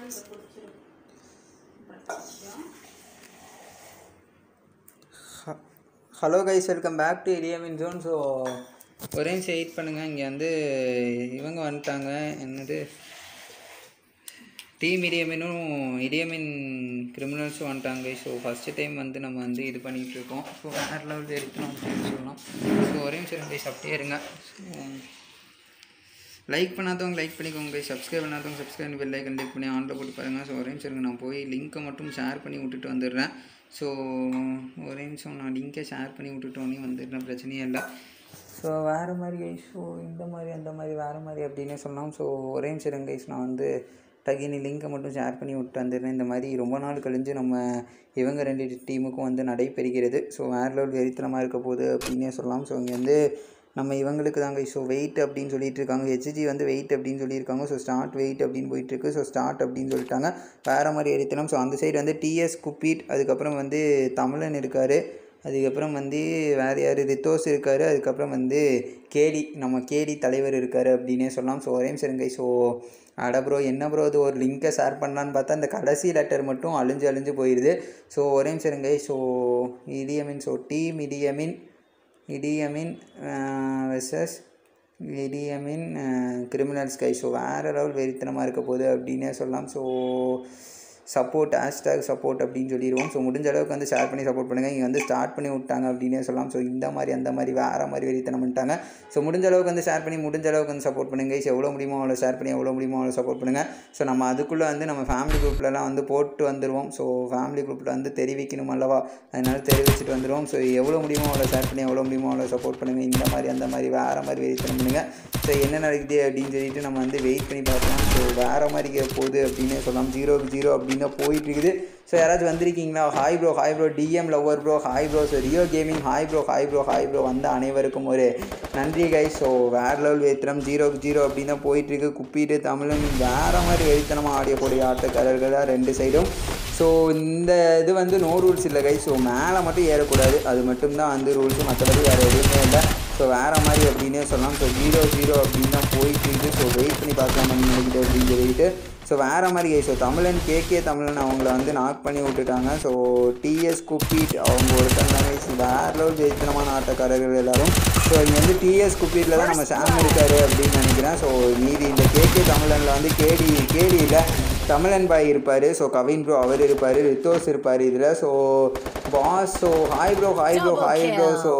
Hello guys welcome back to இடியமின் zone so ஒரே நிமிஷம் வெயிட் பண்ணுங்கள் இங்கே வந்து இவங்க வந்துட்டாங்க என்னது டீம் இடியமினும் இடியமின் கிரிமினல்ஸும் வந்துட்டாங்க ஸோ ஃபஸ்ட்டு டைம் வந்து நம்ம வந்து இது பண்ணிகிட்டு இருக்கோம் ஸோ வேறு லெவல் எடுக்கணும் அப்படின்னு சொல்லலாம் ஸோ ஒரே நிமிஷம் கைஸ் அப்படியே இருங்க ஸோ லைக் பண்ணாதவங்க லைக் பண்ணிக்கோங்க சப்ஸ்கிரைப் பண்ணாதவங்க சப்ஸ்கிரைப் பண்ணி பெல் ஐக்கன் கிளிக் பண்ணி ஆனில் போட்டு பாருங்கள் ஸோ ஒரே நிமிஷம் இருங்க நான் போய் லிங்க்கை மட்டும் ஷேர் பண்ணி விட்டுட்டு வந்துடுறேன் ஸோ ஒரே நிமிஷம் நான் லிங்க்கை ஷேர் பண்ணி விட்டுட்டோன்னே வந்துடுறேன் பிரச்சனையே இல்லை ஸோ வேறு மாதிரி ஸோ இந்த மாதிரி அந்த மாதிரி வேறு மாதிரி அப்படின்னே சொல்லலாம் ஸோ ஒரே நிமிஷம் இருங்க guys, நான் வந்து டகினி லிங்க்கை மட்டும் ஷேர் பண்ணி விட்டு வந்துடுறேன் இந்த மாதிரி ரொம்ப நாள் கழிஞ்சு நம்ம இவங்க ரெண்டு டீமுக்கும் வந்து நடைபெறுகிறது ஸோ வேறு லெவல் வெறித்தனமாக இருக்க போகுது அப்படின்னே சொல்லலாம் ஸோ இங்கே வந்து நம்ம இவங்களுக்கு தாங்க ஸோ வெயிட் அப்படின்னு சொல்லிட்டு இருக்காங்க ஹெச்ஜி வந்து வெயிட் அப்படின்னு சொல்லியிருக்காங்க ஸோ ஸ்டார்ட் வெயிட் அப்படின்னு போயிட்டு இருக்கு ஸோ ஸ்டார்ட் அப்படின்னு சொல்லிட்டாங்க வேறு மாதிரி எரித்தனம் ஸோ அந்த சைடு வந்து டிஎஸ் குப்பீட் அதுக்கப்புறம் வந்து தமிழன் இருக்கார் அதுக்கப்புறம் வந்து வேறு யார் ரித்தோஸ் இருக்கார் அதுக்கப்புறம் வந்து கேடி நம்ம கேடி தலைவர் இருக்கார் அப்படின்னே சொல்லலாம் ஸோ ஒரே சரிங்க ஸோ அட ப்ரோ என்ன ப்ரோ இது ஒரு லிங்க்கை ஷேர் பண்ணலான்னு பார்த்தா அந்த கடைசி லெட்டர் மட்டும் அழிஞ்சு அழிஞ்சு போயிடுது ஸோ ஒரே சரிங்க ஸோ இடியமின் ஸோ டீம் இடியமின் இடியமின் வெர்சஸ் இடியமின் கிரிமினல்ஸ் கை ஸோ வேறு லெவல் வெறித்தனமாக இருக்க போகுது அப்படின்னே சொல்லலாம் ஸோ சப்போர்ட் ஹேஷ்டேக் சப்போர்ட் அப்படின்னு சொல்லிடுவோம் ஸோ முடிஞ்ச அளவுக்கு வந்து ஷேர் பண்ணி சப்போர்ட் பண்ணுங்கள் இங்கே வந்து ஸ்டார்ட் பண்ணி விட்டாங்க அப்படின்னே சொல்லலாம் ஸோ இந்த மாதிரி அந்த மாதிரி வேறு மாதிரி வெறித்தனம் பண்ணிட்டாங்க ஸோ முடிஞ்ச அளவுக்கு வந்து ஷேர் பண்ணி முடிஞ்ச அளவுக்கு வந்து சப்போர்ட் பண்ணுங்க ஸோ எவ்வளோ முடியுமோ அவ்வளோ ஷேர் பண்ணி எவ்வளோ முடியுமோ அவ்வளோ சப்போர்ட் பண்ணுங்கள் ஸோ நம்ம அதுக்குள்ளே வந்து நம்ம ஃபேமிலி குரூப்லலாம் வந்து போட்டு வந்துடுவோம் ஸோ ஃபேமிலி குரூப்பில் வந்து தெரிவிக்கணும் அல்லவா அதனால தெரிவிச்சுட்டு வந்துடுவோம் ஸோ எவ்வளோ முடியுமோ அவ்வளோ ஷேர் பண்ணி எவ்வளோ முடியுமோ அவ்வளோ சப்போர்ட் பண்ணுங்கள் இந்த மாதிரி அந்த மாதிரி வேறு மாதிரி வெறித்தனம் பண்ணுங்கள் ஸோ என்ன நடக்குது அப்படின்னு சொல்லிட்டு நம்ம வந்து வெயிட் பண்ணி பார்க்கலாம் ஸோ வேறு மாதிரி போகுது அப்படின்னே சொல்லலாம் ஜீரோக்கு ஜீரோ அப்படின்னு போயிட்டு இருக்குது ஸோ யாராச்சும் வந்திருக்கீங்களா hi bro hi bro TM lover bro hi bro so Rio gaming hi bro hi bro hi bro வந்த அனைவருக்கும் ஒரு நன்றி கை ஸோ வேறு லெவல் வெறித்தனம் ஜீரோக்கு ஜீரோ அப்படின்னு தான் போயிட்டுருக்கு குப்பிட்டு தமிழன் வேறு மாதிரி வெறித்தனமாக ஆடியக்கூடிய ஆட்டக்காரர்கள் தான் ரெண்டு சைடும் ஸோ இந்த இது வந்து நோ ரூல்ஸ் இல்லை கை ஸோ மேலே மட்டும் ஏறக்கூடாது அது மட்டும்தான் வந்து ரூல்ஸு மற்றபடி வேறு எதுவுமே இல்லை ஸோ வேறு மாதிரி அப்படின்னே சொல்லலாம் ஸோ ஜீரோ ஜீரோ அப்படின்னு தான் போயிட்டு இருக்குது ஸோ வெயிட் பண்ணி பார்க்கலாம் என்ன நடக்குது அப்படின்னு சொல்லிட்டு ஸோ வேறு மாதிரி ஸோ தமிழன் கேகே தமிழன் அவங்கள வந்து நாக் பண்ணி விட்டுட்டாங்க ஸோ டிஎஸ் குப்பீட் அவங்க ஒருத்தங்க வேறு லெவல் ஜெயித்தனமான ஆட்டக்காரர்கள் எல்லாரும் ஸோ இங்கே வந்து டிஎஸ் குப்பீட்டில் தான் நம்ம சாம் இருக்காரு அப்படின்னு நினைக்கிறேன் ஸோ மீதி இந்த கேகே தமிழனில் வந்து கேடி கேடியில் தமிழன் பாய் இருப்பார் ஸோ கவின் ப்ரோ அவர் இருப்பார் ரித்தோஸ் இருப்பார் இதில் so boss so hi bro hi bro hi bro so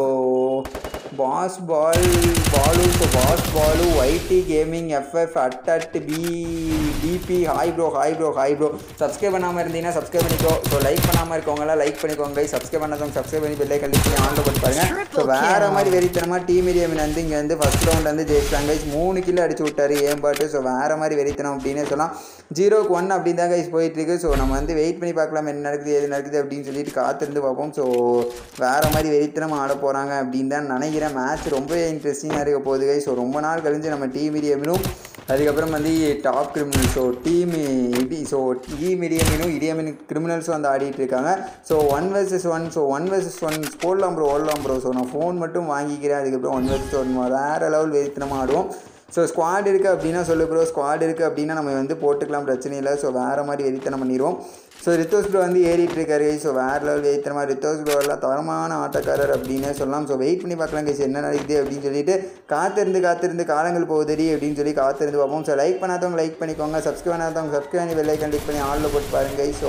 boss பால் Balu so boss Balu YT gaming FF at at P PP hi bro hi bro hi bro subscribe பண்ணாமல் இருந்தீங்கன்னா சப்ஸ்கிரைப் பண்ணிக்கோ ஸோ லைக் பண்ணாமல் இருக்கவங்களாம் லைக் பண்ணிக்கோங்க subscribe பண்ணாதவங்க subscribe பண்ணி பெல்லை கழிச்சு ஆன்ல போட்டு பாருங்க ஸோ வேறு மாதிரி வெறித்தனமாக டீம் ஏரியாமின் வந்து இங்கே வந்து ஃபஸ்ட் ரவுண்ட் வந்து ஜெயிச்சிட்டாங்க மூணு கிலோ அடிச்சு விட்டாரு ஏம்பாட்டு ஸோ வேறு மாதிரி வெறித்தனம் அப்படின்னே சொல்லலாம் ஜீரோக்கு ஒன் அப்படி தான் கைஸ் போயிட்டுருக்கு ஸோ நம்ம வந்து வெயிட் பண்ணி பார்க்கலாம் என்ன நடக்குது எது நடக்குது அப்படின்னு சொல்லிட்டு காத்திருந்து பார்ப்போம் ஸோ வேறு மாதிரி வெறித்தனமாக ஆட போகிறாங்க அப்படின்னு தான் நினைக்கிறேன் மேட்ச் ரொம்ப இன்ட்ரெஸ்டிங்காக இருக்க போகுது கைஸ் ஸோ ரொம்ப நாள் கழிஞ்சு நம்ம டீம் இடியமினும் அதுக்கப்புறம் வந்து டாப் கிரிமினல் ஸோ டீம் இடி ஸோ டீம் இடியமினும் இடியமின் கிரிமினல்ஸும் வந்து ஆடிட்டு இருக்காங்க so one versus one so one versus one போடலாம் ப்ரோ ஓடலாம் ப்ரோ ஸோ நான் ஃபோன் மட்டும் வாங்கிக்கிறேன் அதுக்கப்புறம் ஒன் வர்சஸ் ஒன் வேறு லெவல் வெறித்தனமாக ஆடுவோம் ஸோ ஸ்குவாட் இருக்குது அப்படின்னா சொல்லு ப்ரோ ஸ்குவாட் இருக்குது அப்படின்னா நம்ம வந்து போட்டுக்கலாம் பிரச்சனை இல்லை ஸோ வேறு மாதிரி வெறித்தனம் பண்ணிடுவோம் ஸோ ரித்தோஸ் ப்ரோ வந்து ஏறிட்டு இருக்காரு ஸோ வேறு லெவல் வெயித்தனமாக ரித்தோஸ் ப்ரோ எல்லாம் தரமான ஆட்டக்காரர் அப்படின்னே சொல்லலாம் ஸோ வெயிட் பண்ணி பார்க்கலாம் கேஸ் என்ன நடக்குது அப்படின்னு சொல்லிட்டு காத்திருந்து காத்திருந்து காலங்கள் போகுதடி அப்படின்னு சொல்லி காத்திருந்து பார்ப்போம் ஸோ லைக் பண்ணாதவங்க லைக் பண்ணிக்கோங்க சப்ஸ்கிரைப் பண்ணாதவங்க சப்ஸ்கிரைப் பண்ணி வெள்ளை கண்டிப்பாக பண்ணி ஆளில் போட்டு பாருங்க ஸோ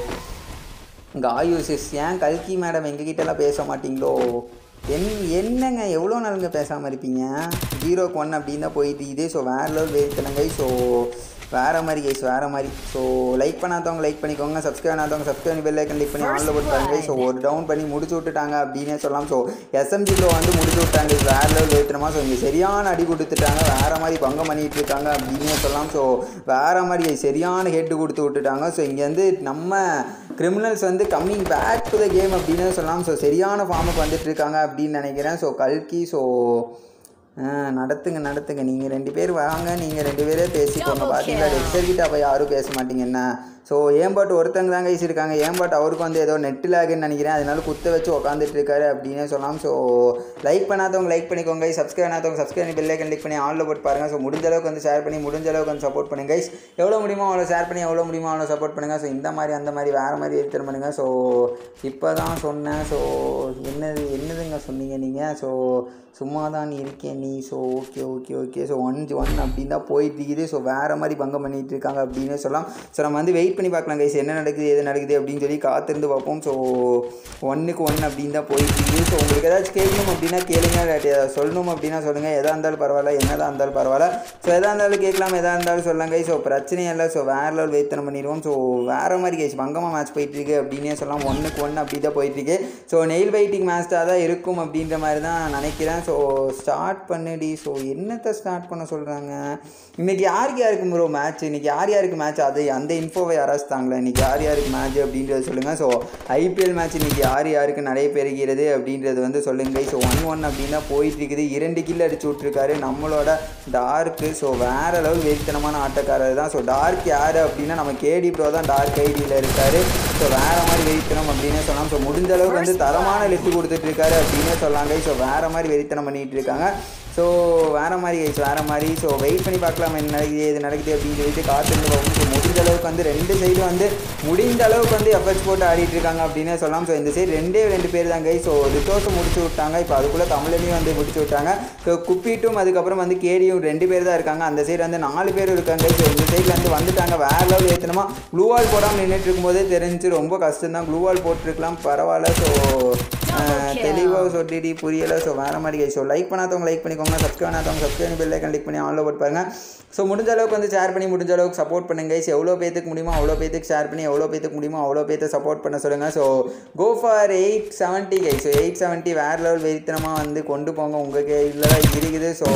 காயூசிஸ் ஏன் கல்கி மேடம் எங்ககிட்டலாம் பேச மாட்டீங்களோ என் என்னங்க எவ்வளோ நாளுங்க பேசாமல் இருப்பீங்க ஜீரோக்கு ஒன் அப்படின்னு தான் போயிட்டு இதே ஸோ வேறு லெவல் வெயித்தனங்க ஸோ வேறு மாதிரி கைஸ் வேறு மாதிரி ஸோ லைக் பண்ணாதவங்க லைக் பண்ணிக்கோங்க சப்ஸ்கிரைப் பண்ணாதவங்க சப்ஸ்கிரைப் பண்ணி பெல் ஐக்கன் கிளிக் பண்ணி ஆன்ல போட்டு பாருங்க ஸோ ஒரு டவுன் பண்ணி முடிச்சு விட்டுட்டாங்க அப்படின்னே சொல்லலாம் ஸோ எஸ்எம்ஜி ப்ரோ வந்து முடிச்சு விட்டாங்க வேறு லெவல் ஏற்றுறமா ஸோ இங்கே சரியான அடி கொடுத்துட்டாங்க வேறு மாதிரி பங்கம் பண்ணிட்டு இருக்காங்க அப்படின்னே சொல்லலாம் ஸோ வேறு மாதிரி சரியான ஹெட்டு கொடுத்து விட்டுட்டாங்க ஸோ இங்கே வந்து நம்ம கிரிமினல்ஸ் வந்து coming back to the game அப்படின்னு சொல்லலாம் ஸோ சரியான ஃபார்முக்கு வந்துட்டு இருக்காங்க அப்படின்னு நினைக்கிறேன் ஸோ கல்கி ஸோ நடத்துங்க நடத்துங்க நீங்கள் ரெண்டு பேர் வாங்க நீங்கள் ரெண்டு பேரே பேசிக்கோங்க பார்த்தீங்களா டெக்ஸர் கிட்ட அப்போ யாரும் பேச மாட்டீங்க என்ன ஸோ ஸோ ஏம்பாட் ஒருத்தங்க தான் கைஸ் இருக்காங்க ஏம்பாட் அவருக்கு வந்து ஏதோ நெட் லாகுன்னு நினைக்கிறேன் அதனால குத்த வச்சு உட்காந்துட்டு இருக்காரு அப்படின்னே சொல்லலாம் ஸோ லைக் பண்ணாதவங்க லைக் பண்ணிக்கோங்க சப்ஸ்கிரைப் பண்ணாதவங்க சப்ஸ்கிரைப் பண்ணி பெல்லைக்கன் கிளிக் பண்ணி ஆன்ல போட்டு பாருங்க ஸோ முடிஞ்ச அளவுக்கு வந்து ஷேர் பண்ணி முடிஞ்ச அளவுக்கு வந்து சப்போர்ட் பண்ணுங்க கைஸ் எவ்வளோ முடியுமோ அவ்வளோ ஷேர் பண்ணி எவ்வளோ முடியுமோ அவ்வளோ சப்போர்ட் பண்ணுங்க ஸோ இந்த மாதிரி அந்த மாதிரி வேறு மாதிரி எடுத்துட்டு பண்ணுங்க ஸோ இப்போ தான் சொன்னேன் ஸோ என்னது என்னதுங்க சொன்னீங்க நீங்கள் ஸோ சும்மா தான் இருக்கேன் நீ so okay okay okay so one one அப்படின்னு தான் போயிட்டு இருக்குது ஸோ வேறு மாதிரி பங்கம் பண்ணிட்டு இருக்காங்க அப்படின்னு சொல்லலாம் ஸோ நம்ம வந்து வெயிட் பண்ணி பார்க்கலாம் கைஸ் என்ன நடக்குது எது நடக்குது அப்படின்னு சொல்லி காத்திருந்து பார்ப்போம் ஸோ ஒன்றுக்கு ஒன் அப்படின்னு தான் போயிட்டு இருக்குது ஸோ உங்களுக்கு ஏதாச்சும் கேட்கணும் அப்படின்னா கேளுங்க இல்லாட்டி ஏதாவது சொல்லணும் அப்படின்னா சொல்லுங்கள் எதாக இருந்தாலும் பரவாயில்ல என்னதான் இருந்தாலும் பரவாயில்ல ஸோ எதாக இருந்தாலும் கேட்கலாம் எதாக இருந்தாலும் சொல்லலாம் கைஸ் ஸோ பிரச்சனையே இல்லை ஸோ வேறு லெவல் வெயித்தனம் பண்ணிடுவோம் ஸோ வேறு மாதிரி கைஸ் பங்கமாக மேட்ச் போயிட்டுருக்கு அப்படின்னே சொல்லலாம் ஒன்றுக்கு ஒன்று அப்படி தான் போயிட்டுருக்கு ஸோ நெயில் வெயிட்டிங் மேட்ச்சாக தான் இருக்கும் அப்படின்ற மாதிரி தான் நினைக்கிறேன் ஸோ ஸ்டார்ட் பண்ணுடி ஸோ என்னத்தை ஸ்டார்ட் பண்ண சொல்கிறாங்க இன்றைக்கி யாருக்கு யாருக்கு ப்ரோ மேட்ச் இன்றைக்கி யார் யாருக்கு மேட்ச் அது அந்த இன்ஃபோவை யாராச்சும் தாங்களே இன்றைக்கி யார் யாருக்கு மேட்ச் அப்படின்றத சொல்லுங்கள் ஸோ ஐபிஎல் மேட்ச் இன்றைக்கி யார் யாருக்கு நிறைய பெறுகிறது அப்படின்றது வந்து சொல்லுங்கள் ஸோ ஒன் ஒன் அப்படின்னு தான் போயிட்டு இருக்குது இரண்டு கில் அடிச்சு விட்ருக்காரு நம்மளோட டார்க்கு ஸோ வேறு லெவல் வெறித்தனமான ஆட்டக்காரர் தான் ஸோ டார்க் யார் அப்படின்னா நம்ம கேடி ப்ரோ தான் டார்க் ஐடியில் இருக்கார் ஸோ வேறு மாதிரி வெறித்தனம் அப்படின்னு சொல்லலாம் ஸோ முடிஞ்ச அளவுக்கு வந்து தரமான லிஃப்ட் கொடுத்துட்ருக்காரு அப்படின்னு சொல்லாங்க ஸோ வேறு மாதிரி வெறித்தனம் பண்ணிகிட்டு இருக்காங்க ஸோ வேறு மாதிரி கைஸ் வேறு மாதிரி ஸோ வெயிட் பண்ணி பார்க்கலாம் என்ன நடக்குது எது நடக்குது அப்படின்னு சொல்லிட்டு காத்திருந்து பார்ப்போம் ஸோ முடிஞ்ச அளவுக்கு வந்து ரெண்டு சைடும் வந்து முடிந்த அளவுக்கு வந்து எஃபர்ட்ஸ் போட்டு ஆடிட்டு இருக்காங்க அப்படின்னே சொல்லலாம் ஸோ இந்த சைடு ரெண்டே ரெண்டு பேர் தான் கைஸ் ஸோ ரிசோர்ஸும் முடிச்சு விட்டாங்க இப்போ அதுக்குள்ளே தமிழ்லையும் வந்து முடிச்சு விட்டாங்க ஸோ குப்பிட்டும் அதுக்கப்புறம் வந்து கேடியும் ரெண்டு பேர் தான் இருக்காங்க அந்த சைடு வந்து நாலு பேர் இருக்காங்க ஸோ இந்த சைடில் வந்து வந்துட்டாங்க வேறு லெவல் ஏற்றணுமா ப்ளூ வால் போடாமல் நின்றுட்டு இருக்கும்போதே தெரிஞ்சு ரொம்ப கஷ்டம் தான் ப்ளூ வால் போட்டிருக்கலாம் பரவாயில்ல ஸோ தெளிவாக சொல்லிடி புரியலை ஸோ வேறு மாதிரி கைஸ் ஸோ லைக் பண்ணாதவங்க லைக் பண்ணிக்கோங்க சப்ஸ்கிரைப் பண்ணாதவங்க சப்ஸ்கிரைப் பெல் ஐக்கன் கிளிக் பண்ணி ஆன்ல போட்டு பாருங்க ஸோ முடிஞ்ச அளவுக்கு வந்து ஷேர் பண்ணி முடிஞ்ச அளவுக்கு சப்போர்ட் பண்ணுங்க கைஸ் எவ்வளோ பேத்துக்கு முடியுமோ அவ்வளோ பேத்துக்கு ஷேர் பண்ணி எவ்வளோ பேத்துக்கு முடியுமோ அவ்வளோ பேர்த்த சப்போர்ட் பண்ண சொல்லுங்கள் so go for eight seventy guys so eight seventy வேறு லெவல் வெறித்தனமாக வந்து கொண்டு போங்க உங்கள் கையில் தான் இருக்குது ஸோ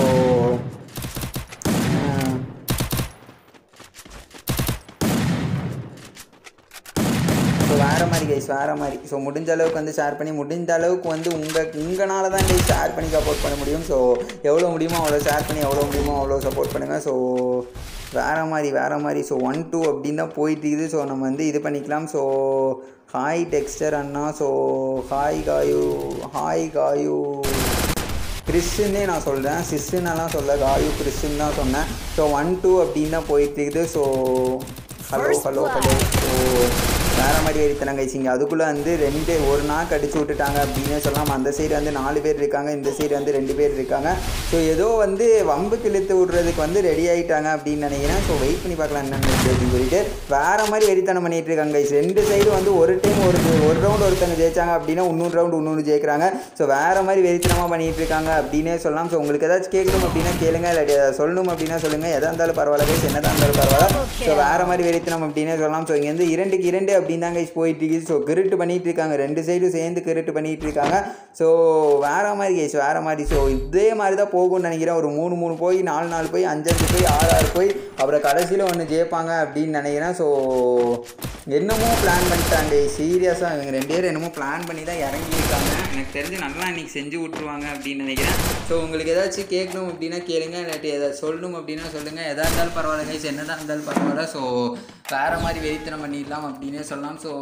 ஸோ வேறு மாதிரி கைஸ் வேறு மாதிரி ஸோ முடிஞ்ச அளவுக்கு வந்து ஷேர் பண்ணி முடிஞ்ச அளவுக்கு வந்து உங்கள் உங்களால் தான் கைஸ் ஷேர் பண்ணி சப்போர்ட் பண்ண முடியும் ஸோ எவ்வளோ முடியுமோ அவ்வளோ ஷேர் பண்ணி எவ்வளோ முடியுமோ அவ்வளோ சப்போர்ட் பண்ணுங்கள் ஸோ வேறு மாதிரி வேறு மாதிரி ஸோ ஒன் டூ அப்படின்னு தான் போயிட்டு இருக்குது ஸோ நம்ம வந்து இது பண்ணிக்கலாம் ஸோ ஹாய் டெக்ஸ்டர் அண்ணா so hi Gayu hi Gayu கிறிஸ்துன்னே நான் சொல்கிறேன் சிஸ்ஸுன்னெல்லாம் சொல்ல காயு கிறிஸ்துன்னு தான் சொன்னேன் ஸோ ஒன் டூ அப்படின்னு தான் போயிட்டு இருக்குது so hello hello hello so வேறு மாதிரி எடுத்தாங்க இங்கே அதுக்குள்ளே வந்து ரெண்டு ஒரு நாள் கடிச்சு விட்டுட்டாங்க அப்படின்னு சொல்லலாம் அந்த சைடு வந்து நாலு பேர் இருக்காங்க இந்த சைடு வந்து ரெண்டு பேர் இருக்காங்க ஸோ ஏதோ வந்து வம்புக்கு இழுத்து விட்றதுக்கு வந்து ரெடி ஆகிட்டாங்க அப்படின்னு நினைக்கிறேன் ஸோ வெயிட் பண்ணி பார்க்கலாம் என்னென்னு அப்படின்னு சொல்லிட்டு வேறு மாதிரி வெறித்தனம் பண்ணிட்டு இருக்காங்க guys. ரெண்டு சைடு வந்து ஒரு டைம் ஒரு ஒரு ரவுண்ட் ஒருத்தங்க ஜெயிச்சாங்க அப்படின்னா இன்னொரு ரவுண்ட் இன்னொன்று ஜெயிக்கிறாங்க ஸோ வேறு மாதிரி வெறித்தனமாக பண்ணிட்டு இருக்காங்க அப்படின்னே சொல்லலாம் ஸோ உங்களுக்கு ஏதாச்சும் கேட்கணும் அப்படின்னா கேளுங்க இல்லாட்டி ஏதாவது சொல்லணும் அப்படின்னா சொல்லுங்கள் எதாக இருந்தாலும் பரவாயில்ல guys. என்னதான் இருந்தாலும் பரவாயில்ல ஸோ வேறு மாதிரி வெறித்தனம் அப்படின்னே சொல்லலாம் ஸோ இங்கேருந்து இரண்டுக்கு இரண்டு அப்படின்னு தான் கைஸ் போயிட்டு இருக்குது ஸோ கிரிட்டு பண்ணிட்டு இருக்காங்க ரெண்டு சைடும் சேர்ந்து கிரிட்டு பண்ணிட்டு இருக்காங்க ஸோ வேற மாதிரி கைஸ் வேற மாதிரி ஸோ இதே மாதிரி தான் போகும்னு நினைக்கிறேன் ஒரு மூணு மூணு போய் நாலு நாலு போய் அஞ்சஞ்சு போய் ஆறு ஆறு போய் அப்புறம் கடைசியில் ஒன்று ஜெயிப்பாங்க அப்படின்னு நினைக்கிறேன் ஸோ என்னமோ பிளான் பண்ணிட்டாங்க சீரியஸாக இவங்க ரெண்டு பேரும் என்னமோ பிளான் பண்ணி தான் இறங்கியிருக்காங்க எனக்கு தெரிஞ்சு நல்லா இன்னைக்கு செஞ்சு விட்ருவாங்க அப்படின்னு நினைக்கிறேன் ஸோ உங்களுக்கு ஏதாச்சும் கேட்கணும் அப்படின்னா கேளுங்க இல்லாட்டி ஏதாச்சும் சொல்லணும் அப்படின்னா சொல்லுங்கள் எதாக இருந்தாலும் பரவாயில்ல கைஸ் என்னதான் இருந்தாலும் பரவாயில்ல ஸோ வேறு மாதிரி வெறித்தனம் பண்ணிடலாம் அப்படின்னே சொல்லலாம் ஸோ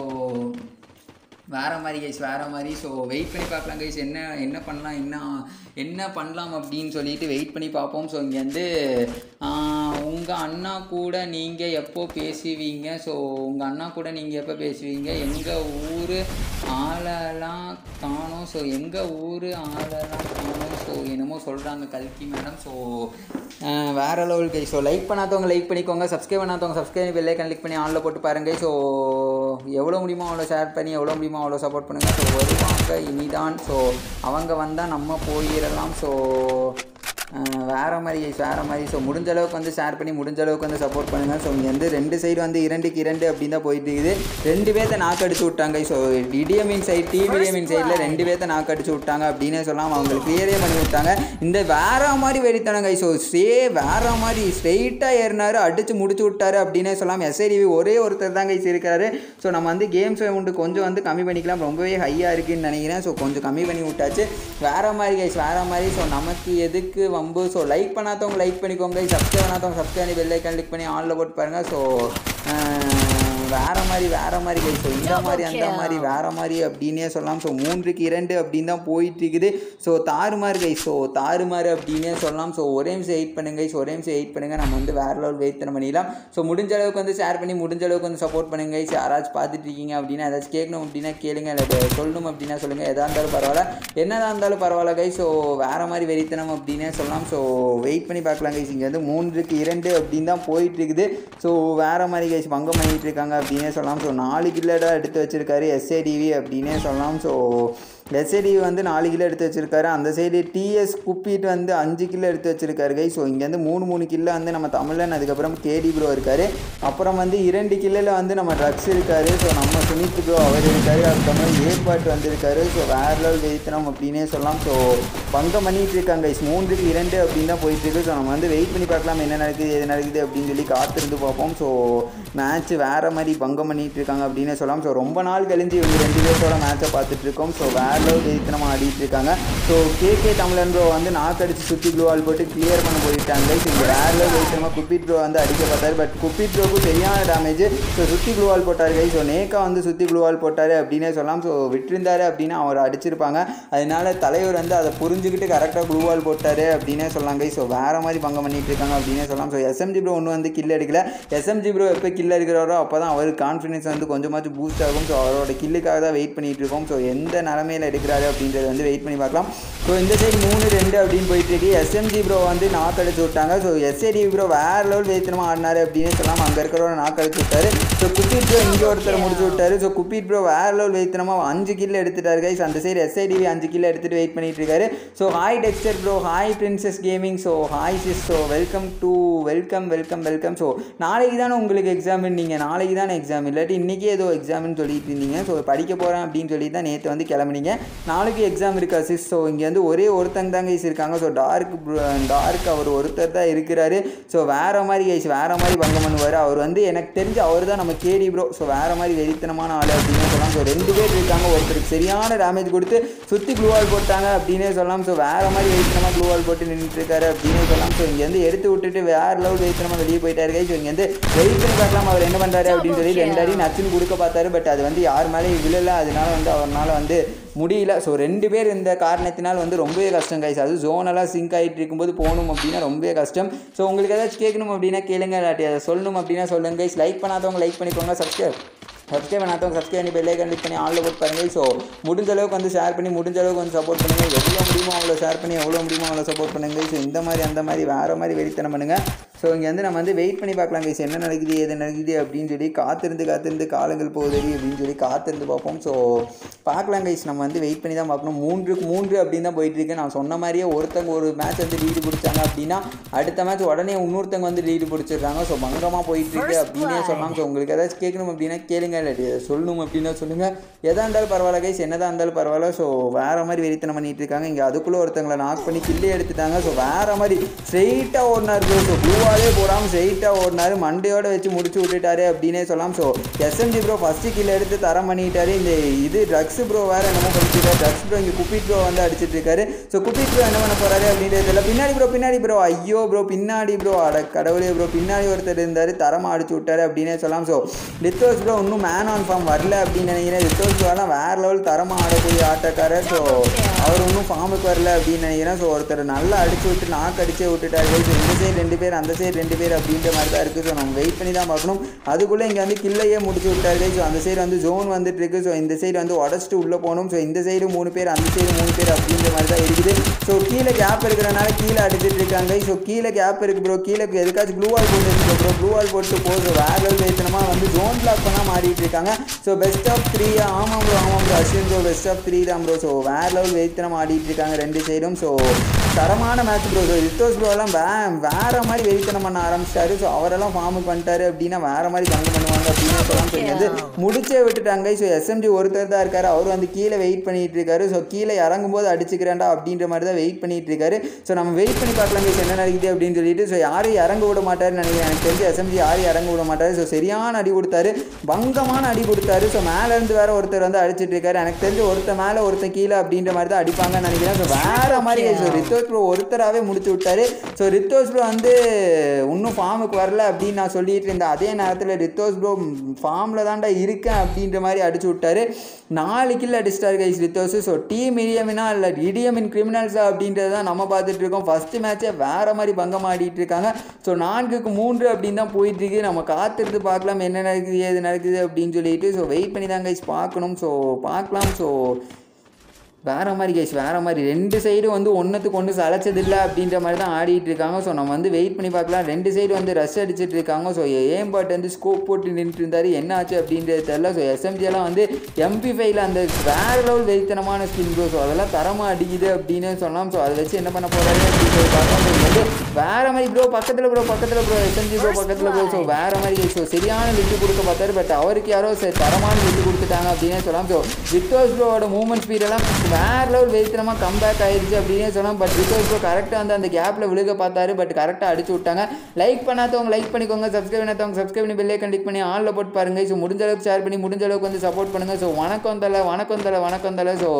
வேறு மாதிரி கைஸ் வேறு மாதிரி ஸோ வெயிட் பண்ணி பார்க்கலாம் கைஸ் என்ன என்ன பண்ணலாம் என்ன என்ன பண்ணலாம் அப்படின்னு சொல்லிட்டு வெயிட் பண்ணி பார்ப்போம் ஸோ இங்கே வந்து உங்கள் அண்ணா கூட நீங்கள் எப்போ பேசுவீங்க ஸோ உங்கள் அண்ணா கூட நீங்கள் எப்போ பேசுவீங்க எங்கள் ஊர் ஆளெல்லாம் காணோம் ஸோ எங்கள் ஊர் ஆளெல்லாம் காணோம் ஸோ என்னமோ சொல்கிறாங்க கல்கி மேடம் ஸோ வேறு லெவல் கை ஸோ லைக் பண்ணாதவங்க லைக் பண்ணிக்கோங்க சப்ஸ்கிரைப் பண்ணாதவங்க சப்ஸ்கிரைப் பெல்லைக்கன் கிளிக் பண்ணி ஆனில் போட்டு பாருங்க ஸோ எவ்வளோ முடியுமோ அவ்வளோ ஷேர் பண்ணி எவ்வளோ முடியுமோ அவ்வளோ சப்போர்ட் பண்ணுங்கள் ஸோ வருவாங்க இனிதான் ஸோ அவங்க வந்தால் நம்ம போயிடலாம் ஸோ வேறு மாதிரி வேறு மாதிரி ஸோ முடிஞ்ச அளவுக்கு வந்து ஷேர் பண்ணி முடிஞ்ச அளவுக்கு வந்து சப்போர்ட் பண்ணுங்கள் ஸோ இங்கே வந்து ரெண்டு சைடு வந்து இரண்டுக்கு இரண்டு அப்படின்னு தான் போயிட்டு இருக்குது ரெண்டு பேர்த்த நாக்கு அடிச்சு விட்டாங்க ஸோ டிடிஎம்இன் சைடு டிவிடிஎம்இன் சைடில் ரெண்டு பேர்த்த நாக்கு அடிச்சு விட்டாங்க அப்படின்னே சொல்லலாம் அவங்களுக்கு கிளியரே பண்ணி விட்டாங்க இந்த வேற மாதிரி வெறித்தனங்க ஸோ சே வேற மாதிரி ஸ்ட்ரெயிட்டாக ஏறினாரு அடிச்சு முடிச்சு விட்டாரு அப்படின்னே சொல்லலாம் எஸ்ஐடிவி ஒரே ஒருத்தர் தான் கைஸ் இருக்காரு ஸோ நம்ம வந்து கேம்ஸ் அமௌண்ட்டு கொஞ்சம் வந்து கம்மி பண்ணிக்கலாம் ரொம்பவே ஹையாக இருக்குன்னு நினைக்கிறேன் ஸோ கொஞ்சம் கம்மி பண்ணி விட்டாச்சு வேற மாதிரி கைஸ் வேற மாதிரி ஸோ நமக்கு எதுக்கு வம்பு ஸோ லைக் பண்ணாதவங்க லைக் பண்ணிக்கோங்க சப்ஸ்கிரைப் பண்ணாதவங்க சப்ஸ்கிரைப் பண்ணி பெல் ஐக்கான் கிளிக் பண்ணி ஆனில் போட்டு பாருங்கள் ஸோ வேற மாதிரி வேற மாதிரி கைஸ் ஸோ இந்த மாதிரி அந்த மாதிரி வேற மாதிரி அப்படின்னே சொல்லலாம் ஸோ மூன்றுக்கு இரண்டு அப்படின்னு தான் போயிட்டு இருக்குது ஸோ தாறுமாறு கைஸ் ஸோ தாறுமாறு அப்படின்னே சொல்லலாம் ஸோ ஒரே நிமிஷம் வெயிட் பண்ணுங்க guys. ஒரே நிமிஷம் வெயிட் பண்ணுங்க நம்ம வந்து வேற லெவல் வெயிட் பண்ணிடலாம் ஸோ முடிஞ்ச அளவுக்கு வந்து ஷேர் பண்ணி முடிஞ்ச அளவுக்கு வந்து சப்போர்ட் பண்ணுங்க guys. யாராச்சும் பார்த்துட்டு இருக்கீங்க அப்படின்னா ஏதாச்சும் கேட்கணும் அப்படின்னா கேளுங்க இல்லை சொல்லணும் அப்படின்னா சொல்லுங்க எதா இருந்தாலும் பரவாயில்ல என்னதான் இருந்தாலும் பரவாயில்ல கைஸ் ஸோ வேற மாதிரி வெறித்தனம் அப்படின்னே சொல்லலாம் ஸோ வெயிட் பண்ணி பார்க்கலாம் கைஸ் இங்கே வந்து மூன்றுக்கு இரண்டு அப்படின்னு தான் போயிட்டு இருக்குது ஸோ வேற மாதிரி கைஸ் பங்கம் பண்ணிட்டு இருக்காங்க அப்படின்னே சொல்லலாம் ஸோ நாலு கில்லடா எடுத்து வச்சிருக்காரு எஸ்ஏடிவி அப்படின்னே சொல்லலாம் ஸோ எஸ்ஏடிவி வந்து நாலு கிலோ எடுத்து வச்சிருக்காரு அந்த சைடு டிஎஸ் குப்பிட்டு வந்து அஞ்சு கிலோ எடுத்து வச்சிருக்காரு கை ஸோ இங்கேருந்து மூணு மூணு கிலோ வந்து நம்ம தமிழன் அதுக்கப்புறம் கேடி ப்ரோ இருக்காரு அப்புறம் வந்து இரண்டு கிலோவில் வந்து நம்ம ட்ரக்ஸ் இருக்காரு ஸோ நம்ம சுமித் ப்ரோ அவர் இருக்காரு அதுக்கப்புறம் ஏற்பாட்டு வந்திருக்காரு ஸோ வேற லெவல் வெயித்தனம் அப்படின்னே சொல்லலாம் ஸோ பங்கம் பண்ணிட்டு இருக்காங்க guys. மூன்றுக்கு இரண்டு அப்படின்னு தான் போயிட்டு இருக்கு ஸோ நம்ம வந்து வெயிட் பண்ணி பார்க்கலாம் என்ன நடக்குது எது நடக்குது அப்படின்னு சொல்லி காத்திருந்து பார்ப்போம் ஸோ மேட்ச் வேற மாதிரி பங்கம் பண்ணிட்டு இருக்காங்க அப்படின்னு சொல்லலாம் ஸோ ரொம்ப நாள் கழிஞ்சு இவங்க ரெண்டு பேர்த்தோட மேட்சை பார்த்துட்டு இருக்கோம் ஸோ வேற லெவல் வெயித்தனமாக ஆடிட்டு இருக்காங்க ஸோ கேகே தமிழன் ப்ரோ வந்து நாக்கு அடிச்சு சுற்றி க்ளூவால் போட்டு கிளியர் பண்ண போயிட்டாங்க ஸோ இங்கே வேற லெவல் வெயித்தனமாக குப்பிட் ப்ரோ வந்து அடிக்க பார்த்தாரு பட் குப்பிட் ப்ரோக்கு சரியான டேமேஜ் ஸோ சுற்றி க்ளூவால் போட்டார் கை ஸோ நேக்கா வந்து சுற்றி க்ளூவால் போட்டார் அப்படின்னே சொல்லலாம் ஸோ விட்டிருந்தாரு அப்படின்னா அவர் அடிச்சிருப்பாங்க அதனால தலைவர் வந்து அதை புரிஞ்சுக்கிட்டு கரெக்டாக க்ளூவால் போட்டார் அப்படின்னே சொல்லலாம் கை ஸோ வேற மாதிரி பங்கம் பண்ணிட்டு இருக்காங்க அப்படின்னே சொல்லலாம் ஸோ எஸ்எம்ஜி ப்ரோ ஒன்று வந்து கில் எடுக்கல எஸ்எம்ஜி ப்ரோ எப்போ கில் எடுக்கிறாரோ அப்போ தான் அவருக்கு கான்ஃபிடன்ஸ் வந்து கொஞ்சமாச்சும் பூஸ்ட் ஆகும் ஸோ அவரோட கில்லுக்காக தான் வெயிட் பண்ணிட்டு இருக்கோம் ஸோ எந்த நிலமையில எடுக்கிறாரு அப்படின்றத வந்து வெயிட் பண்ணி பார்க்கலாம் ஸோ இந்த சைடு மூணு ரெண்டு அப்படின்னு போயிட்டு இருக்கு எஸ்எம்ஜி ப்ரோ வந்து நாக் அடிச்சு விட்டாங்க ஸோ எஸ்ஏடி ப்ரோ வேற லெவல் வேத்தனமாக ஆடினாரு அப்படின்னு சொல்லலாம் அங்கே இருக்கிறவரை நாக் அடிச்சு விட்டாரு ஸோ குப்பீட் ப்ரோ இங்கே ஒருத்தர் முடிச்சு விட்டாரு ஸோ குப்பீட் ப்ரோ வேற லெவல் வேத்தனமாக அஞ்சு கில் எடுத்துட்டாரு கைஸ் அந்த சைடு எஸ்ஐடிவி அஞ்சு கில் எடுத்துட்டு வெயிட் பண்ணிட்டு இருக்காரு so hi Dexter bro hi princess gaming so hi sis so welcome to welcome welcome welcome so நாளைக்கு தானே உங்களுக்கு எக்ஸாம் நீங்கள் நாளைக்கு தானே எக்ஸாம் இல்லாட்டி இன்றைக்கி ஏதோ எக்ஸாம்னு சொல்லிட்டு இருந்தீங்க ஸோ படிக்க போகிறேன் அப்படின்னு சொல்லி தான் நேற்று வந்து கிளம்புனீங்க நாளைக்கு எக்ஸாம் இருக்கா சிஸ் ஸோ இங்கே வந்து ஒரே ஒருத்தங்க தான் கைஸ் இருக்காங்க ஸோ டார்க் டார்க் அவர் ஒருத்தர் தான் இருக்கிறாரு ஸோ வேறு மாதிரி கைஸ் வேறு மாதிரி பங்கம் பண்ணுவார் அவர் வந்து எனக்கு தெரிஞ்சு அவர் தான் நம்ம கேடி ப்ரோ ஸோ வேறு மாதிரி வெறித்தனமான ஆள் அப்படின்னு சொல்லலாம் ஸோ ரெண்டு பேர் இருக்காங்க ஒருத்தருக்கு சரியான டேமேஜ் கொடுத்து சுற்றி க்ளூவால் போட்டாங்க அப்படின்னே சொல்லலாம் ஸோ வேறு மாதிரி வெறித்தனமாக க்ளூவால் போட்டு நின்றுட்டு இருக்காரு அப்படின்னே சொல்லலாம் ஸோ இங்கேருந்து எடுத்து விட்டுட்டு வேறு லெவல் வெறித்தனமாக வெளியே போயிட்டாரு கைஸ் ஸோ இங்கேருந்து வெயிட் பண்ணி பார்க்கலாம் அவர் என்ன பண்ணுறாரு அப்படின்னு சொல்லி ரெண்டு அடி நச்சுன்னு கொடுக்க பார்த்தாரு பட் அது வந்து யார் மேலேயும் விழல அதனால வந்து அவரால் வந்து முடியல ஸோ ரெண்டு பேர் இந்த காரணத்தினால் வந்து ரொம்பவே கஷ்டம் கைஸ் அது ஜோனெல்லாம் சிங்க் ஆகிட்டு இருக்கும்போது போகணும் அப்படின்னா ரொம்பவே கஷ்டம் ஸோ உங்களுக்கு ஏதாச்சும் கேட்கணும் அப்படின்னா கேளுங்க இல்லாட்டி அதை சொல்லணும் அப்படின்னா சொல்லுங்க கைஸ் லைக் பண்ணாதவங்க லைக் பண்ணிக்கோங்க சப்ஸ்கிரைப் சப்ஸ்கிரைப் பண்ணாதவங்க சப்ஸ்கிரைப் பண்ணி பெல்லைக்கன் கிளிக் பண்ணி ஆளில் போட்டு பாருங்க ஸோ முடிஞ்ச அளவுக்கு வந்து ஷேர் பண்ணி முடிஞ்ச அளவுக்கு வந்து சப்போர்ட் பண்ணுங்க எவ்வளோ முடியுமோ அவ்வளோ ஷேர் பண்ணி எவ்வளோ முடியுமோ அவ்வளோ சப்போர்ட் பண்ணுங்க ஸோ இந்த மாதிரி அந்த மாதிரி வேறு மாதிரி வெறித்தனம் பண்ணுங்க ஸோ இங்கே வந்து நம்ம வந்து வெயிட் பண்ணி பார்க்கலாம் கைஸ் என்ன நடக்குது எது நடக்குது அப்படின்னு சொல்லி காத்திருந்து காத்திருந்து காலங்கள் போகுதடி அப்படின்னு சொல்லி காத்திருந்து பார்ப்போம் ஸோ பார்க்கலாம் கைஸ் நம்ம வந்து வெயிட் பண்ணி தான் பார்க்கணும் மூன்றுக்கு மூன்று அப்படின்னு தான் போயிட்டு இருக்கு நான் சொன்ன மாதிரியே ஒருத்தங்க ஒரு மேட்ச் வந்து லீடு பிடிச்சாங்க அப்படின்னா அடுத்த மேட்ச் உடனே இன்னொருத்தங்க வந்து லீடு பிடிச்சிடுறாங்க ஸோ பங்கமாக போயிட்டு இருக்கு அப்படின்னே சொல்லலாம் ஸோ உங்களுக்கு ஏதாச்சும் கேட்கணும் அப்படின்னா கேளுங்க இல்லாட்டி சொல்லணும் அப்படின்னா சொல்லுங்க எதா இருந்தாலும் பரவாயில்ல கைஸ் என்னதான் இருந்தாலும் பரவாயில்ல ஸோ வேற மாதிரி வெறித்தனம் பண்ணிட்டு இருக்காங்க இங்கே அதுக்குள்ளே ஒருத்தங்களை நாக் பண்ணி கில்லி எடுத்துட்டாங்க ஸோ வேற மாதிரி ஸ்ட்ரெயிட்டாக ஓடினார் ப்ரோ ஸோ ப்ளூவாலே போடாமல் ஸ்ட்ரெயிட்டாக ஓடினார் மண்டையோட வச்சு முடிச்சு விட்டுட்டாரு அப்படின்னே சொல்லலாம் so SMG bro first kill எடுத்து தரம் பண்ணிட்டாரு இந்த இது ட்ரக்ஸ் ப்ரோ வேற என்னமோ பண்ணிட்டாரு ட்ரக்ஸ் ப்ரோ இங்கே குப்பிட் ப்ரோ வந்து அடிச்சிட்டு இருக்காரு ஸோ குப்பிட் ப்ரோ என்ன பண்ண போறாரு அப்படின்றது தெரியல பின்னாடி ப்ரோ பின்னாடி ப்ரோ ஐயோ ப்ரோ பின்னாடி ப்ரோ அட கடவுளே ப்ரோ பின்னாடி ஒருத்தர் இருந்தார் தரமாக அடிச்சு விட்டாரு அப்படின்னே சொல்லலாம் ஸோ லித்தோஸ் ப்ரோ இன்னும் மேன் ஆன் ஃபார்ம் வரல அப்படின்னு நினைக்கிறேன் லித்தோஸ் ப்ரோலாம் வேற லெவல் தரமாக ஆடக்கூடிய ஆட்டக்காரர் ஸோ அவர் இன்னும் ஃபார்முக்கு வரல அப்படின்னு நினைக்கிறேன் ஸோ ஒருத்தர் நல்லா அடிச்சு விட்டு நாக்கு அடிச்சே விட்டுட்டாரு ஸோ இந்த சைடு ரெண்டு பேர் அந்த சைடு ரெண்டு பேர் அப்படின்ற மாதிரி தான் இருக்குது ஸோ நம்ம வெயிட் பண்ணி தான் பார்க்கணும் அதுக்குள்ளே இங்கே வந்து கில்லையே முடிச்சு விட்டாரு ஸோ அந்த சைடு வந்து ஜோன் வந்துட்டு இருக்கு ஸோ இந்த சைடு வந்து உடச்சிட்டு உள்ளே போகணும் ஸோ இந்த சைடு மூணு பேர் அந்த சைடு மூணு பேர் அப்படின்ற மாதிரி தான் இருக்குது ஸோ கீழே கேப் இருக்கிறனால கீழே அடிச்சிட்டு இருக்காங்க ஸோ கீழே கேப் இருக்கு ப்ரோ கீழே எதுக்காச்சும் ப்ளூ வால் போட்டு இருக்கு ப்ரோ ப்ளூ வால் போட்டு போகுது வேற லெவல் வேத்தனமாக வந்து ஜோன் பிளாக் பண்ணால் மாறிட்டு இருக்காங்க ஸோ பெஸ்ட் ஆஃப் த்ரீ ஆமாம் ப்ரோ ஆமாம் bro Ashwin bro best of three தான் ப்ரோ ஸோ வேற லெவல் வெயித்தனம் ஆடிட்டு இருக்காங்க ரெண்டு சைடும் ஸோ தரமான மேட்ச் ப்ரோ ஸோ ரித்தோஸ் ப்ரோலாம் வே வேற மாதிரி வெயித்தனம் பண்ண ஆரம்பிச்சிட்டாரு ஸோ அவரெல்லாம் ஃபார்முக்கு பண்ணிட்டாரு அப்படின்னா வேற மாதிரி கங்கு பண்ணுவாங்க அப்படின்னு சொல்லலாம் ஸோ இங்க வந்து முடிச்சே விட்டுட்டாங்க ஸோ எஸ்எம்ஜி ஒருத்தர் தான் இருக்காரு அவர் வந்து கீழே வெயிட் பண்ணிட்டு இருக்காரு ஸோ கீழே இறங்கும் போது அடிச்சுக்கிறேன்டா அப்படின்ற மாதிரி தான் வெயிட் பண்ணிட்டு இருக்காரு ஸோ நம்ம வெயிட் பண்ணி பார்க்கலாம் guys என்ன நடக்குது அப்படின்னு சொல்லிட்டு ஸோ யாரும் இறங்க விட மாட்டாருன்னு நினைக்கிறேன் எனக்கு தெரிஞ்சு எஸ்எம்ஜி யாரும் இறங்க விட மாட்டாரு ஸோ சரியான அடி கொடுத்தாரு பங்க மொத்தமான அடி கொடுத்தாரு ஸோ மேலேருந்து வேற ஒருத்தர் வந்து அடிச்சிட்டு இருக்காரு எனக்கு தெரிஞ்சு ஒருத்தர் மேலே ஒருத்தர் கீழே அப்படின்ற மாதிரி தான் அடிப்பாங்கன்னு நினைக்கிறேன் ஸோ வேற மாதிரி ஸோ ரித்தோஸ் ப்ரோ ஒருத்தராகவே முடிச்சு விட்டாரு ஸோ ரித்தோஸ் ப்ரோ வந்து இன்னும் ஃபார்முக்கு வரல அப்படின்னு நான் சொல்லிட்டு இருந்தேன் அதே நேரத்தில் ரித்தோஸ் ப்ரோ ஃபார்மில் தான்டா இருக்கேன் அப்படின்ற மாதிரி அடிச்சு விட்டாரு நாலு கில் அடிச்சிட்டாரு கைஸ் ரித்தோஸ் ஸோ டீம் இடியமினா இல்லை இடியமின் கிரிமினல்ஸா அப்படின்றது தான் நம்ம பார்த்துட்டு இருக்கோம் ஃபர்ஸ்ட் மேட்சே வேற மாதிரி பங்கம் ஆடிட்டு இருக்காங்க ஸோ நான்குக்கு மூன்று அப்படின்னு தான் போயிட்டு இருக்கு நம்ம காத்திருந்து பார்க்கலாம் என்ன நடக்குது ஏது நடக்குது அப்படின்னு சொல்லிட்டு ஸோ வெயிட் பண்ணி தான் கைஸ் பார்க்கணும் ஸோ பார்க்கலாம் ஸோ வேற மாதிரி கேஸ் வேற மாதிரி ரெண்டு சைடு வந்து ஒன்றுத்துக்கு ஒன்று சளைச்சதில்லை அப்படின்ற மாதிரி தான் ஆடிட்டு இருக்காங்க ஸோ நம்ம வந்து வெயிட் பண்ணி பார்க்கலாம் ரெண்டு சைடு வந்து ரஷ் அடிச்சிட்டு இருக்காங்க ஸோ ஏம்பாட் வந்து ஸ்கோப் போட்டு நின்றுட்டு இருந்தாரு என்ன ஆச்சு அப்படின்றது தெரில ஸோ எஸ்எம்ஜி எல்லாம் வந்து எம்பி ஃபைவ்ல அந்த வேற லெவல் வெறித்தனமான ஸ்கின் ப்ரோ ஸோ அதெல்லாம் தரமாக அடிக்குது அப்படின்னு சொல்லலாம் ஸோ அதை வச்சு என்ன பண்ண போறாரு அப்படின்றது பார்க்கலாம் ஸோ வந்து வேற மாதிரி ப்ரோ பக்கத்தில் ப்ரோ பக்கத்தில் ப்ரோ எஸ்எம்ஜி ப்ரோ பக்கத்தில் ப்ரோ ஸோ வேற மாதிரி ஸோ சரியான லிட்டு கொடுக்க பார்த்தாரு பட் அவருக்கு யாரோ சரி தரமான லிட்டு கொடுத்துட்டாங்க அப்படின்னே சொல்லலாம் ஸோ வித்தோஸ் ப்ரோவோட மூவ்மெண்ட் ஸ்பீட் எல்லாம் வேற லெவல் வெயித்தனமாக கம்பேக் ஆயிடுச்சு அப்படின்னே சொல்லலாம் பட் வித்தோஸ் ப்ரோ கரெக்டாக வந்து அந்த கேப்பில் விழுக பார்த்தாரு பட் கரெக்டாக அடிச்சு விட்டாங்க லைக் பண்ணாதவங்க லைக் பண்ணிக்கோங்க சப்ஸ்கிரைப் பண்ணாதவங்க சப்ஸ்கிரைப் பண்ணி பெல்லே கண்டிக் பண்ணி ஆனில் போட்டு பாருங்க ஸோ முடிஞ்ச அளவுக்கு ஷேர் பண்ணி முடிஞ்ச அளவுக்கு வந்து சப்போர்ட் பண்ணுங்க ஸோ வணக்கம் தலை வணக்கம் தலை வணக்கம் தலை so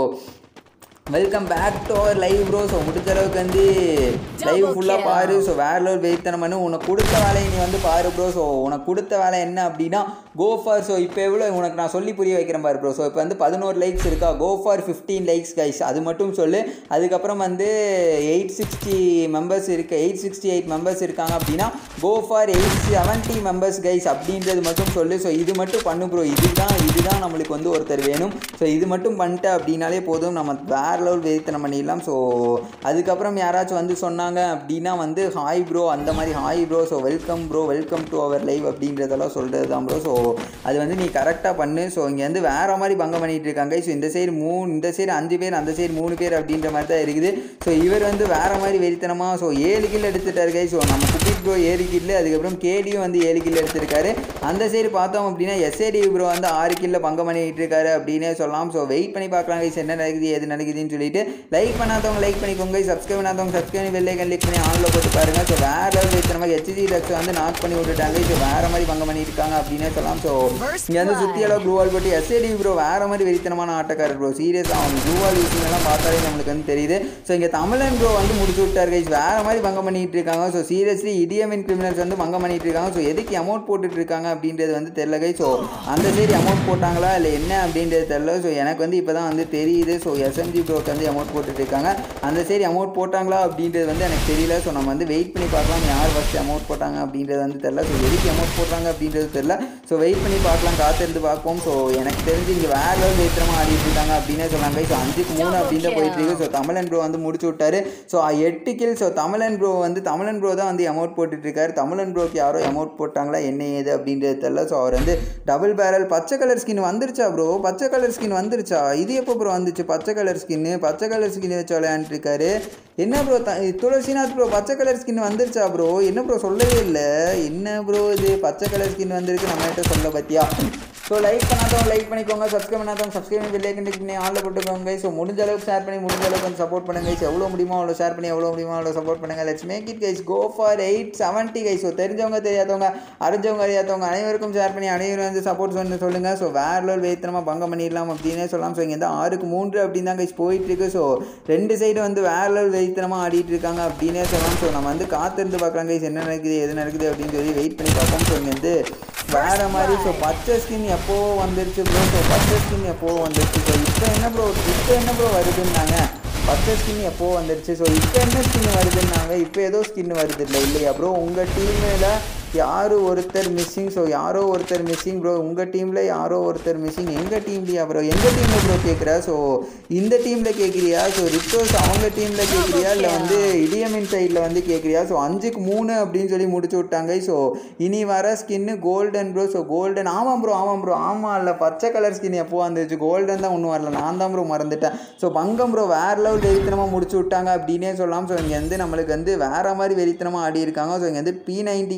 welcome back to our live bro so முடிஞ்ச அளவுக்கு வந்து லைவ் ஃபுல்லாக பாரு ஸோ வேற லெவல் வெயித்தனம் பண்ணு உனக்கு கொடுத்த வேலையை நீ வந்து பாரு ப்ரோ ஸோ உனக்கு கொடுத்த வேலை என்ன அப்படின்னா கோ ஃபார் ஸோ இப்போ எவ்வளோ உனக்கு நான் சொல்லி புரிய வைக்கிறேன் பாரு ப்ரோ ஸோ இப்போ வந்து பதினோரு லைக்ஸ் இருக்கா go for fifteen likes guys அது மட்டும் சொல்லு அதுக்கப்புறம் வந்து எயிட் சிக்ஸ்டி மெம்பர்ஸ் இருக்கு எயிட் சிக்ஸ்டி எயிட் மெம்பர்ஸ் இருக்காங்க அப்படின்னா go for eight seventy members guys அப்படின்றது மட்டும் சொல்லு ஸோ இது மட்டும் பண்ணு ப்ரோ இதுதான் இதுதான் நம்மளுக்கு வந்து ஒருத்தர் வேணும் ஸோ இது மட்டும் பண்ணிட்ட அப்படின்னாலே போதும் நம்ம வேற லெவல் வெறித்தனம் பண்ணிடலாம் ஸோ அதுக்கப்புறம் யாராச்சும் வந்து சொன்னாங்க அப்படின்னா வந்து ஹாய் ப்ரோ அந்த மாதிரி hi bro so welcome bro welcome to our live அப்படின்றதெல்லாம் சொல்கிறது தான் ப்ரோ ஸோ அது வந்து நீ கரெக்டாக பண்ணு ஸோ இங்கே வந்து வேற மாதிரி பங்கம் பண்ணிட்டு இருக்காங்க ஸோ இந்த சைடு மூணு இந்த சைடு அஞ்சு பேர் அந்த சைடு மூணு பேர் அப்படின்ற மாதிரி தான் இருக்குது ஸோ இவர் வந்து வேற மாதிரி வெறித்தனமாக ஸோ ஏழு கில் எடுத்துட்டாரு கை ஸோ நம்ம குட்டி ப்ரோ ஏழு கில்லு அதுக்கப்புறம் கேடியும் வந்து ஏழு கில் எடுத்திருக்காரு அந்த சைடு பார்த்தோம் அப்படின்னா எஸ்ஏடி ப்ரோ வந்து ஆறு கில்ல பங்கம் பண்ணிட்டு இருக்காரு அப்படின்னே சொல்லலாம் ஸோ வெயிட் பண்ணி பார்க்கலாம் கைஸ் என்ன நடக்குது எது நடக்குதுன்னு சொல்லிட்டு லைக் பண்ணாதவங்க லைக் பண்ணிக்கோங்க சப்ஸ்கிரைப் பண்ணாதவங்க சப்ஸ்கிரைப் பண்ணி வெள்ளைக்கன் கிளிக் பண்ணி ஆன்ல போட்டு பாருங்க ஸோ வேற லெவல் வைத்தனமாக ஹெச்டி டக்ஸ் வந்து நாக் பண்ணி விட்டுட்டாங்க ஸோ வேற மாதிரி பங்கம் பண்ணியிருக்காங்க அப்படின்னே சொல்லலாம் ஸோ இங்கே வந்து சுற்றி அளவு ப்ளூ வால் போட்டு எஸ்ஏடி ப்ரோ வேற மாதிரி வெறித்தனமான ஆட்டக்காரர் ப்ரோ சீரியஸ் அவன் ப்ளூ வால் யூஸிங் எல்லாம் பார்த்தாலே நம்மளுக்கு வந்து தெரியுது ஸோ இங்கே தமிழன் ப்ரோ வந்து முடிச்சு விட்டார் கைஸ் வேற மாதிரி பங்கம் பண்ணிட்டு இருக்காங்க ஸோ சீரியஸ்லி இடியமின் கிரிமினல்ஸ் வந்து பங்கம் பண்ணிட்டு இருக்காங்க ஸோ எதுக்கு அமௌண்ட் போட்டுட்டு இருக்காங்க அப்படின்றது வந்து தெரில கை ஸோ அந்த சைடு அமௌண்ட் போட்டாங்களா இல்லை என்ன அப்படின்றது தெரில ஸோ எனக்கு வந்து இப்போ தான் வந்து தெரியுது ஸோ எஸ்எம்ஜி ப்ரோக்கு வந்து அமௌண்ட் போட்டுட்டு இருக்காங்க அந்த சைடு அமௌண்ட் போட்டாங்களா அப்படின்றது வந்து எனக்கு தெரியல ஸோ நம்ம வந்து வெயிட் பண்ணி பார்க்கலாம் யார் ஃபஸ்ட்டு அமௌண்ட் போட்டாங்க அப்படின்றது வந்து தெரில ஸோ எதுக்கு அமௌண்ட் போட்டாங்க அப்படின்றது தெரில ஸோ வெயிட் பண்ணி பார்க்கலாம் காத்திருந்து பார்ப்போம் ஸோ எனக்கு தெரிஞ்சு இங்கே வேற லெவல் வைத்திரமாக ஆடிட்டு இருக்காங்க அப்படின்னே சொன்னாங்க ஸோ அஞ்சுக்கு மூணு அப்படின்னு தான் போயிட்டு இருக்கு ஸோ தமிழன் ப்ரோ வந்து முடிச்சு விட்டாரு ஸோ எட்டு கில் ஸோ தமிழன் ப்ரோ வந்து தமிழன் ப்ரோ தான் வந்து அமௌண்ட் போட்டுட்டு இருக்காரு தமிழன் ப்ரோக்கு யாரோ அமௌண்ட் போட்டாங்களா என்ன ஏது அப்படின்றது தெரில ஸோ அவர் வந்து டபுள் பேரல் பச்சை கலர் ஸ்கின் வந்துருச்சா ப்ரோ பச்சை கலர் ஸ்கின் வந்துருச்சா இது எப்போ ப்ரோ வந்துச்சு பச்சை கலர் ஸ்கின்னு பச்சை கலர் ஸ்கின் வச்சு விளையாண்டுட்டு இருக்காரு என்ன ப்ரோ த துளசிநாத் ப்ரோ பச்சை கலர் ஸ்கின் வந்துருச்சா ப்ரோ என்ன ப்ரோ சொல்லவே இல்லை என்ன ப்ரோ இது பச்சை கலர் ஸ்கின் வந்திருக்கு நம்ம கிட்ட சொல்ல பத்தியா ஸோ லைக் பண்ணாதவங்க லைக் பண்ணிக்கோங்க சப்ஸ்கிரைப் பண்ணாதவங்க சப்ஸ்கிரைப் பண்ணி பெல்லை கண்டிக் பண்ணி ஆளில் போட்டுக்கோங்க ஸோ முடிஞ்ச அளவுக்கு ஷேர் பண்ணி முடிஞ்ச அளவுக்கு வந்து சப்போர்ட் பண்ணுங்க கைஸ் எவ்வளோ முடியுமோ அவ்வளோ ஷேர் பண்ணி எவ்வளோ முடியுமோ அவ்வளோ சப்போர்ட் பண்ணுங்க let's make it guys go for eight seventy guys so தெரிஞ்சவங்க தெரியாதவங்க அறிஞ்சவங்க அறியாதவங்க அனைவருக்கும் ஷேர் பண்ணி அனைவரும் வந்து சப்போர்ட் பண்ணி சொல்லுங்கள் ஸோ வேற லெவல் வேத்தனமாக பங்கம் பண்ணிடலாம் அப்படின்னே சொல்லலாம் ஸோ இங்கே வந்து ஆறுக்கு மூன்று அப்படின்னு தான் கைஸ் போயிட்டு இருக்கு ஸோ ரெண்டு சைடு வந்து வேற லெவல் வெயித்தனமாக ஆடிட்டு இருக்காங்க அப்படின்னே சொல்லலாம் ஸோ நம்ம வந்து காத்திருந்து பார்க்கலாம் கைஸ் என்ன நடக்குது எது நடக்குது அப்படின்னு சொல்லி வெயிட் பண்ணி பார்ப்போம் ஸோ இங்கே வந்து வேற மாதிரி ஸோ பச்சை ஸ்கின் எப்போ வந்துருச்சு ப்ரோ ஸோ பச்சை ஸ்கின் எப்போ வந்துருச்சு ஸோ இப்போ என்ன ப்ரோ இப்போ என்ன ப்ரோ வருதுன்னாங்க பச்சை ஸ்கின் எப்போ வந்துருச்சு ஸோ இப்போ என்ன ஸ்கின் வருதுன்னாங்க இப்போ ஏதோ ஸ்கின் வருது இல்லை இல்லையா ப்ரோ உங்கள் டீமில் யார் ஒருத்தர் மிஸ்ஸிங் ஸோ யாரோ ஒருத்தர் மிஸ்ஸிங் ப்ரோ உங்கள் டீமில் யாரோ ஒருத்தர் மிஸ்ஸிங் எங்கள் டீம்லையா ப்ரோ எங்கள் டீமில் ப்ரோ கேட்குறா ஸோ இந்த டீமில் கேட்குறியா ஸோ ரித்தோஸ் அவங்க டீமில் கேட்குறியா இல்லை வந்து இடியமின் சைடில் வந்து கேட்குறியா ஸோ அஞ்சுக்கு மூணு அப்படின்னு சொல்லி முடிச்சு விட்டாங்க ஸோ இனி வர ஸ்கின்னு கோல்டன் ப்ரோ ஸோ கோல்டன் ஆமாம் ப்ரோ ஆமாம் ப்ரோ ஆமாம் இல்லை பச்சை கலர் ஸ்கின் எப்போ வந்துச்சு கோல்டன் தான் ஒன்றும் வரல நான் தான் ப்ரோ மறந்துட்டேன் ஸோ பங்கம் ப்ரோ வேற லெவல் வெறித்தனமாக முடிச்சு விட்டாங்க அப்படின்னே சொல்லலாம் ஸோ இங்கே வந்து நம்மளுக்கு வந்து வேற மாதிரி வெறித்தனமாக ஆடி இருக்காங்க ஸோ இங்கே வந்து பி நைன்ட்டிக்கெல்லாம் வந்து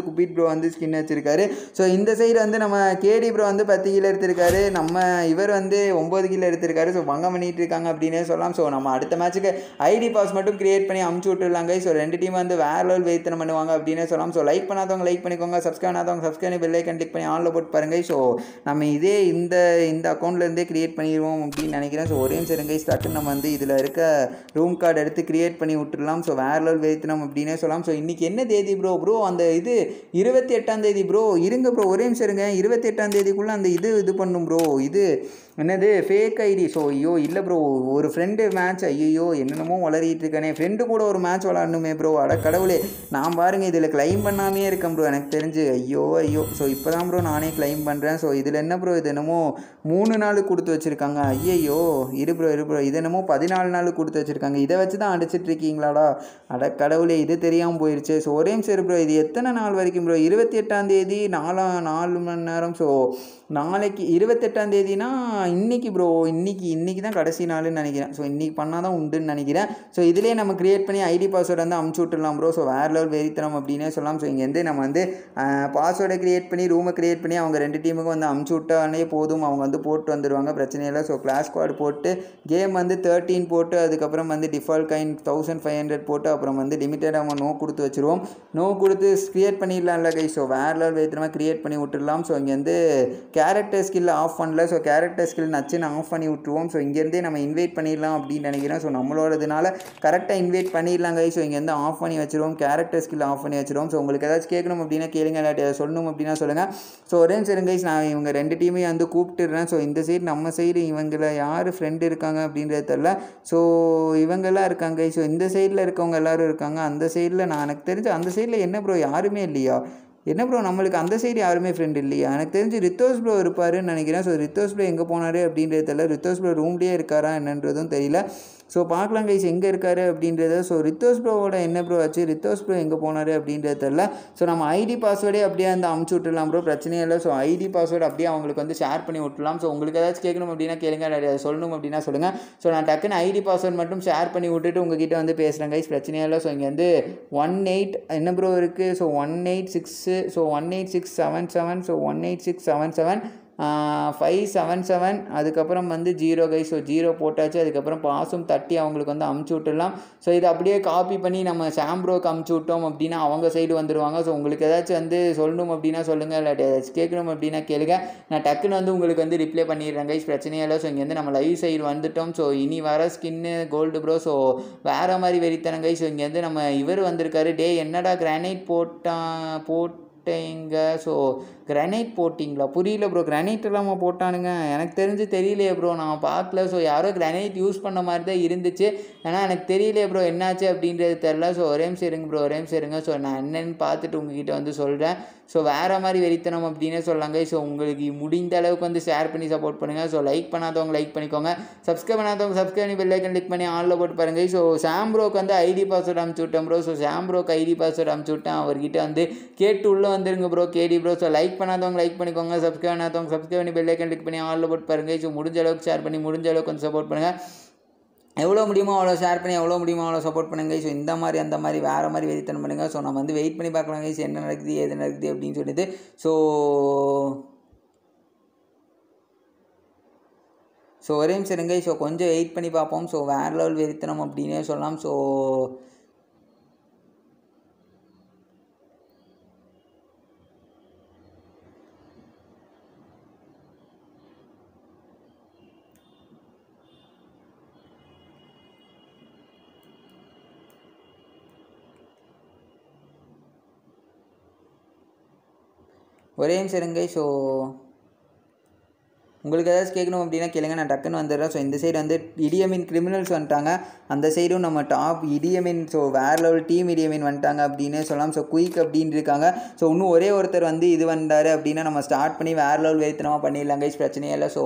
குபீட் ப்ரோ வந்து ஸ்கின் வச்சிருக்காரு ஸோ இந்த சைடு வந்து நம்ம கேடி ப்ரோ வந்து பத்து கீழே எடுத்திருக்காரு நம்ம இவர் வந்து ஒம்பது கீழே எடுத்திருக்காரு ஸோ பங்கம் பண்ணிட்டு இருக்காங்க அப்படின்னே சொல்லலாம் ஸோ நம்ம அடுத்த மேட்ச்சுக்கு ஐடி பாஸ் மட்டும் கிரியேட் பண்ணி அமுச்சு விட்டுருலாங்க ஸோ ரெண்டு டீம் வந்து வேற லெவல் வெயித்தனம் பண்ணுவாங்க அப்படின்னே சொல்லலாம் ஸோ லைக் பண்ணாதவங்க லைக் பண்ணிக்கோங்க சப்ஸ்கிரைப் பண்ணாதவங்க சப்ஸ்கிரைப் பெல் ஐக்கன் கிளிக் பண்ணி ஆனில் போட்டு பாருங்க ஸோ நம்ம இதே இந்த இந்த அக்கௌண்ட்லேருந்தே கிரியேட் பண்ணிடுவோம் அப்படின்னு நினைக்கிறேன் ஸோ ஒரே நிமிஷம் இருங்க ஸ்டார்ட் நம்ம வந்து இதில் இருக்க ரூம் கார்டு எடுத்து கிரியேட் பண்ணி விட்டுடலாம் ஸோ வேற லெவல் வெயித்தனம் அப்படின்னே சொல்லலாம் ஸோ இன்றைக்கி என்ன தேதி ப்ரோ ப்ரோ அந்த இது இருபத்தி எட்டாம் தேதி ப்ரோ இருங்க ப்ரோ ஒரே நிமிஷம் இருங்க இருபத்தி எட்டாம் தேதிக்குள்ளே அந்த இது இது பண்ணும் ப்ரோ இது என்னது ஃபேக் ஐடி ஸோ ஐயோ இல்லை ப்ரோ ஒரு ஃப்ரெண்டு மேட்ச் ஐயோ என்னென்னமோ வளரிட்டு இருக்கானே ஃப்ரெண்டு கூட ஒரு மேட்ச் விளாடணுமே ப்ரோ அட கடவுளே நான் பாருங்க இதில் கிளைம் பண்ணாமே இருக்கேன் ப்ரோ எனக்கு தெரிஞ்சு ஐயோ ஐயோ ஸோ இப்போ தான் ப்ரோ நானே கிளைம் பண்ணுறேன் ஸோ இதில் என்ன ப்ரோ இது என்னமோ மூணு நாள் கொடுத்து வச்சுருக்காங்க ஐயையோ இரு ப்ரோ இரு ப்ரோ இது என்னமோ பதினாலு நாள் கொடுத்து வச்சுருக்காங்க இதை வச்சு தான் அடிச்சிட்டு இருக்கீங்களாடா அட கடவுளே இது தெரியாமல் போயிடுச்சு ஸோ ஒரே நிமிஷம் ப்ரோ இது எத்தனை நாள் வரைக்கும் ப்ரோ இருபத்தி எட்டாம் தேதி நாலா நாலு மணி நேரம் ஸோ நாளைக்கு இருபத்தெட்டாம் தேதினா இன்னைக்கு ப்ரோ இன்னைக்கு இன்னைக்கு தான் கடைசி நாள்னு நினைக்கிறேன் ஸோ இன்னைக்கு பண்ணால் தான் உண்டுன்னு நினைக்கிறேன் ஸோ இதிலே நம்ம கிரியேட் பண்ணி ஐடி பாஸ்வேர்டு வந்து அமுச்சு விட்டுலாம் ப்ரோ ஸோ வேறு லெவல் வெறித்தனம் அப்படின்னே சொல்லலாம் ஸோ இங்கேருந்து நம்ம வந்து பாஸ்வேர்டை கிரியேட் பண்ணி ரூமை கிரியேட் பண்ணி அவங்க ரெண்டு டீமுக்கும் வந்து அமுச்சு விட்டாலே போதும் அவங்க வந்து போட்டு வந்துடுவாங்க பிரச்சனை இல்லை ஸோ கிளாஸ் ஸ்குவாட் போட்டு கேம் வந்து தேர்ட்டீன் போட்டு அதுக்கப்புறம் வந்து default coin thousand five hundred போட்டு அப்புறம் வந்து லிமிட்டட் அவங்க நோ கொடுத்து வச்சுருவோம் நோ கொடுத்து கிரியேட் பண்ணிடலாம்ல கை ஸோ வேறு லெவல் வெறித்தனமாக கிரியேட் பண்ணி விட்டுடலாம் ஸோ இங்கேருந்து கேரக்டர் ஸ்கில் ஆஃப் பண்ணல ஸோ கேரக்டர் ஸ்கில் நச்சுன்னு ஆஃப் பண்ணி விட்ருவோம் ஸோ இங்கேருந்தே நம்ம இன்வைட் பண்ணிடலாம் அப்படின்னு நினைக்கிறேன் ஸோ நம்மளோடதுனால கரெக்டாக இன்வைட் பண்ணிடலாம் கை ஸோ இங்கேருந்து ஆஃப் பண்ணி வச்சிருவோம் கேரக்டர் ஸ்கில் ஆஃப் பண்ணி வச்சிருவோம் ஸோ உங்களுக்கு ஏதாச்சும் கேட்கணும் அப்படின்னா கேளுங்க இல்லாட்டி ஏதாவது சொல்லணும் அப்படின்னா சொல்லுங்கள் ஸோ ஒரே நிமிஷம் கைஸ் நான் இவங்க ரெண்டு டீமையும் வந்து கூப்பிட்டுடுறேன் ஸோ இந்த சைடு நம்ம சைடு இவங்கள யார் ஃப்ரெண்டு இருக்காங்க அப்படின்றது தெரில ஸோ இவங்கெல்லாம் இருக்காங்க ஸோ இந்த சைடில் இருக்கவங்க எல்லாரும் இருக்காங்க அந்த சைடில் நான் எனக்கு தெரிஞ்சு அந்த சைடில் என்ன ப்ரோ யாருமே இல்லையா என்ன ப்ரோ நம்மளுக்கு அந்த சைடு யாருமே ஃப்ரெண்ட் இல்லையா எனக்கு தெரிஞ்சு ரித்தோஸ் ப்ரோ இருப்பாருன்னு நினைக்கிறேன் ஸோ ரித்தோஸ் ப்ரோ எங்கே போனார் அப்படின்றது தெரியல ரித்தோஸ் ப்ரோ ரூம்லேயே இருக்காரா என்னன்றதும் தெரியல ஸோ பார்க்கலாம் கைஸ் எங்கே இருக்காரு அப்படின்றத ஸோ ரித்தோஸ் ப்ரோவோட என்ன ப்ரோ ஆச்சு ரித்தோஸ் ப்ரோ எங்கே போனார் அப்படின்றது தெரில ஸோ நம்ம ஐடி பாஸ்வேர்டே அப்படியே அந்த அமுச்சு விட்டுலாம் ப்ரோ பிரச்சனையே இல்லை ஸோ ஐடி பாஸ்வேர்டு அப்படியே அவங்களுக்கு வந்து ஷேர் பண்ணி விட்டுலாம் ஸோ உங்களுக்கு ஏதாச்சும் கேட்கணும் அப்படின்னா கேளுங்க இல்லாட்டி அதை சொல்லணும் அப்படின்னா சொல்லுங்கள் ஸோ நான் டக்குன்னு ஐடி பாஸ்வேர்டு மட்டும் ஷேர் பண்ணி விட்டுட்டு உங்ககிட்ட வந்து பேசுகிறேன் கைஸ் பிரச்சனையே இல்லை ஸோ இங்கே வந்து ஒன் எயிட் என்ன ப்ரோ இருக்குது so one eight six so one eight six seven seven so one eight six seven seven five seven seven அதுக்கப்புறம் வந்து ஜீரோ கை ஸோ ஜீரோ போட்டாச்சு அதுக்கப்புறம் பாஸும் தட்டி அவங்களுக்கு வந்து அமுச்சு விட்டுடலாம் ஸோ இதை அப்படியே காப்பி பண்ணி நம்ம சாம்ப்ரோக்கு அமுச்சு விட்டோம் அப்படின்னா அவங்க சைடு வந்துடுவாங்க ஸோ உங்களுக்கு ஏதாச்சும் வந்து சொல்லணும் அப்படின்னா சொல்லுங்கள் இல்லாட்டி ஏதாச்சும் கேட்கணும் அப்படின்னா கேளுங்க நான் டக்குன்னு வந்து உங்களுக்கு வந்து ரிப்ளை பண்ணிடுறேன் கைஸ் பிரச்சனையே இல்லை ஸோ இங்கேருந்து நம்ம லைவ் சைடு வந்துட்டோம் ஸோ இனி வர ஸ்கின்னு கோல்டு ப்ரோ ஸோ வேறு மாதிரி வெறித்தனம் கை ஸோ இங்கேருந்து நம்ம இவர் வந்திருக்காரு டே என்னடா கிரானைட் போட்டான் போட் போட்டீங்க ஸோ கிரானைட் போட்டிங்களா புரியல ப்ரோ கிரானைட் இல்லாமல் போட்டானுங்க எனக்கு தெரிஞ்சு தெரியலையே ப்ரோ நான் பார்க்கல ஸோ யாரோ கிரானைட் யூஸ் பண்ண மாதிரி தான் இருந்துச்சு ஏன்னா எனக்கு தெரியலையே ப்ரோ என்னாச்சு அப்படின்றது தெரில ஸோ ஒரே நிமிஷம் இருங்க ப்ரோ ஒரே நிமிஷம் இருங்க ஸோ நான் என்னென்னு பார்த்துட்டு உங்ககிட்ட வந்து சொல்கிறேன் ஸோ வேறு மாதிரி வெறித்தனம் அப்படின்னே சொல்லாங்க ஸோ உங்களுக்கு முடிந்த அளவுக்கு வந்து ஷேர் பண்ணி சப்போர்ட் பண்ணுங்கள் ஸோ லைக் பண்ணாதவங்க லைக் பண்ணிக்கோங்க சப்ஸ்கிரைப் பண்ணாதவங்க சப்ஸ்கிரைப் பண்ணி பெல்லைக்கன் கிளிக் பண்ணி ஆனில் போட்டு பாருங்கள் ஸோ சாம்ப்ரோக்கு வந்து ஐடி பாஸ்வேர்டு அமுச்சு விட்டேன் ப்ரோ ஸோ சாம்ப்ரோக்கு ஐடி பாஸ்வேர்டு அமுச்சு விட்டேன் அவர்கிட்ட வந்து கேட்டு உள்ளே வந்துருங்க bro KD bro so like பண்ணாதவங்க லைக் பண்ணிக்கோங்க சப்ஸ்கிரைப் பண்ணாதவங்க சப்ஸ்கிரைப் பண்ணி பெல்லைக்கன் கிளிக் பண்ணி ஆனில் போட்டு பாருங்கள் ஸோ முடிஞ்ச அளவுக்கு ஷேர் பண்ணி முடிஞ்ச அளவுக்கு வந்து சப்போர்ட் பண்ணுங்கள் எவ்வளோ முடியுமோ அவ்வளோ ஷேர் பண்ணி எவ்வளோ முடியுமோ அவ்வளோ சப்போர்ட் பண்ணுங்க ஸோ இந்த மாதிரி அந்த மாதிரி வேறு மாதிரி வெறித்தனம் பண்ணுங்கள் ஸோ நம்ம வந்து வெயிட் பண்ணி பார்க்கலாம் கைஸ் என்ன நடக்குது எது நடக்குது அப்படின்னு சொல்லிட்டு ஸோ ஸோ ஒரே நிமிஷம் இருங்க ஸோ கொஞ்சம் வெயிட் பண்ணி பார்ப்போம் ஸோ வேறு லெவல் வெறித்தனம் அப்படின்னே சொல்லலாம் ஸோ ஒரே நிமிஷம் இருங்க ஸோ உங்களுக்கு ஏதாச்சும் கேட்கணும் அப்படின்னா கேளுங்க நான் டக்குன்னு வந்துடுறேன் ஸோ இந்த சைடு வந்து இடியமின் கிரிமினல்ஸ் வந்துட்டாங்க அந்த சைடும் நம்ம டாப் இடியமின் ஸோ வேறு லெவல் டீம் இடியமின் வந்துட்டாங்க அப்படின்னு சொல்லலாம் ஸோ குயிக் அப்படின்னு இருக்காங்க ஸோ இன்னும் ஒரே ஒருத்தர் வந்து இது வந்தார் அப்படின்னா நம்ம ஸ்டார்ட் பண்ணி வேறு லெவல் வெறித்தனமாக பண்ணிடலாம் கைஸ் பிரச்சனையே இல்லை ஸோ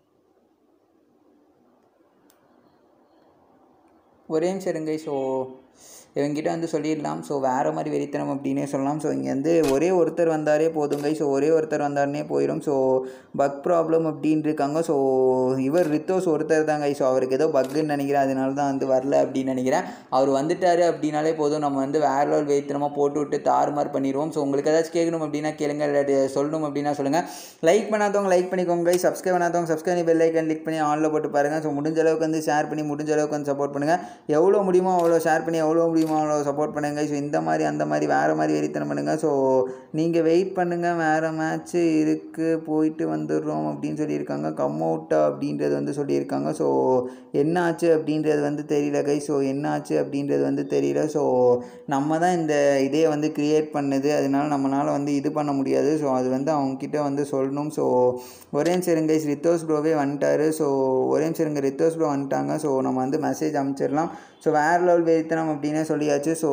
ஒரே நிமிஷம் இருங்க ஸோ இவங்ககிட்ட வந்து சொல்லிடலாம் ஸோ வேறு மாதிரி வெறித்தனம் அப்படின்னே சொல்லலாம் ஸோ இங்கே வந்து ஒரே ஒருத்தர் வந்தாரே போதுங்க ஸோ ஒரே ஒருத்தர் வந்தாருனே போயிடும் ஸோ பக் ப்ராப்ளம் அப்படின்னு இருக்காங்க ஸோ இவர் ரித்தோஸ் ஒருத்தர் தாங்க ஸோ அவருக்கு ஏதோ பக்குன்னு நினைக்கிறேன் அதனால தான் வந்து வரல அப்படின்னு நினைக்கிறேன் அவர் வந்துட்டாரு அப்படின்னாலே போதும் நம்ம வந்து வேற லெவல் வெறித்தனமாக போட்டு விட்டு தாறுமாறு பண்ணிடுவோம் ஸோ உங்களுக்கு ஏதாச்சும் கேட்கணும் அப்படின்னா கேளுங்க இல்லாட்டி சொல்லணும் அப்படின்னா சொல்லுங்கள் லைக் பண்ணாதவங்க லைக் பண்ணிக்கோங்க சப்ஸ்கிரைப் பண்ணாதவங்க சப்ஸ்கிரைப் பெல் ஐக்கன் கிளிக் பண்ணி ஆனில் போட்டு பாருங்கள் ஸோ முடிஞ்ச அளவுக்கு வந்து ஷேர் பண்ணி முடிஞ்ச அளவுக்கு வந்து சப்போர்ட் பண்ணுங்கள் எவ்வளோ முடியுமோ அவ்வளோ ஷேர் பண்ணி எவ்வளோ முடியுமோ அவ்வளோ சப்போர்ட் பண்ணுங்கள் ஸோ இந்த மாதிரி அந்த மாதிரி வேறு மாதிரி வெறித்தனம் பண்ணுங்கள் ஸோ நீங்கள் வெயிட் பண்ணுங்கள் வேறு மேட்ச்சு இருக்குது போயிட்டு வந்துடுறோம் அப்படின்னு சொல்லியிருக்காங்க கம் அவுட்டா அப்படின்றது வந்து சொல்லியிருக்காங்க ஸோ என்ன ஆச்சு அப்படின்றது வந்து தெரியல கை ஸோ என்ன ஆச்சு அப்படின்றது வந்து தெரியல ஸோ நம்ம தான் இந்த இதே வந்து க்ரியேட் பண்ணுது அதனால நம்மளால் வந்து இது பண்ண முடியாது ஸோ அது வந்து அவங்கக்கிட்ட வந்து சொல்லணும் ஸோ ஒரே சரிங்க ரித்தோஸ் ப்ரோவே வந்துட்டாரு ஸோ ஒரே சரிங்க ரித்தோஸ் ப்ரோ வந்துட்டாங்க ஸோ நம்ம வந்து மெசேஜ் அனுப்பிச்சிடலாம் ஸோ வேறு லெவல் வெறித்தனம் அப்படின்னே சொல்லியாச்சு ஸோ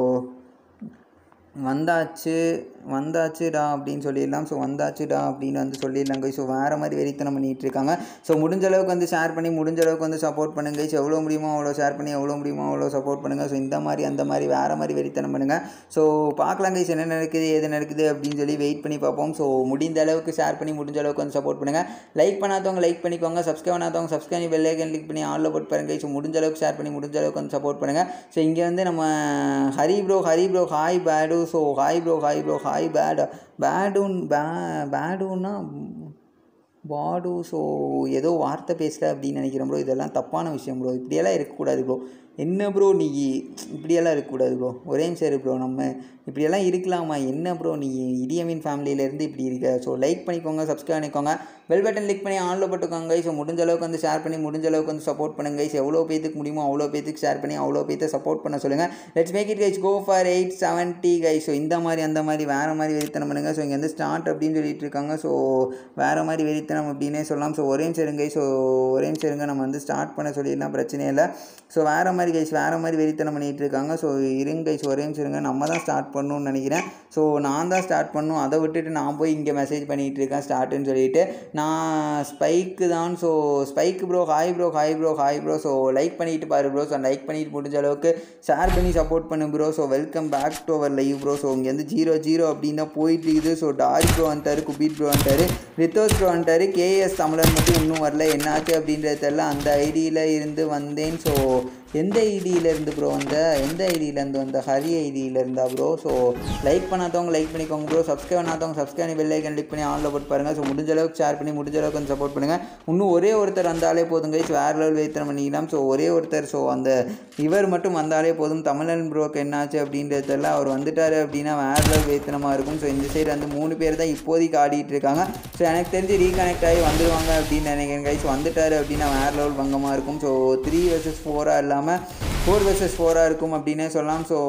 வந்தாச்சு வந்தாச்சுடா அப்படின்னு சொல்லிடலாம் ஸோ வந்தாச்சுடா அப்படின்னு வந்து சொல்லிடலாம் ஸோ வேறு மாதிரி வெறித்தனம் பண்ணிகிட்டு இருக்காங்க ஸோ முடிஞ்ச அளவுக்கு வந்து ஷேர் பண்ணி முடிஞ்ச அளவுக்கு வந்து சப்போர்ட் பண்ணுங்க ஸோ எவ்வளோ முடியுமோ அவ்வளோ ஷேர் பண்ணி எவ்வளோ முடியுமோ அவ்வளோ சப்போர்ட் பண்ணுங்கள் ஸோ இந்த மாதிரி அந்த மாதிரி வேறு மாதிரி வெறித்தனம் பண்ணுங்கள் ஸோ பார்க்கலாம் கைஸ் என்ன நடக்குது எது நடக்குது அப்படின்னு சொல்லி வெயிட் பண்ணி பார்ப்போம் ஸோ முடிந்த அளவுக்கு ஷேர் பண்ணி முடிஞ்ச அளவுக்கு வந்து சப்போர்ட் பண்ணுங்கள் லைக் பண்ணாதவங்க லைக் பண்ணிக்கோங்க சப்ஸ்கிரைப் பண்ணாதவங்க சப்ஸ்கிரைப் பெல் ஐக்கன் கிளிக் பண்ணி ஆலில் போட்டு பாருங்க ஸோ முடிஞ்ச அளவுக்கு ஷேர் பண்ணி முடிஞ்ச அளவுக்கு வந்து சப்போர்ட் பண்ணுங்கள் ஸோ இங்கே வந்து நம்ம Hari bro Hari bro hi பேடு so hi bro hi bro hi பேட் பேடுன் பே பேடுன்னா பாடு ஸோ ஏதோ வார்த்தை பேசல அப்படின்னு நினைக்கிறேன் ப்ரோ இதெல்லாம் தப்பான விஷயம் ப்ரோ இப்படியெல்லாம் இருக்கக்கூடாது ப்ரோ என்ன ப்ரோ நீ இப்படியெல்லாம் இருக்கக்கூடாது ப்ரோ ஒரே சரி ப்ரோ நம்ம இப்படியெல்லாம் இருக்கலாமா என்ன ப்ரோ நீ இடியமின் ஃபேமிலியிலேருந்து இப்படி இருக்க ஸோ லைக் பண்ணிக்கோங்க சப்ஸ்கிரைப் பண்ணிக்கோங்க பெல் பட்டன் கிளிக் பண்ணி ஆனில் போட்டுக்கோங்க ஸோ முடிஞ்ச அளவுக்கு வந்து ஷேர் பண்ணி முடிஞ்ச அளவுக்கு வந்து சப்போர்ட் பண்ணுங்க கைஸ் எவ்வளோ பேத்துக்கு முடியுமோ அவ்வளோ பேத்துக்கு ஷேர் பண்ணி அவ்வளோ பேத்தை சப்போர்ட் பண்ண சொல்லுங்கள் let's make it guys go for eight seventy guys so இந்த மாதிரி அந்த மாதிரி வேறு மாதிரி வெறித்தனம் பண்ணுங்கள் ஸோ இங்கே வந்து ஸ்டார்ட் அப்படின்னு சொல்லிட்டு இருக்காங்க ஸோ வேறு மாதிரி வெறித்தனம் அப்படின்னே சொல்லலாம் ஸோ ஒரே சரிங்க ஸோ ஒரே சரிங்க நம்ம வந்து ஸ்டார்ட் பண்ண சொல்லிடலாம் பிரச்சனை இல்லை ஸோ வேறு மாதிரி கைஸ் வேறு மாதிரி வெறித்தனம் பண்ணிகிட்டு இருக்காங்க ஸோ இருங்க கைஸ் ஒரே சரிங்க நம்ம தான் ஸ்டார்ட் பண்ணணும்னு நினைக்கிறேன் ஸோ நான் தான் ஸ்டார்ட் பண்ணும் அதை விட்டுட்டு நான் போய் இங்கே மெசேஜ் பண்ணிகிட்டு இருக்கேன் ஸ்டார்ட்டுன்னு சொல்லிட்டு நான் ஸ்பைக்கு தான் ஸோ ஸ்பைக்கு bro hi bro hi bro hi bro so like பண்ணிட்டு பாரு ப்ரோ ஸோ லைக் பண்ணிட்டு முடிஞ்ச அளவுக்கு ஷேர் பண்ணி சப்போர்ட் பண்ணு bro so welcome back to our live bro so இங்கே வந்து ஜீரோ ஜீரோ அப்படின்னு தான் போயிட்டு இருக்குது ஸோ டாரி ப்ரோ வந்துட்டாரு குபீட் ப்ரோ வந்துட்டாரு ரித்தோஸ் ப்ரோ வந்துட்டாரு கேஎஸ் தமிழன் மட்டும் இன்னும் வரல என்னாச்சு அப்படின்றது தெரியல அந்த ஐடியில் இருந்து வந்தேன் ஸோ எந்த ஐடியில் இருந்து ப்ரோ வந்த எந்த ஐடியிலேருந்து வந்த ஹரி ஐடியில் இருந்தா ப்ரோ ஸோ லைக் பண்ணாதவங்க லைக் பண்ணிக்கோங்க ப்ரோ சப்ஸ்கிரைப் பண்ணாதவங்க சப்ஸ்கிரைப் பண்ணி பெல் ஐக்கன் கிளிக் பண்ணி ஆனில் போட்டு பாருங்கள் ஸோ முடிஞ்ச அளவுக்கு ஷேர் பண்ணி முடிஞ்ச அளவுக்கு கொஞ்சம் சப்போர்ட் பண்ணுங்கள் இன்னும் ஒரே ஒருத்தர் வந்தாலே போதும் கைஸ் வேறு லெவல் வைத்திரம் பண்ணிக்கலாம் ஸோ ஒரே ஒருத்தர் ஸோ அந்த இவர் மட்டும் வந்தாலே போதும் தமிழன் ப்ரோக்கு என்னாச்சு அப்படின்றது தெரியல அவர் வந்துட்டார் அப்படின்னா வேறு லெவல் வைத்தனமாக இருக்கும் ஸோ இந்த சைடு வந்து மூணு பேர் தான் இப்போதைக்கு ஆடிட்டு இருக்காங்க ஸோ எனக்கு தெரிஞ்சு ரீகனெக்ட் ஆகி வந்துடுவாங்க அப்படின்னு நினைக்கிறேன் கைஸ் வந்துட்டார் அப்படின்னா வேறு லெவல் பங்கமாக இருக்கும் ஸோ த்ரீ வர்சஸ் ஃபோராக இல்லாமல் ஃபோர் வர்சஸ் ஃபோராக இருக்கும் அப்படின்னே சொல்லலாம் ஸோ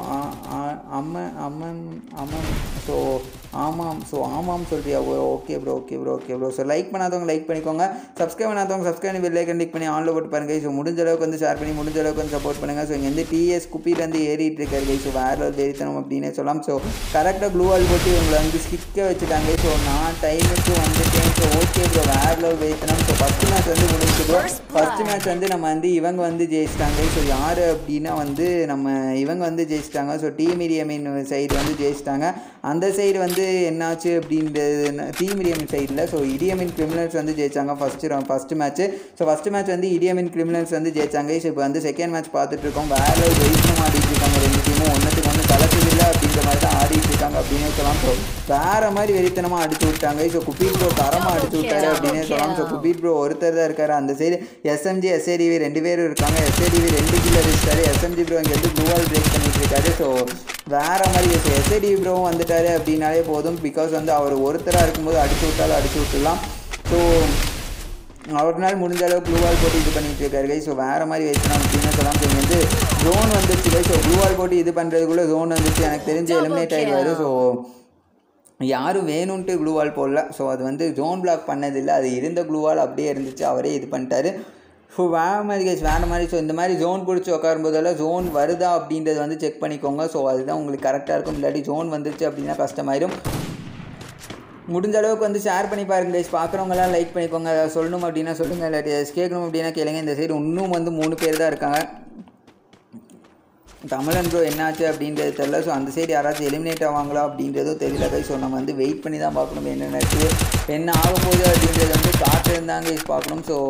அம்மன் அம்மன் அம்மன் ஸோ ஆமாம் ஸோ ஆமாம் சொல்றியா oh okay bro okay bro okay bro so like பண்ணாதவங்க லைக் பண்ணிக்கோங்க சப்ஸ்கிரைப் பண்ணாதவங்க சப்ஸ்கிரைப் பண்ணி பெல் கிளிக் பண்ணி ஆன்ல போட்டு பாருங்க ஸோ முடிஞ்ச அளவுக்கு வந்து ஷேர் பண்ணி முடிஞ்ச அளவுக்கு வந்து சப்போர்ட் பண்ணுங்கள் ஸோ இங்கே வந்து டிஎஸ் குப்பிலேருந்து ஏறிட்டு இருக்காரு ஸோ வேறு ஒரு வெறித்தனம் அப்படின்னே சொல்லலாம் ஸோ கரெக்டாக க்ளூ வால் போட்டு இவங்களை வந்து ஸ்டிக்க வச்சுட்டாங்க ஸோ நான் டைமுக்கு வந்துட்டேன் ஸோ ஓகே ப்ரோ வேறு லெவல் வெறித்தனம் ஸோ ஃபஸ்ட் மேட்ச் வந்து முடிஞ்சு ப்ரோ ஃபஸ்ட் மேட்ச் வந்து நம்ம வந்து இவங்க வந்து ஜெயிச்சிட்டாங்க ஸோ யார் அப்படின்னா வந்து நம்ம இவங்க வந்து ஜெயிச்சிட்டாங்க ஸோ டீம் இடியமின் சைடு வந்து ஜெயிச்சிட்டாங்க அந்த சைடு வந்து என்னாச்சு அப்படின்றது டீம் இடியமின் சைடில் ஸோ இடியமின் கிரிமினல்ஸ் வந்து ஜெயிச்சாங்க first first match so first match வந்து இடியமின் கிரிமினல்ஸ் வந்து ஜெயிச்சாங்க ஸோ இப்போ வந்து செகண்ட் மேட்ச் பார்த்துட்டு இருக்கோம் வேற ஒரு வெயிட்டும் ஆடிட்டு இருக்காங்க ரெண்டு டீமும் ஒன்றுத்துக்கு ஒன்று கலக்குதில்லை அப்படின்ற மாதிரி தான் ஆடிட்டு இருக்காங்க அப்படின்னு சொல்லலாம் ஸோ வேற மாதிரி வெறித்தனமாக அடிச்சு விட்டாங்க ஸோ குபீர் ப்ரோ தரமாக அடிச்சு விட்டாரு அப்படின்னு சொல்லலாம் ஸோ குபீர் ப்ரோ ஒருத்தர் தான் இருக்காரு அந்த சைடு எஸ்எம்ஜி எஸ்ஏடிவி ரெண்டு பேரும் இருக்காங்க எஸ்ஏடிவி ரெண்டு கிலர் இருக்காரு எஸ்எம்ஜி ப்ரோ இங்கே வந்து ப்ளூவால் பிரேக் பண்ணிட்டு இருக்காரு ஸோ வேற மாதிரி எஸ்ஏடிவி ப்ரோவும் வந்துட்டாரு அப்படின்னாலே போதும் பிகாஸ் வந்து அவர் ஒருத்தராக இருக்கும்போது அடிச்சு விட்டாலும் அடிச்சு விட்டுலாம் ஸோ அவர்னால முடிஞ்ச அளவுக்கு ப்ளூவால் போட்டு இது பண்ணிட்டு இருக்காரு கை ஸோ வேறு மாதிரி வைக்கணும் அப்படின்னு சொல்லலாம் ஸோ வந்து ஜோன் வந்துருச்சு கை ஸோ ப்ளூவால் போட்டு இது பண்ணுறதுக்குள்ளே ஜோன் வந்துச்சு எனக்கு தெரிஞ்சு எலிமினேட் ஆகிடுவார் ஸோ யாரும் வேணும்ன்ட்டு க்ளூவால் போடல ஸோ அது வந்து ஜோன் பிளாக் பண்ணதில்லை அது இருந்த க்ளூவால் அப்படியே இருந்துச்சு அவரே இது பண்ணிட்டாரு ஸோ வேறு மாதிரி கேஸ் வேறு மாதிரி ஸோ இந்த மாதிரி ஜோன் பிடிச்சி உட்காரும்போதெல்லாம் ஜோன் வருதா அப்படின்றத வந்து செக் பண்ணிக்கோங்க ஸோ அதுதான் உங்களுக்கு கரெக்டாக இருக்கும் இல்லாட்டி ஜோன் வந்துருச்சு அப்படின்னா கஷ்டமாயிடும் முடிஞ்ச அளவுக்கு வந்து ஷேர் பண்ணி பாருங்க கைஸ் பார்க்குறவங்களாம் லைக் பண்ணிக்கோங்க அதாவது சொல்லணும் அப்படின்னா சொல்லுங்கள் இல்லாட்டி கேட்கணும் அப்படின்னா கேளுங்க இந்த சைடு இன்னும் வந்து மூணு பேர் தான் இருக்காங்க தமிழன் ப்ரோ என்னாச்சு அப்படின்றது தெரில ஸோ அந்த சைடு யாராச்சும் எலிமினேட் ஆவாங்களா அப்படின்றதும் தெரியல கை ஸோ நம்ம வந்து வெயிட் பண்ணி தான் பார்க்கணும் என்ன நடக்குது என்ன ஆக போகுது அப்படின்றது வந்து காட்டு இருந்தாங்க பார்க்கணும் ஸோ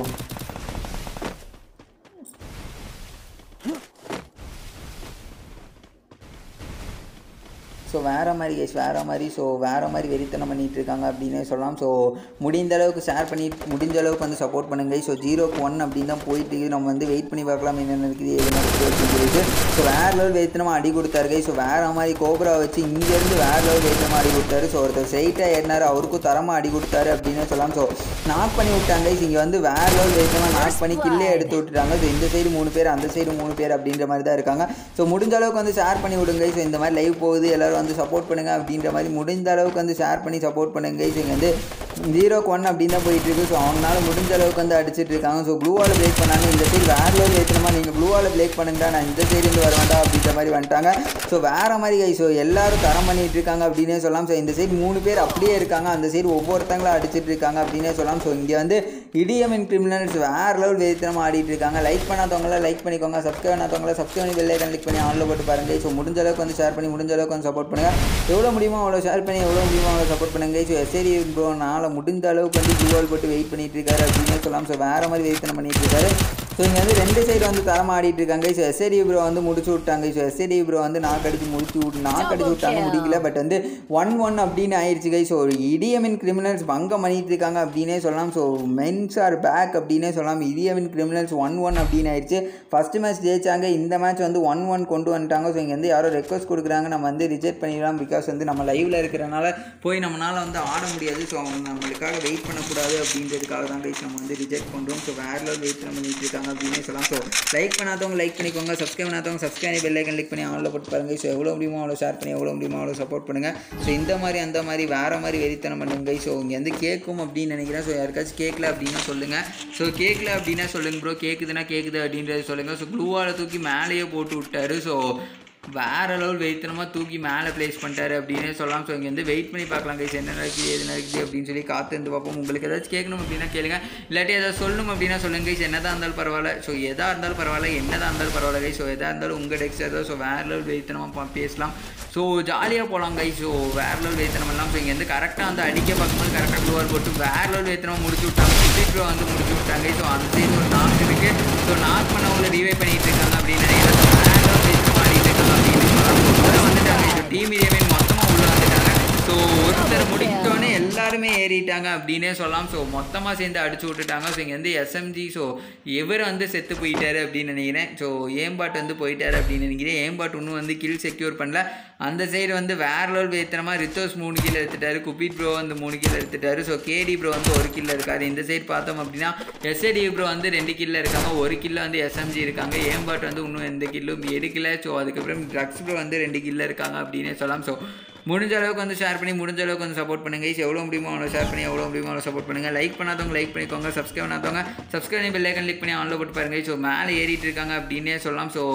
ஸோ வேறு மாதிரி கேஸ் வேறு மாதிரி ஸோ வேறு மாதிரி வெறித்தனம் பண்ணிகிட்டு இருக்காங்க அப்படின்னே சொல்லலாம் ஸோ முடிந்த அளவுக்கு ஷேர் பண்ணி முடிஞ்ச அளவுக்கு வந்து சப்போர்ட் பண்ணுங்க ஸோ ஜீரோக்கு ஒன் அப்படின்னு தான் போயிட்டு இருக்குது நம்ம வந்து வெயிட் பண்ணி பார்க்கலாம் என்ன நடக்குது எது நடக்குது அப்படின்னு சொல்லிட்டு ஸோ வேறு லெவல் வெறித்தனமாக அடி கொடுத்தாரு ஸோ வேறு மாதிரி கோபரா வச்சு இங்கேருந்து வேறு லெவல் வெறித்தனமாக அடி கொடுத்தாரு ஸோ ஒருத்தர் ஸ்ட்ரைட்டாக ஏறினார் அவருக்கும் தரமாக அடி கொடுத்தாரு அப்படின்னு சொல்லலாம் ஸோ நாக் பண்ணி விட்டாங்க இங்கே வந்து வேறு லெவல் வெறித்தனமாக நாக் பண்ணி கில்லே எடுத்து விட்டுட்டாங்க ஸோ இந்த சைடு மூணு பேர் அந்த சைடு மூணு பேர் அப்படின்ற மாதிரி தான் இருக்காங்க ஸோ முடிஞ்ச அளவுக்கு வந்து ஷேர் பண்ணி விடுங்க ஸோ இந்த மாதிரி லைவ் போகுது எல்லாரும் வந்து சப்போர்ட் பண்ணுங்க அப்படின்ற மாதிரி முடிந்த அளவுக்கு வந்து ஷேர் பண்ணி சப்போர்ட் பண்ணுங்க ஸோ இங்கே வந்து ஜீரோக்கு ஒன் அப்படின்னு தான் போயிட்டு இருக்கு ஸோ அவங்களால முடிஞ்ச அளவுக்கு வந்து அடிச்சிட்டு இருக்காங்க ஸோ ப்ளூவால் பிரேக் பண்ணாங்க இந்த சைடு வேற லெவல் ஏற்றணுமா நீங்கள் ப்ளூவால் பிரேக் பண்ணுங்கடா நான் இந்த சைடு இருந்து வர வேண்டாம் அப்படின்ற மாதிரி வந்துட்டாங்க ஸோ வேற மாதிரி கை ஸோ எல்லாரும் தரம் பண்ணிட்டு இருக்காங்க அப்படின்னே சொல்லலாம் ஸோ இந்த சைடு மூணு பேர் அப்படியே இருக்காங்க அந்த சைடு ஒவ்வொருத்தங்களும் அடிச்சிட்டு இருக்காங்க அப்படின்னே சொல்லலாம் ஸோ இங்கே வந்து இடியமின் கிரிமினல்ஸ் வேற லெவல் வேத்தனமாக ஆடிட்டு இருக்காங்க லைக் பண்ணாதவங்கள லைக் பண்ணிக்கோங்க சப்ஸ்கிரைப் பண்ணாதவங்கள சப்ஸ்கிரைப் பண்ணி பெல்லை கிளிக் பண்ணி ஆன்ல போட்டு பாருங்க ஸோ முடிஞ்ச அளவுக்கு வந்து ஷேர் பண்ணி முடிஞ்ச அளவுக்கு வந்து சப்போர்ட் பண்ணுங்க எவ்வளோ முடியுமோ அவ்வளோ ஷேர் பண்ணி எவ்வளோ முடியுமோ அவ்வளோ சப்போர்ட் பண்ணுங்க ஸோ எஸ்ஏடி ப்ரோ நாளை முடிந்த அளவுக்கு வந்து ஜூவால் போட்டு வெயிட் பண்ணிட்டு இருக்காரு அப்படின்னு சொல்லலாம் ஸோ வேற மாதிரி வெயிட் பண்ணிட்டு இருக்காரு ஸோ இங்கே வந்து ரெண்டு சைடு வந்து தரமாக ஆடிட்டு இருக்காங்க ஸோ எஸ்ஏடி ப்ரோ வந்து முடிச்சு விட்டாங்க ஸோ எஸ்ஏடி ப்ரோ வந்து நாக்கு அடிச்சு முடிச்சு விட்டு நாக்கு அடிச்சு விட்டாங்க முடிக்கல பட் வந்து ஒன் ஒன் அப்படின்னு ஆயிடுச்சு கை ஸோ இடியமின் கிரிமினல்ஸ் பங்கம் பண்ணிட்டு இருக்காங்க அப்படின்னே சொல்லலாம் ஸோ மென்ஸ் ஆர் பேக் அப்படின்னே சொல்லலாம் இடியமின் கிரிமினல்ஸ் ஒன் ஒன் அப்படின்னு ஆயிடுச்சு ஃபர்ஸ்ட் மேட்ச் ஜெயிச்சாங்க இந்த மேட்ச் வந்து ஒன் ஒன் கொண்டு வந்துட்டாங்க ஸோ இங்கே வந்து யாரோ ரெக்வஸ்ட் கொடுக்குறாங்க நம்ம வந்து ரிஜெக்ட் பண்ணிடலாம் பிகாஸ் வந்து நம்ம லைவ்ல இருக்கிறனால போய் நம்மளால வந்து ஆட முடியாது ஸோ அவங்க நம்மளுக்காக வெயிட் பண்ணக்கூடாது அப்படின்றதுக்காக தான் கைஸ் நம்ம வந்து ரிஜெக்ட் பண்ணுறோம் ஸோ வேற லெவல் வெயிட் பண்ணிட்டு இருக்காங்க அப்படின்னே சொல்லலாம் ஸோ லைக் பண்ணாதவங்க லைக் பண்ணிக்கோங்க சப்ஸ்கிரைப் பண்ணாதவங்க சப்ஸ்கிரைப் பெல் ஐக்கன் கிளிக் பண்ணி ஆன்ல போட்டு பாருங்க ஸோ எவ்வளோ முடியுமோ அவ்வளோ ஷேர் பண்ணி எவ்வளோ முடியுமோ அவ்வளோ சப்போர்ட் பண்ணுங்கள் ஸோ இந்த மாதிரி அந்த மாதிரி வேறு மாதிரி வெறித்தனம் பண்ணுங்க ஸோ இங்கே வந்து கேட்கும் அப்படின்னு நினைக்கிறேன் ஸோ யாருக்காச்சும் கேட்கல அப்படின்னா சொல்லுங்கள் ஸோ கேட்கல அப்படின்னா சொல்லுங்க ப்ரோ கேட்குதுன்னா கேட்குது அப்படின்றத சொல்லுங்கள் ஸோ க்ளூவால் தூக்கி மேலேயே போட்டு விட்டாரு ஸோ வேற லெவல் வெயித்தனமாக தூக்கி மேலே ப்ளேஸ் பண்ணிட்டாரு அப்படின்னு சொல்லலாம் ஸோ இங்கே வந்து வெயிட் பண்ணி பார்க்கலாம் கைஸ் என்ன நடக்குது எது நடக்குது அப்படின்னு சொல்லி காத்து இருந்து பார்ப்போம் உங்களுக்கு ஏதாச்சும் கேட்கணும் அப்படின்னா கேளுங்க இல்லாட்டி ஏதாவது சொல்லணும் அப்படின்னா சொல்லுங்க கைஸ் என்னதான் இருந்தாலும் பரவாயில்ல ஸோ எதாக இருந்தாலும் பரவாயில்ல என்னதான் இருந்தாலும் பரவாயில்ல கைஸ் ஸோ எதாக இருந்தாலும் உங்கள் டெக்ஸ்ட் ஏதாவது ஸோ வேற லெவல் வெயித்தனமாக பேசலாம் ஸோ ஜாலியாக போகலாம் கைஸ் ஸோ வேற லெவல் வேத்தனம் எல்லாம் ஸோ இங்கே வந்து கரெக்டாக வந்து அடிக்க பார்க்கும்போது கரெக்டாக க்ளோவர் போட்டு வேற லெவல் வேத்தனமாக முடிச்சு விட்டாங்க கிரிக்கெட் ப்ரோ வந்து முடிச்சு விட்டாங்க ஸோ அந்த சைடு ஒரு நாக் இருக்கு ஸோ நாக் பண்ணவங்கள ரீவே பண்ணிட்டு இருக்காங்க அப்படின்னு நினைக்கிறேன் வேற லெவல் வேத்தனமாக ஆடிட்டு இருக்காங்க அப்படின்னு சொல்லலாம் உள்ள வந்துட்டாங்க ஸோ டீம் இரியமே மொத்தமாக உள்ள வந்துட்டாங்க ஸோ ஒருத்தர் முடிச்சோடனே எல்லாருமே ஏறிட்டாங்க அப்படின்னே சொல்லலாம் ஸோ மொத்தமாக சேர்ந்து அடிச்சு விட்டுட்டாங்க ஸோ இங்கே வந்து எஸ்எம்ஜி ஸோ இவர் வந்து செத்து போயிட்டாரு அப்படின்னு நினைக்கிறேன் ஸோ ஏம்பாட் வந்து போயிட்டாரு அப்படின்னு நினைக்கிறேன் ஏம்பாட் இன்னும் வந்து கில் செக்யூர் பண்ணல அந்த சைடு வந்து வேற லெவல் வேத்தனமாக ரித்தோஸ் மூணு கீழே எடுத்துட்டாரு குபிட் ப்ரோ வந்து மூணு கீழே எடுத்துட்டாரு ஸோ கேடி ப்ரோ வந்து ஒரு கில்ல இருக்காரு இந்த சைடு பார்த்தோம் அப்படின்னா எஸ்ஏடி ப்ரோ வந்து ரெண்டு கில்ல இருக்காங்க ஒரு கில்ல வந்து எஸ்எம்ஜி இருக்காங்க ஏம்பாட் வந்து இன்னும் எந்த கில்லும் எடுக்கல ஸோ அதுக்கப்புறம் ட்ரக்ஸ் ப்ரோ வந்து ரெண்டு கில்ல இருக்காங்க அப்படின்னே சொல்லலாம் ஸோ முடிஞ்ச அளவுக்கு வந்து ஷேர் பண்ணி முடிஞ்ச அளவுக்கு வந்து சப்போர்ட் பண்ணுங்க guys. எவ்வளோ முடியுமோ அவ்வளோ ஷேர் பண்ணி எவ்வளோ முடியுமோ அவ்வளோ சப்போர்ட் பண்ணுங்க லைக் பண்ணாதவங்க லைக் பண்ணிக்கோங்க சப்ஸ்கிரைப் பண்ணாதவங்க சப்ஸ்கிரைப் பண்ணி பெல் ஐக்கன் கிளிக் பண்ணி ஆன்ல போட்டு பாருங்க ஸோ மேலே ஏறிட்டு இருக்காங்க அப்படின்னே சொல்லலாம் ஸோ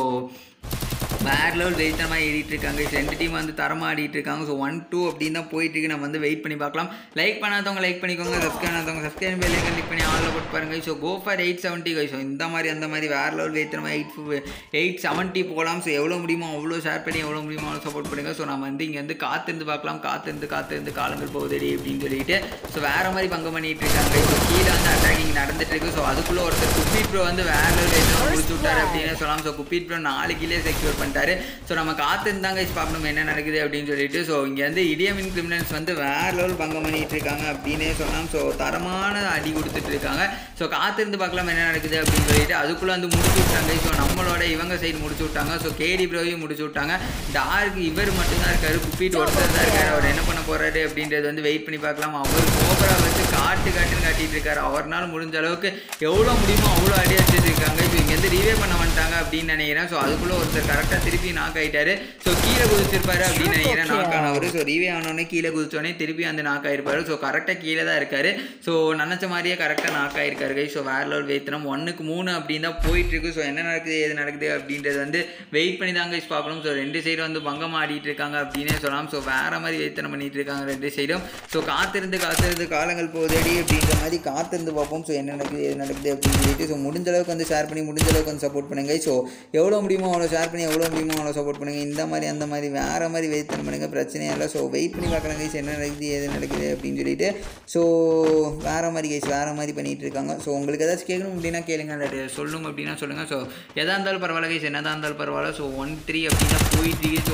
வேற லெவல் வெயிட்டமாக ஏறிட்டு இருக்காங்க So, ரெண்டு டீம் வந்து தரமாக ஆடிட்டு இருக்காங்க ஸோ ஒன் டூ அப்படின்னு தான் போயிட்டு இருக்கு நம்ம வந்து வெயிட் பண்ணி பார்க்கலாம் லைக் பண்ணாதவங்க லைக் பண்ணிக்கோங்க சப்ஸ்கிரைப் பண்ணாதவங்க சப்ஸ்கிரைப் பெல் ஐக்கன் கிளிக் பண்ணி ஆன்ல போட்டு பாருங்க so go for eight seventy so இந்த மாதிரி அந்த மாதிரி வேற லெவல் வெயிட்டமாக எயிட் எயிட் செவன்ட்டி போகலாம் ஸோ எவ்வளோ முடியுமோ அவ்வளோ ஷேர் பண்ணி எவ்வளோ முடியுமோ அவ்வளோ சப்போர்ட் பண்ணுங்க ஸோ நம்ம வந்து இங்கே வந்து காத்திருந்து பார்க்கலாம் காத்திருந்து காத்திருந்து காலங்கள் போகுதடி அப்படின்னு சொல்லிட்டு ஸோ வேற மாதிரி பங்கம் பண்ணிட்டு இருக்காங்க ஸோ கீழே வந்து அட்டாக்கிங் நடந்துட்டு இருக்கு ஸோ அதுக்குள்ள ஒருத்தர் குப்பீட் ப்ரோ வந்து வேற லெவல் வெயிட்டமாக முடிச்சு விட்டாரு அப்படின்னு சொல்லலாம் ஸோ குப்பீட் ப்ரோ நாலு கீழே செக்யூர் பண்ணிட்டாரு ஸோ நம்ம காத்திருந்தாங்க பார்க்கணும் என்ன நடக்குது அப்படின்னு சொல்லிட்டு ஸோ இங்கே வந்து இடியமின் கிரிமினல்ஸ் வந்து வேற லெவல் பங்கம் பண்ணிட்டு இருக்காங்க அப்படின்னே சொல்லலாம் ஸோ தரமான அடி கொடுத்துட்டு இருக்காங்க ஸோ காத்திருந்து பார்க்கலாம் என்ன நடக்குது அப்படின்னு சொல்லிட்டு அதுக்குள்ளே வந்து முடிச்சு விட்டாங்க ஸோ நம்மளோட இவங்க சைடு முடிச்சு விட்டாங்க ஸோ கேடி ப்ரோவையும் முடிச்சு விட்டாங்க டார்க் இவர் மட்டும்தான் இருக்காரு குப்பிட்டு ஒருத்தர் தான் இருக்காரு அவர் என்ன பண்ண போறாரு அப்படின்றது வந்து வெயிட் பண்ணி பார்க்கலாம் அவர் கோபரா வச்சு காட்டு காட்டுன்னு காட்டிட்டு இருக்காரு அவர்னால முடிஞ்ச அளவுக்கு எவ்வளோ முடியுமோ அவ்வளோ அடி அடிச்சிட்டு இருக்காங்க ஸோ இங்கேருந்து ரீவே பண்ண வந்துட்டாங்க அப்படின்னு நினைக்கிறேன் ஸோ அதுக்குள்ளே ஒருத்தர் கரெக்டாக திருப்பி நாக் ஆயிட்டாரு ஸோ கீழே குதிச்சிருப்பாரு அப்படின்னு நினைக்கிறேன் நாக் ஆனவர் ஸோ ரீவே ஆனோடனே கீழே குதிச்சோடனே திருப்பி அந்த நாக் ஆயிருப்பாரு ஸோ கரெக்டாக கீழே தான் இருக்காரு ஸோ நினச்ச மாதிரியே கரெக்டாக நாக் ஆயிருக்காரு கை ஸோ வேற லெவல் வேத்தனம் ஒன்றுக்கு மூணு அப்படின்னு தான் போயிட்டு இருக்கு ஸோ என்ன நடக்குது ஏது நடக்குது அப்படின்றது வந்து வெயிட் பண்ணி தாங்க guys பார்க்கணும் ஸோ ரெண்டு சைடு வந்து பங்கம் ஆடிட்டு இருக்காங்க அப்படின்னே சொல்லலாம் ஸோ வேற மாதிரி வேத்தனம் பண்ணிட்டு இருக்காங்க ரெண்டு சைடும் ஸோ காத்திருந்து காத்திருந்து காலங்கள் போகுதடி அப்படின்ற மாதிரி காத்திருந்து பார்ப்போம் ஸோ என்ன நடக்குது ஏது நடக்குது அப்படின்னு சொல்லிட்டு ஸோ முடிஞ்ச அளவுக்கு வந்து ஷேர் பண்ணி முடிஞ்ச அளவுக்கு வந்து சப்போர்ட் பண்ணுங்க ஸோ எவ்வளோ முடியுமோ அவ்வளோ ஷேர் பண்ணி எவ்வளோ முடியுமோ அவ்வளோ சப்போர்ட் பண்ணுங்கள் இந்த மாதிரி அந்த மாதிரி வேறு மாதிரி வெயிட் பண்ணுங்கள் பிரச்சனையே இல்லை ஸோ வெயிட் பண்ணி பார்க்குறாங்க கைஸ் என்ன நடக்குது எது நடக்குது அப்படின்னு சொல்லிட்டு ஸோ வேறு மாதிரி கைஸ் வேறு மாதிரி பண்ணிகிட்டு இருக்காங்க ஸோ உங்களுக்கு ஏதாச்சும் கேட்கணும் அப்படின்னா கேளுங்க இல்லாட்டி சொல்லணும் அப்படின்னா சொல்லுங்கள் ஸோ எதாக இருந்தாலும் பரவாயில்ல கைஸ் என்னதான் இருந்தாலும் பரவாயில்ல ஸோ ஒன் த்ரீ அப்படின்னா போயிட்டு ஸோ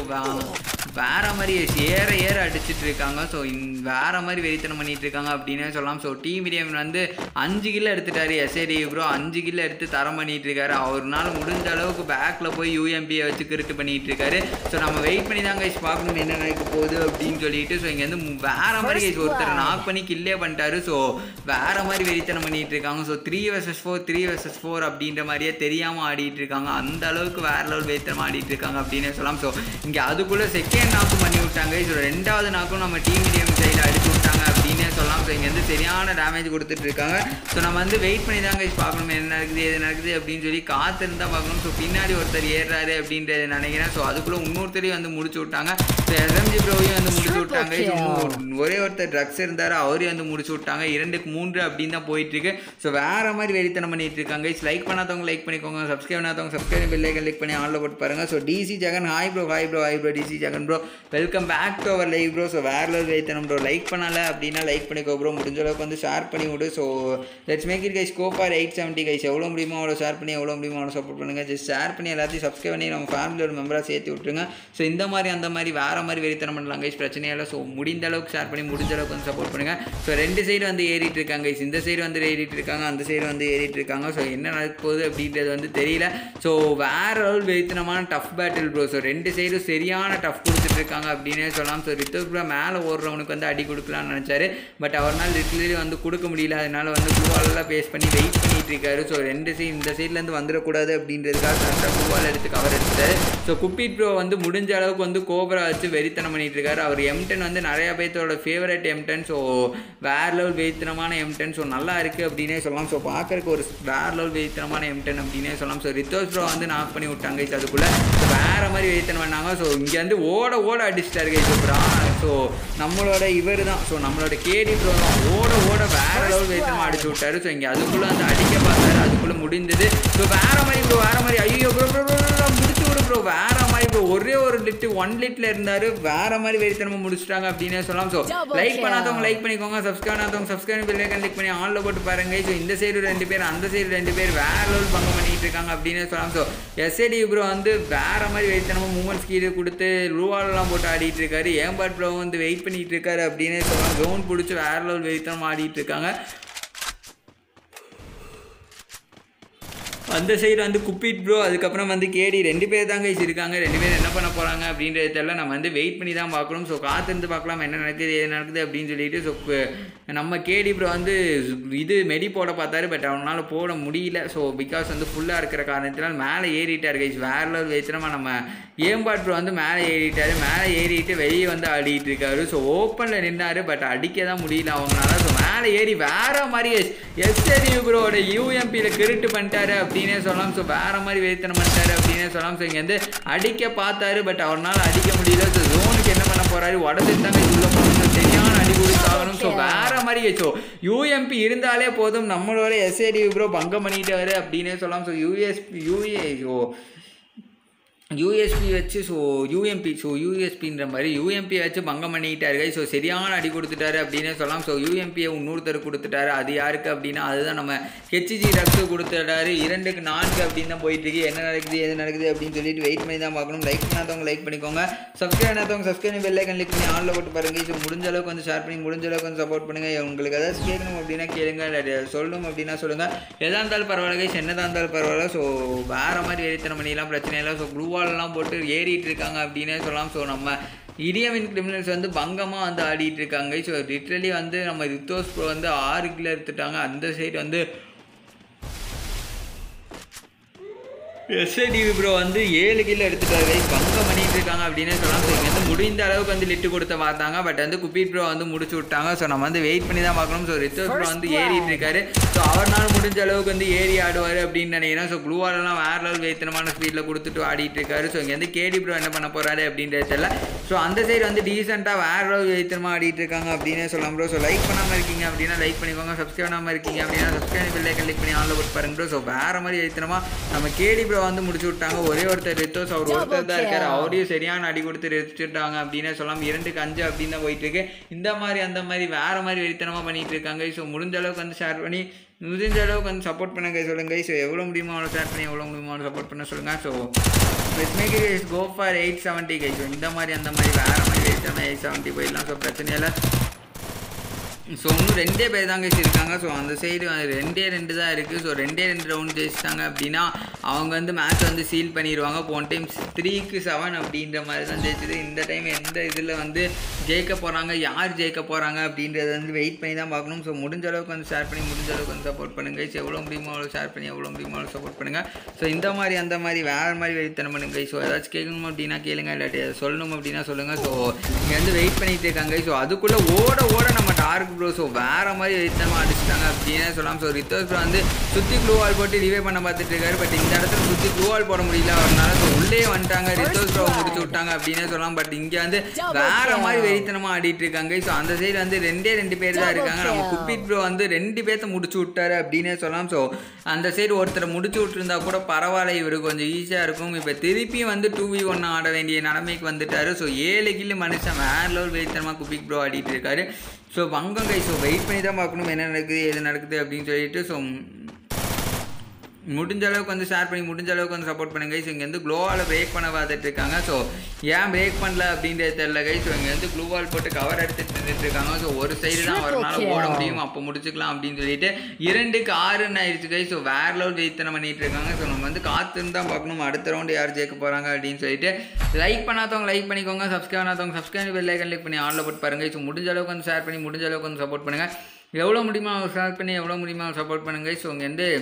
வேற மாதிரி ஏற ஏற அடிச்சிட்டு இருக்காங்க ஸோ வேற மாதிரி வெறித்தனம் பண்ணிட்டு இருக்காங்க அப்படின்னே சொல்லலாம் ஸோ டீ மீடியம் வந்து அஞ்சு கிலோ எடுத்துட்டாரு எஸ்ஏடி ப்ரோ அஞ்சு கிலோ எடுத்து தரம் பண்ணிட்டு இருக்காரு அவர்னால முடிஞ்ச அளவுக்கு பேக்ல போய் யூஎம்பியை வச்சு கிருட்டு பண்ணிட்டு இருக்காரு ஸோ நம்ம வெயிட் பண்ணி தான் கைஸ் பார்க்கணும் என்ன நடக்க போகுது அப்படின்னு சொல்லிட்டு ஸோ இங்கே வந்து வேற மாதிரி guys ஒருத்தர் நாக் பண்ணி கில்லே பண்ணிட்டாரு ஸோ வேற மாதிரி வெறித்தனம் பண்ணிட்டு இருக்காங்க so three versus four three versus four அப்படின்ற மாதிரியே தெரியாமல் ஆடிட்டு இருக்காங்க அந்த அளவுக்கு வேற லெவல் வெறித்தனம் ஆடிட்டு இருக்காங்க அப்படின்னே சொல்லலாம் ஸோ இங்கே அதுக்குள்ளே செகண்ட் நாக்கும் பண்ணி விட்டாங்க ஸோ ரெண்டாவது நாக்கும் நம்ம டீம் மீடியம் சைடில் அடிச்சு விட்டாங்க அப்படின்னே சொல்லலாம் ஸோ இங்கே வந்து சரியான டேமேஜ் கொடுத்துட்டு இருக்காங்க ஸோ நம்ம வந்து வெயிட் பண்ணி தான் கைஸ் பார்க்கணும் என்ன நடக்குது எது நடக்குது அப்படின்னு சொல்லி காத்திருந்தா பார்க்கணும் ஸோ பின்னாடி ஒருத்தர் ஏறுறாரு அப்படின்றத நினைக்கிறேன் ஸோ அதுக்குள்ளே இன்னொருத்தரையும் வந்து முடிச்சு விட்டாங்க ஸோ எஸ்எம்ஜி ப்ரோவையும் வந்து முடிச்சு விட்டாங்க ஸோ ஒரே ஒருத்தர் ட்ரக்ஸ் இருந்தார் அவரையும் வந்து முடிச்சு விட்டாங்க இரண்டுக்கு மூன்று அப்படின்னு தான் போயிட்டு இருக்கு ஸோ வேற மாதிரி வெறித்தனம் பண்ணிட்டு இருக்காங்க லைக் பண்ணாதவங்க லைக் பண்ணிக்கோங்க சப்ஸ்கிரைப் பண்ணாதவங்க சப்ஸ்கிரைப் பெல்லைக்கன் லைக் பண்ணி ஆன்ல போட்டு பாருங்க so DC Jagan hi bro hi bro hi bro DC Jagan bro welcome back to our live bro so வேற லெவல் வெறித்தனம் ப்ரோ லைக் பண்ணல அப்படின்னா லைக் பண்ணிக்கோ ப்ரோ முடிஞ்ச அளவுக்கு வந்து ஷேர் பண்ணி விடு so let's make it guys go for eight seventy guys எவ்வளோ முடியுமோ அவ்வளோ ஷேர் பண்ணி எவ்வளோ முடியுமோ அவ்வளோ சப்போர்ட் பண்ணுங்க ஜஸ்ட் ஷேர் பண்ணி எல்லாத்தையும் சப்ஸ்கிரைப் பண்ணி நம்ம ஃபேமிலியோட மெம்பராக சேர்த்து விட்டுருங்க ஸோ இந்த மாதிரி அந்த மாதிரி வேற மாதிரி வெறித்தனம் பண்ணலாம் கைஸ் பிரச்சனையே இல்லை ஸோ முடிந்த அளவுக்கு ஷேர் பண்ணி முடிஞ்ச அளவுக்கு வந்து சப்போர்ட் பண்ணுங்க ஸோ ரெண்டு சைடு வந்து ஏறிட்டு இருக்காங்க guys. இந்த சைடு வந்து ஏறிட்டு இருக்காங்க அந்த சைடு வந்து ஏறிட்டு இருக்காங்க ஸோ என்ன நடக்க போகுது அப்படின்றது வந்து தெரியல ஸோ வேற லெவல் வெறித்தனமான டஃப் பேட்டில் ப்ரோ ஸோ ரெண்டு சைடும் சரியான டஃப் கொடுத்துட்டு இருக்காங்க அப்படின்னே சொல்லலாம் ஸோ ரித்தோஸ் ப்ரோ மேலே ஓடுறவனுக்கு வந்து அடி கொடுக்கலாம்னு நினச்சாரு பட் அவரால் லிட்டலி வந்து கொடுக்க முடியல அதனால வந்து குவாலெல்லாம் பேஸ் பண்ணி வெயிட் பண்ணிட்டு இருக்காரு ஸோ ரெண்டு சைடு இந்த சைட்லேருந்து வந்துடக்கூடாது அப்படின்றதுக்காக கரெக்டாக குவால் எடுத்து கவர் எடுத்துட்டாரு ஸோ குப்பிட் ப்ரோ வந்து முடிஞ்ச அளவுக்கு வந்து கோபரா வச்சு வெறித்தனம் பண்ணிட்டு இருக்காரு அவர் எம்டன் வந்து நிறைய பேர்த்தோட ஃபேவரட் எம்டன் ஸோ வேற லெவல் வெறித்தனமான எம்டன் ஸோ நல்லா இருக்குது அப்படின்னே சொல்லலாம் ஸோ பார்க்கறதுக்கு ஒரு வேற லெவல் வெறித்தனமான எம்டன் அப்படின்னே சொல்லலாம் ஸோ ரித்தோஸ் ப்ரோ வந்து நாக் பண்ணி விட்டாங்க guys அதுக்குள்ளே ஸோ வேற மாதிரி வெறித்தனம் பண்ணாங்க ஸோ இங்கேருந்து ஓட ஓட அடிச்சிட்டாரு கைஸ் அப்புறம் ஸோ நம்மளோட இவர் தான் ஸோ நம்மளோட கேடி ப்ரோ தான் ஓட ஓட வேற லெவல் வெறித்தனமாக அடிச்சு விட்டாரு ஸோ இங்கே அதுக்குள்ளே வந்து அடிக்க பார்த்தாரு அதுக்குள்ளே முடிந்தது ஸோ வேற மாதிரி ப்ரோ வேற மாதிரி ஐயோ ப்ரோ ப்ரோ ப்ரோ முடிச்சு விடு ப்ரோ வேற மாதிரி ப்ரோ ஒரே ஒரு லிட்டு ஒன் லிட்டில் இருந்தார் வேற மாதிரி வெறித்தனமாக முடிச்சிட்டாங்க அப்படின்னே சொல்லலாம் ஸோ Double லைக் kill. பண்ணாதவங்க லைக் பண்ணிக்கோங்க சப்ஸ்கிரைப் பண்ணாதவங்க சப்ஸ்கிரைப் பெல் ஐக்கன் கிளிக் பண்ணி ஆன்ல போட்டு பாருங்க ஸோ இந்த சைடு ரெண்டு பேர் அந்த சைடு ரெண்டு பேர் வேற லெவல் பங்கு பண்ணிட்டு இருக்காங்க அப்படின்னு சொல்லலாம் ஸோ எஸ்ஏடி ப்ரோ வந்து வேற மாதிரி வெறித்தனமாக மூமெண்ட்ஸ் கீழே கொடுத்து ரூவாலெல்லாம் போட்டு ஆடிட்டு இருக்காரு ஏம்பாட் ப்ரோ வந்து வெயிட் பண்ணிட்டு இருக்காரு அப்படின்னு சொல்லலாம் ஜோன் பிடிச்சி வேற லெவல் வெறித்தனமாக ஆடிட்டு இருக்காங்க அந்த சைடு வந்து குப்பிட் ப்ரோ அதுக்கப்புறம் வந்து கேடி ரெண்டு பேர் தான் கைஸ் இருக்காங்க ரெண்டு பேர் என்ன பண்ண போகிறாங்க அப்படின்றது தெரியல நம்ம வந்து வெயிட் பண்ணி தான் பார்க்கணும் ஸோ காத்திருந்து பார்க்கலாம் என்ன நடக்குது எது நடக்குது அப்படின்னு சொல்லிட்டு ஸோ நம்ம கேடி ப்ரோ வந்து இது மெடி போட பார்த்தாரு பட் அவனால் போட முடியல ஸோ பிகாஸ் வந்து ஃபுல்லாக இருக்கிற காரணத்தினால் மேலே ஏறிட்டார் கைஸ் வேற லெவல் வச்சுனமா நம்ம ஏம்பாட் ப்ரோ வந்து மேலே ஏறிட்டார் மேலே ஏறிட்டு வெளியே வந்து ஆடிட்டு இருக்காரு ஸோ ஓப்பனில் நின்னாரு பட் அடிக்க தான் முடியல அவங்களால ஸோ மேலே ஏறி வேற மாதிரி எஸ்எரி ப்ரோட யூஎம்பியில் கிருட்டு பண்ணிட்டாரு அப்படின்னே சொல்லலாம் ஸோ வேற மாதிரி வேத்தனம் பண்ணிட்டாரு அப்படின்னே சொல்லலாம் ஸோ இங்கே வந்து அடிக்க பார்த்தாரு பட் அவரால் அடிக்க முடியல ஸோ ஜோனுக்கு என்ன பண்ண போறாரு உடச்சிட்டு தாங்க உள்ள போகணும் சரியான அடி கொடுத்தாகணும் ஸோ வேற மாதிரி ஸோ யூஎம்பி இருந்தாலே போதும் நம்மளோட எஸ்ஏடி ப்ரோ பங்கம் பண்ணிட்டாரு அப்படின்னே சொல்லலாம் so USP UA so USP வச்சு ஸோ யூஎம்பி ஸோ யூஎஸ்பின்ற மாதிரி யூஎம்பி வச்சு பங்கம் பண்ணிக்கிட்டாரு ஸோ சரியான அடி கொடுத்துட்டாரு அப்படின்னே சொல்லலாம் ஸோ யூஎம்பியை இன்னொருத்தர் கொடுத்துட்டாரு அது யாருக்கு அப்படின்னா அதுதான் நம்ம ஹெச்ஜி ரக்ஸு கொடுத்துட்டாரு இரண்டுக்கு நான்கு அப்படின்னு தான் போயிட்டு இருக்கு என்ன நடக்குது எது நடக்குது அப்படின்னு சொல்லிட்டு வெயிட் பண்ணி தான் பார்க்கணும் லைக் பண்ணாதவங்க லைக் பண்ணிக்கோங்க சப்ஸ்கிரைப் பண்ணாதவங்க சப்ஸ்கிரைப் பெல் ஐக்கன் கிளிக் பண்ணி ஆன்ல போட்டு பாருங்க ஸோ முடிஞ்ச அளவுக்கு வந்து ஷேர் பண்ணி முடிஞ்ச அளவுக்கு வந்து சப்போர்ட் பண்ணுங்க உங்களுக்கு ஏதாச்சும் கேட்கணும் அப்படின்னா கேளுங்க இல்லை சொல்லணும் அப்படின்னா சொல்லுங்க எதா இருந்தாலும் பரவாயில்ல கைஸ் என்னதான் இருந்தாலும் பரவாயில்ல ஸோ வேற மாதிரி ஏறித்தனம் பண்ணிடலாம் பிரச்சனை இல்லை ஸோ க்ளூவாலெல்லாம் போட்டு ஏறிட்டு இருக்காங்க அப்படின்னே சொல்லலாம் ஸோ நம்ம இடியமின் கிரிமினல்ஸ் வந்து பங்கமாக வந்து ஆடிட்டு இருக்காங்க ஸோ லிட்ரலி வந்து நம்ம ரித்தோஸ் ப்ரோ வந்து ஆறு கிலோ எடுத்துட்டாங்க அந்த சைடு வந்து எஸ்ஐடிவி ப்ரோ வந்து ஏழு கிலோ எடுத்துட்டாரு guys. பங்கம் பண்ணிட்டு இருக்காங்க அப்படின்னு சொல்லலாம் ஸோ இங்கே வந்து முடிந்த அளவுக்கு வந்து லிட்டு கொடுத்த பார்த்தாங்க பட் வந்து குப்பீட் ப்ரோ வந்து முடிச்சு விட்டாங்க ஸோ நம்ம வந்து வெயிட் பண்ணி தான் பார்க்கணும் ஸோ ரித்தோஸ் ப்ரோ வந்து ஏறிட்டு இருக்காரு ஸோ அவர்னால முடிஞ்ச அளவுக்கு வந்து ஏறி ஆடுவார் அப்படின்னு நினைக்கிறேன் ஸோ க்ளூவாலெல்லாம் வேற லெவல் வேத்தனமான ஸ்பீடில் கொடுத்துட்டு ஆடிட்டு இருக்காரு ஸோ இங்கே வந்து கேடி ப்ரோ என்ன பண்ண போறாரு அப்படின்றது தெரியல ஸோ அந்த சைடு வந்து டீசெண்டாக வேற லெவல் வேத்தனமாக ஆடிட்டு இருக்காங்க அப்படின்னே சொல்லலாம் ப்ரோ ஸோ லைக் பண்ணாமல் இருக்கீங்க அப்படின்னா லைக் பண்ணிக்கோங்க சப்ஸ்கிரைப் பண்ணாமல் இருக்கீங்க அப்படின்னா சப்ஸ்கிரைப் பில்லை கிளிக் பண்ணி ஆன்ல போட்டு பாருங்க ப்ரோ ஸோ வேற மாதிரி வேத்தனமாக நம்ம கேடி ப்ரோ வந்து முடிச்சு விட்டாங்க ஒரே ஒருத்தர் ரித்தோஸ் அவர் ஒருத்தர் தான் இருக்காரு அவரையும் சரியான அடி கொடுத்து ரசிச்சுட்டாங்க அப்படின்னு சொல்லலாம் இரண்டுக்கு அஞ்சு அப்படின்னு தான் போயிட்டு இருக்கு இந்த மாதிரி அந்த மாதிரி வேற மாதிரி வெறித்தனமாக பண்ணிட்டு இருக்காங்க ஸோ முடிஞ்ச அளவுக்கு வந்து ஷேர் பண்ணி முடிஞ்ச அளவுக்கு வந்து சப்போர்ட் பண்ணுங்க சொல்லுங்க ஸோ எவ்வளோ முடியுமோ அவ்வளோ ஷேர் பண்ணி எவ்வளோ முடியுமோ அவ்வளோ சப்போர்ட் பண்ண சொல்லுங்க so let make it go for eight seventy guy so இந்த மாதிரி அந்த மாதிரி வேற மாதிரி வெயிட் எயிட் செவன்ட்டி போயிடலாம் ஸோ பிரச்சனை இல்லை ஸோ இன்னும் ரெண்டே பேர் தான் கேஸ் இருக்காங்க ஸோ அந்த சைடு ரெண்டே ரெண்டு தான் இருக்குது ஸோ ரெண்டே ரெண்டு ரவுண்ட் ஜெயிச்சிட்டாங்க அப்படின்னா அவங்க வந்து மேட்ச் வந்து சீல் பண்ணிடுவாங்க போன டைம் த்ரீக்கு செவன் அப்படின்ற மாதிரி தான் ஜெயிச்சது இந்த டைம் எந்த இதில் வந்து ஜெயிக்க போகிறாங்க யார் ஜெயிக்க போகிறாங்க அப்படின்றத வந்து வெயிட் பண்ணி தான் பார்க்கணும் ஸோ முடிஞ்ச அளவுக்கு வந்து ஷேர் பண்ணி முடிஞ்ச அளவுக்கு வந்து சப்போர்ட் பண்ணுங்க ஸோ எவ்வளோ முடியுமோ அவ்வளோ ஷேர் பண்ணி எவ்வளோ முடியுமோ அவ்வளோ சப்போர்ட் பண்ணுங்கள் ஸோ இந்த மாதிரி அந்த மாதிரி வேறு மாதிரி வெயித்தனம் பண்ணுங்க ஸோ ஏதாச்சும் கேட்கணும் அப்படின்னா கேளுங்க இல்லாட்டி அதை சொல்லணும் அப்படின்னா சொல்லுங்கள் ஸோ இங்கே வந்து வெயிட் பண்ணிட்டு இருக்காங்க ஸோ அதுக்குள்ளே ஓட ஓட நம்ம டார்க் ப்ரோ ஸோ வேறு மாதிரி வெயித்தனமாக அடிச்சிட்டாங்க அப்படின்னு சொல்லலாம் ஸோ ரித்தோஸ் ப்ரோ வந்து சுற்றி க்ளூ வால் போட்டு ரிவே பண்ண பார்த்துட்டு இருக்காரு பட் இந்த இடத்துல சுற்றி க்ளூ வால் போட முடியல அவரால் ஸோ உள்ளே வந்துட்டாங்க ரித்தோஸ் ப்ரோ முடிச்சு விட்டாங்க அப்படின்னே சொல்லலாம் பட் இங்கே வந்து வேற மாதிரி வெறித்தனமாக ஆடிட்டு இருக்காங்க ஸோ அந்த சைடு வந்து ரெண்டே ரெண்டு பேர் தான் இருக்காங்க நம்ம குப்பிட் ப்ரோ வந்து ரெண்டு பேர்த்த முடிச்சு விட்டாரு அப்படின்னே சொல்லலாம் ஸோ அந்த சைடு ஒருத்தரை முடிச்சு விட்டுருந்தா கூட பரவாயில்ல இவருக்கு கொஞ்சம் ஈஸியாக இருக்கும் இப்போ திருப்பியும் வந்து டூ வி ஒன் ஆட வேண்டிய நிலைமைக்கு வந்துட்டாரு ஸோ ஏழு கில்லு மனுஷன் வேற லெவல் வெறித்தனமாக குப்பிக் ப்ரோ ஆடிட்டு இருக்காரு ஸோ வங்கம் கை ஸோ வெயிட் பண்ணி தான் பார்க்கணும் என்ன நடக்குது எது நடக்குது அப்படின்னு சொல்லிட்டு ஸோ முடிஞ்ச அளவுக்கு வந்து ஷேர் பண்ணி முடிஞ்ச அளவுக்கு வந்து சப்போர்ட் பண்ணுங்க ஸோ இங்கே வந்து க்ளோவால் பிரேக் பண்ண பார்த்துட்டு இருக்காங்க ஸோ ஏன் பிரேக் பண்ணல அப்படின்றது தெரியல கை ஸோ இங்கே வந்து க்ளூவால் போட்டு கவர் எடுத்துட்டு நின்றுட்டு இருக்காங்க ஸோ ஒரு சைடு தான் அவரால் ஓட முடியும் அப்போ முடிச்சுக்கலாம் அப்படின்னு சொல்லிட்டு இரண்டுக்கு ஆறுன்னு ஆயிடுச்சு கை ஸோ வேற லெவல் வெயித்தனை பண்ணிட்டு இருக்காங்க ஸோ நம்ம வந்து காத்துன்னு தான் பார்க்கணும் அடுத்த ரவுண்டு யார் ஜெயிக்க போகிறாங்க அப்படின்னு சொல்லிட்டு லைக் பண்ணாதவங்க லைக் பண்ணிக்கோங்க சப்ஸ்கிரைப் பண்ணாதவங்க சப்ஸ்கிரைப் பெல் ஐக்கன் கிளிக் பண்ணி ஆன்ல போட்டு பாருங்க ஸோ முடிஞ்ச அளவுக்கு வந்து ஷேர் பண்ணி முடிஞ்ச அளவுக்கு வந்து சப்போர்ட் பண்ணுங்கள் எவ்வளோ முடியுமோ ஷேர் பண்ணி எவ்வளோ முடியுமோ சப்போர்ட் பண்ணுங்க ஸோ இங்கே வந்து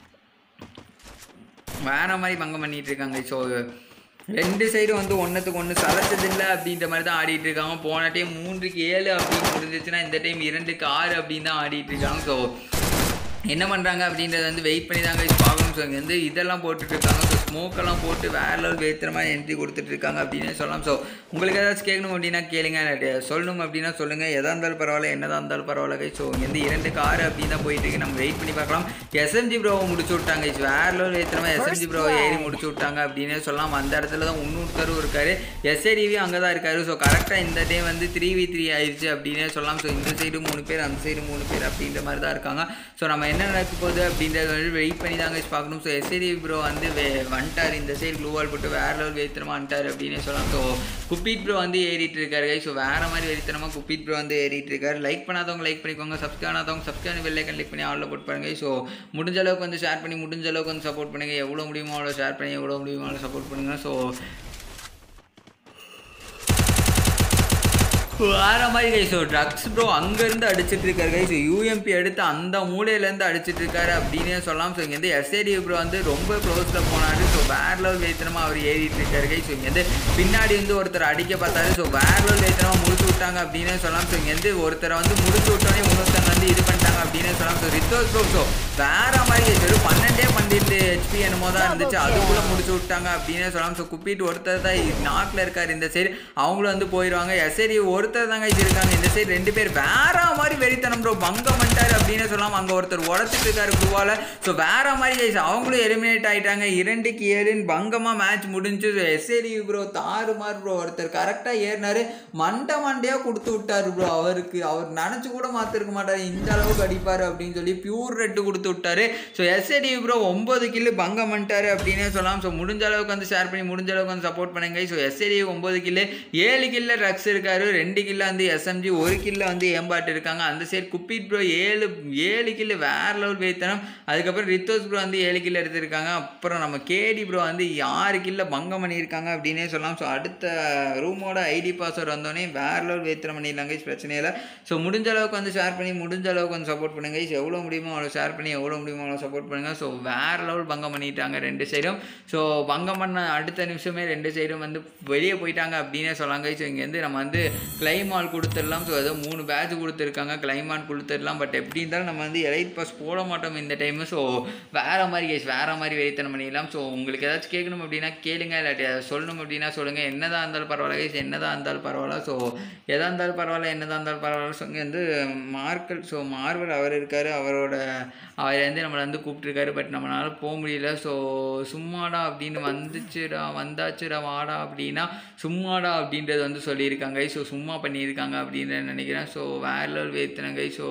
வேற மாதிரி பங்கம் பண்ணிட்டு இருக்காங்க ஸோ ரெண்டு சைடும் வந்து ஒன்றுத்துக்கு ஒன்று சலச்சதில்லை அப்படின்ற மாதிரி தான் ஆடிட்டு இருக்காங்க போன டைம் மூன்றுக்கு ஏழு அப்படின்னு முடிஞ்சிச்சுன்னா இந்த டைம் இரண்டுக்கு ஆறு அப்படின்னு தான் ஆடிட்டு இருக்காங்க ஸோ என்ன பண்ணுறாங்க அப்படின்றத வந்து வெயிட் பண்ணி தாங்க பார்க்கணும் ஸோ இங்கே வந்து இதெல்லாம் போட்டுட்டு இருக்காங்க ஸோ ஸ்மோக்கெல்லாம் போட்டு வேற லெவல் வேத்துற மாதிரி என்ட்ரி கொடுத்துட்டு இருக்காங்க அப்படின்னு சொல்லலாம் ஸோ உங்களுக்கு ஏதாச்சும் கேட்கணும் அப்படின்னா கேளுங்க இல்லாட்டி சொல்லணும் அப்படின்னா சொல்லுங்கள் எதாக இருந்தாலும் பரவாயில்ல என்னதான் இருந்தாலும் பரவாயில்ல guys. ஸோ இங்கே வந்து இரண்டு கார் அப்படின்னு தான் போயிட்டு இருக்கு நம்ம வெயிட் பண்ணி பார்க்கலாம் எஸ்எம்ஜி ப்ரோவை முடிச்சு விட்டாங்க guys. வேற லெவல் வேத்துற மாதிரி எஸ்எம்ஜி ப்ரோவை ஏறி முடிச்சு விட்டாங்க அப்படின்னே சொல்லலாம் அந்த இடத்துல தான் இன்னொருத்தரும் இருக்காரு எஸ்ஏடிவி அங்கே தான் இருக்காரு ஸோ கரெக்டாக இந்த டைம் வந்து த்ரீ வி த்ரீ ஆயிடுச்சு அப்படின்னே சொல்லலாம் ஸோ இந்த சைடு மூணு பேர் அந்த சைடு மூணு பேர் அப்படின்ற மாதிரி தான் இருக்காங்க ஸோ நம்ம என்ன நடக்க போகுது அப்படின்றத வந்து வெயிட் பண்ணி தாங்க பார்க்கணும் ஸோ எஸ்ஏடி ப்ரோ வந்து வே- வந்துட்டார் இந்த சைடு க்ளூவால் போட்டு வேற லெவல் வெறித்தனமாக வந்துட்டார் அப்படின்னு சொல்லலாம் ஸோ குப்பீட் ப்ரோ வந்து ஏறிட்டு இருக்காரு ஸோ வேற மாதிரி வெறித்தனமாக குப்பீட் ப்ரோ வந்து ஏறிட்டு இருக்காரு லைக் பண்ணாதவங்க லைக் பண்ணிக்கோங்க சப்ஸ்கிரைப் பண்ணாதவங்க சப்ஸ்கிரைப் வெள்ளைக்கன் லைக் பண்ணி ஆளில் போட்டு பாருங்க ஸோ முடிஞ்ச அளவுக்கு வந்து ஷேர் பண்ணி முடிஞ்ச அளவுக்கு வந்து சப்போர்ட் பண்ணுங்க எவ்வளோ முடியுமோ அவ்வளோ ஷேர் பண்ணி எவ்வளோ முடியுமோ அவ்வளோ சப்போர்ட் பண்ணுங்க ஸோ வேற மாதிரி கை ஸோ ட்ரக்ஸ் ப்ரோ அங்கேருந்து அடிச்சிட்டு இருக்காரு கை ஸோ யூஎம்பி எடுத்து அந்த மூலையிலேருந்து அடிச்சிட்டு இருக்காரு அப்படின்னே சொல்லலாம் ஸோ இங்கேருந்து எஸ்ஏடி ப்ரோ வந்து ரொம்ப க்ளோஸில் போனாரு ஸோ வேற லெவல் வேத்தனமாக அவர் ஏறிட்டு இருக்காரு கை ஸோ இங்கேருந்து பின்னாடி வந்து ஒருத்தர் அடிக்க பார்த்தாரு ஸோ வேற லெவல் வேத்தனமாக முடிச்சு விட்டாங்க அப்படின்னே சொல்லலாம் ஸோ இங்கேருந்து ஒருத்தரை வந்து முடிச்சு விட்டோன்னே இன்னொருத்தங்க வந்து இது பண்ணிட்டாங்க அப்படின்னே சொல்லலாம் ஸோ ரித்தோஸ் ப்ரோ ஸோ வேற மாதிரி guys. வெறும் பன்னெண்டே பன்னெண்டு ஹெச்பி என்னமோ தான் இருந்துச்சு அதுக்குள்ளே முடிச்சு விட்டாங்க அப்படின்னே சொல்லலாம் ஸோ குப்பிட்டு ஒருத்தர் தான் நாட்டில் இருக்கார் இந்த சைடு அவங்களும் வந்து போயிடுவாங்க எஸ்ஏடி ஒருத்தர் தாங்க இது இருக்காங்க இந்த சைடு ரெண்டு பேர் வேற மாதிரி வெறித்தனம் ப்ரோ பங்கம் பண்ணிட்டாரு அப்படின்னு சொல்லலாம் அங்கே ஒருத்தர் உடச்சிட்டு இருக்காரு குருவால ஸோ வேற மாதிரி guys அவங்களும் எலிமினேட் ஆயிட்டாங்க இரண்டுக்கு ஏழுன்னு பங்கமாக மேட்ச் முடிஞ்சு எஸ்ஏடி ப்ரோ தாறு மாதிரி ப்ரோ ஒருத்தர் கரெக்டாக ஏறினாரு மண்டை மண்டையாக கொடுத்து விட்டாரு ப்ரோ அவருக்கு அவர் நினச்சி கூட மாற்றிருக்க மாட்டார் இந்த அளவுக்கு அடிப்பார் அப்படின்னு சொல்லி பியூர் ரெட்டு கொடுத்து விட்டாரு ஸோ எஸ்ஏடி ப்ரோ ஒம்பது கில்லு பங்கம் பண்ணிட்டாரு அப்படின்னே சொல்லலாம் ஸோ முடிஞ்ச அளவுக்கு வந்து ஷேர் பண்ணி முடிஞ்ச அளவுக்கு வந்து சப்போர்ட் பண்ணுங்க ஸோ எஸ்ஏடி ஒம்பது கில்லு ஏழு கில்ல ரக்ஸ் இருக்காரு ரெண்டு கில்ல வந்து எஸ்எம்ஜி ஒரு கில்ல வந்து ஏம்பாட்டு இருக்காங்க அந்த சைடு குப்பிட் ப்ரோ ஏழு ஏழு கில்லு வேற லெவல் வைத்தனம் அதுக்கப்புறம் ரித்தோஸ் ப்ரோ வந்து ஏழு கில்ல எடுத்திருக்காங்க அப்புறம் நம்ம கேடி ப்ரோ வந்து ஆறு கில்ல பங்கம் பண்ணியிருக்காங்க அப்படின்னே சொல்லலாம் ஸோ அடுத்த ரூமோட ஐடி பாஸ்வேர்டு வந்தோடனே வேற லெவல் வைத்திரம் பண்ணிடலாங்க பிரச்சனை இல்லை ஸோ முடிஞ்ச அளவுக்கு வந்து ஷேர் பண்ணி முடிஞ்ச அளவுக்கு வந்து சப்போர்ட் பண்ணுங்க guys. எவ்வளோ முடியுமோ அவ்வளோ ஷேர் பண்ணி எவ்வளோ முடியுமோ அவ்வளோ சப்போர்ட் பண்ணுங்க ஸோ வேற லெவல் பங்கம் பண்ணிட்டாங்க ரெண்டு சைடும் ஸோ பங்கம் பண்ண அடுத்த நிமிஷமே ரெண்டு சைடும் வந்து வெளியே போயிட்டாங்க அப்படின்னே சொல்லாங்க ஸோ இங்கேருந்து நம்ம வந்து கிளைமால் கொடுத்துடலாம் ஸோ ஏதோ மூணு பேட்ச் கொடுத்துருக்காங்க கிளைமால் கொடுத்துடலாம் பட் எப்படி இருந்தாலும் நம்ம வந்து எலைட் பாஸ் போட மாட்டோம் இந்த டைமு ஸோ வேறு மாதிரி கேஸ் வேறு மாதிரி வெறித்தனம் பண்ணிடலாம் ஸோ உங்களுக்கு ஏதாச்சும் கேட்கணும் அப்படின்னா கேளுங்க இல்லாட்டி அதை சொல்லணும் அப்படின்னா சொல்லுங்கள் என்னதான் இருந்தாலும் பரவாயில்ல கேஸ் என்னதான் இருந்தாலும் பரவாயில்ல ஸோ எதாக இருந்தாலும் பரவாயில்ல என்னதான் இருந்தாலும் பரவாயில்ல ஸோ இங்கே வந்து மார்க்கல் ஸோ மார்வல் அவர் இருக்கார் அவரோட அவர் வந்து நம்மளை வந்து கூப்பிட்ருக்காரு பட் நம்மளால போக முடியல ஸோ சும்மாடா அப்படின்னு வந்துச்சுடா வந்தாச்சுடா வாடா அப்படின்னா சும்மாடா அப்படின்றது வந்து சொல்லியிருக்காங்க ஸோ சும்மா பண்ணியிருக்காங்க அப்படின்னு நினைக்கிறேன் ஸோ வேற லெவல் வேத்துனங்க ஸோ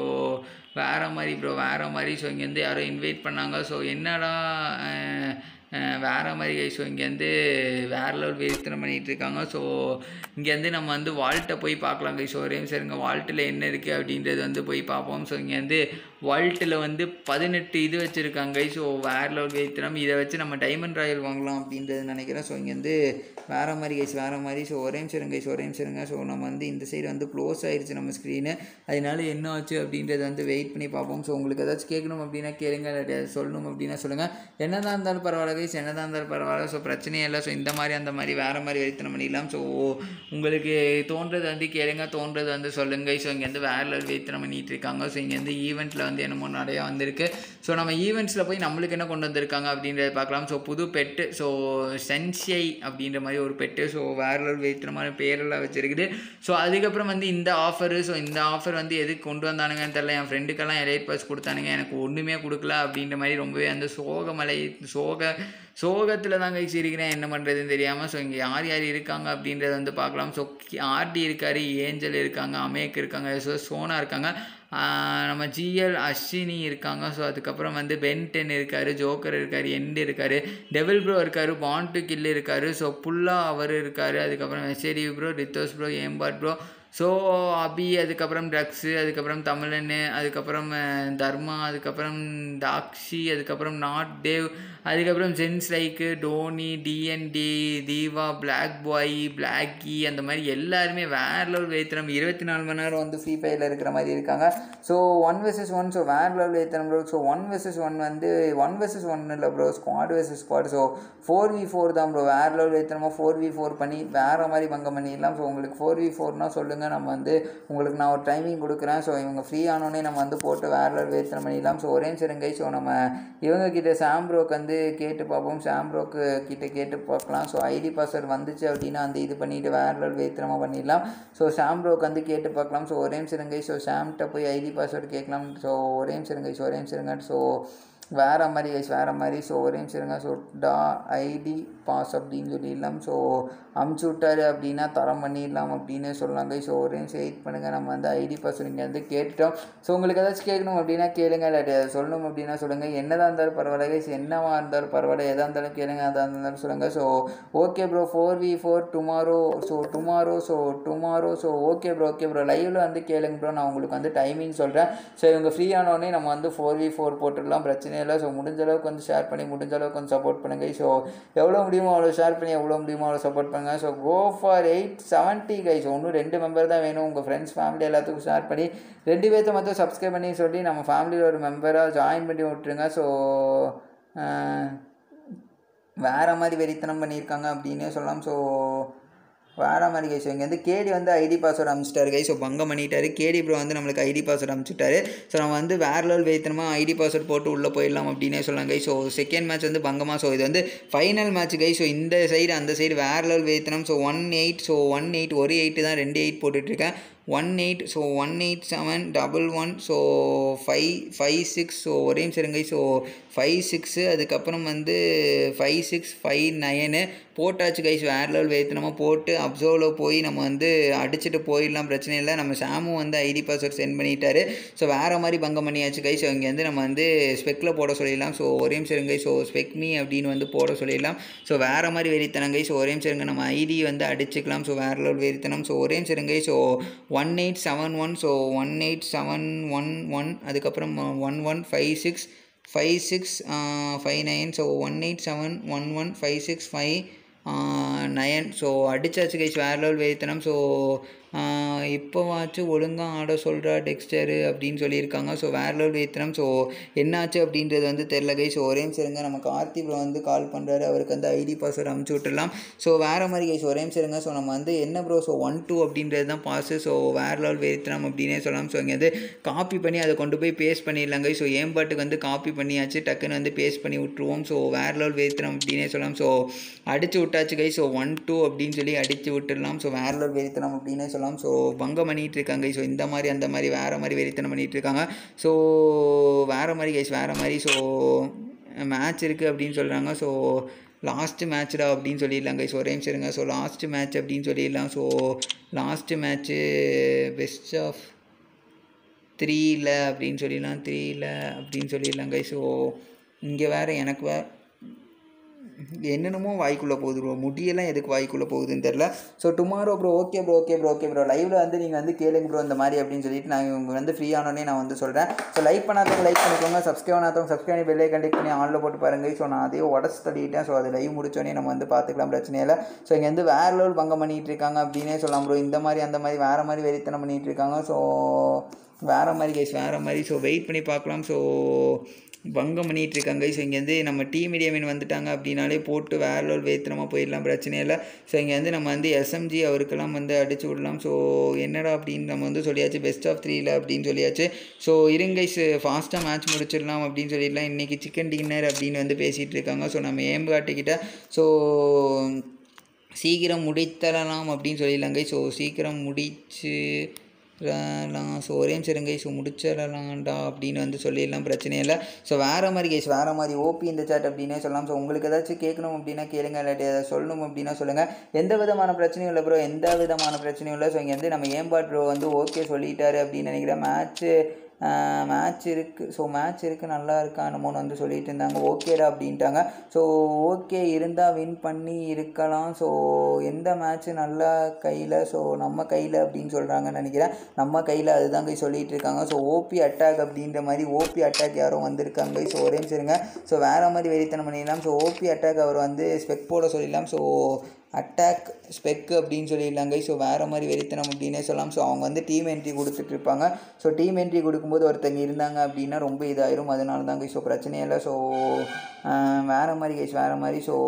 வேற மாதிரி ப்ரோ வேற மாதிரி ஸோ இங்கேருந்து யாரோ இன்வைட் பண்ணாங்க ஸோ என்னடா அஹ், அஹ், வேற மாதிரி ஸோ இங்கேருந்து வேற லெவல் வேத்தனம் பண்ணிகிட்டு இருக்காங்க ஸோ இங்கேருந்து நம்ம வந்து வால்ட்டை போய் பார்க்கலாம் கைஸ் ஒரே சரிங்க வால்ட்டில் என்ன இருக்குது அப்படின்றது வந்து போய் பார்ப்போம் ஸோ இங்கேருந்து வால்ட்டில் வந்து பதினெட்டு இது வச்சுருக்காங்க ஸோ வேற லெவல் வேத்தனம் இதை வச்சு நம்ம டைமண்ட் ராயல் வாங்கலாம் அப்படின்றது நினைக்கிறேன் ஸோ இங்கேருந்து வேறு மாதிரி கைஸ் வேறு மாதிரி ஸோ ஒரே நிமிஷம் கைஸ் ஒரே நிமிஷம் இருங்க ஸோ நம்ம வந்து இந்த சைடு வந்து க்ளோஸ் ஆயிடுச்சு நம்ம ஸ்க்ரீனு அதனால என்ன ஆச்சு அப்படின்றத வந்து வெயிட் பண்ணி பார்ப்போம் ஸோ உங்களுக்கு ஏதாச்சும் கேட்கணும் அப்படின்னா கேளுங்க இல்லாட்டி அது சொல்லணும் அப்படின்னா சொல்லுங்கள் என்னதான் இருந்தாலும் பரவாயில்ல கைஸ் என்னதான் இருந்தாலும் பரவாயில்ல ஸோ பிரச்சனையே இல்லை ஸோ இந்த மாதிரி அந்த மாதிரி வேறு மாதிரி வெயித்தனம் பண்ணிடலாம் ஸோ உங்களுக்கு தோன்றது வந்து கேளுங்க தோன்றது வந்து சொல்லுங்க ஸோ இங்கேருந்து வேறு லெவல் வெயித்தனம் பண்ணிட்டு இருக்காங்க ஸோ இங்கேருந்து ஈவெண்ட்டில் வந்து என்னமோ நிறையா வந்திருக்கு ஸோ நம்ம ஈவெண்ட்ஸில் போய் நம்மளுக்கு என்ன கொண்டு வந்திருக்காங்க அப்படின்றத பார்க்கலாம் ஸோ புது பெட்டு ஸோ சென்ஷை அப்படின்ற மாதிரி ஒரு பெட்டு ஸோ வேறு லெவல் வைத்திர மாதிரி பேரெல்லாம் வச்சிருக்குது ஸோ அதுக்கப்புறம் வந்து இந்த ஆஃபரு ஸோ இந்த ஆஃபர் வந்து எதுக்கு கொண்டு வந்தானுங்கன்னு தெரில என் ஃப்ரெண்டுக்கெல்லாம் எலைட் பாஸ் கொடுத்தானுங்க எனக்கு ஒன்றுமே கொடுக்கல அப்படின்ற மாதிரி ரொம்பவே அந்த சோகமலை சோக சோகத்தில் தான் கைசி இருக்கிறேன் என்ன பண்ணுறதுன்னு தெரியாமல் ஸோ இங்கே யார் யார் இருக்காங்க அப்படின்றத வந்து பார்க்கலாம் ஸோ ஆர்டி இருக்கார் ஏஞ்சல் இருக்காங்க அமேக் இருக்காங்க ஸோ சோனா இருக்காங்க ஆஹ் நம்ம ஜிஎல் அஸ்வினி இருக்காங்க ஸோ அதுக்கப்புறம் வந்து பென்டென் இருக்கார் ஜோக்கர் இருக்கார் எண்டு இருக்கார் டெவில் ப்ரோ இருக்கார் பாண்ட் கில் இருக்கார் ஸோ புல்லா அவர் இருக்கார் அதுக்கப்புறம் மெசேரி ப்ரோ ரித்தோஸ் bro aimbot bro so Abhi அதுக்கப்புறம் ட்ரக்ஸு அதுக்கப்புறம் தமிழன் அதுக்கப்புறம் அஹ், தர்மா அதுக்கப்புறம் தாக்ஷி அதுக்கப்புறம் நாட் தேவ் அதுக்கப்புறம் ஜென்ஸ் லைக்கு டோனி டிஎன்டி தீவா பிளாக் பாய் பிளாக்கி அந்த மாதிரி எல்லாருமே வேற லெவல் வைத்திரம் இருபத்தி நாலு மணி நேரம் வந்து ஃப்ரீ ஃபயரில் இருக்கிற மாதிரி இருக்காங்க so one versus one so வேற லெவல் வைத்திரம் bro so one versus one வந்து ஒன் வெர்சஸ் ஒன் இல்லை bro squad versus squad so four v four தான் ப்ரோ வேற லெவல் வைத்திரமா ஃபோர் வி ஃபோர் பண்ணி வேற மாதிரி பங்கம் பண்ணிடலாம் ஸோ உங்களுக்கு ஃபோர் வி ஃபோர்னால் சொல்லுங்கள் நம்ம வந்து உங்களுக்கு நான் ஒரு டைமிங் கொடுக்குறேன் ஸோ இவங்க ஃப்ரீ ஆனோடனே நம்ம வந்து போட்டு வேற லெவல் வைத்திரம் பண்ணிடலாம் ஸோ ஒரே சிறுங்கை ஸோ நம்ம இவங்க கிட்ட சாம்ப்ரோக்கு வந்து கேட்டு பார்ப்போம் சாம்ப்ரோக்கு கிட்ட கேட்டு பார்க்கலாம் ஸோ ஐடி பாஸ்வேர்ட் வந்துச்சு அப்படின்னா அந்த இது பண்ணிட்டு வேற லெவல் வைத்திரமாக பண்ணிடலாம் ஸோ சாம்ப்ரோக்கு வந்து கேட்டு பார்க்கலாம் ஸோ ஒரே சிறுங்கை ஸோ சாம்கிட்ட போய் ஐடி பாஸ்வேர்டு கேட்கலாம் ஸோ ஒரே சிறுங்கை ஸோ ஒரே சிறுங்க ஸோ வேறு மாதிரி கைஸ் வேறு மாதிரி ஸோ ஒரே நிமிஷம் இருங்க ஸோ டா ஐடி பாஸ் அப்படின்னு சொல்லிடலாம் ஸோ அமுச்சு விட்டாரு அப்படின்னா தரம் பண்ணிடலாம் அப்படின்னு சொல்லாங்க ஸோ ஒரே நிமிஷம் வெயிட் பண்ணுங்கள் நம்ம வந்து ஐடி பாஸ் இங்கே வந்து கேட்டுட்டோம் ஸோ உங்களுக்கு ஏதாச்சும் கேட்கணும் அப்படின்னா கேளுங்க இல்லாட்டி அதை சொல்லணும் அப்படின்னா சொல்லுங்கள் என்னதான் இருந்தாலும் பரவாயில்ல கைஸ் என்னவா இருந்தாலும் பரவாயில்ல எதாக இருந்தாலும் கேளுங்க அதாக இருந்தாலும் சொல்லுங்கள் so okay bro four v four tomorrow so tomorrow so tomorrow so okay bro okay bro லைவில் வந்து கேளுங்க ப்ரோ நான் உங்களுக்கு வந்து டைமிங் சொல்கிறேன் ஸோ இவங்க ஃப்ரீ ஆனோடனே நம்ம வந்து ஃபோர் வி ஃபோர் போட்டுடலாம் பிரச்சனை இல்லை ஸோ முடிஞ்ச அளவுக்கு வந்து ஷேர் பண்ணி முடிஞ்ச அளவுக்கு வந்து சப்போர்ட் பண்ணுங்க ஸோ எவ்வளோ முடியுமோ அவ்வளோ ஷேர் பண்ணி எவ்வளோ முடியுமோ அவ்வளோ சப்போர்ட் பண்ணுங்க so go for eight seventy guys இன்னும் ரெண்டு மெம்பர் தான் வேணும் உங்கள் ஃப்ரெண்ட்ஸ் ஃபேமிலி எல்லாத்துக்கும் ஷேர் பண்ணி ரெண்டு பேர்த்த மட்டும் சப்ஸ்கிரைப் பண்ணி சொல்லி நம்ம ஃபேமிலியில் ஒரு மெம்பராக ஜாயின் பண்ணி விட்டுருங்க ஸோ வேறு மாதிரி வெறித்தனம் பண்ணியிருக்காங்க அப்படின்னே சொல்லலாம் ஸோ வேற மாதிரி கைஸ் இங்கே வந்து கேடி வந்து ஐடி பாஸ்வேர்டு அனுப்பிச்சிட்டாரு கை ஸோ பங்கம் பண்ணிட்டாரு கேடி ப்ரோ வந்து நம்மளுக்கு ஐடி பாஸ்வேர்டு அனுப்பிச்சிட்டாரு ஸோ நம்ம வந்து வேற லெவல் வைத்தனமாக ஐடி பாஸ்வேர்டு போட்டு உள்ளே போயிடலாம் அப்படின்னே சொல்லலாம் கை ஸோ செகண்ட் மேட்ச் வந்து பங்கமா ஸோ இது வந்து ஃபைனல் மேட்ச் கை ஸோ இந்த சைடு அந்த சைடு வேற லெவல் வைத்தனம் so one eight so one eight ஒரு எயிட்டு தான் ரெண்டு எயிட் போட்டுட்ருக்கேன் one eight so one eight seven double one so five five six so ஒரே நிமிஷம் ஸோ ஃபைவ் சிக்ஸு அதுக்கப்புறம் வந்து ஃபைவ் சிக்ஸ் ஃபைவ் நயனு போட்டாச்சு கைஸ் வேறு லெவல் வேத்தனமாக போட்டு அப்சர்வில் போய் நம்ம வந்து அடிச்சுட்டு போயிடலாம் பிரச்சனை இல்லை நம்ம சாமும் வந்து ஐடி பாஸ்வேர்ட் சென்ட் பண்ணிட்டாரு ஸோ வேறு மாதிரி பங்கம் பண்ணியாச்சு கைஸ் இங்கே வந்து நம்ம வந்து ஸ்பெக்கில் போட சொல்லிடலாம் ஸோ ஒரே நிமிஷம் இருங்க ஸோ ஸ்பெக் மீ அப்படின்னு வந்து போட சொல்லிடலாம் ஸோ வேறு மாதிரி வெறித்தனம் கைஸ் ஒரே நிமிஷம் இருங்க நம்ம ஐடி வந்து அடிச்சுக்கலாம் ஸோ வேறு லெவல் வெறித்தனம் ஸோ ஒரே நிமிஷம் இருங்க so one eight seven one so one eight seven one one அதுக்கப்புறம் one one five six five six five nine so one eight seven one one five six five nine so அடிச்சாச்சு guys வேறு level வெறித்தனம் so இப்போவாச்சும் ஒழுங்காக ஆட சொல்கிறா Dexter அப்படின்னு சொல்லியிருக்காங்க ஸோ வேற லெவல் வைத்திரம் ஸோ என்னாச்சு அப்படின்றது வந்து தெரில கை ஸோ ஒரே சரிங்க நம்ம கார்த்தி ப்ரோ வந்து கால் பண்ணுறாரு அவருக்கு வந்து ஐடி பாஸ்வேர்டு அமுச்சு விட்டுடலாம் ஸோ வேறு மாதிரி கைஸ் ஒரே சரிங்க ஸோ நம்ம வந்து என்ன ப்ரோ ஸோ ஒன் டூ அப்படின்றது தான் பாஸு ஸோ வேற லெவல் வைத்திரம் அப்படின்னே சொல்லலாம் ஸோ இங்கே வந்து காப்பி பண்ணி அதை கொண்டு போய் பேஸ்ட் பண்ணிடலாங்க ஸோ ஏம்பாட்டுக்கு வந்து காப்பி பண்ணியாச்சு டக்குன்னு வந்து பேஸ்ட் பண்ணி விட்ருவோம் ஸோ வேற லெவல் வைத்திரம் அப்படின்னே சொல்லலாம் ஸோ அடிச்சு விட்டாச்சு கை ஸோ ஒன் டூ அப்படின்னு சொல்லி அடிச்சு விட்டுடலாம் ஸோ வேற லெவல் வெறித்தனம் அப்படின்னே சொல்லலாம் ஸோ பங்கம் பண்ணிகிட்டு இருக்காங்க ஸோ இந்த மாதிரி அந்த மாதிரி வேறு மாதிரி வெறித்தனம் பண்ணிகிட்டு இருக்காங்க ஸோ வேறு மாதிரி கைஸ் வேறு மாதிரி ஸோ மேட்ச் இருக்குது அப்படின்னு சொல்கிறாங்க ஸோ லாஸ்ட்டு மேட்ச்டா அப்படின்னு சொல்லிடலாம் கைஸ் ஒரே நிமிஷம் இருங்க ஸோ லாஸ்ட்டு மேட்ச் அப்படின்னு சொல்லிடலாம் so last match best of த்ரீல அப்படின்னு சொல்லிடலாம் த்ரீல அப்படின்னு சொல்லிடலாம் கைஸ் ஸோ இங்கே வேறு எனக்கு வே என்னென்னமோ வாய்க்குள்ளே போகுது ப்ரோ முடியெல்லாம் எதுக்கு வாய்க்குள்ளே போகுதுன்னு தெரில so tomorrow bro okay bro okay bro okay bro லைவில் வந்து நீங்கள் வந்து கேளுங்க ப்ரோ இந்த மாதிரி அப்படின்னு சொல்லிட்டு நான் இவங்க வந்து ஃப்ரீ ஆனோடனே நான் வந்து சொல்கிறேன் ஸோ லைக் பண்ணாதவங்க லைக் பண்ணிக்கோங்க சப்ஸ்கிரைப் பண்ணாதவங்க சப்ஸ்கிரைப் பண்ணி பெல்லை கண்டெக்ட் பண்ணி ஆனில் போட்டு பாருங்க ஸோ நான் அதையும் உடச்சு தள்ளிட்டேன் ஸோ அது லைவ் முடிச்சோடனே நம்ம வந்து பார்த்துக்கலாம் பிரச்சனை இல்லை ஸோ இங்கே வந்து வேறு லெவல் பங்கம் பண்ணிகிட்டு இருக்காங்க அப்படின்னே சொல்லலாம் ப்ரோ இந்த மாதிரி அந்த மாதிரி வேறு மாதிரி வெறித்தனம் பண்ணிகிட்டு இருக்காங்க ஸோ வேறு மாதிரி கைஸ் வேறு மாதிரி ஸோ வெயிட் பண்ணி பார்க்கலாம் ஸோ பங்கம் பண்ணிகிட்டு இருக்காங்க ஸோ இங்கேருந்து நம்ம டீம் மீடியமின் வந்துட்டாங்க அப்படின்னாலே போட்டு வேற லெவல் வேத்திரமாக போயிடலாம் பிரச்சனை இல்லை ஸோ இங்கே வந்து நம்ம வந்து எஸ்எம்ஜி அவருக்கெல்லாம் வந்து அடிச்சு விடலாம் ஸோ என்னடா அப்படின்னு நம்ம வந்து சொல்லியாச்சு பெஸ்ட் ஆஃப் த்ரீல அப்படின்னு சொல்லியாச்சு ஸோ இருங்கைஸ் ஃபாஸ்ட்டாக மேட்ச் முடிச்சிடலாம் அப்படின்னு சொல்லிடலாம் இன்றைக்கி சிக்கன் டின்னர் அப்படின்னு வந்து பேசிகிட்டு இருக்காங்க ஸோ நம்ம ஏம்பாட்டுக்கிட்ட ஸோ சீக்கிரம் முடித்தரலாம் அப்படின்னு சொல்லிடலாங்க ஸோ சீக்கிரம் முடிச்சு லாம் ஸோ ஒரே நிமிஷம் கைஸ் முடிச்சிடலாம்டா அப்படின்னு வந்து சொல்லிடலாம் பிரச்சனை இல்லை ஸோ வேறு மாதிரி கைஸ் வேறு மாதிரி ஓபி இந்த சாட் அப்படின்னே சொல்லலாம் ஸோ உங்களுக்கு ஏதாச்சும் கேட்கணும் அப்படின்னா கேளுங்க இல்லாட்டி ஏதாவது சொல்லணும் அப்படின்னா சொல்லுங்கள் எந்த விதமான பிரச்சனையும் இல்லை ப்ரோ எந்த விதமான பிரச்சனையும் இல்லை ஸோ இங்கே வந்து நம்ம ஏம்பாட் ப்ரோ வந்து ஓகே சொல்லிட்டாரு அப்படின்னு நினைக்கிறேன் மேட்ச்சு மேட்ச் இருக்குது ஸோ மேட்ச் இருக்குது நல்லா இருக்கா என்னமோன்னு வந்து சொல்லிட்டு இருந்தாங்க ஓகேடா அப்படின்ட்டாங்க ஸோ ஓகே இருந்தால் வின் பண்ணி இருக்கலாம் ஸோ எந்த மேட்ச்சு நல்லா கையில் ஸோ நம்ம கையில் அப்படின்னு சொல்கிறாங்கன்னு நினைக்கிறேன் நம்ம கையில் அதுதான் கை சொல்லிட்டு இருக்காங்க ஸோ ஓபி அட்டாக் அப்படின்ற மாதிரி ஓபி அட்டாக் யாரும் வந்திருக்காங்க ஸோ ஒரே நிமிஷம் இருங்க ஸோ வேறு மாதிரி வெறித்தனம் பண்ணிடலாம் ஸோ ஓபி அட்டாக் அவர் வந்து ஸ்பெக் போட சொல்லிடலாம் ஸோ அட்டாக் ஸ்பெக்கு அப்படின்னு சொல்லிடலாங்க ஸோ வேறு மாதிரி வெறித்தனம் அப்படின்னே சொல்லலாம் ஸோ அவங்க வந்து டீம் என்ட்ரி கொடுத்துட்ருப்பாங்க ஸோ டீம் என்ட்ரி கொடுக்கும்போது ஒருத்தங்க இருந்தாங்க அப்படின்னா ரொம்ப இதாயிரும் அதனால தாங்க ஸோ பிரச்சனையே இல்லை ஸோ வேறு மாதிரி கைஸ் வேறு மாதிரி ஸோ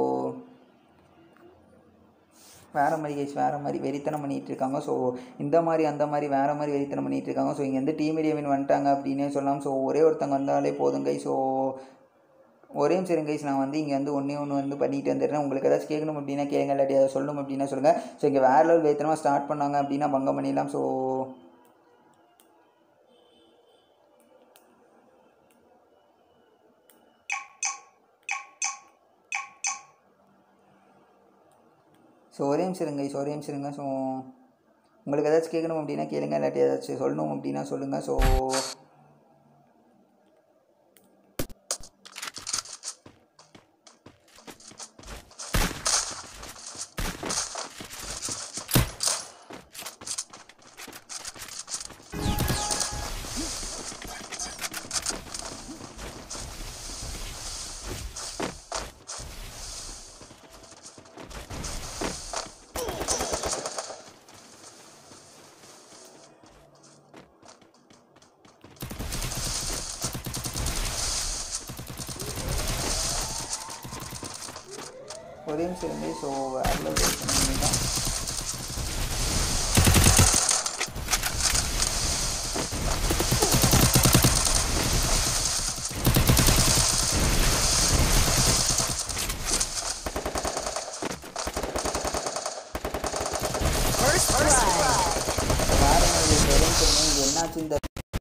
வேறு மாதிரி கைஸ் வேறு மாதிரி வெறித்தனம் பண்ணிகிட்டு இருக்காங்க ஸோ இந்த மாதிரி அந்த மாதிரி வேறு மாதிரி வெறித்தனம் பண்ணிகிட்டு இருக்காங்க ஸோ இங்கே வந்து டீம் மீடியமின் வந்துட்டாங்க அப்படின்னே சொல்லலாம் ஸோ ஒரே ஒருத்தங்க வந்தாலே போதுங்க ஸோ ஒரே நிமிஷம் கைஸ் நான் வந்து இங்கே வந்து ஒன்றே ஒன்று வந்து பண்ணிட்டு வந்துடுறேன் உங்களுக்கு ஏதாச்சும் கேட்கணும் அப்படின்னா கேளுங்க இல்லாட்டி அதை சொல்லணும் அப்படின்னா சொல்லுங்கள் ஸோ இங்கே வேறு லெவல் வேத்தனமாக ஸ்டார்ட் பண்ணாங்க அப்படின்னா பங்கம் பண்ணிடலாம் ஸோ ஸோ ஒரே நிமிஷம் இருங்க ஸோ ஒரே நிமிஷம் இருங்க ஸோ உங்களுக்கு ஏதாச்சும் கேட்கணும் அப்படின்னா கேளுங்க இல்லாட்டி ஏதாச்சும் சொல்லணும் அப்படின்னா சொல்லுங்கள் ஸோ ஒரே நிமிஷம் இருந்து ஸோ வேறு லெவல் வெயிட் பண்ணிக்கலாம் வேறு மாதிரி ஒரே நிமிஷம் இருங்க. இங்க என்னாச்சு இந்த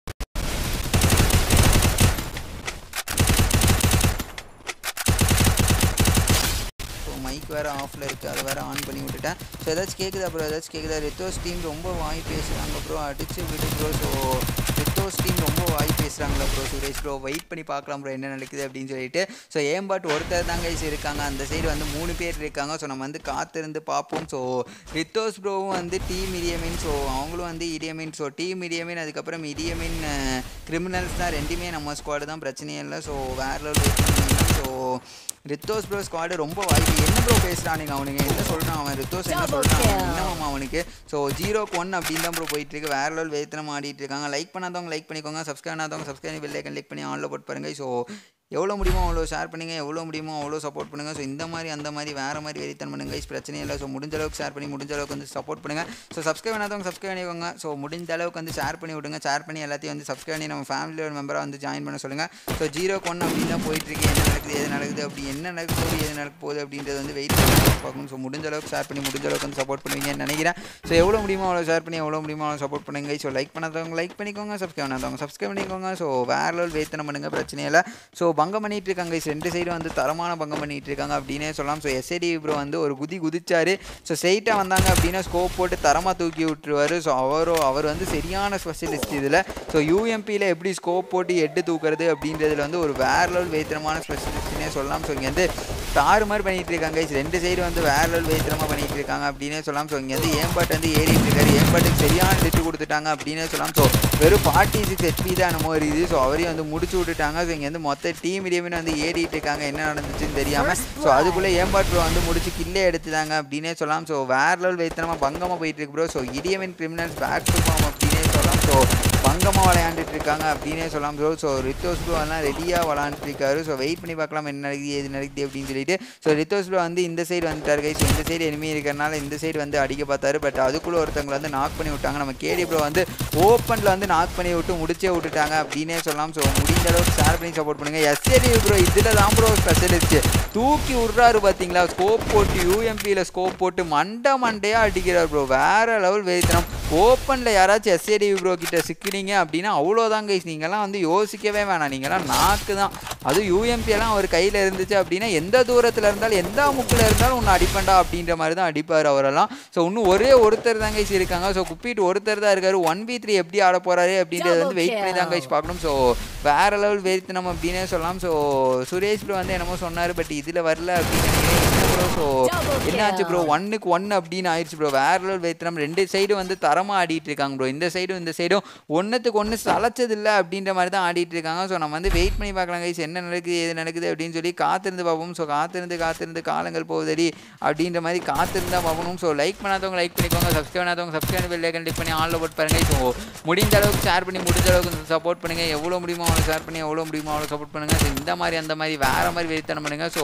ஸோ மைக் வேறு ஆஃபில் இருக்குது அதை வேறு ஆன் பண்ணி விட்டுட்டேன் ஸோ ஏதாச்சும் கேட்குதா ப்ரோ ஏதாச்சும் கேட்குதா ரித்தோஸ் டீம் ரொம்ப வாய் பேசுகிறாங்க ப்ரோ அடிச்சு விடு ப்ரோ ஸோ ரித்தோஸ் டீம் ரொம்ப வாய் பேசுகிறாங்களா ப்ரோ சுரேஷ் ப்ரோ வெயிட் பண்ணி பார்க்கலாம் ப்ரோ என்ன நடக்குது அப்படின்னு சொல்லிட்டு ஸோ ஏம்பாட் ஒருத்தர் தாங்க guys இருக்காங்க அந்த சைடு வந்து மூணு பேர் இருக்காங்க ஸோ நம்ம வந்து காத்திருந்து பார்ப்போம் ஸோ ரித்தோஸ் ப்ரோவும் வந்து டீம் இடியமின் ஸோ அவங்களும் வந்து இடியமின் ஸோ டீம் இடியமின் அதுக்கப்புறம் இடியமின் கிரிமினல்ஸ் தான் ரெண்டுமே நம்ம ஸ்குவாடு தான் பிரச்சனையே இல்லை ஸோ வேறு லெவல் ஸோ ஸோ ரித்தோஸ் ப்ரோ ஸ்குவாடு ரொம்ப வாய்ப்பு என்ன ப்ரோ பேசுகிறானுங்க அவனுங்க என்ன சொல்கிறான் அவன் ரித்தோஸ் என்ன சொல்கிறான் என்னமாமா அவனுக்கு ஸோ ஜீரோக்கு ஒன் அப்படின்னு தான் ப்ரோ போயிட்டு இருக்கு வேற லெவல் வேத்தனம் ஆடிட்டு இருக்காங்க லைக் பண்ணாதவங்க லைக் பண்ணிக்கோங்க சப்ஸ்கிரைப் பண்ணாதவங்க சப்ஸ்கிரைப் பெல் ஐக்கன் கிளிக் பண்ணி ஆன்ல போட்டு பாருங்க ஸோ எவ்வளோ முடியுமோ அவ்வளோ ஷேர் பண்ணுங்கள் எவ்வளோ முடியுமோ அவ்வளோ சப்போர்ட் பண்ணுங்கள் ஸோ இந்த மாதிரி அந்த மாதிரி வேறு மாதிரி வெறித்தனம் பண்ணுங்க guys. பிரச்சனையே இல்லை ஸோ முடிஞ்ச அளவுக்கு ஷேர் பண்ணி முடிஞ்ச அளவுக்கு வந்து சப்போர்ட் பண்ணுங்கள் ஸோ சப்ஸ்கிரைப் பண்ணாதவங்க சப்ஸ்கிரைப் பண்ணிக்கோங்க ஸோ முடிஞ்ச அளவுக்கு வந்து ஷேர் பண்ணி விடுங்க ஷேர் பண்ணி எல்லாத்தையும் வந்து சப்ஸ்கிரைப் பண்ணி நம்ம ஃபேமிலியோட மெம்பராக வந்து ஜாயின் பண்ண சொல்லுங்கள் ஸோ ஜீரோ ஒன் அப்படின்னு தான் போயிட்டுருக்கு என்ன நடக்குது எது நடக்குது அப்படி என்ன நடக்க போகுது எது நடக்க போகுது அப்படின்றது வந்து வெயிட் பண்ணி பார்க்கணும் ஸோ முடிஞ்ச அளவுக்கு ஷேர் பண்ணி முடிஞ்ச அளவுக்கு வந்து சப்போர்ட் பண்ணுவீங்கன்னு நினைக்கிறேன் ஸோ எவ்வளோ முடியுமோ அவ்வளோ ஷேர் பண்ணி எவ்வளோ முடியுமோ அவ்வளோ சப்போர்ட் பண்ணுங்க ஸோ லைக் பண்ணாதவங்க லைக் பண்ணிக்கோங்க சப்ஸ்கிரைப் பண்ணாதவங்க சப்ஸ்கிரைப் பண்ணிக்கோங்க ஸோ வேற லெவல் வேத்தனம் பண்ணுங்க பிரச்சனை இல்லை ஸோ பங்கம் பண்ணிட்டு இருக்காங்க guys. ரெண்டு சைடு வந்து தரமான பங்கம் பண்ணிட்டு இருக்காங்க அப்படின்னே சொல்லலாம் ஸோ எஸ்ஏடி ப்ரோ வந்து ஒரு குதி குதிச்சாரு ஸோ ஸ்ட்ரைட்டாக வந்தாங்க அப்படின்னா ஸ்கோப் போட்டு தரமாக தூக்கி விட்டுருவாரு ஸோ அவரோ அவர் வந்து சரியான ஸ்பெஷலிஸ்ட் இதில் ஸோ யூஎம்பியில் எப்படி ஸ்கோப் போட்டு எட்டு தூக்குறது அப்படின்றதுல வந்து ஒரு வேற லெவல் வேத்திரமான ஸ்பெஷலிஸ்ட்னே சொல்லலாம் ஸோ இங்கே வந்து தாறு மாதிரி பண்ணிட்டு இருக்காங்க guys. ரெண்டு சைடு வந்து வேற லெவல் வேத்திரமாக பண்ணிட்டு இருக்காங்க அப்படின்னே சொல்லலாம் ஸோ இங்கே வந்து ஏம்பாட் வந்து ஏறிட்டு இருக்காரு ஏம்பாட்டுக்கு சரியான திட்டு கொடுத்துட்டாங்க அப்படின்னே சொல்லலாம் ஸோ வெறும் ஃபார்ட்டி சிக்ஸ் ஹெச்பி தான் என்னமோ இருக்குது ஸோ அவரையும் வந்து முடிச்சு விட்டுட்டாங்க ஸோ இங்கே வந்து மொத்த டீம் இடியமே வந்து ஏறிட்டு இருக்காங்க என்ன நடந்துச்சுன்னு தெரியாமல் ஸோ அதுக்குள்ளே ஏம்பாட் ப்ரோ வந்து முடிச்சு கில்லே எடுத்துட்டாங்க அப்படின்னே சொல்லலாம் ஸோ வேற லெவல் வைத்தனமாக பங்கமாக போயிட்டு இருக்கு bro so இடியமின் criminals back to form அப்படின்னே சொல்லலாம் ஸோ பங்கமாக விளையாண்டுட்டு இருக்காங்க அப்படின்னே சொல்லலாம் ப்ரோ ஸோ ரித்தோஸ் ப்ரோ எல்லாம் ரெடியாக விளாண்டுட்டு இருக்காரு ஸோ வெயிட் பண்ணி பார்க்கலாம் என்ன நடக்குது எது நடக்குது அப்படின்னு சொல்லிட்டு ஸோ ரித்தோஸ் ப்ரோ வந்து இந்த சைடு வந்துட்டாரு ஸோ இந்த சைடு எனிமி இருக்கிறனால இந்த சைடு வந்து அடிக்க பார்த்தாரு பட் அதுக்குள்ளே ஒருத்தவங்களை வந்து நாக் பண்ணி விட்டாங்க நம்ம கேடி ப்ரோ வந்து ஓப்பனில் வந்து நாக் பண்ணி விட்டு முடிச்சே விட்டுட்டாங்க அப்படின்னே சொல்லலாம் ஸோ முடிந்த அளவுக்கு ஷேர் பண்ணி சப்போர்ட் பண்ணுங்க எஸ்ஏடி ப்ரோ இதில் தான் ப்ரோ ஸ்பெஷலிஸ்ட் தூக்கி விட்றாரு பார்த்தீங்களா ஸ்கோப் போட்டு யூஎம்பியில் ஸ்கோப் போட்டு மண்டை மண்டையாக அடிக்கிறார் ப்ரோ வேற லெவல் வேத்தனம் ஓப்பனில் யாராச்சும் எஸ்ஏடி ப்ரோ கிட்ட சிக்கினீங்க அப்படின்னா அவ்வளோதான் கைஸ் நீங்கள்லாம் வந்து யோசிக்கவே வேணாம் நீங்கள்லாம் நாக்கு தான் அதுவும் யூஎம்பி எல்லாம் அவர் கையில் இருந்துச்சு அப்படின்னா எந்த தூரத்தில் இருந்தாலும் எந்த முக்கில் இருந்தாலும் ஒன்று அடிப்பண்டா அப்படின்ற மாதிரி தான் அடிப்பார் அவரெல்லாம் ஸோ இன்னும் ஒரே ஒருத்தர் தான் கைஸ் இருக்காங்க ஸோ குப்பிட்டு ஒருத்தர் தான் இருக்காரு ஒன் பி த்ரீ எப்படி ஆட போறாரு அப்படின்றது வந்து வெயிட் பண்ணி தான் கைஸ் பார்க்கணும் ஸோ வேற லெவல் வெயிட்னம் அப்படின்னே சொல்லலாம் ஸோ சுரேஷ் ப்ரோ வந்து என்னமோ சொன்னார் பட் இதில் வரல அப்படின்னு நினைக்கிறேன் என்ன ப்ரோ ஸோ என்னாச்சு ப்ரோ ஒன்னுக்கு ஒன் அப்படின்னு ஆயிடுச்சு ப்ரோ வேற லெவல் வெயிட்னம் ரெண்டு சைடு வந்து தரமாக ஆடிட்டு இருக்காங்க ப்ரோ இந்த சைடும் இந்த சைடும் ஒன்றுத்துக்கு ஒன்று சளைச்சதில்லை அப்படின்ற மாதிரி தான் ஆடிட்டு இருக்காங்க ஸோ நம்ம வந்து வெயிட் பண்ணி பார்க்கலாம் கைஸ் என்ன நடக்குது எது நடக்குது அப்படின்னு சொல்லி காத்திருந்து பார்ப்போம் ஸோ காத்திருந்து காத்திருந்து காலங்கள் போகுதடி அப்படின்ற மாதிரி காத்திருந்தா பார்க்கணும் ஸோ லைக் பண்ணாதவங்க லைக் பண்ணிக்கோங்க சப்ஸ்கிரைப் பண்ணாதவங்க சப்ஸ்கிரைப் பெல் ஐக்கன் கிளிக் பண்ணி ஆன்ல போட்டு பாருங்க ஸோ முடிந்த அளவுக்கு ஷேர் பண்ணி முடிஞ்ச அளவுக்கு சப்போர்ட் பண்ணுங்க எவ்வளோ முடியுமோ அவ்வளோ ஷேர் பண்ணி எவ்வளோ முடியுமோ அவ்வளோ சப்போர்ட் பண்ணுங்க So, இந்த மாதிரி அந்த மாதிரி வேற மாதிரி வெறித்தனம் பண்ணுங்க ஸோ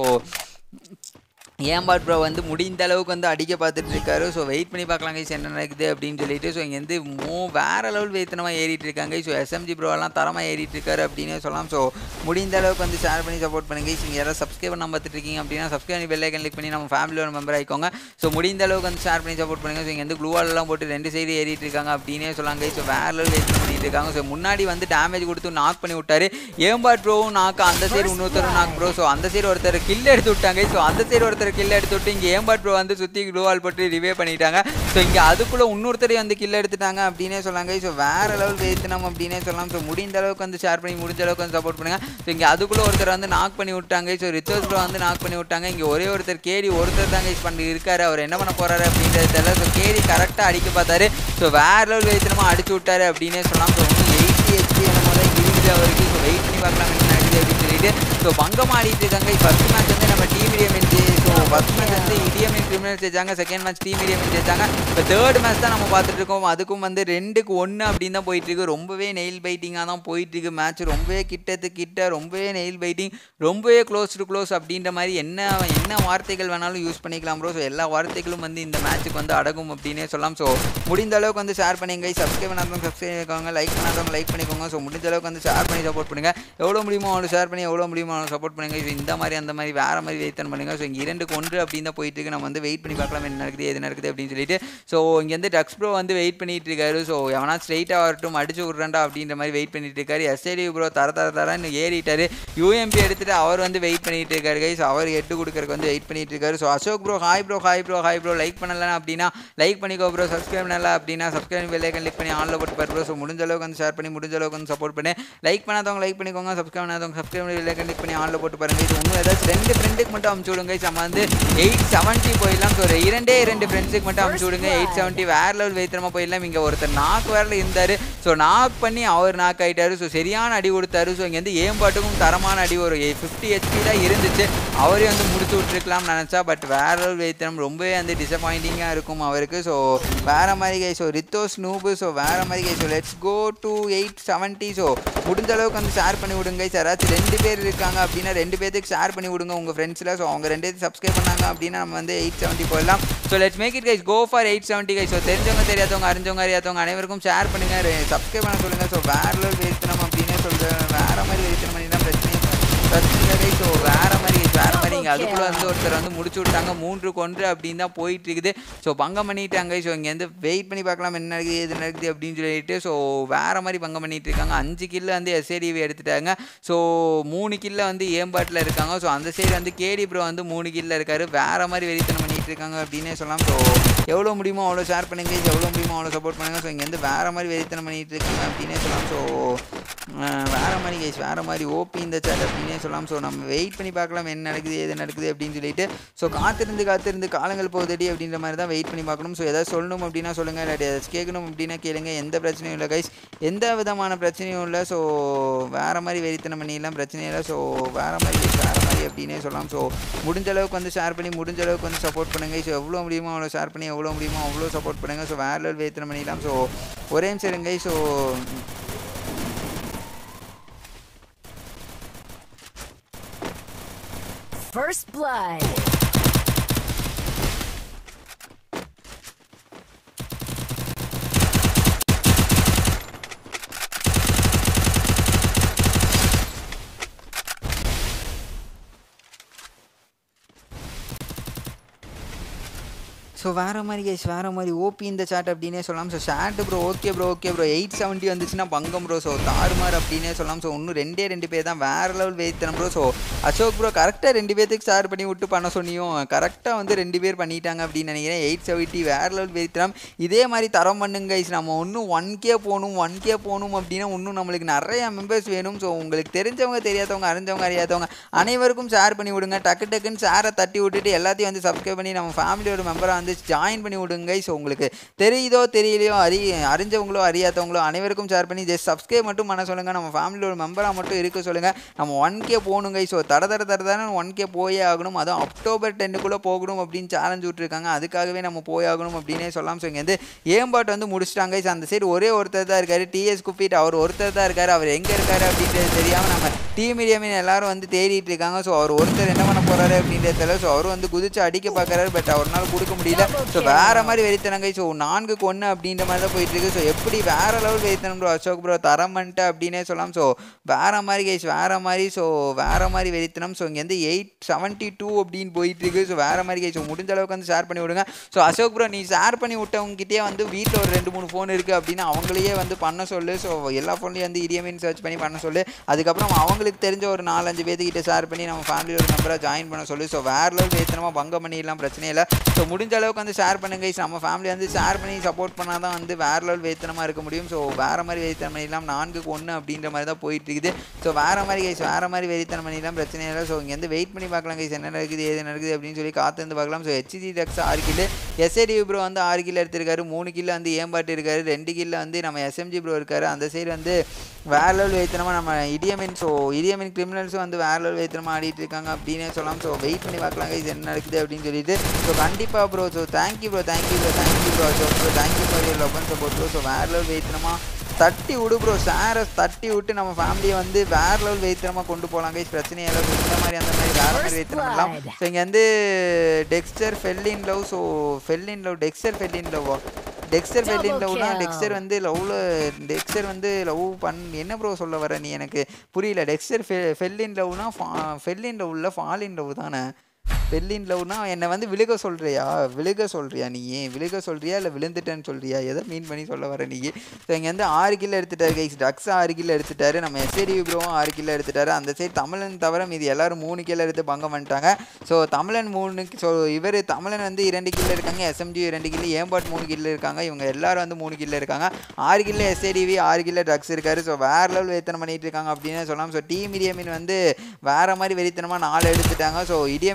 ஏம்பாட் ப்ரோ வந்து முடிந்த அளவுக்கு வந்து அடிக்க பார்த்துட்டு இருக்காரு ஸோ வெயிட் பண்ணி பார்க்கலாம் கைஸ் என்ன நடக்குது அப்படின்னு சொல்லிட்டு ஸோ இங்கே வந்து மோ வேற லெவல் வேத்தனமாக ஏறிட்டு இருக்காங்க ஸோ எஸ்எம்ஜி ப்ரோ எல்லாம் தரமாக ஏறிட்டு இருக்காரு அப்படின்னு சொல்லலாம் ஸோ முடிந்த அளவுக்கு வந்து ஷேர் பண்ணி சப்போர்ட் பண்ணுங்க ஸோ இங்கே யாராவது சப்ஸ்கிரைப் பண்ண பார்த்துட்டு இருக்கீங்க அப்படின்னா சப்ஸ்கிரைப் பண்ணி பெல் ஐக்கன் கிளிக் பண்ணி நம்ம ஃபேமிலியோட மெம்பர் ஆயிக்கோங்க ஸோ முடிந்த அளவுக்கு வந்து ஷேர் பண்ணி சப்போர்ட் பண்ணுங்க ஸோ இங்கே வந்து glue wall எல்லாம் போட்டு ரெண்டு சைடு ஏறிட்டு இருக்காங்க அப்படின்னே சொல்லாங்க ஸோ வேற லெவல் வேத்தனம் பண்ணிட்டு இருக்காங்க ஸோ முன்னாடி வந்து டேமேஜ் கொடுத்து நாக் பண்ணி விட்டாரு ஏம்பாட் ப்ரோவும் நாக்கு அந்த சைடு இன்னொருத்தரும் நாக் ப்ரோ ஸோ அந்த சைடு ஒருத்தர் கில் எடுத்து விட்டாங்க ஸோ அந்த சைடு ஒருத்தர் கில் எடுத்து விட்டு இங்கே ஏம்பாட் ப்ரோ வந்து சுற்றி க்ளூவால் போட்டு ரிவே பண்ணிட்டாங்க ஸோ இங்கே அதுக்குள்ளே இன்னொருத்தரையும் வந்து கில் எடுத்துட்டாங்க அப்படின்னே சொல்லாங்க ஸோ வேற லெவல் வேத்தனம் அப்படின்னே சொல்லலாம் ஸோ முடிந்த அளவுக்கு வந்து ஷேர் பண்ணி முடிஞ்ச அளவுக்கு வந்து சப்போர்ட் பண்ணுங்க ஸோ இங்கே அதுக்குள்ளே ஒருத்தர் வந்து நாக் பண்ணி விட்டாங்க ஸோ ரித்தோஸ் ப்ரோ வந்து நாக் பண்ணி விட்டாங்க இங்கே ஒரே ஒருத்தர் கேடி ஒருத்தர் தாங்க யூஸ் பண்ணி இருக்காரு அவர் என்ன பண்ண போறாரு அப்படின்றது தெரியல ஸோ கேடி கரெக்டாக அடிக்க பார்த்தாரு ஸோ வேற லெவல் வேத்தனமாக அடிச்சு விட்டாரு அப்படின்னே சொல்லலாம் ஸோ வந்து எயிட்டி ஹெச்பி என்னமோ தான் இருக்குது அவருக்கு ஸோ வெயிட் பண்ணி பார்க்கலாம் என்ன நடக்குது அப்படின்னு சொல்லிட்டு ஸோ பங்கம் ஆடிட்டு இருக்காங்க ஃபர்ஸ்ட் மேட்ச் வந்து நம்ம team Idi Amin so first match வந்து இடியமென் கிரிமினல் ஜெயிச்சாங்க செகண்ட் மேட்ச் டீம் இடியமென் ஜெயிச்சாங்க இப்போ தேர்ட் மேட்ச் தான் நம்ம பார்த்துட்டு இருக்கோம் அதுக்கும் வந்து ரெண்டுக்கு ஒன்று அப்படின்னு தான் போயிட்டு இருக்கு ரொம்பவே நெயில் பைட்டிங்காக தான் போயிட்டு இருக்கு மேட்ச் ரொம்பவே கிட்டத்து கிட்ட ரொம்பவே நெயில் பைட்டிங் ரொம்பவே க்ளோஸ் டு க்ளோஸ் அப்படின்ற மாதிரி என்ன என்ன வார்த்தைகள் வேணாலும் யூஸ் பண்ணிக்கலாம் ப்ரோ ஸோ எல்லா வார்த்தைகளும் வந்து இந்த மேட்ச்சுக்கு வந்து அடங்கும் அப்படின்னே சொல்லலாம் ஸோ முடிந்த அளவுக்கு வந்து ஷேர் பண்ணிங்க சப்ஸ்கிரைப் பண்ணாதவங்க சப்ஸ்கிரைப் பண்ணிக்கோங்க லைக் பண்ணாதவங்க லைக் பண்ணிக்கோங்க ஸோ முடிஞ்ச அளவுக்கு வந்து ஷேர் பண்ணி சப்போர்ட் பண்ணுங்க எவ்வளோ முடியுமோ அவ்வளோ ஷேர் பண்ணி எவ்வளோ முடியுமோ அவ்வளோ சப்போர்ட் பண்ணுங்க ஸோ இந்த மாதிரி அந்த மாதிரி வேற மாதிரி வெயிட் பண்ணுங்க ஸோ இங்கே இரண்டுக்கு ஒன்று அப்படின்னு தான் போயிட்டு இருக்கு நம்ம வந்து வெயிட் பண்ணி பார்க்கலாம் என்ன நடக்குது எது நடக்குது அப்படின்னு சொல்லிட்டு ஸோ இங்கே வந்து டக்ஸ் ப்ரோ வந்து வெயிட் பண்ணிட்டு இருக்காரு ஸோ எவனா ஸ்ட்ரைட்டாக வரட்டும் அடிச்சு விட்றேன்டா அப்படின்ற மாதிரி வெயிட் பண்ணிட்டு இருக்காரு எஸ்ஐடி ப்ரோ தர தர தரன்னு ஏறிட்டாரு யூஎம்பி எடுத்துட்டு அவர் வந்து வெயிட் பண்ணிட்டு இருக்காரு கைஸ் அவர் ஹெட்டு கொடுக்கறதுக்கு வந்து வெயிட் பண்ணிட்டு இருக்காரு so Ashok bro hi bro hi bro hi bro like பண்ணல அப்படின்னா லைக் பண்ணிக்கோ ப்ரோ சப்ஸ்கிரைப் பண்ணல அப்படின்னா சப்ஸ்கிரைப் பெல்லைக்கன் கிளிக் பண்ணி ஆன்ல போட்டு பாரு ப்ரோ ஸோ முடிஞ்ச அளவுக்கு வந்து ஷேர் பண்ணி முடிஞ்ச அளவுக்கு வந்து சப்போர்ட் பண்ணி லைக் பண்ணாதவங்க லைக் பண்ணிக்கோங்க சப்ஸ்கிரைப் பண்ணாதவங்க சப்ஸ்கிரைப் பண்ணி பெல்லைக்கன் கிளிக் பண்ணி ஆன்ல போட்டு பாருங்க இது இன்னும் ஏதாச்சும் ரெண்டு ஃப்ரெண்டுக்கு மட்டும் அமுச்சு விடுங்க guys. நம்ம வந்து வந்து எயிட் செவன்ட்டி போயிடலாம் ஸோ ஒரு இரண்டே இரண்டு ஃப்ரெண்ட்ஸுக்கு மட்டும் அமுச்சு விடுங்க எயிட் செவன்ட்டி வேற லெவல் வைத்திரமா போயிடலாம் இங்கே ஒருத்தர் நாக் வேரில் இருந்தார் ஸோ நாக் பண்ணி அவர் நாக் ஆயிட்டாரு ஸோ சரியான அடி கொடுத்தாரு ஸோ இங்கே வந்து ஏம்பாட்டுக்கும் தரமான அடி ஒரு ஃபிஃப்டி ஹெச்பி தான் இருந்துச்சு அவரே வந்து முடிச்சு விட்ருக்கலாம்னு நினச்சா பட் வேற லெவல் வைத்திரம் ரொம்பவே வந்து டிசப்பாயிண்டிங்காக இருக்கும் அவருக்கு ஸோ வேற மாதிரி கை ஸோ ரித்தோஸ் நூபு ஸோ வேற மாதிரி guy so let's go to eight seventy so முடிஞ்ச அளவுக்கு வந்து ஷேர் பண்ணி விடுங்க guys. யாராச்சும் ரெண்டு பேர் இருக்காங்க அப்படின்னா ரெண்டு பேர்த்துக்கு ஷேர் பண்ணி விடுங்க உங்கள் ஃப்ரெண்ட்ஸில் ஸோ அவங்க ரெண்டு பேருக்கு சப்ஸ்கிரைப் பண்ணாங்க அப்படின்னா நம்ம வந்து எயிட் செவன்ட்டி போயிடலாம் so let's make it guys go for eight seventy guys so தெரிஞ்சவங்க தெரியாதவங்க அறிஞ்சவங்க அறியாதவங்க அனைவருக்கும் ஷேர் பண்ணுங்கள் சப்ஸ்கிரைப் பண்ண சொல்லுங்கள் ஸோ வேற லெவல் வெறித்தனம் அப்படின்னு சொல்கிறேன் வேற மாதிரி வெறித்தனம் பண்ணினா பிரச்சனை பிரச்சனை இல்லை ஸோ வேற மாதிரி வேற மாதிரி இங்கே அதுக்குள்ளே வந்து ஒருத்தர் வந்து முடிச்சு விட்டாங்க மூன்று கொன்று அப்படின்னு தான் போயிட்டு இருக்குது ஸோ பங்கம் பண்ணிட்டாங்க ஸோ இங்கேருந்து வெயிட் பண்ணி பார்க்கலாம் என்ன நடக்குது எது நடக்குது அப்படின்னு சொல்லிட்டு ஸோ வேற மாதிரி பங்கம் பண்ணிட்டு இருக்காங்க அஞ்சு கில்ல வந்து எஸ்ஏடிவி எடுத்துட்டாங்க ஸோ மூணு கில்ல வந்து ஏம்பாட்டில் இருக்காங்க ஸோ அந்த சைடு வந்து கேடி ப்ரோ வந்து மூணு கில்ல இருக்காரு வேற மாதிரி வெறித்தனம் பண்ணிட்டு இருக்காங்க அப்படின்னே சொல்லலாம் ஸோ எவ்வளோ முடியுமோ அவ்வளோ ஷேர் பண்ணுங்க எவ்வளோ முடியுமோ அவ்வளோ சப்போர்ட் பண்ணுங்க ஸோ இங்கேருந்து வேற மாதிரி வெறித்தனம் பண்ணிட்டு இருக்காங்க அப்படின்னே சொல்லலாம் ஸோ வேற மாதிரி கைஸ் வேற மாதிரி ஓபி இந்த சேட் அப்படின்னே சொல்லலாம் ஸோ நம்ம வெயிட் பண்ணி பார்க்கலாம் என்ன நடக்குது எது நடக்குது அப்படின்னு சொல்லிட்டு ஸோ காத்திருந்து காத்திருந்து காலங்கள் போகுதடி அப்படின்ற மாதிரி தான் வெயிட் பண்ணி பார்க்கணும் ஸோ ஏதாவது சொல்லணும் அப்படின்னா சொல்லுங்கள் இல்லாட்டி ஏதாச்சும் கேட்கணும் அப்படின்னா கேளுங்க எந்த பிரச்சனையும் இல்லை கைஸ் எந்த விதமான பிரச்சனையும் இல்லை ஸோ வேற மாதிரி வெறித்தனம் பண்ணிடலாம் பிரச்சனை இல்லை ஸோ வேற மாதிரி guys, வேற மாதிரி அப்படின்னே சொல்லலாம் ஸோ முடிஞ்ச அளவுக்கு வந்து ஷேர் பண்ணி முடிஞ்ச அளவுக்கு வந்து சப்போர்ட் பண்ணுங்க ஸோ எவ்வளோ முடியுமோ அவ்வளோ ஷேர் பண்ணி எவ்வளோ முடியுமோ அவ்வளோ சப்போர்ட் பண்ணுங்க ஸோ வேற லெவல் வெறித்தனம் பண்ணிடலாம் ஸோ ஒரே நிமிஷம் இருங்க ஸோ First blood. ஸோ வேறு மாதிரி கேஸ் வேறு மாதிரி ஓபி இந்த சாட் அப்படின்னே சொல்லலாம் so shot bro okay bro okay bro eight seventy வந்துச்சுன்னா பங்கம் ப்ரோ ஸோ தாறுமாறு அப்படின்னே சொல்லலாம் ஸோ இன்னும் ரெண்டே ரெண்டு பேர் தான் வேறு லெவல் வெயித்தனம் ப்ரோ ஸோ அசோக் ப்ரோ கரெக்டாக ரெண்டு பேர்த்துக்கு ஷேர் பண்ணி விட்டு பண்ண சொன்னியும் கரெக்டாக வந்து ரெண்டு பேர் பண்ணிட்டாங்க அப்படின்னு நினைக்கிறேன் எயிட் செவன்ட்டி வேறு லெவல் வெயித்தனம் இதே மாதிரி தரம் பண்ணுங்க guys. நம்ம இன்னும் ஒன் கே போகணும் ஒன் கே போகணும் அப்படின்னா இன்னும் நம்மளுக்கு நிறைய மெம்பர்ஸ் வேணும் ஸோ உங்களுக்கு தெரிஞ்சவங்க தெரியாதவங்க அறிஞ்சவங்க அறியாதவங்க அனைவருக்கும் ஷேர் பண்ணி விடுங்க டக்கு டக்குன்னு ஷேரை தட்டி விட்டுட்டு எல்லாத்தையும் வந்து சப்ஸ்கிரைப் பண்ணி நம்ம ஃபேமிலியோட மெம்பராக வந்து ஜாயின் பண்ணி விடுங்க ஸோ உங்களுக்கு தெரியுதோ தெரியலையோ அறி அறிஞ்சவங்களோ அறியாதவங்களோ அனைவருக்கும் ஷேர் பண்ணி ஜஸ்ட் சப்ஸ்கிரைப் மட்டும் பண்ண சொல்லுங்கள் நம்ம ஃபேமிலியோட மெம்பராக மட்டும் இருக்க சொல்லுங்கள் நம்ம ஒன் கே போகணுங்க ஸோ தட தட தட தானே ஒன் கே போயே ஆகணும் அதுவும் அக்டோபர் டென்னுக்குள்ளே போகணும் அப்படின்னு சேலஞ்ச் விட்ருக்காங்க அதுக்காகவே நம்ம போய் ஆகணும் அப்படின்னே சொல்லலாம் ஸோ இங்கே வந்து ஏம்பாட் வந்து முடிச்சிட்டாங்க ஸோ அந்த சைடு ஒரே ஒருத்தர் தான் இருக்காரு டிஎஸ் குப்பிட் அவர் ஒருத்தர் தான் இருக்காரு அவர் எங்கே இருக்காரு அப்படின்றது தெரியாமல் நம்ம டீம் மீடியமின் எல்லாரும் வந்து தேடிட்டு இருக்காங்க ஸோ அவர் ஒருத்தர் என்ன பண்ண போறாரு அப்படின்றது தெரியல ஸோ அவர் வந்து குதிச்சு அடிக்க பார்க்கறாரு பட் அவரால் கொடுக்க முடியல ஸோ வேற மாதிரி வெறித்தனங்க ஸோ நான்குக்கு ஒன்று அப்படின்ற மாதிரி தான் போயிட்டு இருக்கு ஸோ எப்படி வேற லெவல் வெறித்தனம் ப்ரோ அசோக் ப்ரோ தரம் பண்ணிட்டு அப்படின்னே சொல்லலாம் ஸோ வேற மாதிரி கைஸ் வேற மாதிரி ஸோ வேற மாதிரி வெறித்தனம் ஸோ இங்கே வந்து எயிட் செவன்ட்டி டூ அப்படின்னு போயிட்டு இருக்கு ஸோ வேற மாதிரி கைஸ் முடிஞ்ச அளவுக்கு வந்து ஷேர் பண்ணி விடுங்க ஸோ அசோக் ப்ரோ நீ ஷேர் பண்ணி விட்டவங்ககிட்டயே வந்து வீட்டில் ஒரு ரெண்டு மூணு ஃபோன் இருக்குது அப்படின்னு அவங்களையே வந்து பண்ண சொல்லு ஸோ எல்லா ஃபோன்லேயும் வந்து இடிஎம்இன் சர்ச் பண்ணி பண்ண சொல்லு அதுக்கப்புறம் அவங்களுக்கு தெரிஞ்ச ஒரு நாலஞ்சு பேர்த்துக்கிட்ட ஷேர் பண்ணி நம்ம ஃபேமிலியோட மெம்பராக ஜாயின் பண்ண சொல்லு ஸோ வேற லெவல் வேத்தனமாக பங்கம் பண்ணிடலாம் பிரச்சனை இல்லை ஸோ முடிஞ்ச அளவுக்கு வந்து ஷேர் பண்ணுங்க guys. நம்ம ஃபேமிலி வந்து ஷேர் பண்ணி சப்போர்ட் பண்ணால் தான் வந்து வேற லெவல் வேத்தனமாக இருக்க முடியும் ஸோ வேற மாதிரி வெறித்தனம் பண்ணிடலாம் நான்குக்கு ஒன்று அப்படின்ற மாதிரி தான் போயிட்டு இருக்குது ஸோ வேற மாதிரி கைஸ் வேற மாதிரி வெறித்தனம் பண்ணிடலாம் பிரச்சனை இல்லை ஸோ இங்கே வந்து வெயிட் பண்ணி பார்க்கலாம் கைஸ் என்ன நடக்குது ஏது நடக்குது அப்படின்னு சொல்லி காத்திருந்து பார்க்கலாம் ஸோ ஹெச்டி டக்ஸ் ஆறு கில்லு எஸ்ஏடி ப்ரோ வந்து ஆறு கிலோ எடுத்திருக்காரு மூணு கிலோ வந்து ஏம்பாட்டு இருக்காரு ரெண்டு கிலோ வந்து நம்ம எஸ்எம்ஜி ப்ரோ இருக்காரு அந்த சைடு வந்து வேற லெவல் வைத்தனமாக நம்ம இடியமின் ஸோ இடியமின் கிரிமினல்ஸும் வந்து வேற லெவல் வைத்தனமாக ஆடிட்டு இருக்காங்க அப்படின்னே சொல்லலாம் ஸோ வெயிட் பண்ணி பார்க்கலாம் guys என்ன நடக்குது அப்படின்னு சொல்லிட்டு ஸோ கண்டிப்பாக bro so thank you bro thank you bro thank you bro so bro thank you for your love and support bro so வேற லெவல் வைத்தனமாக தட்டி விடு ப்ரோ ஷேரை தட்டி விட்டு நம்ம ஃபேமிலியை வந்து வேற லெவல் வைத்திரமாக கொண்டு போகலாம் கைஸ் பிரச்சனையே இல்லை இந்த மாதிரி அந்த மாதிரி வேற மாதிரி வைத்திரம் பண்ணலாம் ஸோ இங்கே வந்து Dexter fell in love so fell in love Dexter fell in லவ்வா டெக்ஸ்டர் ஃபெல்லின் லவ்னா டெக்ஸ்டர் வந்து லவ்ல டெக்ஸ்டர் வந்து லவ் பண் என்ன ப்ரோ சொல்ல வர நீ எனக்கு புரியல டெக்ஸ்டர் ஃபெ ஃபெல்லின் லவ்னா ஃபெல்லின் லவ்ல ஃபாலின் லவ் தானே பெல்லின் லவ்னா என்னை வந்து விழுக சொல்கிறியா விழுக சொல்கிறியா நீ விழுக சொல்கிறியா இல்லை விழுந்துட்டேன்னு சொல்கிறியா எதை மீன் பண்ணி சொல்ல வர நீ ஸோ இங்கே வந்து ஆறு கிலோ எடுத்துட்டாரு கைஸ் டக்ஸ் ஆறு கிலோ எடுத்துட்டாரு நம்ம எஸ்ஏடி ப்ரோவும் ஆறு கிலோ எடுத்துட்டாரு அந்த சைடு தமிழன் தவிர மீதி எல்லாரும் மூணு கிலோ எடுத்து பங்கம் பண்ணிட்டாங்க ஸோ தமிழன் மூணு ஸோ இவர் தமிழன் வந்து இரண்டு கிலோ இருக்காங்க எஸ்எம்ஜி இரண்டு கிலோ ஏம்பாட் மூணு கிலோ இருக்காங்க இவங்க எல்லாரும் வந்து மூணு கிலோ இருக்காங்க ஆறு கிலோ எஸ்ஏடிவி ஆறு கிலோ ட்ரக்ஸ் இருக்காரு ஸோ வேற லெவல் வேத்தனம் பண்ணிட்டு இருக்காங்க அப்படின்னு சொல்லலாம் ஸோ டீம் இடியமின் வந்து வேற மாதிரி வெறித்தனமாக நாலு எடுத்துட்டாங்க ஸோ இடியமின் கிரிமினல்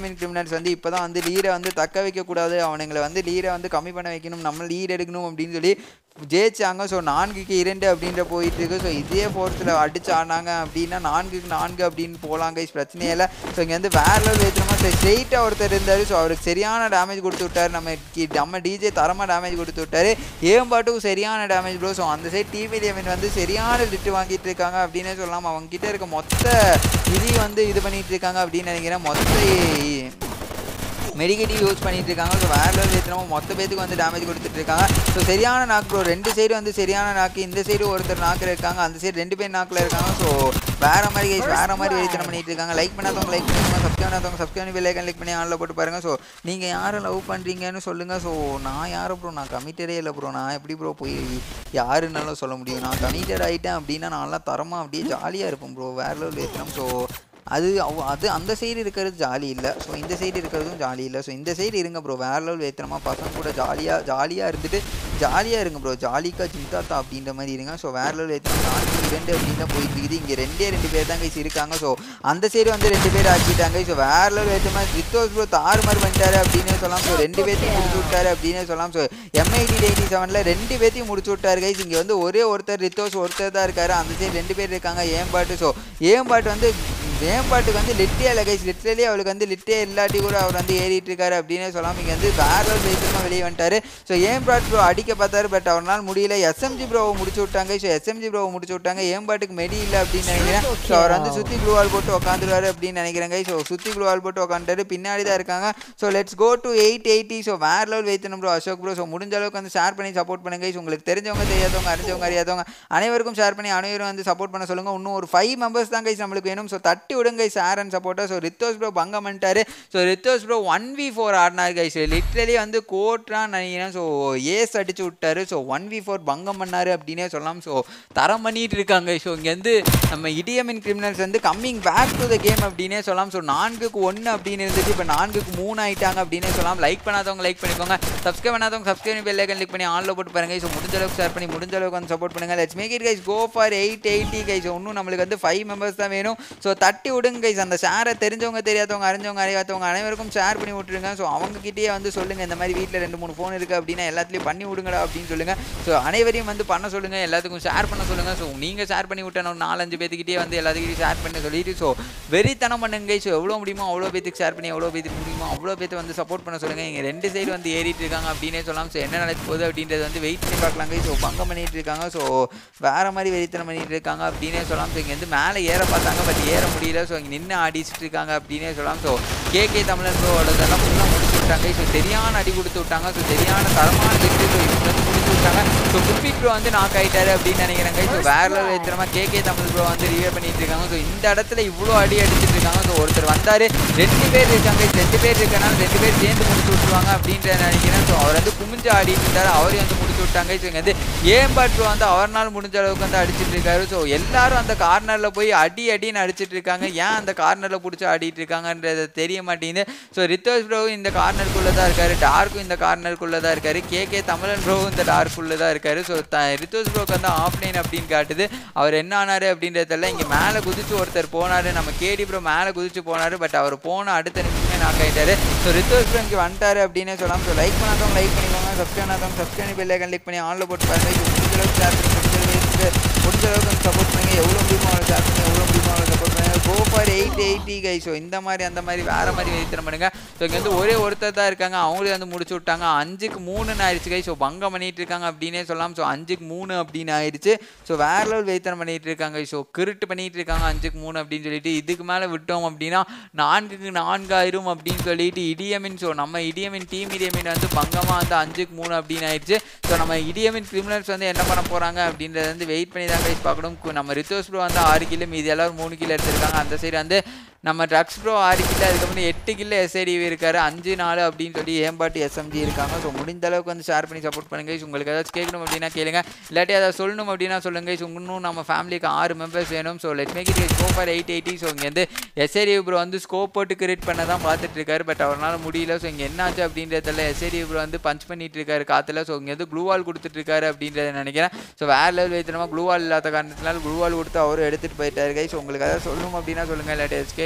கிரிமினல்ஸ் வந்து இப்போ தான் வந்து லீரை வந்து தக்க வைக்கக்கூடாது அவனுங்களை வந்து லீரை வந்து கம்மி பண்ண வைக்கணும் நம்ம லீட் எடுக்கணும் அப்படின்னு சொல்லி ஜெயிச்சாங்க ஸோ நான்குக்கு இரண்டு அப்படின்ற போயிட்டு இருக்கு ஸோ இதே ஃபோர்ஸில் அடிச்சு ஆனாங்க அப்படின்னா நான்குக்கு நான்கு அப்படின்னு போகலாம் கைஸ் பிரச்சனையே இல்லை ஸோ இங்கே வந்து வேற லெவல் ஏற்றுமா ஸோ ஸ்ட்ரெயிட்டாக ஒருத்தர் இருந்தார் ஸோ அவருக்கு சரியான டேமேஜ் கொடுத்து விட்டார் நம்ம கி- நம்ம டிஜே தரமாக டேமேஜ் கொடுத்து விட்டாரு ஏம்பாட்டுக்கும் சரியான டேமேஜ் ப்ரோ ஸோ அந்த சைட் டிவி லேவன் வந்து சரியான லிட்டு வாங்கிட்டு இருக்காங்க அப்படின்னே சொல்லலாம் அவங்க கிட்ட இருக்க மொத்த இதையும் வந்து இது பண்ணிட்டு இருக்காங்க அப்படின்னு நினைக்கிறேன் மொத்த மெடிக்கேட்டிவ் யூஸ் பண்ணிட்டு இருக்காங்க ஸோ வேற லெவல் ஏற்றினமா மொத்த பேத்துக்கு வந்து டேமேஜ் கொடுத்துட்டு இருக்காங்க ஸோ சரியான நாக்கு ப்ரோ ரெண்டு சைடு வந்து சரியான நாக்கு இந்த சைடு ஒருத்தர் நாக்கில் இருக்காங்க அந்த சைடு ரெண்டு பேர் நாக்கில் இருக்காங்க ஸோ வேற மாதிரி guys, வேற மாதிரி வெளித்தனம் பண்ணிட்டு இருக்காங்க லைக் பண்ணாதவங்க லைக் பண்ணுங்க சப்ஸ்கிரைப் பண்ணாதவங்க சப்ஸ்கிரைப் பண்ணி பெல்லைக்கன் லைக் பண்ணி ஆன்ல போட்டு பாருங்க ஸோ நீங்கள் யாரை லவ் பண்ணுறீங்கன்னு சொல்லுங்க ஸோ நான் யாரை ப்ரோ நான் கமிட்டடே இல்லை ப்ரோ நான் எப்படி ப்ரோ போய் யாருன்னாலும் சொல்ல முடியும் நான் கமிட்டட் ஆகிட்டேன் அப்படின்னா நான்லாம் தரமாக அப்படியே ஜாலியாக இருப்பேன் ப்ரோ வேற லெவல் ஏற்றணும் ஸோ அது அவ- அது அந்த சைடு இருக்கிறது ஜாலி இல்லை ஸோ இந்த சைடு இருக்கிறதும் ஜாலி இல்லை ஸோ இந்த சைடு இருங்க ப்ரோ வேற லெவல் ஏற்றனமா பசங்க கூட ஜாலியாக ஜாலியாக இருந்துட்டு ஜாலியாக இருங்க ப்ரோ ஜாலிக்கா ஜிந்தாத்தா அப்படின்ற மாதிரி இருங்க ஸோ வேற லெவல் ஏற்றணும் நான்கு இரண்டு அப்படின்னு தான் போயிட்டு இருக்குது இங்கே ரெண்டே ரெண்டு பேர் தான் கைஸ் இருக்காங்க ஸோ அந்த சைடு வந்து ரெண்டு பேர் ஆக்கிட்டாங்க ஸோ வேற லெவல் ஏற்றமா ரித்தோஸ் ப்ரோ தாறு மாதிரி பண்ணிட்டாரு அப்படின்னு சொல்லலாம் ஸோ ரெண்டு பேர்த்தையும் முடிச்சு விட்டாரு அப்படின்னு சொல்லலாம் ஸோ எம்ஐடி எயிட்டி செவனில் ரெண்டு பேர்த்தையும் முடிச்சு விட்டாரு கைஸ் இங்கே வந்து ஒரே ஒருத்தர் ரித்தோஸ் ஒருத்தர் தான் இருக்காரு அந்த சைடு ரெண்டு பேர் இருக்காங்க ஏம்பாட்டு ஸோ ஏம்பாட்டு வந்து வேம்பாட்டுக்கு வந்து லிட்டே இல்லை கைஸ் லிட்டரலி அவளுக்கு வந்து லிட்டே இல்லாட்டி கூட அவர் வந்து ஏறிட்டு இருக்காரு அப்படின்னே சொல்லலாம் இங்கே வந்து வேற ஒரு பேசமாக வெளியே வந்துட்டாரு ஸோ ஏம்பாட் ப்ரோ அடிக்க பார்த்தாரு பட் அவரால் முடியல எஸ்எம்ஜி ப்ரோவை முடிச்சு விட்டாங்க ஸோ எஸ்எம்ஜி ப்ரோவை முடிச்சு விட்டாங்க ஏம்பாட்டுக்கு மெடி இல்லை அப்படின்னு நினைக்கிறேன் ஸோ அவர் வந்து சுற்றி க்ளூவால் போட்டு உட்காந்துருவாரு அப்படின்னு நினைக்கிறேன் ஸோ சுற்றி க்ளூவால் போட்டு உட்காந்துட்டாரு பின்னாடி தான் இருக்காங்க so let's go to eight eighty so வேற லெவல் வைத்தணும் ப்ரோ அசோக் ப்ரோ ஸோ முடிஞ்ச அளவுக்கு வந்து ஷேர் பண்ணி சப்போர்ட் பண்ணுங்க guys. உங்களுக்கு தெரிஞ்சவங்க தெரியாதவங்க அறிஞ்சவங்க அறியாதவங்க அனைவருக்கும் ஷேர் பண்ணி அனைவரும் வந்து சப்போர்ட் பண்ண சொல்லுங்க இன்னும் ஒரு ஃபைவ் மெம்பர்ஸ் தான் கைஸ் நம்மளுக்கு வேணும் ஸோ தட்டி விடுங்க ஷேர் அண்ட் சப்போர்ட்டா ஸோ ரித்தோஸ் ப்ரோ பங்கம் பண்ணிட்டாரு ஸோ ரித்தோஸ் ப்ரோ ஒன் வி ஃபோர் ஆடினார் கைஸ் லிட்ரலி வந்து கோட்ரான்னு நினைக்கிறேன் ஸோ ஏஸ் அடிச்சு விட்டாரு ஸோ ஒன் வி ஃபோர் பங்கம் பண்ணாரு அப்படின்னே சொல்லலாம் ஸோ தரம் பண்ணிட்டு இருக்காங்க ஸோ இங்கே வந்து நம்ம இடியமின் கிரிமினல்ஸ் வந்து coming back to the game அப்படின்னே சொல்லலாம் ஸோ நான்குக்கு ஒன்று அப்படின்னு இருந்துச்சு இப்போ நான்குக்கு மூணு ஆயிட்டாங்க அப்படின்னே சொல்லலாம் லைக் பண்ணாதவங்க லைக் பண்ணிக்கோங்க சப்ஸ்கிரைப் பண்ணாதவங்க சப்ஸ்கிரைப் பெல் ஐக்கன் கிளிக் பண்ணி ஆன்ல போட்டு பாருங்க ஸோ முடிஞ்ச அளவுக்கு ஷேர் பண்ணி முடிஞ்ச அளவுக்கு வந்து சப்போர்ட் பண்ணுங்க let's make it guys go for eight eighty guys இன்னும் நம்மளுக்கு வந்து ஃபைவ் மெம்பர்ஸ் தான் வேணும் ஸோ தட்டி விடுங்க கைஸ் அந்த ஷேரை தெரிஞ்சவங்க தெரியாதவங்க அறிஞ்சவங்க அறியாதவங்க அனைவருக்கும் ஷேர் பண்ணி விட்டுருங்க ஸோ அவங்க கிட்டேயே வந்து சொல்லுங்க இந்த மாதிரி வீட்டில் ரெண்டு மூணு ஃபோன் இருக்குது அப்படின்னா எல்லாத்துலேயும் பண்ணி விடுங்கடா அப்படின்னு சொல்லுங்க ஸோ அனைவரையும் வந்து பண்ண சொல்லுங்க எல்லாத்துக்கும் ஷேர் பண்ண சொல்லுங்க ஸோ நீங்கள் ஷேர் பண்ணி விட்டா ஒரு நாலஞ்சு பேத்துக்கிட்டே வந்து எல்லாத்துக்கிட்டையும் ஷேர் பண்ண சொல்லிட்டு ஸோ வெறித்தனம் பண்ணுங்க ஸோ எவ்வளோ முடியுமோ அவ்வளோ பேத்துக்கு ஷேர் பண்ணி எவ்வளோ பேத்துக்கு முடியுமோ அவ்வளோ பேத்து வந்து சப்போர்ட் பண்ண சொல்லுங்க இங்கே ரெண்டு சைடு வந்து ஏறிட்டு இருக்காங்க அப்படின்னே சொல்லலாம் ஸோ என்ன நடக்க போகுது அப்படின்றது வந்து வெயிட் பண்ணி பார்க்கலாங்க ஸோ பங்கம் பண்ணிட்டு இருக்காங்க ஸோ வேற மாதிரி வெறித்தனம் பண்ணிட்டு இருக்காங்க அப்படின்னே சொல்லலாம் ஸோ இங்கே வந்து மேலே ஏற பார்த்தாங்க பட் ஏற முடியல ஸோ இங்கே நின்று ஆடிச்சிட்டு இருக்காங்க அப்படின்னே சொல்லலாம் ஸோ கேகே தமிழன் ப்ரோவோடதெல்லாம் ஃபுல்லாக முடிச்சு விட்டாங்க ஸோ சரியான அடி கொடுத்து விட்டாங்க ஸோ சரியான தரமான லிட்டு ஸோ இவங்க வந்து முடிச்சு விட்டாங்க ஸோ குப்பி ப்ரோ வந்து நாக் ஆயிட்டாரு அப்படின்னு நினைக்கிறேங்க ஸோ வேற லெவல் ஏற்றுறமா கேகே தமிழ் ப்ரோ வந்து ரிவே பண்ணிட்டு இருக்காங்க ஸோ இந்த இடத்துல இவ்வளோ அடி அடிச்சிட்டு இருக்காங்க ஸோ ஒருத்தர் வந்தாரு ரெண்டு பேர் இருக்காங்க ரெண்டு பேர் இருக்கனால ரெண்டு பேர் சேர்ந்து முடிச்சு விட்டுருவாங்க அப்படின்ற நினைக்கிறேன் ஸோ அவர் வந்து குமிஞ்சு ஆடிட்டு இருந்தாரு அவரையும் வந்து முடிச்சு விட்டாங்க ஸோ இங்கே வந்து ஏம்பாட் ப்ரோ வந்து அவர்னால் முடிஞ்ச அளவுக்கு வந்து அடிச்சிட்டு இருக்காரு ஸோ எல்லாரும் அந்த கார்னரில் போய் அடி அடின்னு அடிச்சிட்டு இருக்காங்க ஏன் அந்த கார்னரில் பிடிச்சி ஆடிட்டு இருக்காங்கன்றது தெரிய மாட்டேங்குது ஸோ ரித்தோஷ் ப்ரோ இந்த கார்னருக்குள்ளே தான் இருக்காரு டார்க்கும் இந்த கார்னருக்குள்ளே தான் இருக்காரு கே கே தமிழன் ப்ரோ இந்த டார்க்குள்ளே தான் இருக்காரு ஸோ த ரித்தோஷ் ப்ரோக்கு வந்து ஆஃப்லைன் அப்படின்னு காட்டுது அவர் என்ன ஆனாரு அப்படின்றதெல்லாம் இங்கே மேலே குதிச்சு ஒருத்தர் போனாரு நம்ம கேடி ப்ரோ மேலே குதிச்சு போனாரு பட் அவர் போன அடுத்த நிமிஷமே நாக் ஆயிட்டாரு ஸோ ரித்தோஷ் ப்ரோ இங்கே வந்துட்டாரு அப்படின்னே சொல்லலாம் ஸோ லைக் பண்ணாதவங்க லைக் பண்ணிக்கோங்க சப்ஸ்கிரைப் பண்ணாதவங்க சப்ஸ்கிரைப் பெல் ஐக்கன் கிளிக் பண்ணி ஆன்ல போட்டு பாருங்க இது முடிஞ்ச அளவுக்கு ஷேர் பண்ணி முடிஞ்ச அளவுக்கு முடிஞ்ச அளவுக்கு வந்து சப்போர்ட் பண்ணுங்க எவ்வளோ முடியுமோ அவ்வளோ ஷேர் பண்ணுங்க எவ்வளோ முடியுமோ அவ்வளோ சப்போர்ட் பண்ணுங்க go for eight eighty guy so இந்த மாதிரி அந்த மாதிரி வேற மாதிரி வைத்திரம் பண்ணுங்க ஸோ இங்கே வந்து ஒரே ஒருத்தர் தான் இருக்காங்க அவங்களே வந்து முடிச்சு விட்டாங்க அஞ்சுக்கு மூணுன்னு ஆயிடுச்சு கை ஸோ பங்கம் பண்ணிட்டு இருக்காங்க அப்படின்னே சொல்லலாம் ஸோ அஞ்சுக்கு மூணு அப்படின்னு ஆயிடுச்சு ஸோ வேற லெவல் வைத்திரம் பண்ணிட்டு இருக்காங்க ஸோ கிருட்டு பண்ணிட்டு இருக்காங்க அஞ்சுக்கு மூணு அப்படின்னு சொல்லிட்டு இதுக்கு மேலே விட்டோம் அப்படின்னா நான்குக்கு நான்காயிரம் அப்படின்னு சொல்லிட்டு இடியமின் ஸோ நம்ம இடியமின் டீம் இடியமின் வந்து பங்கமாக வந்து அஞ்சுக்கு மூணு அப்படின்னு ஆயிடுச்சு ஸோ நம்ம இடியமின் கிரிமினல்ஸ் வந்து என்ன பண்ண போகிறாங்க அப்படின்றத வந்து வெயிட் பண்ணி தான் கைஸ் பார்க்கணும் கு- நம்ம ரித்தோஸ் ப்ரோ வந்து ஆறு கிலோ மீதி எல்லாரும் மூணு கிலோ எடுத்திருக்காங்க அந்த சைடு வந்து நம்ம ட்ரக்ஸ் ப்ரோ ஆறு கிலோ அதுக்கப்புறம் எட்டு கிலோ எஸ்ஐடி இருக்காரு அஞ்சு நாலு அப்படின்னு சொல்லி ஏம்பாட்டு எஸ்எம்ஜி இருக்காங்க ஸோ முடிந்த அளவுக்கு வந்து ஷேர் பண்ணி சப்போர்ட் பண்ணுங்க guys. உங்களுக்கு ஏதாச்சும் கேட்கணும் அப்படின்னா கேளுங்க இல்லாட்டி அதை சொல்லணும் அப்படின்னா சொல்லுங்க guys. இன்னும் நம்ம ஃபேமிலிக்கு ஆறு மெம்பர்ஸ் வேணும் so let make it scope for eight eighty so இங்கே வந்து எஸ்ஐடி ப்ரோ வந்து ஸ்கோப் போட்டு கிரியேட் பண்ண தான் பார்த்துட்டு இருக்காரு பட் அவரால் முடியல ஸோ இங்கே என்ன ஆச்சு அப்படின்றதுல எஸ்ஐடி ப்ரோ வந்து பஞ்ச் பண்ணிட்டு இருக்காரு காத்துல ஸோ இங்கே வந்து க்ளூ வால் கொடுத்துட்டு இருக்காரு அப்படின்றத நினைக்கிறேன் ஸோ வேற லெவல் வைத்தனமா க்ளூ வால் இல்லாத காரணத்தினால க்ளூ வால் கொடுத்து அவரும் எடுத்துட்டு போயிட்டாரு கைஸ் உங்களுக்கு ஏதாவது சொல்லணும் அப்படின்னா சொல்லுங்க இல்லாட்டி கேட்கணும்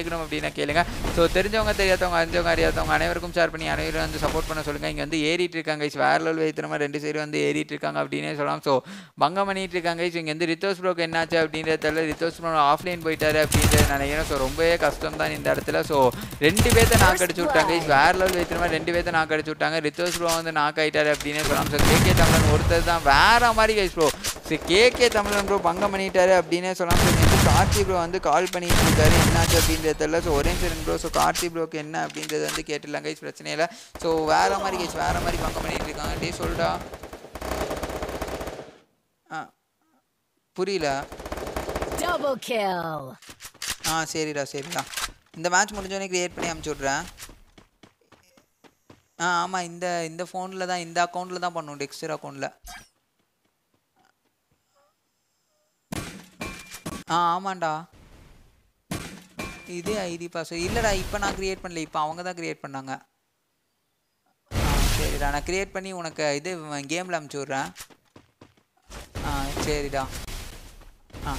கேட்கணும் அப்படின்னா கேளுங்க ஸோ தெரிஞ்சவங்க தெரியாதவங்க அறிஞ்சவங்க அறியாதவங்க அனைவருக்கும் ஷேர் பண்ணி அனைவரும் வந்து சப்போர்ட் பண்ண சொல்லுங்கள் இங்கே வந்து ஏறிட்டு இருக்காங்க guys. வேற லெவல் வைத்திரமா ரெண்டு சைடு வந்து ஏறிட்டு இருக்காங்க அப்படின்னே சொல்லலாம் ஸோ பங்கம் பண்ணிட்டு இருக்காங்க guys. இங்கே வந்து ரித்தோஸ் ப்ரோக்கு என்னாச்சு அப்படின்றது தெரியல ரித்தோஸ் ப்ரோ ஆஃப்லைன் போயிட்டாரு அப்படின்றது நினைக்கிறேன் ஸோ ரொம்பவே கஷ்டம் தான் இந்த இடத்துல ஸோ ரெண்டு பேர்த்த நாக்கு அடிச்சு விட்டாங்க guys. வேற லெவல் வைத்திரமா ரெண்டு பேர்த்த நாக்கு அடிச்சு விட்டாங்க ரித்தோஸ் ப்ரோ வந்து நாக் ஆயிட்டாரு அப்படின்னே சொல்லலாம் ஸோ கேகே தமிழன் ஒருத்தர் தான் வேற மாதிரி guys bro so KK Tamilan bro பங்கம் பண்ணிட்டாரு அப்படின்னே சொல்லலாம் ஸோ வந்து கார்த்தி ப்ரோ வந்து கால் பண்ணிட்டு இருக்காரு என்னாச்சு அப்படின்றது தெரியல ஸோ ஒரே சரண் ப்ரோ ஸோ கார்த்தி ப்ரோக்கு என்ன அப்படின்றது வந்து கேட்டுடலாம் கைஸ் பிரச்சனை இல்லை ஸோ வேற மாதிரி கைஸ் வேற மாதிரி பங்கம் பண்ணிட்டு இருக்காங்க டே சொல்டா ஆ புரியல Double kill. ஆ சரிடா சரிடா இந்த மேட்ச் முடிஞ்சோடனே க்ரியேட் பண்ணி அமுச்சு விட்றேன் ஆ ஆமாம் இந்த இந்த ஃபோனில் தான் இந்த அக்கௌண்ட்டில் தான் பண்ணும் டெக்ஸ்டர் அக்கௌண்ட்டில் ஆ ஆமாண்டா இதே ஐடி பாஸ்வேர்ட் இல்லைடா இப்போ நான் க்ரியேட் பண்ணல இப்போ அவங்க தான் க்ரியேட் பண்ணாங்க ஆ சரிடா நான் க்ரியேட் பண்ணி உனக்கு இது கேமில் அமுச்சு விட்றேன் ஆ சரிடா ஆ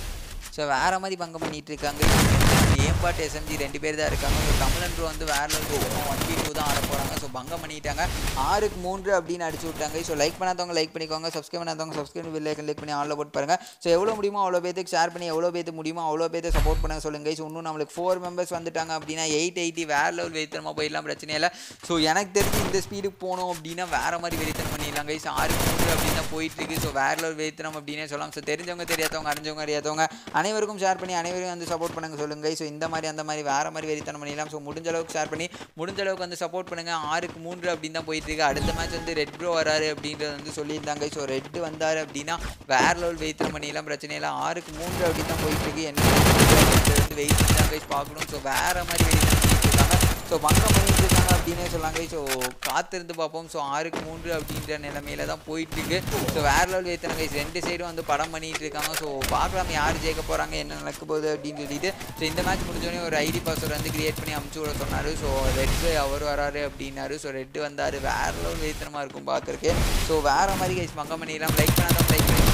ஸோ வேற மாதிரி பங்கம் பண்ணிட்டு இருக்காங்க ஏம்பாட்டு எஸ்எம்ஜி ரெண்டு பேர் தான் இருக்காங்க ஸோ தமிழன் ப்ரோ வந்து வேற லெவல் ஒன் பி டூ தான் ஆட போகிறாங்க ஸோ பங்கம் பண்ணிட்டாங்க ஆறுக்கு மூன்று அப்படின்னு அடிச்சு விட்டாங்க ஸோ லைக் பண்ணாதவங்க லைக் பண்ணிக்கோங்க சப்ஸ்கிரைப் பண்ணாதவங்க சப்ஸ்கிரைப் பில் லைக் பண்ணி ஆன்ல போட்டு பாருங்க ஸோ எவ்வளோ முடியுமோ அவ்வளோ பேத்துக்கு ஷேர் பண்ணி எவ்வளோ பேத்துக்கு முடியுமோ அவ்வளோ பேத்தை சப்போர்ட் பண்ண சொல்லுங்க ஸோ இன்னும் நம்மளுக்கு ஃபோர் மெம்பர்ஸ் வந்துட்டாங்க அப்படின்னா எயிட் எயிட்டி வேற லெவல் வெறித்தனமாக போயிடலாம் பிரச்சனை இல்லை ஸோ எனக்கு தெரிஞ்சு இந்த ஸ்பீடுக்கு போகணும் அப்படின்னா வேற மாதிரி வெறித்தனம் பண்ணிடலாம் கைஸ் ஆறுக்கு மூன்று அப்படின்னு தான் போயிட்டு இருக்கு ஸோ வேற லெவல் வெறித்தனம் அப்படின்னே சொல்லலாம் ஸோ தெரிஞ்சவங்க தெரியாதவங்க அறிஞ்சவங்க அறியாதவங்க அனைவருக்கும் ஷேர் பண்ணி அனைவரும் வந்து சப்போர்ட் பண்ணுங்க சொல்லுங்க ஸோ இந்த மாதிரி அந்த மாதிரி வேற மாதிரி வெறித்தனம் பண்ணிடலாம் ஸோ முடிஞ்ச அளவுக்கு ஷேர் பண்ணி முடிஞ்ச அளவுக்கு வந்து சப்போர்ட் பண்ணுங்க ஆறுக்கு மூன்று அப்படின்னு தான் போயிட்டு இருக்கு அடுத்த மேட்ச் வந்து ரெட் ப்ரோ வராரு அப்படின்றது வந்து சொல்லியிருந்தாங்க ஸோ ரெட் வந்தாரு அப்படின்னா வேற லெவல் வெயித்தனம் பண்ணிடலாம் பிரச்சனை இல்லை ஆறுக்கு மூன்று அப்படின்னு தான் போயிட்டு இருக்கு என்ன அப்படின்றது வந்து வெயிட் பண்ணி தான் guys பார்க்கணும் ஸோ வேற மாதிரி வெயித்தனம் பண்ணிட்டு இருக்காங்க ஸோ பங்கம் பண்ணிட்டு இருக்காங்க அப்படின்னே சொல்லாங்க ஸோ காத்திருந்து பார்ப்போம் ஸோ ஆறுக்கு மூன்று அப்படின்ற நிலைமையில தான் போயிட்டு இருக்கு ஸோ வேற லெவல் ஏற்றின கைஸ் ரெண்டு சைடும் வந்து படம் பண்ணிட்டு இருக்காங்க ஸோ பார்க்கலாம் யார் ஜெயிக்க போகிறாங்க என்ன நடக்க போகுது அப்படின்னு சொல்லிட்டு ஸோ இந்த மேட்ச் முடிஞ்சோடனே ஒரு ஐடி பாஸ்வேர்டு வந்து கிரியேட் பண்ணி அமுச்சு விட சொன்னார் ஸோ ரெட்டு அவர் வராரு அப்படின்னாரு ஸோ ரெட்டு வந்தார் வேற லெவல் வேத்தனமாக இருக்கும் பார்க்கறக்கு ஸோ வேற மாதிரி கைஸ் பங்கம் பண்ணிடலாம் லைக் பண்ணாதான் லைக் பண்ணி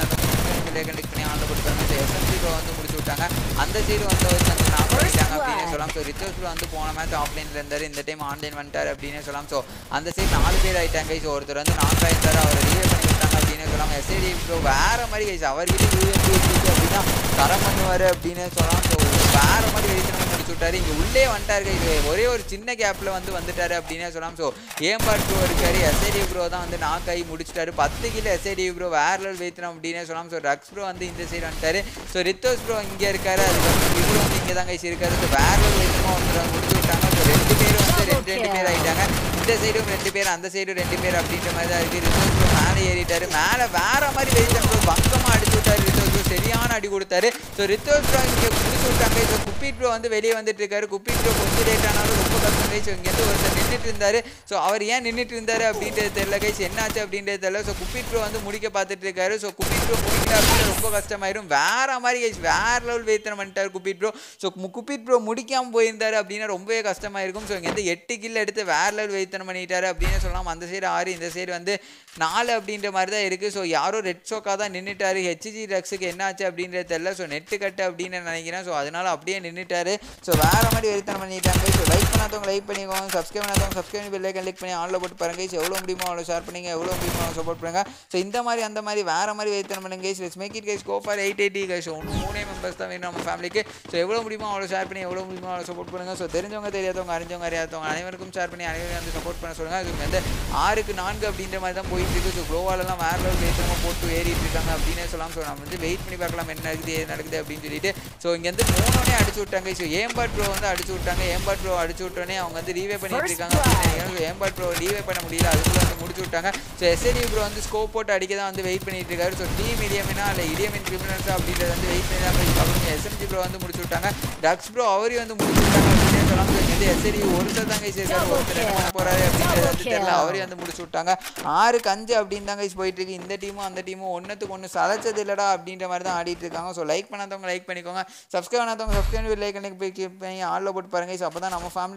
கண்டக்ட் பண்ணி ஆன்ல போட்டுருக்காங்க ஸோ எஸ்எம்சி ப்ரோ வந்து முடிச்சு விட்டாங்க அந்த சைடு வந்து வந்து வந்து நான் பண்ணிட்டாங்க அப்படின்னு சொல்லலாம் ஸோ ரிச்சர்ஸ் ப்ரோ வந்து போன மேட்ச் ஆஃப்லைனில் இருந்தார் இந்த டைம் ஆன்லைன் வந்துட்டார் அப்படின்னு சொல்லலாம் ஸோ அந்த சைடு நாலு பேர் ஆயிட்டாங்க ஸோ ஒருத்தர் வந்து நாக் ஆயிருந்தாரு அவர் ரிவே பண்ணி விட்டாங்க அப்படின்னு சொல்லலாம் எஸ்ஐடி ப்ரோ வேற மாதிரி கைஸ் அவர்கிட்ட யூஎம்பி இருக்கு அப்படின்னா தரம் பண்ணுவார் அப்படின்னு சொல்லலாம் ஸோ வேற மாதிரி வெளித்தனம் முடிச்சு விட்டாரு இங்கே உள்ளே வந்துட்டாரு guys. ஒரே ஒரு சின்ன கேப்பில் வந்து வந்துட்டாரு அப்படின்னே சொல்லலாம் ஸோ ஏம்பாட் ப்ரோ இருக்காரு எஸ்ஐடி ப்ரோ தான் வந்து நாக் ஆகி முடிச்சிட்டாரு பத்து கிலோ எஸ்ஐடி ப்ரோ வேற லெவல் வைத்தனம் அப்படின்னே சொல்லலாம் ஸோ ரக்ஸ் ப்ரோ வந்து இந்த சைடு வந்துட்டாரு ஸோ ரித்தோஸ் ப்ரோ இங்கே இருக்காரு அதுக்கப்புறம் இவரு வந்து இங்கே தான் கைஸ் இருக்காரு ஸோ வேற லெவல் வைத்தனமாக ஒருத்தர் முடிச்சு விட்டாங்க ஸோ ரெண்டு பேரும் வந்து ரெண்டு ரெண்டு பேர் ஆயிட்டாங்க இந்த சைடும் ரெண்டு பேர் அந்த சைடும் ரெண்டு பேர் அப்படின்ற மாதிரி தான் இருக்கு ரித்தோஸ் ப்ரோ மேலே ஏறிட்டாரு மேலே வேற மாதிரி வைத்தனம் ப்ரோ பங்கமாக அடிச்சு விட்டாரு ரித்தோஸ் ப்ரோ சரியான அடி கொடுத்தாரு ஸோ ரித்தோஸ் ப்ரோ இங்கே முடிச்சு விட்டாங்க ஸோ குப்பிட் ப்ரோ வந்து வெளியே வந்துட்டு இருக்காரு குப்பிட் ப்ரோ கொஞ்சம் லேட் ஆனாலும் ரொம்ப கஷ்டம் கைஸ் இங்கேருந்து ஒருத்தர் நின்றுட்டு இருந்தாரு ஸோ அவர் ஏன் நின்றுட்டு இருந்தாரு அப்படின்றது தெரியல கைஸ் என்னாச்சு அப்படின்றது தெரியல ஸோ குப்பிட் ப்ரோ வந்து முடிக்க பார்த்துட்டு இருக்காரு ஸோ குப்பிட் ப்ரோ முடிக்கல அப்படின்னு ரொம்ப கஷ்டமாயிரும் வேற மாதிரி கைஸ் வேற லெவல் வேத்தனம் பண்ணிட்டாரு Cupid bro so Cupid bro முடிக்காம போயிருந்தாரு அப்படின்னா ரொம்பவே கஷ்டமாயிருக்கும் ஸோ இங்கேருந்து எட்டு கில் எடுத்து வேற லெவல் வேத்தனம் பண்ணிட்டாரு அப்படின்னு சொல்லலாம் அந்த சைடு ஆறு இந்த சைடு வந்து நாலு அப்படின்ற மாதிரி தான் இருக்குது ஸோ யாரோ ரெட் சோக்கா தான் நின்றுட்டாரு ஹெச்ஜி ரக்ஸுக்கு என்னாச்சு அப்படின்றது தெரியல ஸோ நெட்டு கட்டு அப்படின்னு நினைக்கிறேன் ஸோ அதனால அப்படியே நின்றுட்டாரு ஸோ வேற மாதிரி வெறித்தனம் பண்ணிட்டாங்க ஸோ லைக் பண்ணாதவங்க லைக் பண்ணிக்கோங்க சப்ஸ்கிரைப் பண்ணாதவங்க சப்ஸ்கிரைப் பெல் ஐக்கன் கிளிக் பண்ணி ஆன்ல போட்டு பாருங்க ஸோ எவ்வளோ முடியுமோ அவ்வளோ ஷேர் பண்ணுங்க எவ்வளோ முடியுமோ அவ்வளோ சப்போர்ட் பண்ணுங்க ஸோ இந்த மாதிரி அந்த மாதிரி வேற மாதிரி வெறித்தனம் பண்ணுங்க guys let's make it guys go for eight eighty guys ஒன்று மூணே மெம்பர்ஸ் தான் வேணும் நம்ம ஃபேமிலிக்கு ஸோ எவ்வளோ முடியுமோ அவ்வளோ ஷேர் பண்ணி எவ்வளோ முடியுமோ அவ்வளோ சப்போர்ட் பண்ணுங்க ஸோ தெரிஞ்சவங்க தெரியாதவங்க அறிஞ்சவங்க அறியாதவங்க அனைவருக்கும் ஷேர் பண்ணி அனைவரும் வந்து சப்போர்ட் பண்ண சொல்லுங்க அது வந்து ஆறுக்கு நான்கு அப்படின்ற மாதிரி தான் போயிட்டு இருக்கு ஸோ குளோவாலெல்லாம் வேற லெவல் வெயிட்டமாக போட்டு ஏறிட்டு இருக்காங்க அப்படின்னே சொல்லலாம் ஸோ நம்ம வந்து வெயிட் பண்ணி பார்க்கலாம் என்ன நடக்குது ஏது நடக்குது அப்படின்னு சொல்லிட்டு ஸோ இங்கேருந்து மூணோனே அடிச்சு விட்டாங்க ஸோ ஏம்பாட் ப்ரோ வந்து அடிச்சு விட்டாங்க ஏம்பாட் ப்ரோ அடிச்சு விட்டோன்னே அவங்க வந்து ரீவே பண்ணிட்டு இருக்காங்க அப்படின்னு ஸோ ஏம்பாட் ப்ரோ ரீவே பண்ண முடியல அதுக்குள்ள வந்து முடிச்சு விட்டாங்க ஸோ எஸ்எடி ப்ரோ வந்து ஸ்கோப் போட்டு அடிக்க தான் வந்து வெயிட் பண்ணிட்டு இருக்காரு ஸோ டீம் இடியமினா இல்லை இடியமின் கிரிமினல்ஸா அப்படின்றது வந்து வெயிட் பண்ணி தான் போய் பார்க்கணும் எஸ்எம்ஜி ப்ரோ வந்து முடிச்சு விட்டாங்க டக்ஸ் ப்ரோ அவரையும் வந்து முடிச்சு விட்டாங்க அப்படின்னே சொல்லலாம் ஸோ இங்கே எஸ்எடி ஒருத்தர் தாங்க இருக்காரு ஒருத்தர் என்ன பண்ண போறாரு அப்படின்றது வந்து தெரியல அவரையும் வந்து முடிச்சு விட்டாங்க ஆறுக்கு அஞ்சு அப்படின்னு தாங்க போயிட்டு இருக்கு இந்த டீமும் அந்த டீமும் ஒன்றுத்துக்கு ஒன்று சளைச்சது இல்லடா அப்படின்ற மாதிரி தான் ஆடிட்டு இருக்காங்க ஸோ லைக் பண்ணாதவங்க லைக் பண்ணிக்கோங்க சப்ஸ்கிரைப் பண்ணாதவங்க சப்ஸ்கிரைப் லைக் பண்ணி போய் பண்ணி ஆளில் போட்டு பாருங்க ஸோ அப்போ தான் நம்ம ஃபேமிலி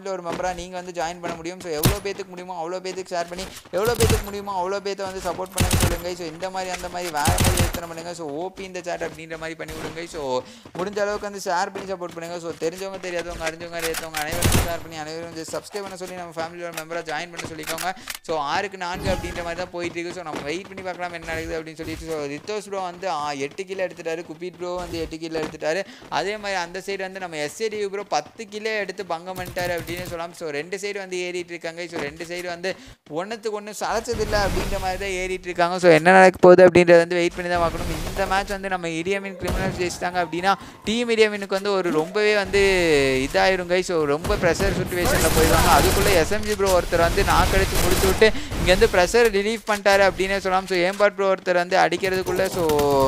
ஃபேமிலியில் ஒரு மெம்பராக நீங்கள் வந்து ஜாயின் பண்ண முடியும் ஸோ எவ்வளோ பேத்துக்கு முடியுமோ அவ்வளோ பேத்துக்கு ஷேர் பண்ணி எவ்வளோ பேத்துக்கு முடியுமோ அவ்வளோ பேத்தை வந்து சப்போர்ட் பண்ண சொல்லுங்க ஸோ இந்த மாதிரி அந்த மாதிரி வேறு மாதிரி எத்தனை பண்ணுங்க ஸோ ஓபி இந்த சேட் அப்படின்ற மாதிரி பண்ணி விடுங்க ஸோ முடிஞ்ச அளவுக்கு வந்து ஷேர் பண்ணி சப்போர்ட் பண்ணுங்க ஸோ தெரிஞ்சவங்க தெரியாதவங்க அறிஞ்சவங்க அறியாதவங்க அனைவரும் ஷேர் பண்ணி அனைவரும் வந்து சப்ஸ்கிரைப் பண்ண சொல்லி நம்ம ஃபேமிலியோட மெம்பராக ஜாயின் பண்ண சொல்லிக்கோங்க ஸோ ஆறுக்கு நான்கு அப்படின்ற மாதிரி தான் போயிட்டு இருக்கு ஸோ நம்ம வெயிட் பண்ணி பார்க்கலாம் என்ன நடக்குது அப்படின்னு சொல்லிட்டு ஸோ ரித்தோஸ் ப்ரோ வந்து ஆ, எட்டு கிலோ எடுத்துட்டாரு குபீட் ப்ரோ வந்து எட்டு கிலோ எடுத்துட்டாரு அதே மாதிரி அந்த சைடு வந்து நம்ம எஸ்ஏடி ப்ரோ பத்து கிலோ எடுத்து பங்கம் பண்ணிட்டாரு அப்படின்னு சொல்லலாம் ஸோ ரெண்டு சைடு வந்து ஏறிட்டு இருக்காங்க ஸோ ரெண்டு சைடு வந்து ஒன்றுத்துக்கு ஒன்று சளைச்சதில்லை அப்படின்ற மாதிரி தான் ஏறிட்டு இருக்காங்க ஸோ என்ன நடக்க போகுது அப்படின்றத வந்து வெயிட் பண்ணி தான் பார்க்கணும் இந்த மேட்ச் வந்து நம்ம இடியமின் கிரிமினல்ஸ் ஜெயிச்சிட்டாங்க அப்படின்னா டீம் இடியமினுக்கு வந்து ஒரு ரொம்பவே வந்து இதாயிருங்க ஸோ ரொம்ப ப்ரெஷர் சுச்சுவேஷனில் போயிடுவாங்க அதுக்குள்ளே எஸ்எம்ஜி ப்ரோ ஒருத்தர் வந்து நாக்கடிச்சு முடிச்சு விட்டு இங்கேருந்து ப்ரெஷர் ரிலீஃப் பண்ணிட்டாரு அப்படின்னே சொல்லலாம் ஸோ ஏம்பாட் ப்ரோ ஒருத்தர் வந்து அடிக்கிறதுக்குள்ளே ஸோ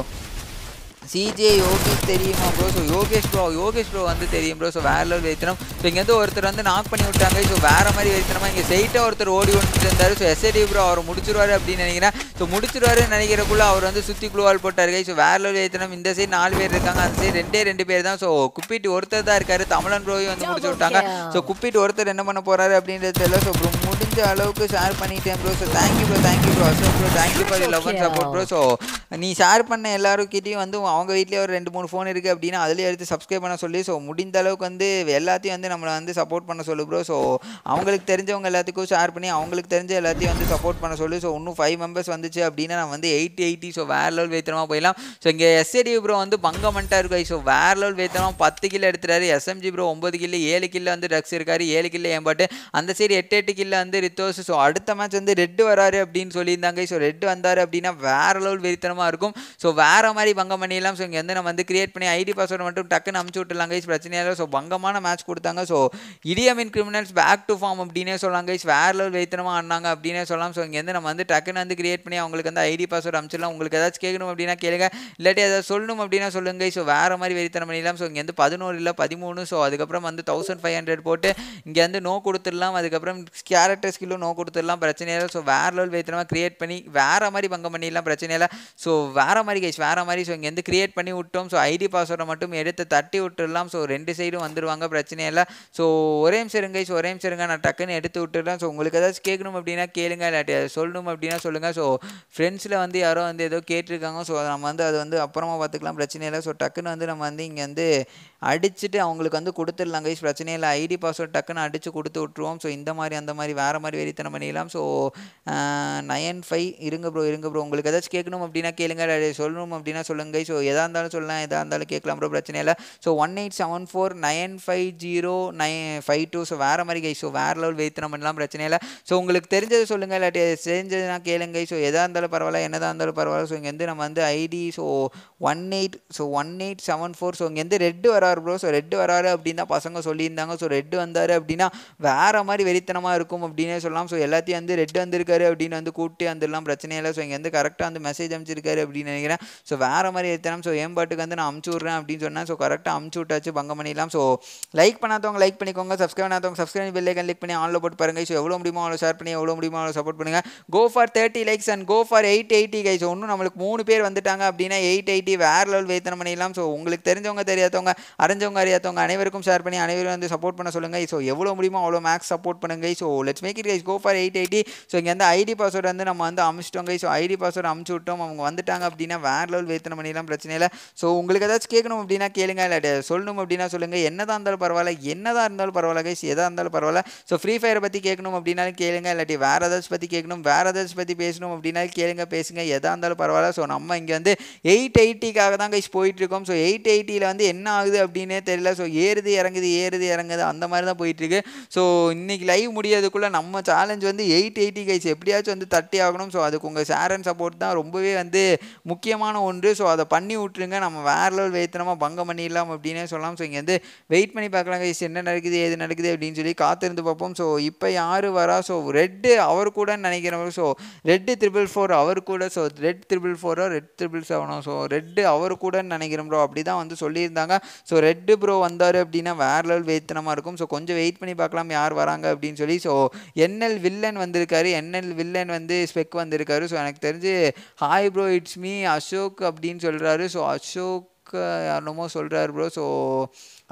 சிஜே யோகேஷ் தெரியுமா bro so Yogesh bro Yogesh bro வந்து தெரியும் ப்ரோ ஸோ வேற லெவல் வைத்தனம் ஸோ இங்கேருந்து ஒருத்தர் வந்து நாக் பண்ணி விட்டாங்க ஸோ வேற மாதிரி வைத்தனமா இங்கே ஸ்ட்ரைட்டாக ஒருத்தர் ஓடி வந்துட்டு இருந்தார் ஸோ எஸ்ஏடி ப்ரோ அவர் முடிச்சிருவாரு அப்படின்னு நினைக்கிறேன் ஸோ முடிச்சிருவாருன்னு நினைக்கிறக்குள்ள அவர் வந்து சுற்றி குழுவால் போட்டாரு ஸோ வேற லெவல் வைத்தனம் இந்த சைடு நாலு பேர் இருக்காங்க அந்த சைடு ரெண்டே ரெண்டு பேர் தான் ஸோ குப்பிட்டு ஒருத்தர் தான் இருக்காரு தமிழன் ப்ரோவையும் வந்து முடிச்சு விட்டாங்க ஸோ குப்பிட்டு ஒருத்தர் என்ன பண்ண போறாரு அப்படின்றது தெரியல ஸோ ப்ரோ முடிஞ்ச அளவுக்கு ஷேர் பண்ணிட்டேன் bro so thank you bro thank you bro Ashok bro thank you for love and support bro so நீ ஷேர் பண்ண எல்லாருக்கிட்டையும் வந்து அவங்க வீட்லேயே ஒரு ரெண்டு மூணு ஃபோன் இருக்குது அப்படின்னா அதுலேயே எடுத்து சப்ஸ்கிரைப் பண்ண சொல்லி ஸோ முடிந்த அளவுக்கு வந்து எல்லாத்தையும் வந்து நம்மளை வந்து சப்போர்ட் பண்ண சொல்லு ப்ரோ ஸோ அவங்களுக்கு தெரிஞ்சவங்க எல்லாத்துக்கும் ஷேர் பண்ணி அவங்களுக்கு தெரிஞ்ச எல்லாத்தையும் வந்து சப்போர்ட் பண்ண சொல்லி ஸோ இன்னும் ஃபைவ் மெம்பர்ஸ் வந்துச்சு அப்படின்னா நம்ம வந்து எயிட்டி எயிட்டி ஸோ வேற லெவல் வைத்தனமாக போயிடலாம் ஸோ இங்கே எஸ்ஏடி ப்ரோ வந்து பங்கமண்ட்டாக இருக்கும் ஸோ வேற லெவல் வைத்தனம் பத்து கிலோ எடுத்துறாரு எஸ்எம்ஜி ப்ரோ ஒன்பது கிலோ ஏழு கிலோ வந்து ட்ரக்ஸ் இருக்காரு ஏழு கிலோ ஏம்பாட்டு அந்த சைடு எட்டு எட்டு கிலோ வந்து ரித்தோஸ் ஸோ அடுத்த மேட்ச் வந்து ரெட்டு வராரு அப்படின்னு சொல்லியிருந்தாங்க ஸோ ரெட்டு வந்தார் அப்படின்னா வேற லெவல் வெறித்தனமாக இருக்கும் ஸோ வேற மாதிரி பங்கம் பண்ணிடலாம் ஸோ இங்கே வந்து நம்ம வந்து கிரியேட் பண்ணி ஐடி பாஸ்வேர்டு மட்டும் டக்குன்னு அமுச்சு விட்டுலாங்க guys. பிரச்சனையே இல்லை ஸோ பங்கமான மேட்ச் கொடுத்தாங்க so இடியமின் criminals back to form அப்படின்னே சொல்லலாம் கைஸ் வேற லெவல் வெறித்தனமாக ஆடினாங்க அப்படின்னே சொல்லலாம் ஸோ இங்கே வந்து நம்ம வந்து டக்குன்னு வந்து கிரியேட் பண்ணி அவங்களுக்கு வந்து ஐடி பாஸ்வேர்டு அமுச்சிடலாம் உங்களுக்கு ஏதாச்சும் கேட்கணும் அப்படின்னா கேளுங்க இல்லாட்டி ஏதாவது சொல்லணும் அப்படின்னா சொல்லுங்க ஸோ வேற மாதிரி வெறித்தனம் பண்ணிடலாம் ஸோ இங்கே வந்து பதினோரு இல்லை பதிமூணு ஸோ அதுக்கப்புறம் வந்து தௌசண்ட் ஃபைவ் ஹண்ட்ரட் போட்டு இங்கே வந்து நோ கொடுத்துடலாம் அதுக்கப்புறம் கேரக்டர் ஸ்கில்லும் நோ கொடுத்துடலாம் பிரச்சனை இல்லை ஸோ வேற லெவல் வெறித்தனமாக கிரியேட் பண்ணி வேற மாதிரி பங்கம் பண்ணிடலாம் பிரச்சனை இல்லை ஸோ வேற மாதிரி கைஸ் வேற மாதிரி ஸோ இங்கே வந்து கிரியேட் பண்ணி விட்டோம் ஸோ ஐடி பாஸ்வேர்டை மட்டும் எடுத்து தட்டி விட்டுடலாம் ஸோ ரெண்டு சைடும் வந்துருவாங்க பிரச்சனை இல்லை ஸோ ஒரே நிமிஷம் இருங்க ஸோ ஒரே நிமிஷம் இருங்க நான் டக்குன்னு எடுத்து விட்டுறேன் ஸோ உங்களுக்கு ஏதாச்சும் கேட்கணும் அப்படின்னா கேளுங்க இல்லாட்டி அதை சொல்லணும் அப்படின்னா சொல்லுங்கள் ஸோ ஃப்ரெண்ட்ஸில் வந்து யாரோ வந்து ஏதோ கேட்டிருக்காங்க ஸோ நம்ம வந்து அது வந்து அப்புறமா பார்த்துக்கலாம் பிரச்சனை இல்லை ஸோ டக்குன்னு வந்து நம்ம வந்து இங்கே வந்து அடிச்சுட்டு அவங்களுக்கு வந்து கொடுத்துடலாம் கைஸ் பிரச்சனை இல்லை ஐடி பாஸ்வேர்ட் டக்குன்னு அடித்து கொடுத்து விட்ருவோம் ஸோ இந்த மாதிரி அந்த மாதிரி வேறு மாதிரி வெறித்தனம் பண்ணிடலாம் ஸோ நயன் ஃபைவ் இருங்க ப்ரோ இருங்க ப்ரோ உங்களுக்கு ஏதாச்சும் கேட்கணும் அப்படின்னா கேளுங்க இல்லாட்டி சொல்லணும் அப்படின்னா சொல்லுங்க ஸோ எதாக இருந்தாலும் சொல்லலாம் எதாக இருந்தாலும் கேட்கலாம் ப்ரோ பிரச்சனை இல்லை so one eight seven four nine five zero nine five two so வேறு மாதிரி கை ஸோ வேறு லெவல் வெறித்தனம் பண்ணலாம் பிரச்சனை இல்லை ஸோ உங்களுக்கு தெரிஞ்சதை சொல்லுங்கள் இல்லாட்டி தெரிஞ்சதுன்னா கேளுங்க ஸோ எதாக இருந்தாலும் பரவாயில்ல என்னதாக இருந்தாலும் பரவாயில்ல ஸோ இங்கேருந்து நம்ம வந்து ID so one eight so one eight seven four so இங்கேருந்து ரெட்டு வராரு ப்ரோ ஸோ ரெட்டு வராரு அப்படின்னு தான் பசங்க சொல்லியிருந்தாங்க ஸோ ரெட்டு வந்தார் அப்படின்னா வேறு மாதிரி வெறித்தனமாக இருக்கும் அப்படின்னே சொல்லலாம் ஸோ எல்லாத்தையும் வந்து ரெட்டு வந்திருக்காரு அப்படின்னு வந்து கூட்டி வந்துடலாம் பிரச்சனை இல்லை ஸோ இங்கே வந்து கரெக்டாக வந்து மெசேஜ் அனுப்பிச்சிருக்காரு அப்படின்னு நினைக்கிறேன் ஸோ வேறு மாதிரி வெறித்தனம் ஸோ ஏம்பாட்டுக்கு வந்து நான் அமுச்சு விட்றேன் அப்படின்னு சொன்னேன் ஸோ கரெக்டாக அமுச்சு விட்டாச்சு பங்கம் பண்ணிடலாம் ஸோ லைக் பண்ணாதவங்க லைக் பண்ணிக்கோங்க சப்ஸ்கிரைப் பண்ணாதவங்க சப்ஸ்கிரைப் பெல்லை கிளிக் பண்ணி ஆன்ல போட்டு பாருங்க ஸோ எவ்வளோ முடியுமோ அவ்வளோ ஷேர் பண்ணி எவ்வளோ முடியுமோ அவ்வளோ சப்போர்ட் பண்ணுங்க go for thirty likes and go for eight eighty guys ஒன்றும் நம்மளுக்கு மூணு பேர் வந்துட்டாங்க அப்படின்னா எயிட் எயிட்டி வேறு லெவல் வேத்தனம் பண்ணிடலாம் ஸோ உங்களுக்கு தெரிஞ்சவங்க தெரியாதவங்க அறிஞ்சவங்க அறியாதவங்க அனைவருக்கும் ஷேர் பண்ணி அனைவரும் வந்து சப்போர்ட் பண்ண சொல்லுங்க ஸோ எவ்வளோ முடியுமோ அவ்வளோ மேக்ஸ் சப்போர்ட் பண்ணுங்க so let's make it guys go for eight eighty so இங்கே வந்து ஐடி பாஸ்வேர்டு வந்து நம்ம வந்து அமிச்சிட்டோம் ஸோ ஐடி பாஸ்வேர்டு அமுச்சு விட்டோம் அவங்க வந்துட்டாங்க அப்படின்னா வேறு லெவல் வேத்தனம் பண்ணிடலாம் பிரச்சனை இல்லை ஸோ உங்களுக்கு ஏதாச்சும் கேட்கணும் அப்படின்னா கேளுங்க இல்லாட்டி சொல்லணும் அப்படின்னா சொல்லுங்க என்னதான் இருந்தாலும் பரவாயில்ல என்னதான் இருந்தாலும் பரவாயில்ல கைஸ் எதாக இருந்தாலும் பரவாயில்ல ஸோ ஃப்ரீ ஃபயரை பற்றி கேட்கணும் அப்படின்னாலும் கேளுங்க இல்லாட்டி வேறு ஏதாச்சும் பற்றி கேட்கணும் வேறு ஏதாச்சும் பற்றி பேசணும் அப்படின்னாலும் கேளுங்க பேசுங்க எதாக இருந்தாலும் பரவாயில்ல ஸோ நம்ம இங்கே வந்து எயிட் எயிட்டிக்காக தான் கைஸ் போயிட்டுருக்கோம் ஸோ எயிட் எயிட்டியில் வந்து என்ன ஆகுது அப்படின்னே தெரியல ஸோ ஏறுது இறங்குது ஏறுது இறங்குது அந்த மாதிரி தான் போயிட்டுருக்கு ஸோ இன்னைக்கு லைவ் முடியறதுக்குள்ளே நம்ம சேலஞ்ச் வந்து எயிட் எயிட்டி கைஸ் எப்படியாச்சும் வந்து தட்டி ஆகணும் ஸோ அதுக்கு உங்கள் ஷேர் அண்ட் சப்போர்ட் தான் ரொம்பவே வந்து முக்கியமான ஒன்று ஸோ அதை பண்ணி விட்ருங்க நம்ம வேறு லெவல் வேத்தனமாக பங்கம் பண்ணிடலாம் அப்படின்னே சொல்லலாம் ஸோ இங்கே வந்து வெயிட் பண்ணி பார்க்கலாம் கைஸ் என்ன நடக்குது ஏது நடக்குது அப்படின்னு சொல்லி காத்திருந்து பார்ப்போம் ஸோ இப்போ யார் வரா ஸோ ரெட்டு அவர் கூட நினைக்கிறவர் ஸோ ரெட்டு த்ரிபிள் ஃபோர் அவர் கூட ஸோ ரெட் த்ரிபிள் ஃபோரோ ரெட் த்ரிபிள் செவனோ ஸோ ரெட்டு அவர் கூட நினைக்கிறோம் ப்ரோ அப்படி தான் வந்து சொல்லியிருந்தாங்க ஸோ ரெட்டு ப்ரோ வந்தார் அப்படின்னா வேறு லெவல் வேத்தனமாக இருக்கும் ஸோ கொஞ்சம் வெயிட் பண்ணி பார்க்கலாம் யார் வராங்க அப்படின்னு சொல்லி ஸோ என்எல் வில்லன் வந்திருக்காரு என்எல் வில்லன் வந்து ஸ்பெக் வந்திருக்காரு ஸோ எனக்கு தெரிஞ்சு hi bro it's me Ashok அப்படின்னு சொல்கிறாரு ஸோ அசோக் என்னமோ சொல்கிறாரு ப்ரோ ஸோ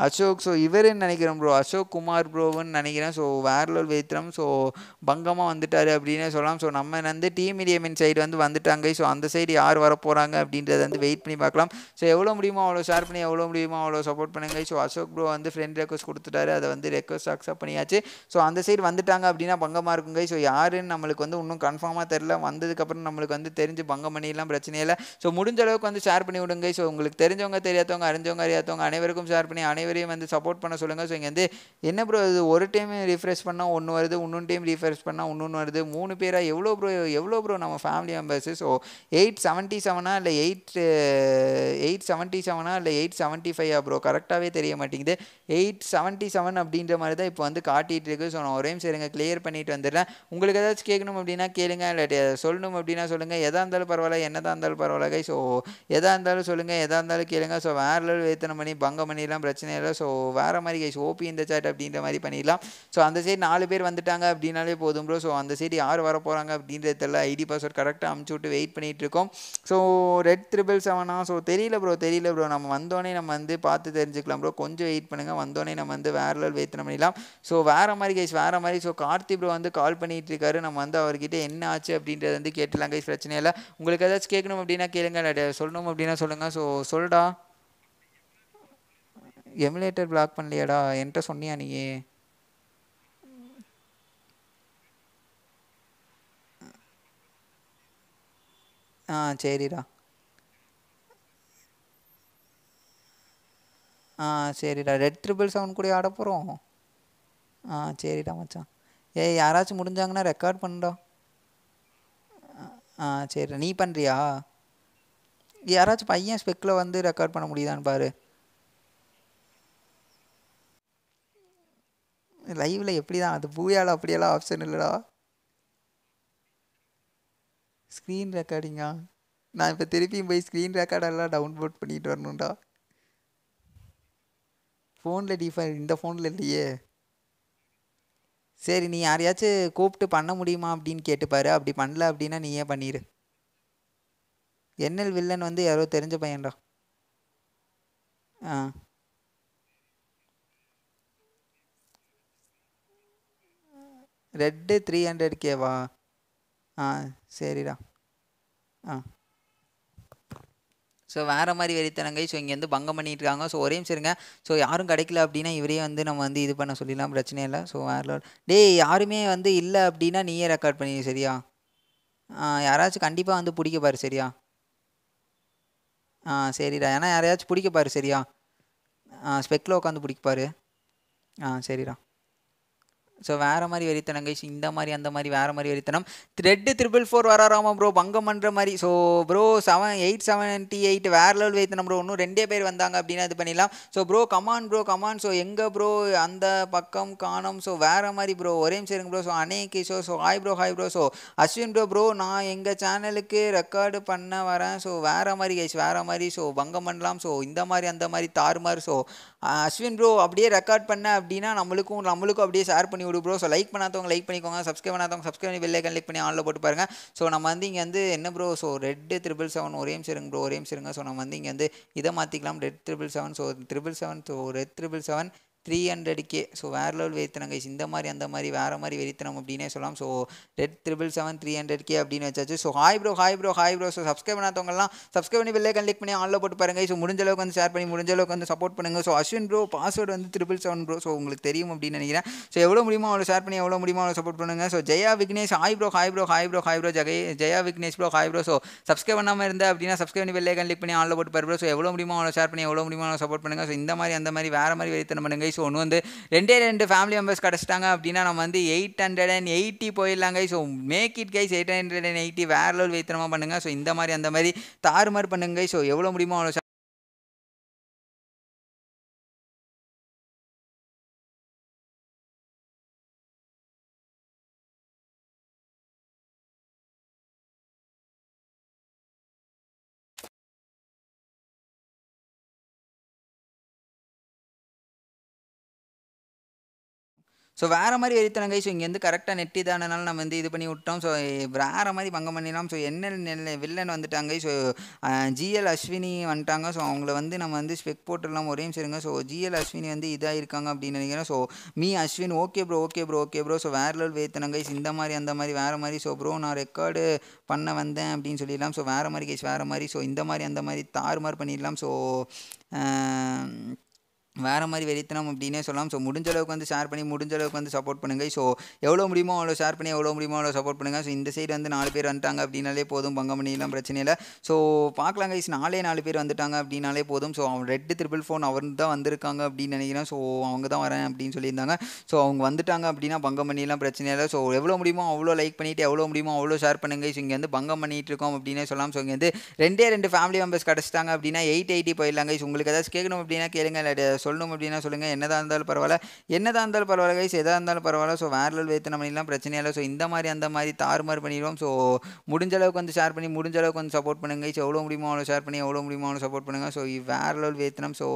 அசோக் ஸோ இவருன்னு நினைக்கிறேன் ப்ரோ அசோக் குமார் ப்ரோவுன்னு நினைக்கிறேன் ஸோ வேர்லோல் வைத்திரம் ஸோ பங்கமாக வந்துட்டார் அப்படின்னே சொல்லலாம் ஸோ நம்ம வந்து டீம் மீடியமின் சைடு வந்து வந்துட்டாங்க ஸோ அந்த சைடு யார் வர போகிறாங்க அப்படின்றத வந்து வெயிட் பண்ணி பார்க்கலாம் ஸோ எவ்வளோ முடியுமோ அவ்வளோ ஷேர் பண்ணி எவ்வளோ முடியுமோ அவ்வளோ சப்போர்ட் பண்ணுங்க ஸோ அசோக் ப்ரோ வந்து ஃப்ரெண்ட் ரெக்வஸ்ட் கொடுத்துட்டாரு அதை வந்து ரெக்வஸ்ட் அக்செப்ட் பண்ணியாச்சு ஸோ அந்த சைடு வந்துட்டாங்க அப்படின்னா பங்கமாக இருக்குங்க ஸோ யாருன்னு நம்மளுக்கு வந்து இன்னும் கன்ஃபார்மாக தெரில வந்ததுக்கப்புறம் நம்மளுக்கு வந்து தெரிஞ்சு பங்கம் பண்ணிடலாம் பிரச்சனை இல்லை ஸோ முடிஞ்ச அளவுக்கு வந்து ஷேர் பண்ணி விடுங்க ஸோ உங்களுக்கு தெரிஞ்சவங்க தெரியாதவங்க அறிஞ்சவங்க அறியாதவங்க அனைவருக்கும் ஷேர் பண்ணி அனைவரையும் வந்து சப்போர்ட் பண்ண சொல்லுங்கள் ஸோ இங்கே வந்து என்ன ப்ரோ இது ஒரு டைம் ரீஃப்ரெஷ் பண்ணால் ஒன்று வருது இன்னொன்று டைம் ரீஃப்ரெஷ் பண்ணால் இன்னொன்று வருது மூணு பேராக எவ்வளோ ப்ரோ எவ்வளோ ப்ரோ நம்ம family members so eight seventy செவனா இல்லை எயிட் எயிட் செவன்ட்டி செவனா இல்லை எயிட் செவன்ட்டி ஃபைவா ப்ரோ கரெக்டாகவே தெரிய மாட்டேங்குது எயிட் செவன்ட்டி செவன் அப்படின்ற மாதிரி தான் இப்போ வந்து காட்டிகிட்டு இருக்கு ஸோ நான் ஒரே சரிங்க கிளியர் பண்ணிட்டு வந்துடுறேன் உங்களுக்கு ஏதாச்சும் கேட்கணும் அப்படின்னா கேளுங்க இல்லாட்டி சொல்லணும் அப்படின்னா சொல்லுங்கள் எதாக இருந்தாலும் பரவாயில்ல என்னதான் இருந்தாலும் பரவாயில்ல ஸோ எதாக இருந்தாலும் சொல்லுங்கள் எதாக இருந்தாலும் கேளுங்க ஸோ வேறு லெவல் வேத்தனை பண்ணி பங்கம் பண்ணிடலாம் பிரச்சனை இல்லை ஸோ வேறு மாதிரி கைஸ் ஓபி இந்த சாட் அப்படின்ற மாதிரி பண்ணிடலாம் ஸோ அந்த சைடு நாலு பேர் வந்துட்டாங்க அப்படின்னாலே போதும் ப்ரோ ஸோ அந்த சைடு யார் வர போகிறாங்க அப்படின்றது தெரியல ஐடி பாஸ்வேர்ட் கரெக்டாக அமுச்சு விட்டு வெயிட் பண்ணிகிட்டு இருக்கோம் ஸோ ரெட் த்ரிபிள் செவனா ஸோ தெரியல ப்ரோ தெரியல ப்ரோ நம்ம வந்தோடனே நம்ம வந்து பார்த்து தெரிஞ்சுக்கலாம் ப்ரோ கொஞ்சம் வெயிட் பண்ணுங்கள் வந்தோடனே நம்ம வந்து வேறு லெவல் வேத்தனை பண்ணிடலாம் ஸோ வேறு மாதிரி கைஸ் வேறு மாதிரி ஸோ கார்த்தி ப்ரோ வந்து கால் பண்ணிகிட்டு இருக்காரு நம்ம வந்து அவர்கிட்ட என்ன ஆச்சு அப்படின்றத வந்து கேட்டுலாம் கைஸ் பிரச்சனை இல்லை உங்களுக்கு ஏதாச்சும் கேட்கணும் அப்படின்னா கேளுங்க இல்லாட்டி சொல்லணும் அப்படின்னா சொல்லுங்கள் ஸோ சொல்டா எமுலேட்டர் பிளாக் பண்ணலையாடா என்கிட்ட சொன்னியா நீ ஆ சரிடா ஆ சரிடா ரெட் ட்ரிபிள் செவன் கூட ஆட போகிறோம் ஆ சரிடா மச்சான் ஏய் யாராச்சும் முடிஞ்சாங்கன்னா ரெக்கார்ட் பண்ணுடா ஆ சரிடா நீ பண்ணுறியா யாராச்சும் பையன் ஸ்பெக்கில் வந்து ரெக்கார்ட் பண்ண முடியுதான்னு பாரு லைவில் எப்படி தான் அது பூயால் அப்படியெல்லாம் ஆப்ஷன் இல்லைடா ஸ்க்ரீன் ரெக்கார்டிங்கா நான் இப்போ திருப்பியும் போய் ஸ்க்ரீன் ரெக்கார்டெல்லாம் டவுன்லோட் பண்ணிட்டு வரணும்டா ஃபோனில் டிஃபை இந்த ஃபோனில் இல்லையே சரி நீ யாரையாச்சும் கூப்பிட்டு பண்ண முடியுமா அப்படின்னு கேட்டுப்பாரு அப்படி பண்ணல அப்படின்னா நீயே பண்ணிடு என்எல் வில்லன் வந்து யாரோ தெரிஞ்ச பையன்டா ஆ ரெட்டு த்ரீ ஹண்ட்ரட் கேவா ஆ சரிடா ஆ ஸோ வேறு மாதிரி வெறித்தனங்கை ஸோ இங்கே வந்து பங்கம் பண்ணிட்டு இருக்காங்க ஸோ ஒரே நிமிஷம் இருங்க ஸோ யாரும் கிடைக்கல அப்படின்னா இவரே வந்து நம்ம வந்து இது பண்ண சொல்லிடலாம் பிரச்சனை இல்லை ஸோ வேறு டேய் யாருமே வந்து இல்லை அப்படின்னா நீயே ரெக்கார்ட் பண்ணி சரியா ஆ யாராச்சும் கண்டிப்பாக வந்து பிடிக்க பாரு சரியா ஆ சரிடா ஏன்னா யாரையாச்சும் பிடிக்க பாரு சரியா ஆ ஸ்பெக்கில் உட்காந்து பிடிக்க பாரு ஆ சரிடா ஸோ வேறு மாதிரி வெறித்தனம் கைஸ் இந்த மாதிரி அந்த மாதிரி வேறு மாதிரி வெறித்தனம் ரெட்டு த்ரிபிள் ஃபோர் வராராமா ப்ரோ பங்கம் பண்ணுற மாதிரி so bro seven eight seventy eight வேறு லெவல் வெறித்தனம் ப்ரோ இன்னும் ரெண்டே பேர் வந்தாங்க அப்படின்னா இது பண்ணிடலாம் so bro come on bro come on so எங்கே ப்ரோ அந்த பக்கம் காணோம் ஸோ வேறு மாதிரி ப்ரோ ஒரே நிமிஷம் இருங்க ப்ரோ ஸோ அனே Kishore so hi bro hi bro so Ashwin bro bro நான் எங்கள் சேனலுக்கு ரெக்கார்டு பண்ண வரேன் ஸோ வேறு மாதிரி கைஸ் வேறு மாதிரி ஸோ பங்கம் பண்ணலாம் ஸோ இந்த மாதிரி அந்த மாதிரி தாறுமாறு ஸோ அஸ்வின் ப்ரோ அப்படியே ரெக்கார்ட் பண்ண அப்படின்னா நம்மளுக்கும் நம்மளுக்கும் அப்படியே ஷேர் பண்ணி விடு ப்ரோ ஸோ லைக் பண்ணாதவங்க லைக் பண்ணிக்கோங்க சப்ஸ்கிரைப் பண்ணாதவங்க சப்ஸ்கிரைப் பண்ணி பெல்லைக்கன் லிக் பண்ணி ஆனில் போட்டு பாருங்க ஸோ நம்ம வந்து இங்கே வந்து என்ன bro so red triple seven ஒரே நிமிஷம் ப்ரோ ஒரே நிமிஷம் ஸோ நம்ம வந்து இங்கே வந்து இதை மாற்றிக்கலாம் red triple seven so triple seven so red triple seven three ஹண்ட்ரடுக்கே ஸோ வேறு லெவல் வெறித்தனம் கைஸ் இந்த மாதிரி அந்த மாதிரி வேறு மாதிரி வெறித்தனம் அப்படின்னே சொல்லலாம் so red triple seven three hundred K அப்படின்னு வச்சாச்சு so hi bro hi bro hi bro so subscribe பண்ணாதவங்கலாம் சப்ஸ்கிரைப் பண்ணி பெல்லை கிளிக் பண்ணி ஆனில் போட்டு பாருங்க ஸோ முடிஞ்ச அளவுக்கு வந்து ஷேர் பண்ணி முடிஞ்ச அளவுக்கு வந்து சப்போர்ட் பண்ணுங்க ஸோ அஸ்வின் ப்ரோ பாஸ்வேர்டு வந்து த்ரிபிள் செவன் ப்ரோ ஸோ உங்களுக்கு தெரியும் அப்படின்னு நினைக்கிறேன் ஸோ எவ்வளோ முடியுமோ அவ்வளோ ஷேர் பண்ணி எவ்வளோ முடியுமோ அவ்வளோ சப்போர்ட் பண்ணுங்க so Jaya Vignesh hi bro hi bro hi bro hi bro Jaya Jaya Vignesh bro hi bro so subscribe பண்ணாமல் இருந்தா அப்படின்னா சப்ஸ்கிரைப் பண்ணி பெல்லை கிளிக் பண்ணி ஆனில் போட்டு பாரு ப்ரோ ஸோ எவ்வளோ முடியுமோ அவ்வளோ ஷேர் பண்ணி எவ்வளோ முடியுமோ அவ்வளோ சப்போர்ட் பண்ணுங்க ஸோ இந்த மாதிரி அந்த மாதிரி வேறு மாதிரி வெறித்தனம் பண்ணுங்க ஸோ ஒன்று வந்து ரெண்டே ரெண்டு ஃபேமிலி மெம்பர்ஸ் கிடச்சிட்டாங்க அப்படின்னா நம்ம வந்து எயிட் ஹண்ட்ரட் அண்ட் எயிட்டி போயிடலாங்க so make it guys eight hundred and eighty வேற லெவல் வைத்திரமா பண்ணுங்க ஸோ இந்த மாதிரி அந்த மாதிரி தாறுமாறு பண்ணுங்க ஸோ எவ்வளோ முடியுமோ அவ்வளோ ஸோ வேறு மாதிரி வெறித்தனம் கைஸ் இங்கேருந்து கரெக்டாக நெட் இதானனால நம்ம வந்து இது பண்ணி விட்டோம் ஸோ வேறு மாதிரி பங்கம் பண்ணிடலாம் ஸோ என்ன நெல்ல- வில்லன் வந்துட்டாங்க ஸோ ஜிஎல் அஸ்வினி வந்துட்டாங்க ஸோ அவங்கள வந்து நம்ம வந்து ஸ்பெக் போட்டுடலாம் ஒரே நிமிஷம் இருங்க ஸோ ஜிஎல் அஸ்வினி வந்து இதாக இருக்காங்க அப்படின்னு நினைக்கிறேன் so me Ashwin okay bro okay bro okay bro so வேறு லெவல் வேத்தனம் கைஸ் இந்த மாதிரி அந்த மாதிரி வேறு மாதிரி ஸோ ப்ரோ நான் ரெக்கார்டு பண்ண வந்தேன் அப்படின்னு சொல்லிடலாம் ஸோ வேறு மாதிரி கைஸ் வேறு மாதிரி ஸோ இந்த மாதிரி அந்த மாதிரி தாறுமாறு பண்ணிடலாம் ஸோ வேறு மாதிரி வெறித்தனம் அப்படின்னே சொல்லலாம் ஸோ முடிஞ்ச அளவுக்கு வந்து ஷேர் பண்ணி முடிஞ்ச அளவுக்கு வந்து சப்போர்ட் பண்ணுங்க ஸோ எவ்வளோ முடியுமோ அவ்வளோ ஷேர் பண்ணி எவ்வளோ முடியுமோ அவ்வளோ சப்போர்ட் பண்ணுங்கள் ஸோ இந்த சைடு வந்து நாலு பேர் வந்துட்டாங்க அப்படின்னாலே போதும் பங்கம் பண்ணிடலாம் பிரச்சனை இல்லை ஸோ பார்க்கலாம் கைஸ் நாலே நாலு பேர் வந்துட்டாங்க அப்படின்னாலே போதும் ஸோ அவன் ரெட் ட்ரிபிள் ஃபோன் அவர் தான் வந்திருக்காங்க அப்படின்னு நினைக்கிறேன் ஸோ அவங்க தான் வரேன் அப்படின்னு சொல்லியிருந்தாங்க ஸோ அவங்க வந்துட்டாங்க அப்படின்னா பங்கம் பண்ணிடலாம் பிரச்சனை இல்லை ஸோ எவ்வளோ முடியுமோ அவ்வளோ லைக் பண்ணிவிட்டு எவ்வளோ முடியுமோ அவ்வளோ ஷேர் பண்ணுங்க ஸோ இங்கே வந்து பங்கம் பண்ணிட்டு இருக்கோம் அப்படின்னே சொல்லலாம் ஸோ இங்கே வந்து ரெண்டே ரெண்டு ஃபேமிலி மெம்பர்ஸ் கிடச்சிட்டாங்க அப்படின்னா எயிட் எயிட்டி போயிடலாம் கைஸ் உங்களுக்கு ஏதாச்சும் கேட்கணும் அப்படின்னா கேளுங்க இல்லை சொல்லணும் அப்படின்னா சொல்லுங்கள் என்னதான் இருந்தாலும் பரவாயில்ல என்னதான் இருந்தாலும் பரவாயில்ல கைஸ் எதாக இருந்தாலும் பரவாயில்ல ஸோ வேற லெவல் வேத்தனை பண்ணிடலாம் பிரச்சனை இல்லை ஸோ இந்த மாதிரி அந்த மாதிரி தாறுமாறு பண்ணிடுவோம் ஸோ முடிஞ்ச அளவுக்கு வந்து ஷேர் பண்ணி முடிஞ்ச அளவுக்கு வந்து சப்போர்ட் பண்ணுங்க கைஸ் எவ்வளோ முடியுமோ அவ்வளோ ஷேர் பண்ணி எவ்வளோ முடியுமோ அவ்வளோ சப்போர்ட் பண்ணுங்கள் ஸோ வேற லெவல் வேத்தனம் ஸோ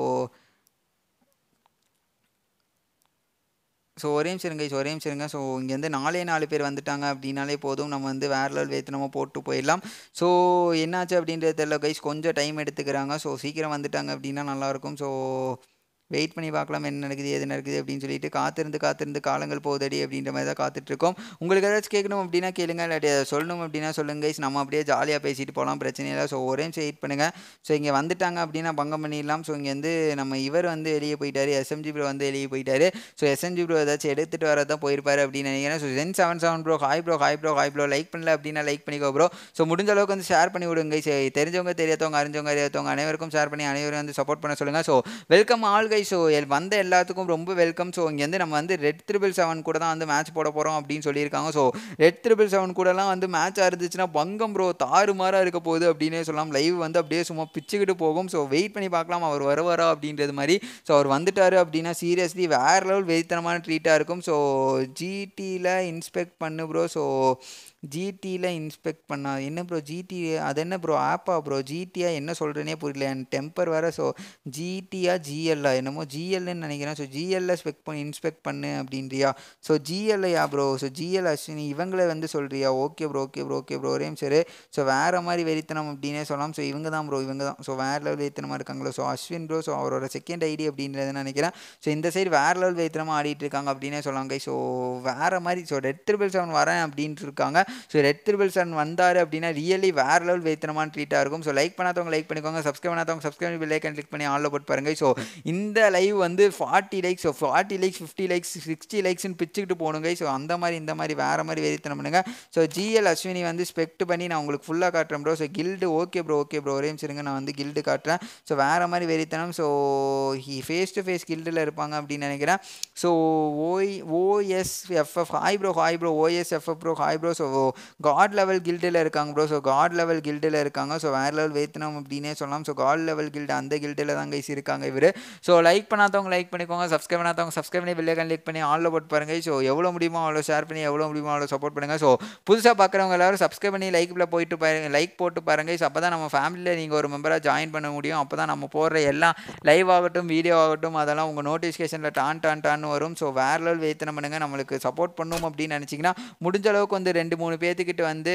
ஸோ ஒரே நிமிஷம் இருங்க guys, ஒரே நிமிஷம் இருங்க ஸோ இங்கேருந்து நாலே நாலு பேர் வந்துட்டாங்க அப்படின்னாலே போதும் நம்ம வந்து வேற லெவல் வேத்தனமாக போட்டு போயிடலாம் ஸோ என்னாச்சு அப்படின்றது தெரியல கைஸ் கொஞ்சம் டைம் எடுத்துக்கிறாங்க ஸோ சீக்கிரம் வந்துட்டாங்க அப்படின்னா நல்லாயிருக்கும் ஸோ வெயிட் பண்ணி பார்க்கலாம் என்ன நடக்குது எது நடக்குது அப்படின்னு சொல்லிட்டு காத்திருந்து காத்திருந்து காலங்கள் போகுதடி அப்படின்ற மாதிரி தான் காத்துட்ருக்கோம் உங்களுக்கு ஏதாச்சும் கேட்கணும் அப்படின்னா கேளுங்க இல்லாட்டி அதை சொல்லணும் அப்படின்னா சொல்லுங்க guys. நம்ம அப்படியே ஜாலியாக பேசிட்டு போகலாம் பிரச்சனை இல்லை ஸோ ஒரே நிமிஷம் வெயிட் பண்ணுங்கள் ஸோ இங்கே வந்துட்டாங்க அப்படின்னா பங்கம் பண்ணிடலாம் ஸோ இங்கே வந்து நம்ம இவர் வந்து வெளியே போயிட்டாரு எஸ்எம்ஜி ப்ரோ வந்து வெளியே போயிட்டாரு ஸோ எஸ்எம்ஜி ப்ரோ ஏதாச்சும் எடுத்துகிட்டு வரதான் தான் போயிருப்பாரு அப்படின்னு நினைக்கிறேன் so gen seven seven bro hi bro hi bro hi bro like பண்ணல அப்படின்னா லைக் பண்ணிக்கோ ப்ரோ ஸோ முடிஞ்ச அளவுக்கு வந்து ஷேர் பண்ணி விடுங்க guys. தெரிஞ்சவங்க தெரியாதவங்க அறிஞ்சவங்க அறியாதவங்க அனைவருக்கும் ஷேர் பண்ணி அனைவரும் வந்து சப்போர்ட் பண்ண சொல்லுங்கள் so welcome all guy so வந்த எல்லாத்துக்கும் ரொம்ப வெல்கம் ஸோ இங்கேருந்து நம்ம வந்து ரெட் த்ரிபிள் செவன் கூட தான் வந்து மேட்ச் போட போகிறோம் அப்படின்னு சொல்லியிருக்காங்க ஸோ ரெட் த்ரிபிள் செவன் கூடலாம் வந்து மேட்சாக இருந்துச்சுன்னா பங்கம் ப்ரோ தாறுமாறாக இருக்க போகுது அப்படின்னே சொல்லலாம் லைவ் வந்து அப்படியே சும்மா பிச்சுக்கிட்டு போகும் ஸோ வெயிட் பண்ணி பார்க்கலாம் அவர் வருவாரா அப்படின்றது மாதிரி ஸோ அவர் வந்துட்டாரு அப்படின்னா சீரியஸ்லி வேற லெவல் வெறித்தனமான ட்ரீட்டாக இருக்கும் ஸோ ஜிடியில் இன்ஸ்பெக்ட் பண்ணு ப்ரோ ஸோ ஜிடியில் இன்ஸ்பெக்ட் பண்ணா என்ன ப்ரோ ஜிடி அது என்ன ப்ரோ ஆப்பா ப்ரோ ஜிடியா என்ன சொல்கிறேனே புரியல என் டெம்பர் வேறு ஸோ ஜிடியா ஜிஎல்லா என்னமோ ஜிஎல்னு நினைக்கிறேன் ஸோ ஜிஎல்ல ஸ்பெக் பண்ணி இன்ஸ்பெக்ட் பண்ணு அப்படின்றியா ஸோ ஜிஎல்லையா ப்ரோ ஸோ ஜிஎல் அஸ்வினி இவங்களே வந்து சொல்கிறியா okay bro okay bro okay bro ஒரே சரி ஸோ வேறு மாதிரி வெறித்தனம் அப்படின்னே சொல்லலாம் ஸோ இவங்க தான் ப்ரோ இவங்க தான் ஸோ வேறு லெவல் வெறித்தனமாக இருக்காங்களோ ஸோ அஸ்வின் ப்ரோ ஸோ அவரோட செகண்ட் ஐடி அப்படின்றத நினைக்கிறேன் ஸோ இந்த சைடு வேறு லெவல் வெறித்தனமாக ஆடிட்டு இருக்காங்க அப்படின்னே சொல்லாங்க ஸோ வேறு மாதிரி ஸோ ரெட் ட்ரிபிள் செவன் வரேன் அப்படின்ட்டு இருக்காங்க ஸோ ரெட் ட்ரிபிள் செவன் வந்தார் அப்படின்னா ரியலி வேறு லெவல் வெறித்தனமான ட்ரீட்டாக இருக்கும் ஸோ லைக் பண்ணாதவங்க லைக் பண்ணிக்கோங்க சப்ஸ்கிரைப் பண்ணாதவங்க சப்ஸ்கிரைப் பண்ணி லைக் கிளிக் பண்ணி ஆளில் போட்டு பாருங்க ஸோ இந்த லைவ் வந்து forty likes so forty likes fifty likes sixty லைக்ஸ்னு பிச்சுக்கிட்டு போகணுங்க ஸோ அந்த மாதிரி இந்த மாதிரி வேறு மாதிரி வெறித்தனம் பண்ணுங்க ஸோ ஜிஎல் அஸ்வினி வந்து ஸ்பெக்ட் பண்ணி நான் உங்களுக்கு ஃபுல்லாக காட்டுறேன் bro so guild okay bro okay bro ஒரே நிமிஷம் இருங்க நான் வந்து கில்டு காட்டுறேன் ஸோ வேறு மாதிரி வெறித்தனம் so he face to face கில்டில் இருப்பாங்க அப்படின்னு நினைக்கிறேன் ஸோ ஓய் OSFF hi bro hi bro OSFF bro hi bro so god level கில்டில் இருக்காங்க ப்ரோ ஸோ காட் லெவல் கில்டில் இருக்காங்க ஸோ வேறு லெவல் வேத்தனம் அப்படின்னே சொல்லலாம் ஸோ காட் லெவல் கில்டு அந்த கில்டில் தான் கைஸ் இருக்காங்க இவர் ஸோ லைக் பண்ணாதவங்க லைக் பண்ணிக்கோங்க சப்ஸ்கிரைப் பண்ணாதவங்க சப்ஸ்கிரைப் பண்ணி பெல்லைக்கன் லிக் பண்ணி ஆனில் போட்டு பாருங்க ஸோ எவ்வளோ முடியுமோ அவ்வளோ ஷேர் பண்ணி எவ்வளோ முடியுமோ அவ்வளோ சப்போர்ட் பண்ணுங்கள் ஸோ புதுசாக பார்க்குறவங்க எல்லாரும் சப்ஸ்கிரைப் பண்ணி லைக்கில் போயிட்டு பாருங்க லைக் போட்டு பாருங்க ஸோ அப்போ தான் நம்ம ஃபேமிலியில் நீங்கள் ஒரு மெம்பராக ஜாயின் பண்ண முடியும் அப்போ தான் நம்ம போடுற எல்லாம் லைவ் ஆகட்டும் வீடியோ ஆகட்டும் அதெல்லாம் உங்கள் நோட்டிஃபிகேஷனில் டான் டான் டான்னு வரும் ஸோ வேறு லெவல் வேத்தனம் பண்ணுங்கள் நம்மளுக்கு சப்போர்ட் பண்ணும் அப்படின்னு நினச்சிங்கன்னா முடிஞ்ச அளவுக்கு வந்து ரெண்டு மூணு பேர்த்துக்கிட்ட வந்து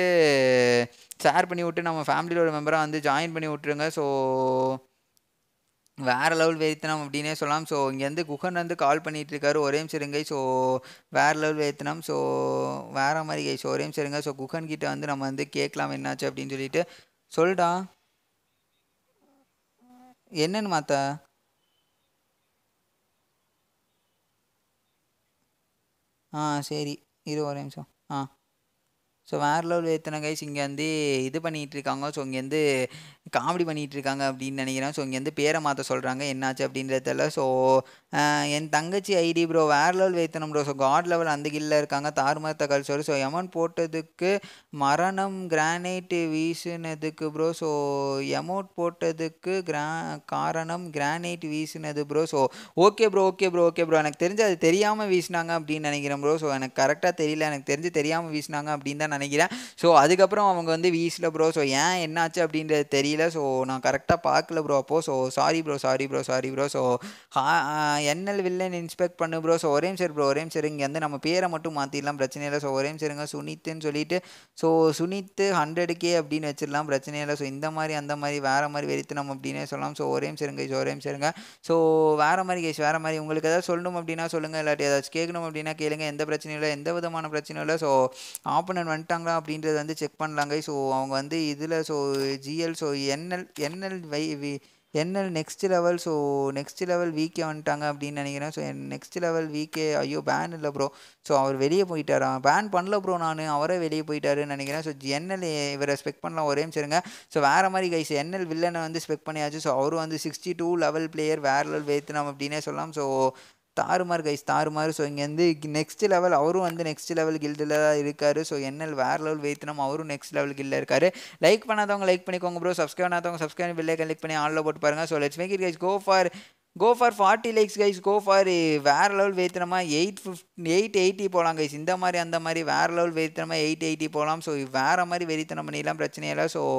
ஷேர் பண்ணி விட்டு நம்ம ஃபேமிலியில் ஒரு மெம்பராக வந்து ஜாயின் பண்ணி விட்ருங்க ஸோ வேறு லெவல் வேத்தனம் அப்படின்னே சொல்லலாம் ஸோ இங்கேருந்து குஹன் வந்து கால் பண்ணிட்டு இருக்காரு ஒரே நிமிஷம் இருங்க ஸோ வேறு லெவல் வேத்தனம் ஸோ வேறு மாதிரி கை ஸோ ஒரே நிமிஷம் இருங்க ஸோ குஹன் கிட்ட வந்து நம்ம வந்து கேட்கலாம் என்னாச்சு அப்படின்னு சொல்லிட்டு சொல்டா என்னன்னு மாத்த ஆ சரி இரு ஒரே நிமிஷம் ஆ ஸோ வேறு லெவல் எத்தனை கைஸ் இங்கே வந்து இது பண்ணிகிட்டு இருக்காங்க ஸோ இங்கேருந்து காமெடி பண்ணிகிட்டு இருக்காங்க அப்படின்னு நினைக்கிறேன் ஸோ இங்கேருந்து பேரை மாற்ற சொல்கிறாங்க என்னாச்சு அப்படின்றதில்ல ஸோ என் தங்கச்சி ஐடி ப்ரோ வேறு லெவல் வைத்தனம் ப்ரோ ஸோ காட் லெவல் அந்த கில்ல இருக்காங்க தாறுமாத்த கல்ச்சர் ஸோ எமௌண்ட் போட்டதுக்கு மரணம் கிரானைட் வீசினதுக்கு ப்ரோ ஸோ எமௌண்ட் போட்டதுக்கு கிரா காரணம் கிரானைட் வீசினது bro so okay bro okay bro okay bro எனக்கு தெரிஞ்சு அது தெரியாமல் வீசினாங்க அப்படின்னு நினைக்கிறேன் ப்ரோ ஸோ எனக்கு கரெக்டாக தெரியல எனக்கு தெரிஞ்சு தெரியாமல் வீசினாங்க அப்படின்னு தான் நினைக்கிறேன் ஸோ அதுக்கப்புறம் அவங்க வந்து வீசல ப்ரோ ஸோ ஏன் என்னாச்சு அப்படின்றது தெரியல ஸோ நான் கரெக்டாக பார்க்கல ப்ரோ அப்போது so sorry bro sorry bro sorry bro so NL villain inspect பண்ணு ப்ரோ ஸோ ஒரே நிமிஷம் ப்ரோ ஒரே நிமிஷம் இங்கே வந்து நம்ம பேரை மட்டும் மாற்றிடலாம் பிரச்சனை இல்லை ஸோ ஒரே நிமிஷம் இருங்க சுனித்துன்னு சொல்லிட்டு ஸோ சுனித்து ஹண்ட்ரட் கே அப்படின்னு வச்சிடலாம் பிரச்சனை இல்லை ஸோ இந்த மாதிரி அந்த மாதிரி வேறு மாதிரி வெறித்தனம் அப்படின்னே சொல்லலாம் ஸோ ஒரே நிமிஷம் இருங்க guys, ஒரே நிமிஷம் இருங்க ஸோ வேறு மாதிரி கேஸ் வேறு மாதிரி உங்களுக்கு ஏதாவது சொல்லணும் அப்படின்னா சொல்லுங்கள் இல்லாட்டி ஏதாச்சும் கேட்கணும் அப்படின்னா கேளுங்க எந்த பிரச்சனையும் இல்லை எந்த விதமான பிரச்சனையும் இல்லை ஸோ ஆப்பனன் வந்துட்டாங்களா அப்படின்றத வந்து செக் பண்ணலாங்க ஸோ அவங்க வந்து இதில் so GL so NL NL வை வி NL next level so next level வீக்கே வந்துட்டாங்க அப்படின்னு நினைக்கிறேன் ஸோ நெக்ஸ்ட் லெவல் வீக்கே ஐயோ பேன் இல்லை ப்ரோ ஸோ அவர் வெளியே போயிட்டாரா பேன் பண்ணல ப்ரோ நான் அவரே வெளியே போயிட்டாருன்னு நினைக்கிறேன் ஸோ என்எல் இவரை ஸ்பெக்ட் பண்ணலாம் ஒரே நிமிஷம் இருங்க ஸோ வேறு மாதிரி கைஸ் என்எல் வில்லனை வந்து ஸ்பெக்ட் பண்ணியாச்சு ஸோ அவரும் வந்து சிக்ஸ்டி டூ லெவல் பிளேயர் வேறு லெவல் வேத்தனம் அப்படின்னே சொல்லலாம் ஸோ தாறுமாறு கைஸ் தாறுமாறு ஸோ இங்கேருந்து நெக்ஸ்ட் லெவல் அவரும் வந்து நெக்ஸ்ட் லெவல் கில்டில் தான் இருக்கார் ஸோ என்எல் வேறு லெவல் வைத்தினம் அவரும் நெக்ஸ்ட் லெவல் கில்டில் இருக்கார் லைக் பண்ணாதவங்க லைக் பண்ணிக்கோங்க ப்ரோ சப்ஸ்கிரைப் பண்ணாதவங்க சப்ஸ்கிரைப் பில்லை கிளிக் பண்ணி ஆனில் போட்டு பாருங்கள் so let's make it guys go for go for forty likes guys go for வேறு லெவல் வைத்தினமா எயிட் ஃபிஃப்ட் எயிட் எயிட்டி போகலாம் கைஸ் இந்த மாதிரி அந்த மாதிரி வேறு லெவல் வைத்தினமா எயிட் எயிட்டி போகலாம் ஸோ வேறு மாதிரி வெறித்தனம் பண்ணிடலாம் பிரச்சனை இல்லை ஸோ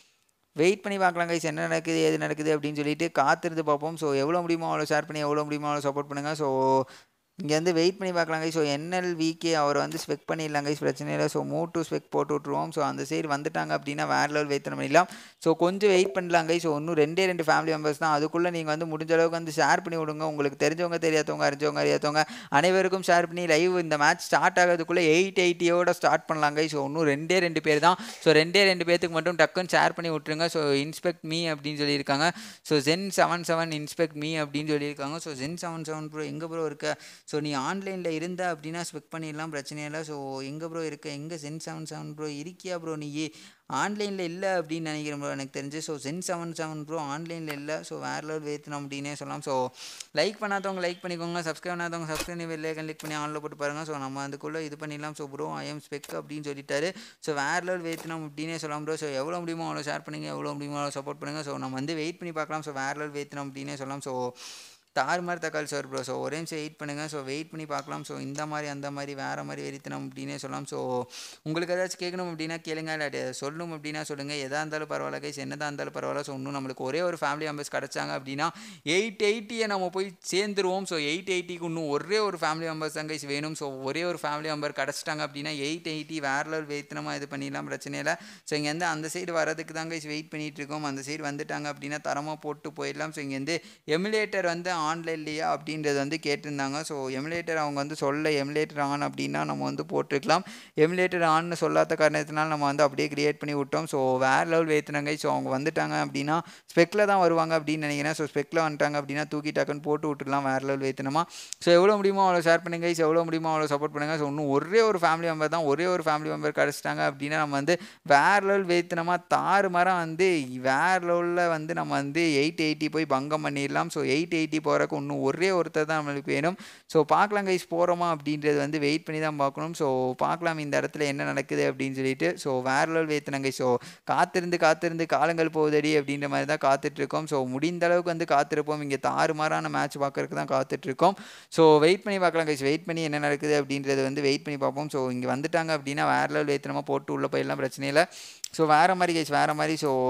வெயிட் பண்ணி பார்க்கலாம் கைஸ் என்ன நடக்குது எது நடக்குது அப்படின்னு சொல்லிட்டு காத்திருந்து பார்ப்போம் ஸோ எவ்வளோ முடியுமோ அவ்வளோ ஷேர் பண்ணி எவ்வளோ முடியுமோ அவ்வளோ சப்போர்ட் பண்ணுங்கள் ஸோ இங்கேருந்து வெயிட் பண்ணி பார்க்கலாம் கைஸ் ஸோ என்எல் விகே அவரை வந்து ஸ்பெக் பண்ணிடலாம் கைஸ் பிரச்சனை இல்லை ஸோ மூவ் டு ஸ்பெக் போட்டு விட்ருவோம் ஸோ அந்த சைடு வந்துட்டாங்க அப்படின்னா வேறு லெவல் வெயிட் பண்ணிடலாம் ஸோ கொஞ்சம் வெயிட் பண்ணலாம் கைஸ் ஸோ இன்னும் ரெண்டே ரெண்டு ஃபேமிலி மெம்பர்ஸ் தான் அதுக்குள்ளே நீங்கள் வந்து முடிஞ்ச அளவுக்கு வந்து ஷேர் பண்ணி விடுங்க உங்களுக்கு தெரிஞ்சவங்க தெரியாதவங்க அறிஞ்சவங்க அறியாதவங்க அனைவருக்கும் ஷேர் பண்ணி லைவ் இந்த மேட்ச் ஸ்டார்ட் ஆகிறதுக்குள்ளே எயிட் எயிட்டியோட ஸ்டார்ட் பண்ணலாம் கைஸ் ஸோ இன்னும் ரெண்டே ரெண்டு பேர் தான் ஸோ ரெண்டே ரெண்டு பேர்த்துக்கு மட்டும் டக்குன்னு ஷேர் பண்ணி விட்ருங்க ஸோ இன்ஸ்பெக்ட் மீ அப்படின்னு சொல்லியிருக்காங்க so gen seven seven inspect me அப்படின்னு சொல்லியிருக்காங்க so gen seven seven bro எங்கே ப்ரோ இருக்க ஸோ நீ ஆன்லைனில் இருந்த அப்படின்னா ஸ்பெக் பண்ணிடலாம் பிரச்சனை இல்லை ஸோ எங்கே ப்ரோ இருக்க எங்கே ஜென் செவன் செவன் ப்ரோ இருக்கியா ப்ரோ நீ ஆன்லைனில் இல்லை அப்படின்னு நினைக்கிறேன் ப்ரோ எனக்கு தெரிஞ்சு so gen seven seven bro ஆன்லைனில் இல்லை ஸோ வேறு லெவல் வேத்தணும் அப்படின்னே சொல்லலாம் ஸோ லைக் பண்ணாதவங்க லைக் பண்ணிக்கோங்க சப்ஸ்கிரைப் பண்ணாதவங்க சப்ஸ்கிரைப் வெளியே கிளிக் பண்ணி ஆனில் போட்டு பாருங்கள் ஸோ நம்ம அதுக்குள்ளே இது பண்ணிடலாம் so bro I am spec அப்படின்னு சொல்லிட்டாரு ஸோ வேறு லெவல் வேத்தணும் அப்படின்னே சொல்லலாம் ப்ரோ ஸோ எவ்வளோ முடியுமோ அவ்வளோ ஷேர் பண்ணுங்கள் எவ்வளோ முடியுமோ அவ்வளோ சப்போர்ட் பண்ணுங்கள் ஸோ நம்ம வந்து வெயிட் பண்ணி பார்க்கலாம் ஸோ வேறு லெவல் வேத்தணும் அப்படின்னே சொல்லலாம் ஸோ தாறுமாறு தக்காளி சார் ப்ரோ ஸோ ஒரே நிமிஷம் வெயிட் பண்ணுங்கள் ஸோ வெயிட் பண்ணி பார்க்கலாம் ஸோ இந்த மாதிரி அந்த மாதிரி வேறு மாதிரி வெறித்தனம் அப்படின்னே சொல்லலாம் ஸோ உங்களுக்கு ஏதாச்சும் கேட்கணும் அப்படின்னா கேளுங்க இல்லாட்டி சொல்லணும் அப்படின்னா சொல்லுங்கள் எதாக இருந்தாலும் பரவாயில்ல கைஸ் என்னதான் இருந்தாலும் பரவாயில்ல ஸோ இன்னும் நம்மளுக்கு ஒரே ஒரு ஃபேமிலி மெம்பர்ஸ் கிடச்சாங்க அப்படின்னா எயிட் எயிட்டியை நம்ம போய் சேர்ந்துருவோம் ஸோ எயிட் எயிட்டிக்கு இன்னும் ஒரே ஒரு ஃபேமிலி மெம்பர்ஸ் தான் கைஸ் வேணும் ஸோ ஒரே ஒரு ஃபேமிலி மெம்பர் கிடச்சிட்டாங்க அப்படின்னா எயிட் எயிட்டி வேறு லெவல் வெயித்தனமாக இது பண்ணிடலாம் பிரச்சனை இல்லை ஸோ இங்கேருந்து அந்த சைடு வரதுக்கு தான் கைஸ் வெயிட் பண்ணிகிட்டு இருக்கோம் அந்த சைடு வந்துட்டாங்க அப்படின்னா தரமாக போட்டு போயிடலாம் ஸோ இங்கேருந்து எமுலேட்டர் வந்து ஆன்லைன்லையா அப்படின்றது வந்து கேட்டிருந்தாங்க ஸோ எமுலேட்டர் அவங்க வந்து சொல்ல எமுலேட்டர் ஆன் அப்படின்னா நம்ம வந்து போட்டிருக்கலாம் எமுலேட்டர் ஆன்னு சொல்லாத காரணத்தினால நம்ம வந்து அப்படியே கிரியேட் பண்ணி விட்டோம் ஸோ வேறு லெவல் வேத்துனாங்க ஸோ அவங்க வந்துட்டாங்க அப்படின்னா ஸ்பெக்கில் தான் வருவாங்க அப்படின்னு நினைக்கிறேன் ஸோ ஸ்பெக்கில் வந்துட்டாங்க அப்படின்னா தூக்கி டக்குன்னு போட்டு விட்டுடலாம் வேறு லெவல் வேத்தனமா ஸோ எவ்வளோ முடியுமோ அவ்வளோ ஷேர் பண்ணுங்க ஸோ எவ்வளோ முடியுமோ அவ்வளோ சப்போர்ட் பண்ணுங்கள் ஸோ இன்னும் ஒரே ஒரு ஃபேமிலி மெம்பர் தான் ஒரே ஒரு ஃபேமிலி மெம்பர் கிடச்சிட்டாங்க அப்படின்னா நம்ம வந்து வேறு லெவல் வேத்தனமாக தாறு மரம் வந்து வேறு லெவலில் வந்து நம்ம வந்து எயிட் எயிட்டி போய் பங்கம் பண்ணிடலாம் ஸோ எயிட் எயிட்டி போகிறக்கு இன்னும் ஒரே ஒருத்தர் தான் நம்மளுக்கு வேணும் ஸோ பார்க்கலாம் கைஸ் போகிறோமா அப்படின்றது வந்து வெயிட் பண்ணி தான் பார்க்கணும் ஸோ பார்க்கலாம் இந்த இடத்துல என்ன நடக்குது அப்படின்னு சொல்லிட்டு ஸோ வேறு லெவல் வேத்தனங்க ஸோ காத்திருந்து காத்திருந்து காலங்கள் போகுதடி அப்படின்ற மாதிரி தான் காத்துட்ருக்கோம் ஸோ முடிந்த அளவுக்கு வந்து காத்திருப்போம் இங்கே தாறுமாறான மேட்ச் பார்க்கறதுக்கு தான் காத்துட்ருக்கோம் ஸோ வெயிட் பண்ணி பார்க்கலாம் கைஸ் வெயிட் பண்ணி என்ன நடக்குது அப்படின்றத வந்து வெயிட் பண்ணி பார்ப்போம் ஸோ இங்கே வந்துட்டாங்க அப்படின்னா வேறு லெவல் வேத்தனமாக போட்டு உள்ளே போயிடலாம் பிரச்சனை இல்லை ஸோ வேறு மாதிரி கைஸ் வேறு மாதிரி ஸோ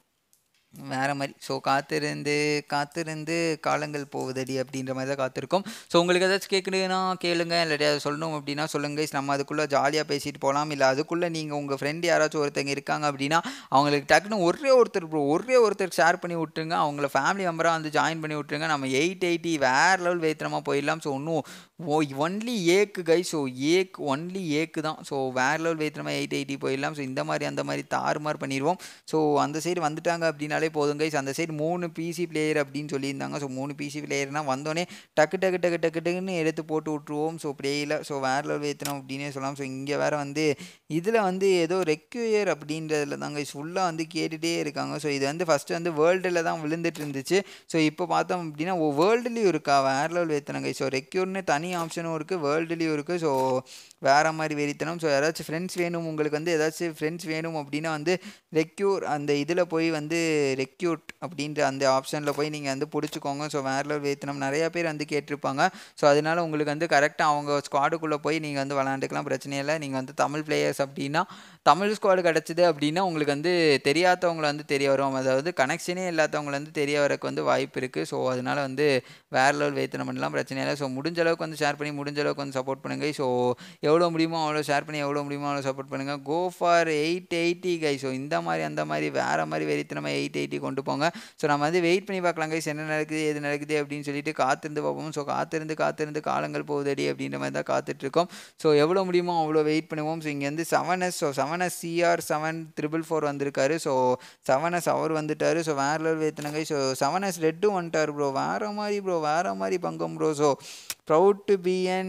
வேறு மாதிரி ஸோ காத்திருந்து காத்திருந்து காலங்கள் போகுதடி அப்படின்ற மாதிரி தான் காத்திருக்கோம் ஸோ உங்களுக்கு ஏதாச்சும் கேட்கணுன்னா கேளுங்க இல்லாட்டி அதை சொல்லணும் அப்படின்னா சொல்லுங்க guys. நம்ம அதுக்குள்ளே ஜாலியாக பேசிட்டு போகலாம் இல்லை அதுக்குள்ளே நீங்கள் உங்கள் ஃப்ரெண்டு யாராச்சும் ஒருத்தங்க இருக்காங்க அப்படின்னா அவங்களுக்கு டக்குன்னு ஒரே ஒருத்தர் bro, ஒரே ஒருத்தர் ஷேர் பண்ணி விட்டுருங்க அவங்கள ஃபேமிலி மெம்பராக வந்து ஜாயின் பண்ணி விட்டுருங்க நம்ம எயிட் எயிட்டி வேறு லெவல் வேத்திரமாக போயிடலாம் ஸோ இன்னும் ஓ ஒன்லி ஏக்கு கை ஸோ ஏக் ஒன்லி ஏக்கு தான் ஸோ வேறு லெவல் வேத்திரமாக எயிட் எயிட்டி போயிடலாம் ஸோ இந்த மாதிரி அந்த மாதிரி தாறுமாறு பண்ணிடுவோம் ஸோ அந்த சைடு வந்துட்டாங்க அப்படின்னாலே போதும் கைஸ் அந்த சைடு மூணு பிசி பிளேயர் அப்படின்னு சொல்லியிருந்தாங்க ஸோ மூணு பிசி பிளேயர்னால் வந்தோடனே டக்கு டக்கு டக்கு டக்கு டக்குன்னு எடுத்து போட்டு விட்ருவோம் ஸோ பிளேயில் ஸோ வேறு லெவல் ஏற்றணும் அப்படின்னே சொல்லலாம் ஸோ இங்கே வேறு வந்து இதில் வந்து ஏதோ ரெக்யூயர் அப்படின்றதுல தாங்க ஃபுல்லாக வந்து கேட்டுகிட்டே இருக்காங்க ஸோ இது வந்து ஃபஸ்ட்டு வந்து வேர்ல்டில் தான் விழுந்துட்டு இருந்துச்சு ஸோ இப்போ பார்த்தோம் அப்படின்னா ஓ வேர்ல்டுலேயும் இருக்கா வேறு லெவல் ஏற்றினாங்க ஸோ ரெக்யூர்னு தனி ஆப்ஷனும் இருக்குது வேர்ல்டுலேயும் இருக்குது ஸோ வேறு மாதிரி வெறித்தனம் ஸோ யாராச்சும் ஃப்ரெண்ட்ஸ் வேணும் உங்களுக்கு வந்து ஏதாச்சும் ஃப்ரெண்ட்ஸ் வேணும் அப்படின்னா வந்து ரெக்யூர் அந்த இதில் போய் வந்து ரெக்யூட் அப்படின்ற அந்த ஆப்ஷனில் போய் நீங்கள் வந்து பிடிச்சிக்கோங்க ஸோ வேறு லெவல் வேத்தனம் நிறையா பேர் வந்து கேட்டிருப்பாங்க ஸோ அதனால உங்களுக்கு வந்து கரெக்டாக அவங்க ஸ்குவாடுக்குள்ளே போய் நீங்கள் வந்து விளாண்டுக்கலாம் பிரச்சனை இல்லை நீங்கள் வந்து தமிழ் பிளேயர்ஸ் அப்படின்னா தமிழ் ஸ்குவாடு கிடச்சிது அப்படின்னா உங்களுக்கு வந்து தெரியாதவங்களை வந்து தெரிய வரும் அதாவது கனெக்ஷனே இல்லாதவங்களை வந்து தெரிய வரக்கு வந்து வாய்ப்பு இருக்குது ஸோ அதனால வந்து வேறு லெவல் வேத்தனம் பண்ணலாம் பிரச்சனை இல்லை ஸோ முடிஞ்ச அளவுக்கு வந்து ஷேர் பண்ணி முடிஞ்ச அளவுக்கு வந்து சப்போர்ட் பண்ணுங்க ஸோ எவ்வளோ முடியுமோ அவ்வளோ ஷேர் பண்ணி எவ்வளோ முடியுமோ அவ்வளோ சப்போர்ட் பண்ணுங்கள் go for eight eighty guy so இந்த மாதிரி அந்த மாதிரி வேறு மாதிரி வெறித்தனமாக எயிட் எயிட்டி கொண்டு போங்க ஸோ நம்ம வந்து வெயிட் பண்ணி பார்க்கலாம் கைஸ் என்ன நடக்குது எது நடக்குது அப்படின்னு சொல்லிட்டு காத்திருந்து பார்ப்போம் ஸோ காத்திருந்து காத்திருந்து காலங்கள் போகுதடி அப்படின்ற மாதிரி தான் காத்துட்ருக்கோம் ஸோ எவ்வளோ முடியுமோ அவ்வளோ வெயிட் பண்ணுவோம் ஸோ இங்கே வந்து seven S so seven S CR seven triple four வந்திருக்காரு ஸோ செவன் எஸ் அவர் வந்துட்டாரு ஸோ வேறு லெவல் வேத்தினங்க ஸோ செவன் எஸ் ரெட்டும் வந்துட்டார் ப்ரோ வேறு மாதிரி ப்ரோ வேறு மாதிரி பங்கம் bro so proud to be an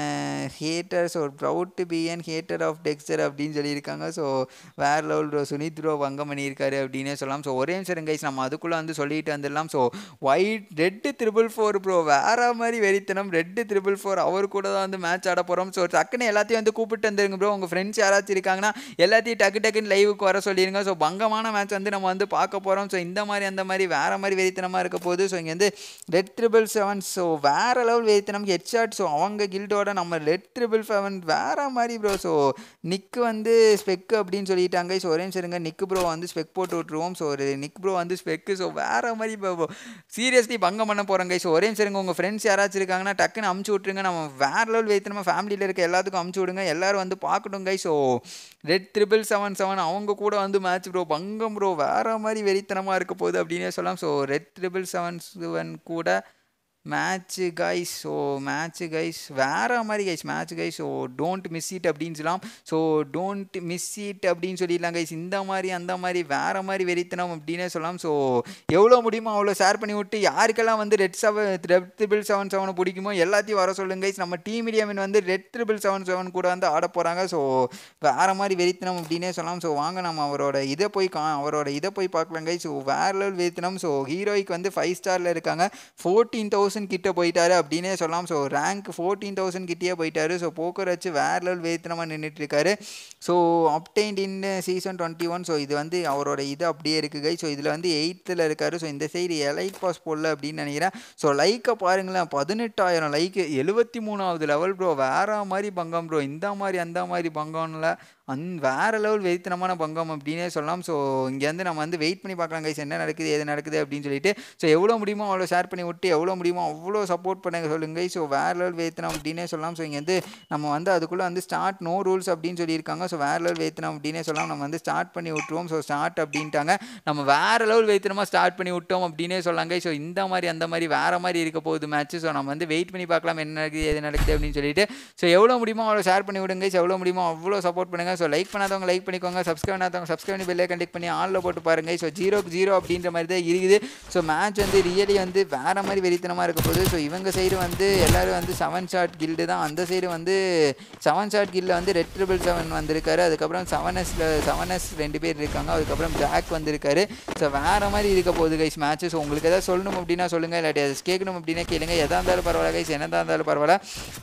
hater so proud to be an hater of Dexter அப்படின்னு சொல்லியிருக்காங்க ஸோ வேறு லெவல் ப்ரோ சுனித் ப்ரோ பங்கம் பண்ணியிருக்காரு அப்படின்னே சொல்லலாம் ஸோ ஒரே நிமிஷம் கைஸ் நம்ம அதுக்குள்ளே வந்து சொல்லிட்டு வந்துடலாம் so white red triple four bro வேற மாதிரி வெறித்தனம் ரெட்டு த்ரிபிள் ஃபோர் அவர் கூட தான் வந்து மேட்ச் ஆட போகிறோம் ஸோ டக்குன்னு எல்லாத்தையும் வந்து கூப்பிட்டு வந்துருங்க ப்ரோ உங்கள் ஃப்ரெண்ட்ஸ் யாராச்சும் இருக்காங்கன்னா எல்லாத்தையும் டக்கு டக்குன்னு லைவுக்கு வர சொல்லிடுங்க ஸோ பங்கமான மேட்ச் வந்து நம்ம வந்து பார்க்க போகிறோம் ஸோ இந்த மாதிரி அந்த மாதிரி வேற மாதிரி வெறித்தனமாக இருக்க போகுது ஸோ இங்கே வந்து ரெட் ட்ரிபிள் செவன் ஸோ வேற லெவல் வெறித்தனம் ஹெட்ஷாட் ஸோ அவங்க கில்டோட நம்ம ரெட் ட்ரிபிள் செவன் வேற மாதிரி ப்ரோ ஸோ நிக்கு வந்து ஸ்பெக்கு அப்படின்னு சொல்லிட்டாங்க ஸோ ஒரே நிமிஷம் இருங்க நிக்கு ப்ரோ வந்து ஸ்பெக் போட்டு விட்ருவோம் ஸோ ஒரு நிக் ப்ரோ வந்து ஸ்பெக்கு ஸோ வேற மாதிரி சீரியஸ்லி பங்கம் பண்ண போகிறோங்க ஸோ ஒரே நிமிஷம் இருங்க உங்கள் ஃப்ரெண்ட்ஸ் யாராச்சும் இருக்காங்கன்னா டக்குன்னு அமுச்சு விட்ருங்க நம்ம வேற லெவல் வெறித்தனமாக ஃபேமிலியில் இருக்க எல்லாத்துக்கும் அமுச்சு விடுங்க எல்லாரும் வந்து பார்க்கட்டும் guy so red triple seven seven அவங்க கூட வந்து மேட்ச் ப்ரோ பங்கம் ப்ரோ வேற மாதிரி வெறித்தனமாக இருக்க போகுது அப்படின்னே சொல்லலாம் so red triple seven seven கூட match guys so match guys வேற மாதிரி guys match guys so don't miss it அப்படின்னு சொல்லலாம் ஸோ டோன்ட் மிஸ் இட் அப்படின்னு சொல்லிடலாம் கைஸ் இந்த மாதிரி அந்த மாதிரி வேற மாதிரி வெறித்தனம் அப்படின்னே சொல்லலாம் ஸோ எவ்வளோ முடியுமோ அவ்வளோ ஷேர் பண்ணி விட்டு யாருக்கெல்லாம் வந்து red seven red triple seven செவனை பிடிக்குமோ எல்லாத்தையும் வர சொல்லுங்க கைஸ் நம்ம டீம் இடியாமின் வந்து ரெட் த்ரிபிள் செவன் செவன் கூட வந்து ஆட போகிறாங்க ஸோ வேற மாதிரி வெறித்தனம் அப்படின்னே சொல்லலாம் ஸோ வாங்க நம்ம அவரோட இதை போய் கா அவரோட இதை போய் பார்க்கலாம் கைஸ் ஸோ வேற லெவல் வெறித்தனம் ஸோ ஹீரோய்க்கு வந்து ஃபைவ் ஸ்டாரில் இருக்காங்க ஃபோர்டீன் தௌசண்ட் கிட்ட போயிட்டாரு அப்படின்னே சொல்லலாம் ஸோ ரேங்க் ஃபோர்டீன் தௌசண்ட் கிட்டே போயிட்டாரு ஸோ போக்கர் வச்சு வேற லெவல் வேத்தனமாக நின்றுட்டு இருக்காரு so obtained in season twenty one so இது வந்து அவரோட இது அப்படியே இருக்குது கை ஸோ இதில் வந்து எயித்தில் இருக்காரு ஸோ இந்த சைடு எலைட் பாஸ் போடல அப்படின்னு நினைக்கிறேன் ஸோ லைக்கை பாருங்களேன் பதினெட்டாயிரம் லைக்கு எழுபத்தி மூணாவது லெவல் ப்ரோ வேற மாதிரி பங்கம் ப்ரோ இந்த மாதிரி அந்த மாதிரி பங்கம்ல அந் வேற லெவல் வெறித்தனமான பங்கம் அப்படின்னே சொல்லலாம் ஸோ இங்கேருந்து நம்ம வந்து வெயிட் பண்ணி பார்க்கலாம் கைஸ் என்ன நடக்குது எது நடக்குது அப்படின்னு சொல்லிட்டு ஸோ எவ்வளோ முடியுமோ அவ்வளோ ஷேர் பண்ணி விட்டு எவ்வளோ முடியுமோ அவ்வளோ சப்போர்ட் பண்ணுங்க சொல்லுங்க ஸோ வேற லெவல் வேத்தனம் அப்படின்னே சொல்லலாம் ஸோ இங்கே வந்து நம்ம வந்து அதுக்குள்ளே வந்து ஸ்டார்ட் நோ ரூல்ஸ் அப்படின்னு சொல்லியிருக்காங்க ஸோ வேற லெவல் வேத்தனம் அப்படின்னே சொல்லலாம் நம்ம வந்து ஸ்டார்ட் பண்ணி விட்டுருவோம் ஸோ ஸ்டார்ட் அப்படின்ட்டாங்க நம்ம வேற லெவல் வேத்தனமாக ஸ்டார்ட் பண்ணி விட்டோம் அப்படின்னே சொல்லாங்க ஸோ இந்த மாதிரி அந்த மாதிரி வேற மாதிரி இருக்க போகுது மேட்ச் ஸோ நம்ம வந்து வெயிட் பண்ணி பார்க்கலாம் என்ன நடக்குது எது நடக்குது அப்படின்னு சொல்லிட்டு ஸோ எவ்வளோ முடியுமோ அவ்வளோ ஷேர் பண்ணி விடுங்க ஸோ எவ்வளோ முடியுமோ அவ்வளோ சப்போர்ட் பண்ணுங்க ஸோ லைக் பண்ணாதவங்க லைக் பண்ணிக்கோங்க சப்ஸ்கிரைப் பண்ணாதவங்க சப்ஸ்கிரைப் பண்ணி பெல்லை கண்டெக்ட் பண்ணி ஆனில் போட்டு பாருங்க ஸோ ஜீரோக்கு ஜீரோ அப்படின்ற மாதிரி தான் இருக்குது ஸோ மேட்ச் வந்து ரியலி வந்து வேற மாதிரி வெறித்தனமாக இருக்க போகுது ஸோ இவங்க சைடு வந்து எல்லாரும் வந்து செவன் ஷாட் கில்டு தான் அந்த சைடு வந்து செவன் ஷாட் கில்ல வந்து ரெட் ட்ரிபிள் செவன் வந்திருக்காரு அதுக்கப்புறம் செவன் எஸ்ல செவன் எஸ் ரெண்டு பேர் இருக்காங்க அதுக்கப்புறம் ஜாக் வந்திருக்காரு ஸோ வேற மாதிரி இருக்க போகுது கைஸ் மேட்ச் ஸோ உங்களுக்கு எதாவது சொல்லணும் அப்படின்னா சொல்லுங்கள் இல்லாட்டி அது கேட்கணும் அப்படின்னா கேளுங்க எதா இருந்தாலும் பரவாயில்ல கைஸ் என்னதான் இருந்தாலும் பரவாயில்ல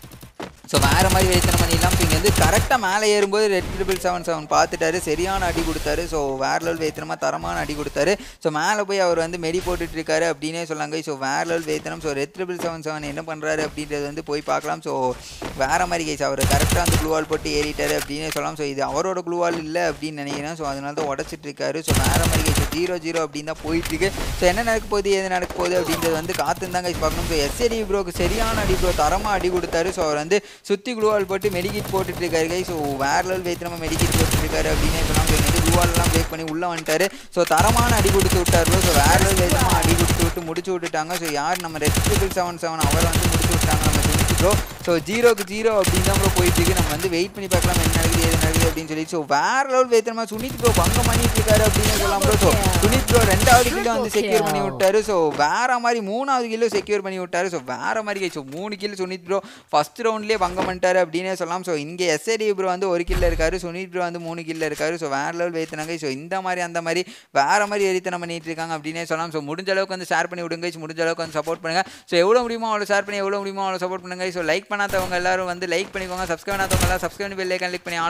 ஸோ வேறு மாதிரி வெயித்தனம் பண்ணிடலாம் ஸோ இங்கே வந்து கரெக்டாக மேலே ஏறும்போது ரெட் ட்ரிபிள் செவன் செவன் பார்த்துட்டாரு சரியான அடி கொடுத்தாரு ஸோ வேற லெவல் வேத்தனமாக தரமான அடி கொடுத்தாரு ஸோ மேலே போய் அவர் வந்து மெடி போட்டுட்டு இருக்காரு அப்படின்னே சொல்லாங்க ஸோ வேற லெவல் வேத்தனம் so red triple seven seven என்ன பண்ணுறாரு அப்படின்றது வந்து போய் பார்க்கலாம் ஸோ வேற மாதிரி கைஸ் அவர் கரெக்டாக வந்து க்ளூவால் போட்டு ஏறிட்டாரு அப்படின்னே சொல்லலாம் ஸோ இது அவரோட க்ளூவால் இல்லை அப்படின்னு நினைக்கிறேன் ஸோ அதனால தான் உடச்சிட்டு இருக்காரு ஸோ வேற மாதிரி கைஸ் ஜீரோ ஜீரோ அப்படின்னு தான் போயிட்டு இருக்கு ஸோ என்ன நடக்க போகுது எது நடக்க போகுது அப்படின்றது வந்து காத்துன்னு கைஸ் பார்க்கணும் ஸோ எஸ்ஏடி ப்ரோக்கு சரியான அடி ப்ரோ தரமாக அடி கொடுத்தாரு ஸோ அவர் வந்து சுற்றி குளுவால் போட்டு மெடிக்கிட் போட்டுட்டு இருக்காரு கை ஸோ வேற லெவல் வேத்திரமா மெடிக்கிட் போட்டுட்டு இருக்காரு அப்படின்னே சொல்லலாம் ஸோ இங்கே குளுவாலெலாம் பிரேக் பண்ணி உள்ளே வந்துட்டாரு ஸோ தரமான அடி கொடுத்து விட்டார் ஸோ வேற லெவல் வேத்திரமா அடி கொடுத்து விட்டு முடிச்சு விட்டுட்டாங்க ஸோ யார் நம்ம ரெட் ட்ரிபிள் செவன் செவன் அவர் வந்து முடிச்சு விட்டாங்க நம்ம சுனித் ப்ரோ ஸோ ஜீரோக்கு ஜீரோ அப்படின்னு தான் ப்ரோ போயிட்டு இருக்கு நம்ம வந்து வெயிட் பண்ணி பார்க்கலாம் என்ன நடக்குது எது நடக்குது அப்படின்னு சொல்லி ஸோ வேற லெவல் வேத்திரமா சுனித் ப்ரோ பங்கம் பண்ணிட்டு இருக்காரு அப்படின்னு சொல்லலாம் ப்ரோ ஸோ சுனித் ப்ரோ ரெண்டாவது கிலோ வந்து செக்யூர் பண்ணி விட்டாரு ஸோ வேற மாதிரி மூணாவது கிலோ செக்யூர் பண்ணி விட்டாரு ஸோ வேற மாதிரி ஸோ மூணு கிலோ சுனித் ப்ரோ ஃபர்ஸ்ட் ரவுண்ட்லேயே பங்கம் பண்ணிட்டாரு அப்படின்னே சொல்லலாம் ஸோ இங்கே எஸ்ஏடி ப்ரோ வந்து ஒரு கில்ல இருக்காரு சுனித் ப்ரோ வந்து மூணு கில்ல இருக்காரு ஸோ வேற லெவல் வைத்தினாங்க ஸோ இந்த மாதிரி அந்த மாதிரி வேற மாதிரி எரித்தனம் பண்ணிட்டு இருக்காங்க அப்படின்னே சொல்லலாம் ஸோ முடிஞ்ச அளவுக்கு வந்து ஷேர் பண்ணி விடுங்க முடிஞ்ச அளவுக்கு வந்து சப்போர்ட் பண்ணுங்க ஸோ எவ்வளோ முடியுமோ அவ்வளோ ஷேர் பண்ணி எவ்வளோ முடியுமோ அவ்வளோ சப்போர்ட் பண்ணுங்க ஸோ லைக் பண்ணாதவங்க எல்லாரும் வந்து லைக் பண்ணிக்கோங்க சப்ஸ்கிரைப் பண்ணாதவங்க எல்லாம் சப்ஸ்கிரைப் பண்ணி பெல் ஐக்கன் கிளிக் பண்ணி ஆன்ல போட்டு பாருங்க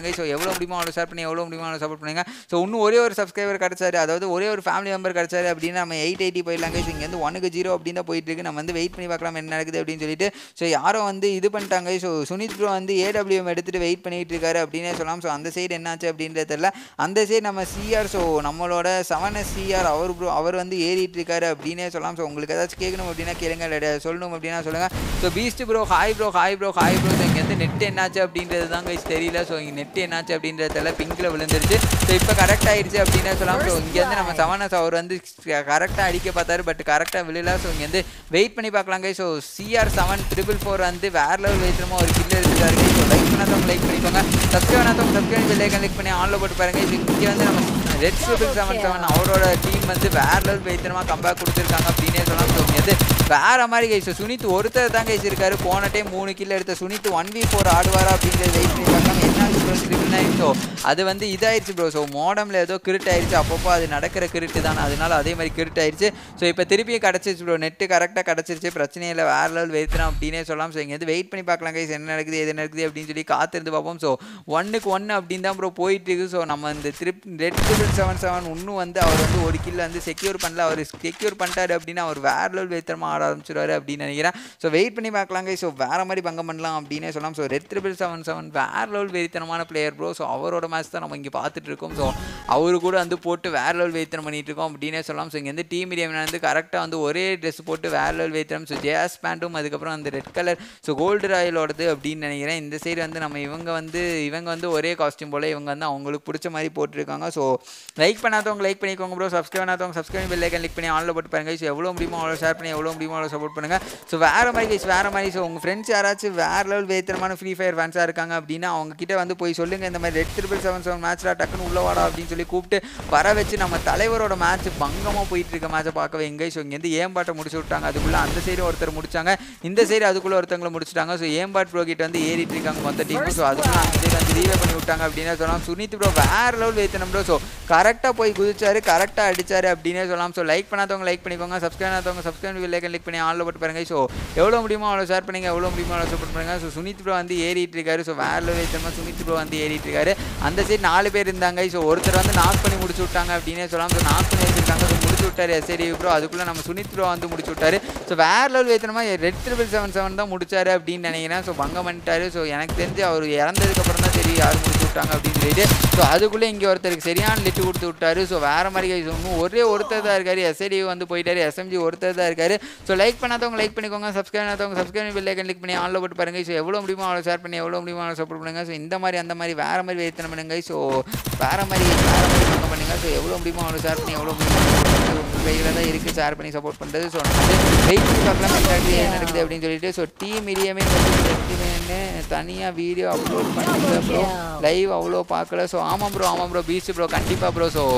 பண்ணுங்க ஸோ எவ்வளோ முடியுமோ அவ்வளோ ஷேர் பண்ணி எவ்வளோ முடியுமோ அவ்வளோ சப்போர்ட் பண்ணுங்க ஸோ இன்னும் ஒரே ஒரு சப்ஸ்கிரைபர் கிடச்சாரு அதாவது ஒரே ஒரு ஃபேமிலி மெம்பர் கிடச்சாரு அப்படின்னு நம்ம எயிட் எயிட்டி போயிடலாங்க ஸோ இங்கே வந்து ஒனுக்கு ஜீரோ அப்படின்னு தான் போயிட்டு இருக்கு நம்ம வந்து வெயிட் பண்ணி பார்க்கலாம் என்ன நடக்குது அப்படின்னு சொல்லிட்டு ஸோ யாரோ வந்து இது பண்ணிட்டாங்க ஸோ சுனித் ப்ரோ வந்து ஏடபிள்யூஎம் எடுத்துகிட்டு வெயிட் பண்ணிட்டு இருக்காரு அப்படின்னே சொல்லலாம் ஸோ அந்த சைடு என்னாச்சு அப்படின்றது தெரியல அந்த சைடு நம்ம சிஆர் ஸோ நம்மளோட செவன் எஸ் சிஆர் அவர் ப்ரோ அவர் வந்து ஏறிட்டு இருக்காரு அப்படின்னே சொல்லலாம் ஸோ உங்களுக்கு ஏதாச்சும் கேட்கணும் அப்படின்னா கேளுங்க இல்ல சொல்லணும் அப்படின்னா சொல்லுங்க so beast bro hi bro hi bro hi bro so இங்கே வந்து நெட் என்னாச்சு அப்படின்றது தான் guys தெரியல ஸோ இங்கே நெட் என்னாச்சு அப்படின்றது தெரியல பிங்க்கில் விழுந்துருச்சு ஸோ இப்போ கரெக்ட் ஆயிடுச்சு அப்படின்னே சொல்லலாம் ஸோ இங்கே வந்து நம்ம செவன் எஸ் அவர் வந்து கரெக்டாக அடிக்க பார்த்தாரு பட் கரெக்டாக விழல ஸோ இங்கே வந்து வெயிட் பண்ணி பார்க்கலாங்க so CR seven triple four வந்து வேற லெவல் வைத்திரமா ஒரு கில் எடுத்துக்காரு ஸோ லைக் பண்ணாதவங்க லைக் பண்ணிக்கோங்க சப்ஸ்கிரைப் பண்ணாதவங்க சப்ஸ்கிரைப் லைக் கிளிக் பண்ணி ஆன்ல போட்டு பாருங்க இது இங்கே வந்து நம்ம ரெட் ட்ரிபிள் செவன் செவன் அவரோட டீம் வந்து வேற லெவல் வைத்திரமா கம்பேக் கொடுத்துருக்காங்க அப்படின்னே சொல்லலாம் ஸோ இங்கே வந்து வேற மாதிரி கைஸ் சுனித் ஒருத்தர் தான் கைஸ் இருக்காரு போன டைம் மூணு கில் எடுத்த சுனித் ஒன் வி ஃபோர் ஆடுவாரா அப்படின்றது வெயிட் பண்ணி பார்க்கலாம் என்ன ப்ரோ ட்ரிபிள் நைன் ஸோ அது வந்து இதாயிருச்சு ப்ரோ ஸோ மோடமில் ஏதோ கிரிட் ஆயிருச்சு அப்பப்போ அது நடக்கிற கிரிட்டு தானே அதனால அதே மாதிரி கிரிட் ஆயிருச்சு ஸோ இப்போ திருப்பியும் கிடச்சிருச்சு ப்ரோ நெட்டு கரெக்டாக கிடச்சிருச்சு பிரச்சனை இல்லை வேற லெவல் வெயிட்னா அப்படின்னே சொல்லலாம் ஸோ இங்கே வந்து வெயிட் பண்ணி பார்க்கலாம் கைஸ் என்ன நடக்குது எது நடக்குது அப்படின்னு சொல்லி காத்திருந்து பார்ப்போம் ஸோ ஒன்னுக்கு ஒன்று அப்படின்னு தான் ப்ரோ போயிட்டு இருக்கு ஸோ நம்ம இந்த trip red triple seven seven இன்னும் வந்து அவர் வந்து ஒரு கில்ல வந்து செக்யூர் பண்ணல அவர் செக்யூர் பண்ணிட்டாரு அப்படின்னா அவர் வேற லெவல் வைத்திரமா ஆட ஆரம்பிச்சிருவாரு அப்படின்னு நினைக்கிறேன் ஸோ வெயிட் பண்ணி பார்க்கலாங்க ஸோ வேற மாதிரி பங்கம் பண்ணலாம் அப்படின்னே சொல்லலாம் so red triple seven seven வேற லெவல் வெறித்தனமான பிளேயர் ப்ரோ ஸோ அவரோட மேட்ச் தான் நம்ம இங்கே பார்த்துட்டு இருக்கோம் ஸோ அவரு கூட வந்து போட்டு வேற லெவல் வெயித்தனம் பண்ணிட்டு இருக்கோம் அப்படின்னே சொல்லலாம் ஸோ இங்கே வந்து டீம் மீடியம் வந்து கரெக்டாக வந்து ஒரே ட்ரெஸ் போட்டு வேற லெவல் வெயித்தனம் ஸோ ஜேஸ் பேண்ட்டும் அதுக்கப்புறம் அந்த ரெட் கலர் ஸோ கோல்டு ராயலோடது அப்படின்னு நினைக்கிறேன் இந்த சைடு வந்து நம்ம இவங்க வந்து இவங்க வந்து ஒரே காஸ்டியூம் போல் இவங்க வந்து அவங்களுக்கு பிடிச்ச மாதிரி போட்டிருக்காங்க ஸோ லைக் பண்ணாதவங்க லைக் பண்ணிக்கோங்க ப்ரோ சப்ஸ்கிரைப் பண்ணாதவங்க சப்ஸ்கிரைப் பெல் ஐக்கன் கிளிக் பண்ணி ஆன்ல போட்டு பாருங்க ஸோ எவ்வளோ முடியுமோ அவ்வளோ ஷேர் பண்ணி எவ்வளோ முடியுமோ அவ்வளோ சப்போர்ட் பண்ணுங்க ஸோ வேற மாதிரி guys, வேற மாதிரி ஸோ உங்கள் ஃப்ரெண்ட்ஸ் யாராச்சும் வேற லெவல் வேத்திரமான ஃப்ரீ ஃபயர் ஃபேன்ஸாக இருக்காங்க அப்படின்னா அவங்க கிட்ட வந்து போய் சொல்லுங்க இந்த மாதிரி ரெட் ட்ரிபிள் செவன் செவன் மேட்ச்ல டக்குன்னு உள்ள வாடா அப்படின்னு சொல்லி கூப்பிட்டு வர வச்சு நம்ம தலைவரோட மேட்ச் பங்கமாக போயிட்டு இருக்க மேட்சை பார்க்கவே எங்கே ஸோ இங்கேருந்து ஏம்பாட்டை முடிச்சு விட்டாங்க அதுக்குள்ளே அந்த சைடு ஒருத்தர் முடிச்சாங்க இந்த சைடு அதுக்குள்ளே ஒருத்தவங்களை முடிச்சிட்டாங்க ஸோ ஏம்பாட் ப்ரோ கிட்ட வந்து ஏறிட்டு இருக்காங்க மொத்த டீம் ஸோ அதுக்குள்ள அந்த சைடு வந்து ரீவே பண்ணி விட்டாங்க அப்படின்னே சொல்லலாம் சுனித் ப்ரோ வேற லெவல் வேத்தனம் ப்ரோ ஸோ கரெக்டாக போய் குதிச்சாரு கரெக்டாக அடிச்சாரு அப்படின்னே சொல்லலாம் ஸோ லைக் பண்ணாதவங்க லைக் பண்ணிக்கோங்க சப்ஸ்கிரைப் பண்ணாதவங்க சப்ஸ்கிரைப் லைக் கிளிக் பண்ணி ஆன்ல போட்டு பாருங்க ஸோ எவ்வளோ முடியுமோ அவ்வளோ ஷேர் பண்ணுங்க எவ்வளோ முடியுமோ அவ்வளோ சப்போர்ட் பண்ணுங்க ஸோ சுனித் ப்ரோ வந்து ஏறிட்டு இருக்காரு ஸோ வேற லெவல் வேத்தனமா சுனித் ப்ரோ வந்து ஏறிட்டு இருக்காரு அந்த சைடு நாலு பேர் இருந்தாங்க ஸோ ஒருத்தர் வந்து நாக் பண்ணி முடிச்சு விட்டாங்க அப்படின்னே சொல்லலாம் ஸோ நாக் பண்ணி வச்சிருக்காங்க ஸோ முடிச்சு விட்டாரு எஸ்ஐடி ப்ரோ அதுக்குள்ளே நம்ம சுனித் ப்ரோ வந்து முடிச்சு விட்டாரு ஸோ வேற லெவல் வேத்தனமா ரெட் ட்ரிபிள் செவன் செவன் தான் முடிச்சாரு அப்படின்னு நினைக்கிறேன் ஸோ பங்கம் பண்ணிட்டாரு ஸோ எனக்கு தெரிஞ்சு அவர் இறந்ததுக்கு அப்புறம் தான் தெரியும் யார் முடிச்சு விட்டாங்க அப்படின்னு சொல்லிட்டு ஸோ அதுக்குள்ளே இங்கே ஒருத்தருக்கு சரியான லிட்டு கொடுத்து விட்டாரு ஸோ வேற மாதிரி guys, இன்னும் ஒரே ஒருத்தர் தான் இருக்காரு எஸ்ஐடி வந்து போயிட்டாரு எஸ்எம்ஜி ஒருத்தர் தான் இருக்காரு ஸோ லைக் பண்ணாதவங்க லைக் பண்ணிக்கோங்க சப்ஸ்கிரைப் பண்ணாதவங்க சப்ஸ்கிரைப் பெல் ஐக்கன் கிளிக் பண்ணி ஆன்ல போட்டு பாருங்க ஸோ எவ்வளோ முடியுமோ அவ்வளோ ஷேர் பண்ணி எவ்வளோ முடியுமோ அவ்வளோ சப்போர்ட் பண்ணுங்க ஸோ இந்த மாதிரி அந்த மாதிரி வேற மாதிரி வைத்தனம் பண்ணுங்க ஸோ வேற மாதிரி வேற மாதிரி பக்கம் பண்ணுங்க ஸோ எவ்வளோ முடியுமோ அவ்வளோ ஷேர் பண்ணி எவ்வளோ முடியுமோ உங்கள் கையில் தான் இருக்குது ஷேர் பண்ணி சப்போர்ட் பண்ணுறது ஸோ நம்ம வந்து வெயிட் பண்ணி பார்க்கலாம் exactly என்ன நடக்குது அப்படின்னு சொல்லிட்டு ஸோ டீம் மீடியமே வந்து தனியாக வீடியோ அப்லோட் பண்ணல ப்ரோ லைவ் அவ்வளோ பார்க்கல ஸோ ஆமாம் ப்ரோ ஆமாம் ப்ரோ பீச் ப்ரோ கண்டிப்பாக ப்ரோ ஸோ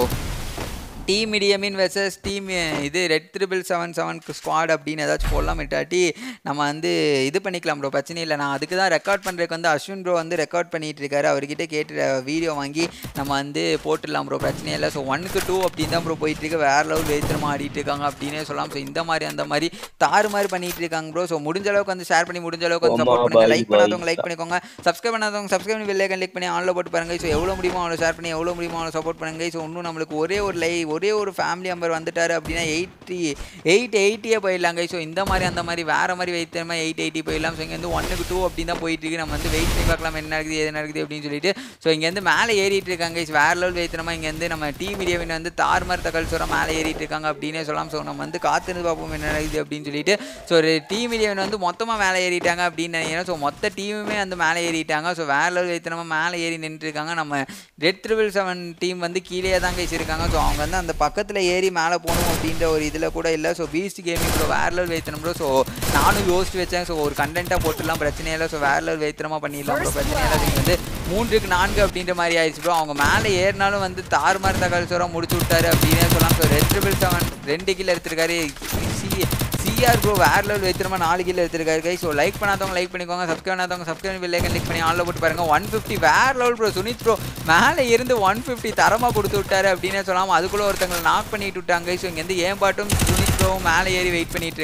டீம் மீடியமின் வெர்சஸ் டீம் இது red triple seven seven squad அப்படின்னு ஏதாச்சும் போடலாம் இட்டாட்டி நம்ம வந்து இது பண்ணிக்கலாம் ப்ரோ பிரச்சனை இல்லை நான் அதுக்கு தான் ரெக்கார்ட் பண்ணுறதுக்கு வந்து அஸ்வின் ப்ரோ வந்து ரெக்கார்ட் பண்ணிட்டு இருக்காரு அவர்கிட்ட கேட்டு வீடியோ வாங்கி நம்ம வந்து போட்டுடலாம் ப்ரோ பிரச்சனை இல்லை ஸோ ஒன்னுக்கு டூ அப்படின்னு தான் ப்ரோ போயிட்டு இருக்கு வேற லெவல் வேத்திரமா ஆடிட்டு இருக்காங்க அப்படின்னே சொல்லலாம் ஸோ இந்த மாதிரி அந்த மாதிரி தாறு மாதிரி பண்ணிட்டு இருக்காங்க ப்ரோ ஸோ முடிஞ்ச அளவுக்கு வந்து ஷேர் பண்ணி முடிஞ்ச அளவுக்கு வந்து சப்போர்ட் பண்ணுங்க லைக் பண்ணாதவங்க லைக் பண்ணிக்கோங்க சப்ஸ்கிரைப் பண்ணாதவங்க சப்ஸ்கிரைப் பண்ணி பெல் கிளிக் பண்ணி ஆன்ல போட்டு பாருங்க ஸோ எவ்வளோ முடியுமோ அவ்வளோ ஷேர் பண்ணி எவ்வளோ முடியுமோ அவ்வளோ சப்போர்ட் பண்ணுங்க ஸோ இன்னும் நம்மளுக்கு ஒரே ஒரு லைவ் ஒரே ஒரு ஃபேமிலி மெம்பர் வந்துட்டாரு அப்படின்னா எயிட்டி எயிட் எயிட்டியே போயிடலாங்க ஸோ இந்த மாதிரி அந்த மாதிரி வேற மாதிரி வைத்தியமா எயிட் எயிட்டி போயிடலாம் ஸோ இங்கே வந்து ஒன்னுக்கு டூ அப்படின்னு தான் போயிட்டு இருக்கு நம்ம வந்து வெயிட் பண்ணி பார்க்கலாம் என்ன நடக்குது எது நடக்குது அப்படின்னு சொல்லிட்டு ஸோ இங்கேருந்து மேலே ஏறிட்டு இருக்காங்க guys. வேற லெவல் வைத்தியமா இங்கேருந்து நம்ம டீ மீடியாவின் வந்து தார் மாதிரி தகவல் சொல்கிற மேலே ஏறிட்டு இருக்காங்க அப்படின்னே சொல்லலாம் ஸோ நம்ம வந்து காத்திருந்து பார்ப்போம் என்ன நடக்குது அப்படின்னு சொல்லிட்டு ஸோ ஒரு டீ மீடியாவின் வந்து மொத்தமாக மேலே ஏறிட்டாங்க அப்படின்னு நினைக்கிறேன் ஸோ மொத்த டீமுமே வந்து மேலே ஏறிட்டாங்க ஸோ வேற லெவல் வைத்தியமா மேலே ஏறி நின்றுட்டு இருக்காங்க நம்ம ரெட் ட்ரிபிள் செவன் டீம் வந்து கீழே தான் கைஸ் இருக்காங்க ஸோ அவங்க வந்து அந்த பக்கத்தில் ஏறி மேலே போகணும் அப்படின்ற ஒரு இதில் கூட இல்லை ஸோ பீஸ்ட் கேமிங் ப்ரோ வேற லெவல் வைத்தனம் ப்ரோ ஸோ நானும் யோசிச்சு வச்சேன் ஸோ ஒரு கண்டென்ட்டாக போட்டுடலாம் பிரச்சனை இல்லை ஸோ வேற லெவல் வைத்திரமா பண்ணிடலாம் ப்ரோ பிரச்சனை இல்லை நீங்க வந்து மூன்றுக்கு நான்கு அப்படின்ற மாதிரி ஆயிடுச்சு ப்ரோ அவங்க மேலே ஏறினாலும் வந்து தாறுமாறு தகவல் சொல்ல முடிச்சு விட்டாரு அப்படின்னே சொல்லலாம் ஸோ ரெட் ட்ரிபிள் செவன் ரெண்டு கிலோ எடுத்திருக்காரு சி சிஆர் ப்ரோ வேற லெவல் வைத்திரமா நாலு கிலோ எடுத்திருக்காரு கை ஸோ லைக் பண்ணாதவங்க லைக் பண்ணிக்கோங்க சப்ஸ்கிரைப் பண்ணாதவங்க சப்ஸ்கிரைப் பெல் ஐக்கன் கிளிக் பண்ணி ஆன்ல போட்டு பாருங்க ஒன் ஃபிஃப்டி வேற லெவல் ப்ரோ சுனித் ப்ரோ மேலே இருந்து ஒன் ஃபிஃப்டி தரமாக கொடுத்து விட்டாரு அப்படின்னே சொல்லலாம் அதுக்குள்ளே ஒருத்தங்களை நாக் பண்ணிட்டு விட்டாங்க ஸோ இங்கேருந்து ஏன் பாட்டும் சுனித் ப்ரோவும் மேலே ஏறி வெயிட் பண்ணிட்டு இருக்காங்க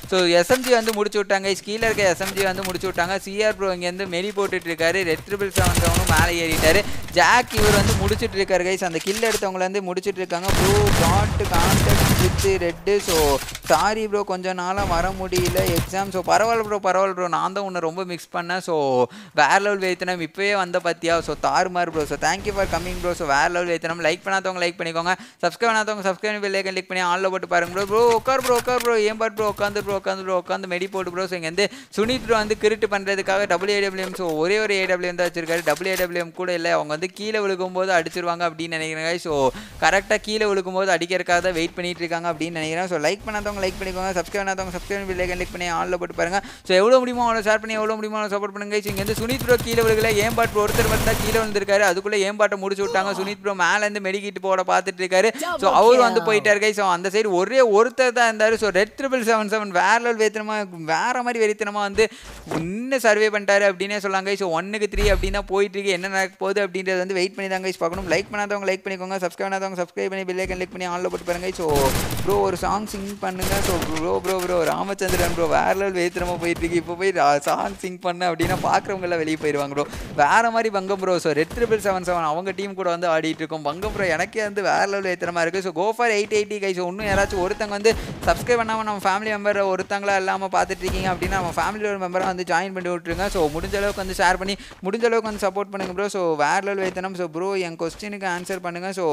ஸோ எஸ்எம்ஜி வந்து முடிச்சு விட்டாங்க கீழே இருக்க எஸ்எம்ஜி வந்து முடிச்சு விட்டாங்க சிஆர் ப்ரோ இங்கேருந்து மெரி போட்டுட்டு இருக்காரு ரெட் ட்ரிபிள் செவன் செவனும் மேலே ஏறிட்டாரு ஜாக் இவர் வந்து முடிச்சுட்டு இருக்காரு கைஸ் அந்த கில் எடுத்தவங்கள வந்து முடிச்சுட்டு இருக்காங்க bro got contact with red so sorry bro கொஞ்சம் நாளாக வர முடியல எக்ஸாம் ஸோ பரவாயில்ல ப்ரோ பரவாயில்ல ப்ரோ நான் தான் உன்னை ரொம்ப மிக்ஸ் பண்ணேன் ஸோ வேற லெவல் வேத்தனம் இப்போயே வந்த பார்த்தியா ஸோ தாறுமாறு bro so thank you for coming bro so வேற லெவல் வேத்தனம் லைக் பண்ணாதவங்க லைக் பண்ணிக்கோங்க சப்ஸ்கிரைப் பண்ணாதவங்க சப்ஸ்கிரைப் பெல்லைக்கன் கிளிக் பண்ணி ஆன்ல போட்டு பாருங்க ப்ரோ ப்ரோ உட்கார் ப்ரோ உட்கார் ப்ரோ ஏன் பாட் ப்ரோ உட்காந்து ப்ரோ உட்காந்து ப்ரோ உட்காந்து மெடி போட்டு ப்ரோ ஸோ இங்கே வந்து சுனித் ப்ரோ வந்து கிரிட்டு பண்ணுறதுக்காக டபுள் ஏடபிள்யூஎம் ஸோ ஒரே ஒரு ஏடபிள்யூஎம் தான் வச்சிருக்காரு டபுள் ஏடபிள்யூஎம் கூட இல்லை அவங்க வந்து கீழே விழுகும்போது அடிச்சிருவாங்க அப்படின்னு நினைக்கிறேன் ஸோ கரெக்டாக கீழே விழுகும்போது அடிக்கிறதுக்காக தான் வெயிட் பண்ணிட்டு இருக்காங்க அப்படின்னு நினைக்கிறேன் ஸோ லைக் பண்ணாதவங்க லைக் பண்ணிக்கோங்க சப்ஸ்கிரைப் பண்ணாதவங்க சப்ஸ்கிரைப் பெல்லைக்கன் கிளிக் பண்ணி ஆன்ல போட்டு பாருங்க ஸோ எவ்வளோ முடியுமோ அவ்வளோ ஷேர் பண்ணி எவ்வளோ முடியுமோ அவ்வளோ சப்போர்ட் பண்ணுங்க ஸோ இங்கே வந்து சுனித் ப்ரோ கீழே விழுகல ஏன் பாட் ப்ரோ ஒருத்தர் வந்து தான் கீழே வந்திருக்காரு அதுக்குள்ளே ஏன் பாட்டை முடிச்சு விட்டாங்க சுனித் ப்ரோ மேலேருந்து மெடிக்கிட்டு போட பார்த்துட்டு இருக்காரு ஸோ அவர் வந்து போயிட்டாரு கை ஸோ அந்த சைடு ஒரே ஒருத்தர் தான் இருந்தார் so red triple seven seven வேற லெவல் வேத்தனமாக வேற மாதிரி வெறித்தனமாக வந்து இன்னும் சர்வே பண்ணிட்டாரு அப்படின்னே சொல்லாங்க ஸோ ஒன்னுக்கு த்ரீ அப்படின்னா போயிட்டு இருக்கு என்ன நடக்க போகுது அப்படின்றது வந்து வெயிட் பண்ணி தான் கைஸ் பார்க்கணும் லைக் பண்ணாதவங்க லைக் பண்ணிக்கோங்க சப்ஸ்கிரைப் பண்ணாதவங்க சப்ஸ்கிரைப் பண்ணி பெல் ஐக்கன் கிளிக் பண்ணி ஆன்ல போட்டு பாருங்க ஸோ ப்ரோ ஒரு சாங் சிங் பண்ணுங்க so bro bro bro Ramachandran bro வேற லெவல் வேத்திரமாக போயிட்டு இருக்கு இப்போ போய் சாங் சிங் பண்ண அப்படின்னா பார்க்குறவங்க எல்லாம் வெளியே போயிடுவாங்க ப்ரோ வேற மாதிரி பங்கம் bro so red triple seven seven அவங்க டீம் கூட வந்து ஆடிட்டு இருக்கோம் பங்கம் ப்ரோ எனக்கே வந்து வேற லெவல் வேத்திரமா இருக்கு so go for eight eighty guys இன்னும் யாராச்சும் ஒருத்தங்க வந்து சப்ஸ்கிரைப் பண்ணாமல் நம்ம ஃபேமிலி மெம்பர் ஒருத்தங்களா இல்லாமல் பார்த்துட்டு இருக்கீங்க அப்படின்னா நம்ம ஃபேமிலியில் ஒரு மெம்பரை வந்து ஜாயின் பண்ணி விட்டுருங்க ஸோ முடிஞ்ச அளவுக்கு வந்து ஷேர் பண்ணி முடிஞ்ச அளவுக்கு வந்து சப்போர்ட் பண்ணுங்க ப்ரோ ஸோ வேற லெவல் வேத்தனம் ஸோ ப்ரோ என் கொஸ்டினுக்கு ஆன்சர் பண்ணுங்க so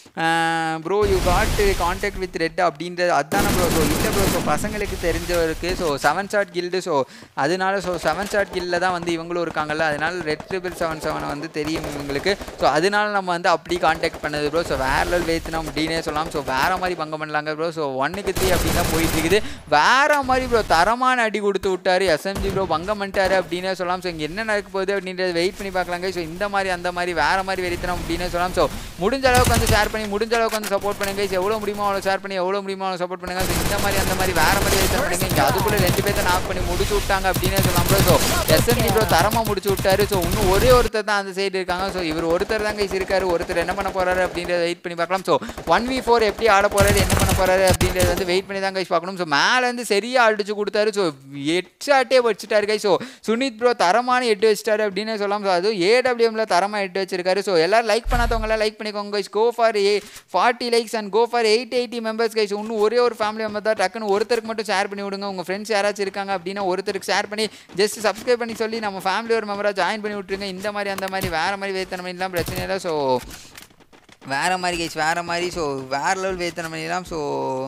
bro you got contact with red அப்படின்றது அதுதானே ப்ரோ ஸோ இல்லை ப்ரோ ஸோ பசங்களுக்கு தெரிஞ்சவருக்கு so seven shot guild so அதனால ஸோ செவன் ஷாட் கில்ல தான் வந்து இவங்களும் இருக்காங்கல்ல அதனால ரெட் ட்ரிபிள் செவன் செவனை வந்து தெரியும் இவங்களுக்கு ஸோ அதனால நம்ம வந்து அப்படி கான்டாக்ட் பண்ணது ப்ரோ ஸோ வேற லெவல் வேத்தனம் அப்படின்னே சொல்லலாம் ஸோ வேற மாதிரி பங்கம் பண்ணலாங்க ப்ரோ ஸோ ஒன்னுக்கு த்ரீ அப்படின்னு தான் போயிட்டு இருக்குது வேற மாதிரி ப்ரோ தரமான அடி கொடுத்து விட்டாரு எஸ்எம்ஜி ப்ரோ பங்கம் பண்ணிட்டாரு அப்படின்னே சொல்லலாம் ஸோ இங்கே என்ன நடக்க போகுது அப்படின்றத வெயிட் பண்ணி பார்க்கலாங்க ஸோ இந்த மாதிரி அந்த மாதிரி வேற மாதிரி வெறித்தனம் அப்படின்னே சொல்லலாம் ஸோ முடிஞ்ச அளவுக்கு வந்து ஷேர் பண்ணி முடிஞ்ச அளவுக்கு வந்து சப்போர்ட் பண்ணுங்க guys. எவ்வளோ முடியுமோ அவ்வளோ ஷேர் பண்ணி எவ்வளோ முடியுமோ அவ்வளோ சப்போர்ட் பண்ணுங்க ஸோ இந்த மாதிரி அந்த மாதிரி வேற மாதிரி வெறித்தனம் பண்ணுங்க இங்கே அதுக்குள்ளே ரெண்டு பேர்த்த நாக் பண்ணி முடிச்சு விட்டாங்க அப்படின்னே சொல்லலாம் ப்ரோ ஸோ எஸ்எம்ஜி ப்ரோ தரமாக முடிச்சு விட்டாரு ஸோ இன்னும் ஒரே ஒருத்தர் தான் அந்த சைடு இருக்காங்க ஸோ இவர் ஒருத்தர் தான் கைஸ் இருக்காரு ஒருத்தர் என்ன பண்ண போறாரு அப்படின்றத வெயிட் பண்ணி பார்க்கலாம் ஸோ ஒன் வி ஃபோர் எப்படி ஆட போறாரு என்ன பண்ண போறாரு அப்படின்றத வந்து வெயிட் பண்ணி தான் கைஸ் பார்க்கணும் ஸோ மேலேருந்து சரியா அடிச்சு கொடுத்தாரு ஸோ எட் ஷாட்டே வச்சுட்டாரு கை ஸோ சுனித் ப்ரோ தரமான எட்டு வச்சிட்டாரு அப்படின்னு சொல்லலாம் ஸோ அதுவும் ஏடபிள்யூஎம்ல தரமாக எட்டு வச்சிருக்காரு ஸோ எல்லாரும் லைக் பண்ணாதவங்களாம் லைக் பண்ணிக்கோங்க guys go for A forty likes and go for eight eighty members guys இன்னும் ஒரே ஒரு ஃபேமிலி மெம்பர் தான் டக்குன்னு ஒருத்தருக்கு மட்டும் ஷேர் பண்ணி விடுங்க உங்கள் ஃப்ரெண்ட்ஸ் யாராச்சும் இருக்காங்க அப்படின்னா ஒருத்தருக்கு ஷேர் பண்ணி ஜஸ்ட் சப்ஸ்கிரைப் பண்ணி சொல்லி நம்ம ஃபேமிலி ஒரு மெம்பராக ஜாயின் பண்ணி விட்டுருங்க இந்த மாதிரி அந்த மாதிரி வேறு மாதிரி வேத்தனம் இல்லாமல் பிரச்சனை இல்லை ஸோ வேறு மாதிரி கைஸ் வேறு மாதிரி ஸோ வேறு லெவல் வேத்தனம் பண்ணிடலாம் ஸோ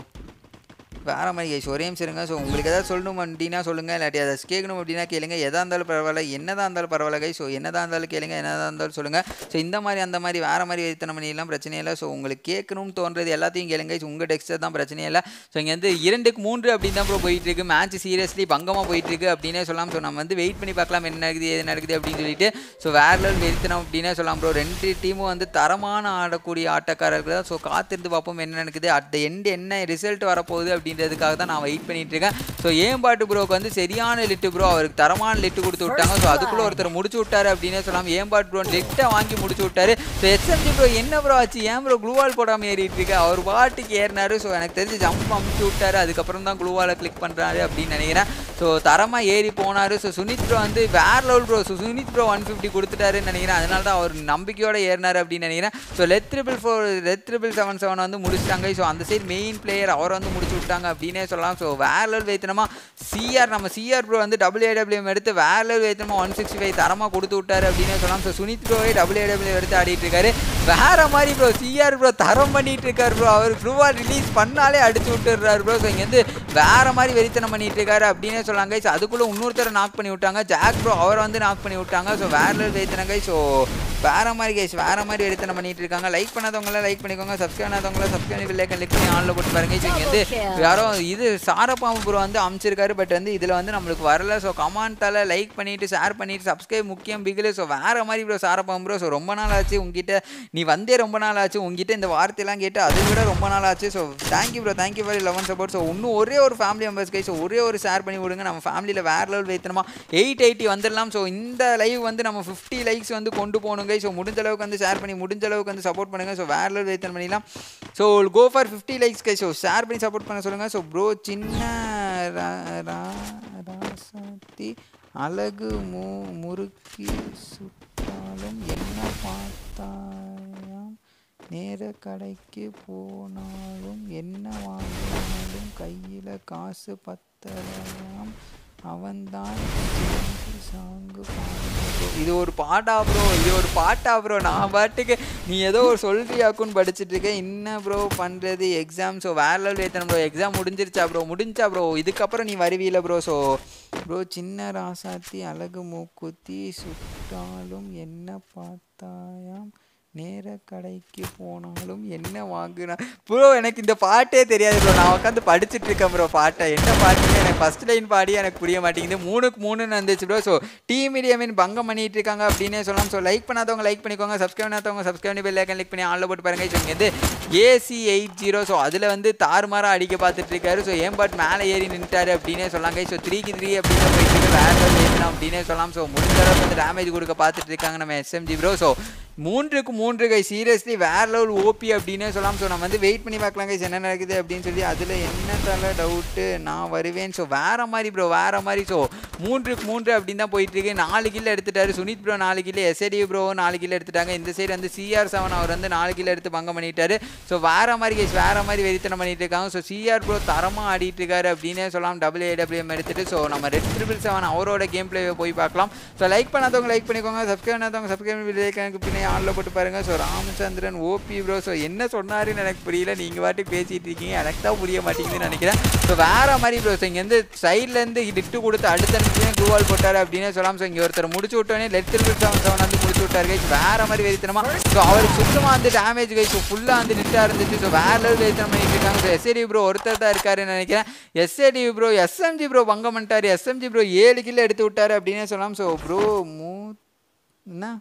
வேறு மாதிரி கைஸ் ஒரே நிமிஷம் இருங்க ஸோ உங்களுக்கு எதாவது சொல்லணும் அப்படின்னா சொல்லுங்கள் இல்லாட்டி அதை கேட்கணும் அப்படின்னா கேளுங்க எதாக இருந்தாலும் பரவாயில்ல என்னதான் இருந்தாலும் பரவாயில்ல கைஸ் ஸோ என்னதான் இருந்தாலும் கேளுங்க என்னதான் இருந்தாலும் சொல்லுங்கள் ஸோ இந்த மாதிரி அந்த மாதிரி வேறு மாதிரி வேத்தனம் பண்ணிடலாம் பிரச்சனை இல்லை ஸோ உங்களுக்கு கேட்கணும்னு தோன்றது எல்லாத்தையும் கேளுங்க ஸோ உங்கள் டெக்ஸ்டர் தான் பிரச்சனை இல்லை ஸோ இங்கே வந்து இரண்டுக்கு மூன்று அப்படின்னு தான் ப்ரோ போயிட்டு இருக்கு மேட்ச் சீரியஸ்லி பங்கமாக போயிட்டு இருக்கு அப்படின்னே சொல்லலாம் ஸோ நம்ம வந்து வெயிட் பண்ணி பார்க்கலாம் என்ன நடக்குது எது நடக்குது அப்படின்னு சொல்லிட்டு ஸோ வேற லெவல் வெறித்தனம் அப்படின்னே சொல்லலாம் ப்ரோ ரெண்டு டீமும் வந்து தரமான ஆடக்கூடிய ஆட்டக்காரர்கள் தான் ஸோ காத்திருந்து பார்ப்போம் என்ன நடக்குது அட் த எண்ட் என்ன ரிசல்ட் வரப்போகுது அப்படின்றதுக்காக தான் நான் வெயிட் பண்ணிட்டு இருக்கேன் ஸோ ஏம்பாட்டு ப்ரோக்கு வந்து சரியான லிட்டு ப்ரோ அவருக்கு தரமான லிட்டு கொடுத்து விட்டாங்க ஸோ அதுக்குள்ளே ஒருத்தர் முடிச்சு விட்டாரு அப்படின்னே சொல்லலாம் ஏம்பாட்டு ப்ரோ லிட்டை வாங்கி முடிச்சு விட்டாரு ஸோ எஸ்எம்ஜி ப்ரோ என்ன ப்ரோ ஆச்சு ஏன் ப்ரோ க்ளூவால் போடாமல் ஏறிட்டு இருக்கு அவர் பாட்டுக்கு ஏறினாரு ஸோ எனக்கு தெரிஞ்சு ஜம்ப் அமுச்சு விட்டாரு அதுக்கப்புறம் தான் க்ளூவாலை கிளிக் பண்ணுறாரு அப்படின்னு நினைக்கிறேன் ஸோ தரமாக ஏறி போனார் ஸோ சுனித் ப்ரோ வந்து வேற level bro so Sunith bro one fifty கொடுத்துட்டாருன்னு நினைக்கிறேன் அதனால தான் அவர் நம்பிக்கையோட ஏறினார் அப்படின்னு நினைக்கிறேன் ஸோ லெத் ட்ரிபிள் ஃபோர் லெத் ட்ரிபிள் செவன் செவன் வந்து முடிச்சிட்டாங்க ஸோ அந்த சைடு மெயின் பிளேயர் அவர் வந்து முடிச்சு விட்டாங்க அப்படின்னே சொல்லலாம் ஸோ வேற லெவல் வைத்தனமா சிஆர் நம்ம சிஆர் ப்ரோ வந்து டபுள் ஏடபிள்யூஎம் எடுத்து வேற லெவல் வைத்தனமா ஒன் சிக்ஸ்டி ஃபைவ் தரமாக கொடுத்து விட்டாரு அப்படின்னே சொல்லலாம் ஸோ சுனித் ப்ரோவே டபுள் ஏடபிள்யூ எடுத்து ஆடிட்டு இருக்காரு வேற மாதிரி ப்ரோ சிஆர் ப்ரோ தரம் பண்ணிட்டு இருக்காரு ப்ரோ அவர் ப்ரூவா ரிலீஸ் பண்ணாலே அடிச்சு விட்டுறாரு ப்ரோ ஸோ இங்கே வந்து வேற மாதிரி வெறித்தனம் பண்ணிட்டு இருக்காரு அப்படின்னே சொல்லாங்க ஸோ அதுக்குள்ள இன்னொருத்தரை நாக் பண்ணி விட்டாங்க ஜாக் ப்ரோ அவரை வந்து நாக் பண்ணி விட்டாங்க ஸோ வேற லெவல் வெறித்தனங்க ஸோ வேற மாதிரி கைஸ் வேற மாதிரி வெறித்தனம் பண்ணிட்டு இருக்காங்க லைக் பண்ணாதவங்கள லைக் பண்ணிக்கோங்க சப்ஸ்கிரைப் பண்ணாதவங்கள சப்ஸ்கிரைப் பில்லைக்கன் கிளிக் பண்ணி ஆன்ல போட்டு பாருங்க ஸோ இங்கே வந்து யாரோ இது சாரப்பாம்பு ப்ரோ வந்து அமைச்சிருக்காரு பட் வந்து இதில் வந்து நம்மளுக்கு வரல ஸோ கமெண்ட்டால் லைக் பண்ணிட்டு ஷேர் பண்ணிட்டு சப்ஸ்கிரைப் முக்கியம் பிகில் ஸோ வேற மாதிரி ப்ரோ சாரப்பாம்பு ப்ரோ ஸோ ரொம்ப நாள் ஆச்சு உங்ககிட்ட நீ வந்தே ரொம்ப நாள் ஆச்சு உங்ககிட்ட இந்த வார்த்தையெல்லாம் கேட்டு அதை விட ரொம்ப நாள் ஆச்சு so thank you bro thank you for eleven support so இன்னும் ஒரே ஒரு ஃபேமிலி மெம்பர்ஸ் கை ஸோ ஒரே ஒரு ஷேர் பண்ணி விடுங்க நம்ம ஃபேமிலியில் வேற லெவல் வைத்தனமா எயிட் எயிட்டி வந்துடலாம் ஸோ இந்த லைவ் வந்து நம்ம ஃபிஃப்டி லைக்ஸ் வந்து கொண்டு போகணுங்க ஸோ முடிஞ்ச அளவுக்கு வந்து ஷேர் பண்ணி முடிஞ்ச அளவுக்கு வந்து சப்போர்ட் பண்ணுங்க ஸோ வேற லெவல் வைத்தனம் பண்ணிடலாம் so go for fifty likes guys so share பண்ணி சப்போர்ட் பண்ண சொல்லுங்கள் ஸோ ப்ரோ சின்ன ரா- ரா- ராசாத்தி அழகு மு முறுக்கி சுட்டாலும் என்ன பார்த்தாயாம் நேர கடைக்கு போனாலும் என்ன வாங்கினாலும் கையில் காசு பத்தலையாம் அவன்தான் ஜேம்ஸ் சாங்கு பாடுறது. இது ஒரு பாட்டா ப்ரோ இது ஒரு பாட்டா ப்ரோ நான் பாட்டுக்கு நீ ஏதோ ஒரு சொல்றியாக்குன்னு படிச்சுட்டு இருக்கேன் என்ன ப்ரோ பண்ணுறது எக்ஸாம் ஸோ வேற லெவல் ஏற்றணும் ப்ரோ எக்ஸாம் முடிஞ்சிருச்சா ப்ரோ முடிஞ்சா ப்ரோ இதுக்கப்புறம் நீ வருவீல ப்ரோ ஸோ ப்ரோ சின்ன ராசாத்தி அழகு மூக்குத்தி சுட்டாலும் என்ன பார்த்தாயாம் நேர கடைக்கு போனாலும் என்ன வாங்குனா ப்ரோ எனக்கு இந்த பாட்டே தெரியாது ப்ரோ நான் உட்காந்து படிச்சுட்டு இருக்கேன் ப்ரோ பாட்டை என்ன பாட்டுன்னு எனக்கு ஃபர்ஸ்ட் லைன் பாடி எனக்கு புரிய மாட்டேங்குது மூணுக்கு மூணுன்னு வந்துச்சு ப்ரோ ஸோ டீ மீடியமின் பங்கம் பண்ணிட்டு இருக்காங்க அப்படின்னே சொல்லலாம் ஸோ லைக் பண்ணாதவங்க லைக் பண்ணிக்கோங்க சப்ஸ்கிரைப் பண்ணாதவங்க சப்ஸ்கிரைப் பண்ணி பெல் ஐக்கன் கிளிக் பண்ணி ஆன்ல போட்டு பாருங்க ஸோ இங்கே வந்து ஏசி எயிட் ஜீரோ ஸோ அதில் வந்து தாறுமாறாக அடிக்க பார்த்துட்டு இருக்காரு ஸோ ஏன் பாட் மேலே ஏறி நின்றுட்டாரு அப்படின்னே சொல்லாங்க ஸோ த்ரீக்கு த்ரீ அப்படின்னு போயிட்டு இருக்கு வேற level ஏற்றலாம் அப்படின்னே சொல்லலாம் ஸோ முடிஞ்ச அளவுக்கு வந்து டேமேஜ் கொடுக்க பார்த்துட்டு இருக்காங்க நம்ம எஸ்எம்ஜி ப்ரோ ஸோ மூன்றுக்கு மூன்று கை சீரியஸ்லி வேற லெவல் ஓபி அப்படின்னே சொல்லலாம் ஸோ நம்ம வந்து வெயிட் பண்ணி பார்க்கலாம் கைஸ் என்ன நடக்குது அப்படின்னு சொல்லி அதில் என்ன தலை டவுட்டு நான் வருவேன் ஸோ வேற மாதிரி ப்ரோ வேற மாதிரி ஸோ மூன்றுக்கு மூன்று அப்படின்னு தான் போயிட்டு இருக்கு நாலு கிலோ எடுத்துட்டாரு சுனித் ப்ரோ நாலு கிலோ எஸ்ஏடி ப்ரோ நாலு கிலோ எடுத்துட்டாங்க இந்த சைடு வந்து சிஆர் செவன் அவர் வந்து நாலு கிலோ எடுத்து பங்கம் பண்ணிட்டாரு ஸோ வேற மாதிரி கைஸ் வேற மாதிரி வெறித்தனம் பண்ணிட்டு இருக்காங்க ஸோ சிஆர் ப்ரோ தரமாக ஆடிட்டு இருக்காரு அப்படின்னே சொல்லலாம் டபுள் ஏடபிள்யூஎம் எடுத்துட்டு ஸோ நம்ம ரெட் ட்ரிபிள் செவன் அவரோட கேம் பிளேவை போய் பார்க்கலாம் ஸோ லைக் பண்ணாதவங்க லைக் பண்ணிக்கோங்க சப்ஸ்கிரைப் பண்ணாதவங்க சப்ஸ்கிரைப் எனக்கு பின்னே ஆன்ல போட்டு பாருங்க so Ramachandran OP bro so என்ன சொன்னாருன்னு எனக்கு புரியல நீங்கள் வாட்டுக்கு பேசிட்டு இருக்கீங்க எனக்கு தான் புரிய மாட்டேங்குதுன்னு நினைக்கிறேன் ஸோ வேற மாதிரி ப்ரோ ஸோ இங்கேருந்து சைட்லேருந்து லிட்டு கொடுத்து அடுத்த நிமிஷம் க்ளூவால் போட்டார் அப்படின்னே சொல்லலாம் ஸோ இங்கே ஒருத்தர் முடிச்சு விட்டோன்னே லெட் ட்ரிபிள் செவன் செவன் வந்து முடிச்சு விட்டார் கைஸ் வேற மாதிரி வெறித்தனமா ஸோ அவருக்கு சுத்தமாக வந்து டேமேஜ் கைஸ் ஸோ ஃபுல்லாக வந்து நிட்டாக இருந்துச்சு ஸோ வேற லெவல் வெறித்தனம் பண்ணிட்டு இருக்காங்க ஸோ எஸ்ஏடி ப்ரோ ஒருத்தர் தான் இருக்காருன்னு நினைக்கிறேன் எஸ்ஏடி ப்ரோ எஸ்எம்ஜி ப்ரோ பங்கம் பண்ணிட்டாரு எஸ்எம்ஜி ப்ரோ ஏழு கிலோ எடுத்து விட்டாரு அப்படின்னே சொல்லலாம் ஸோ ப்ரோ மூ என்ன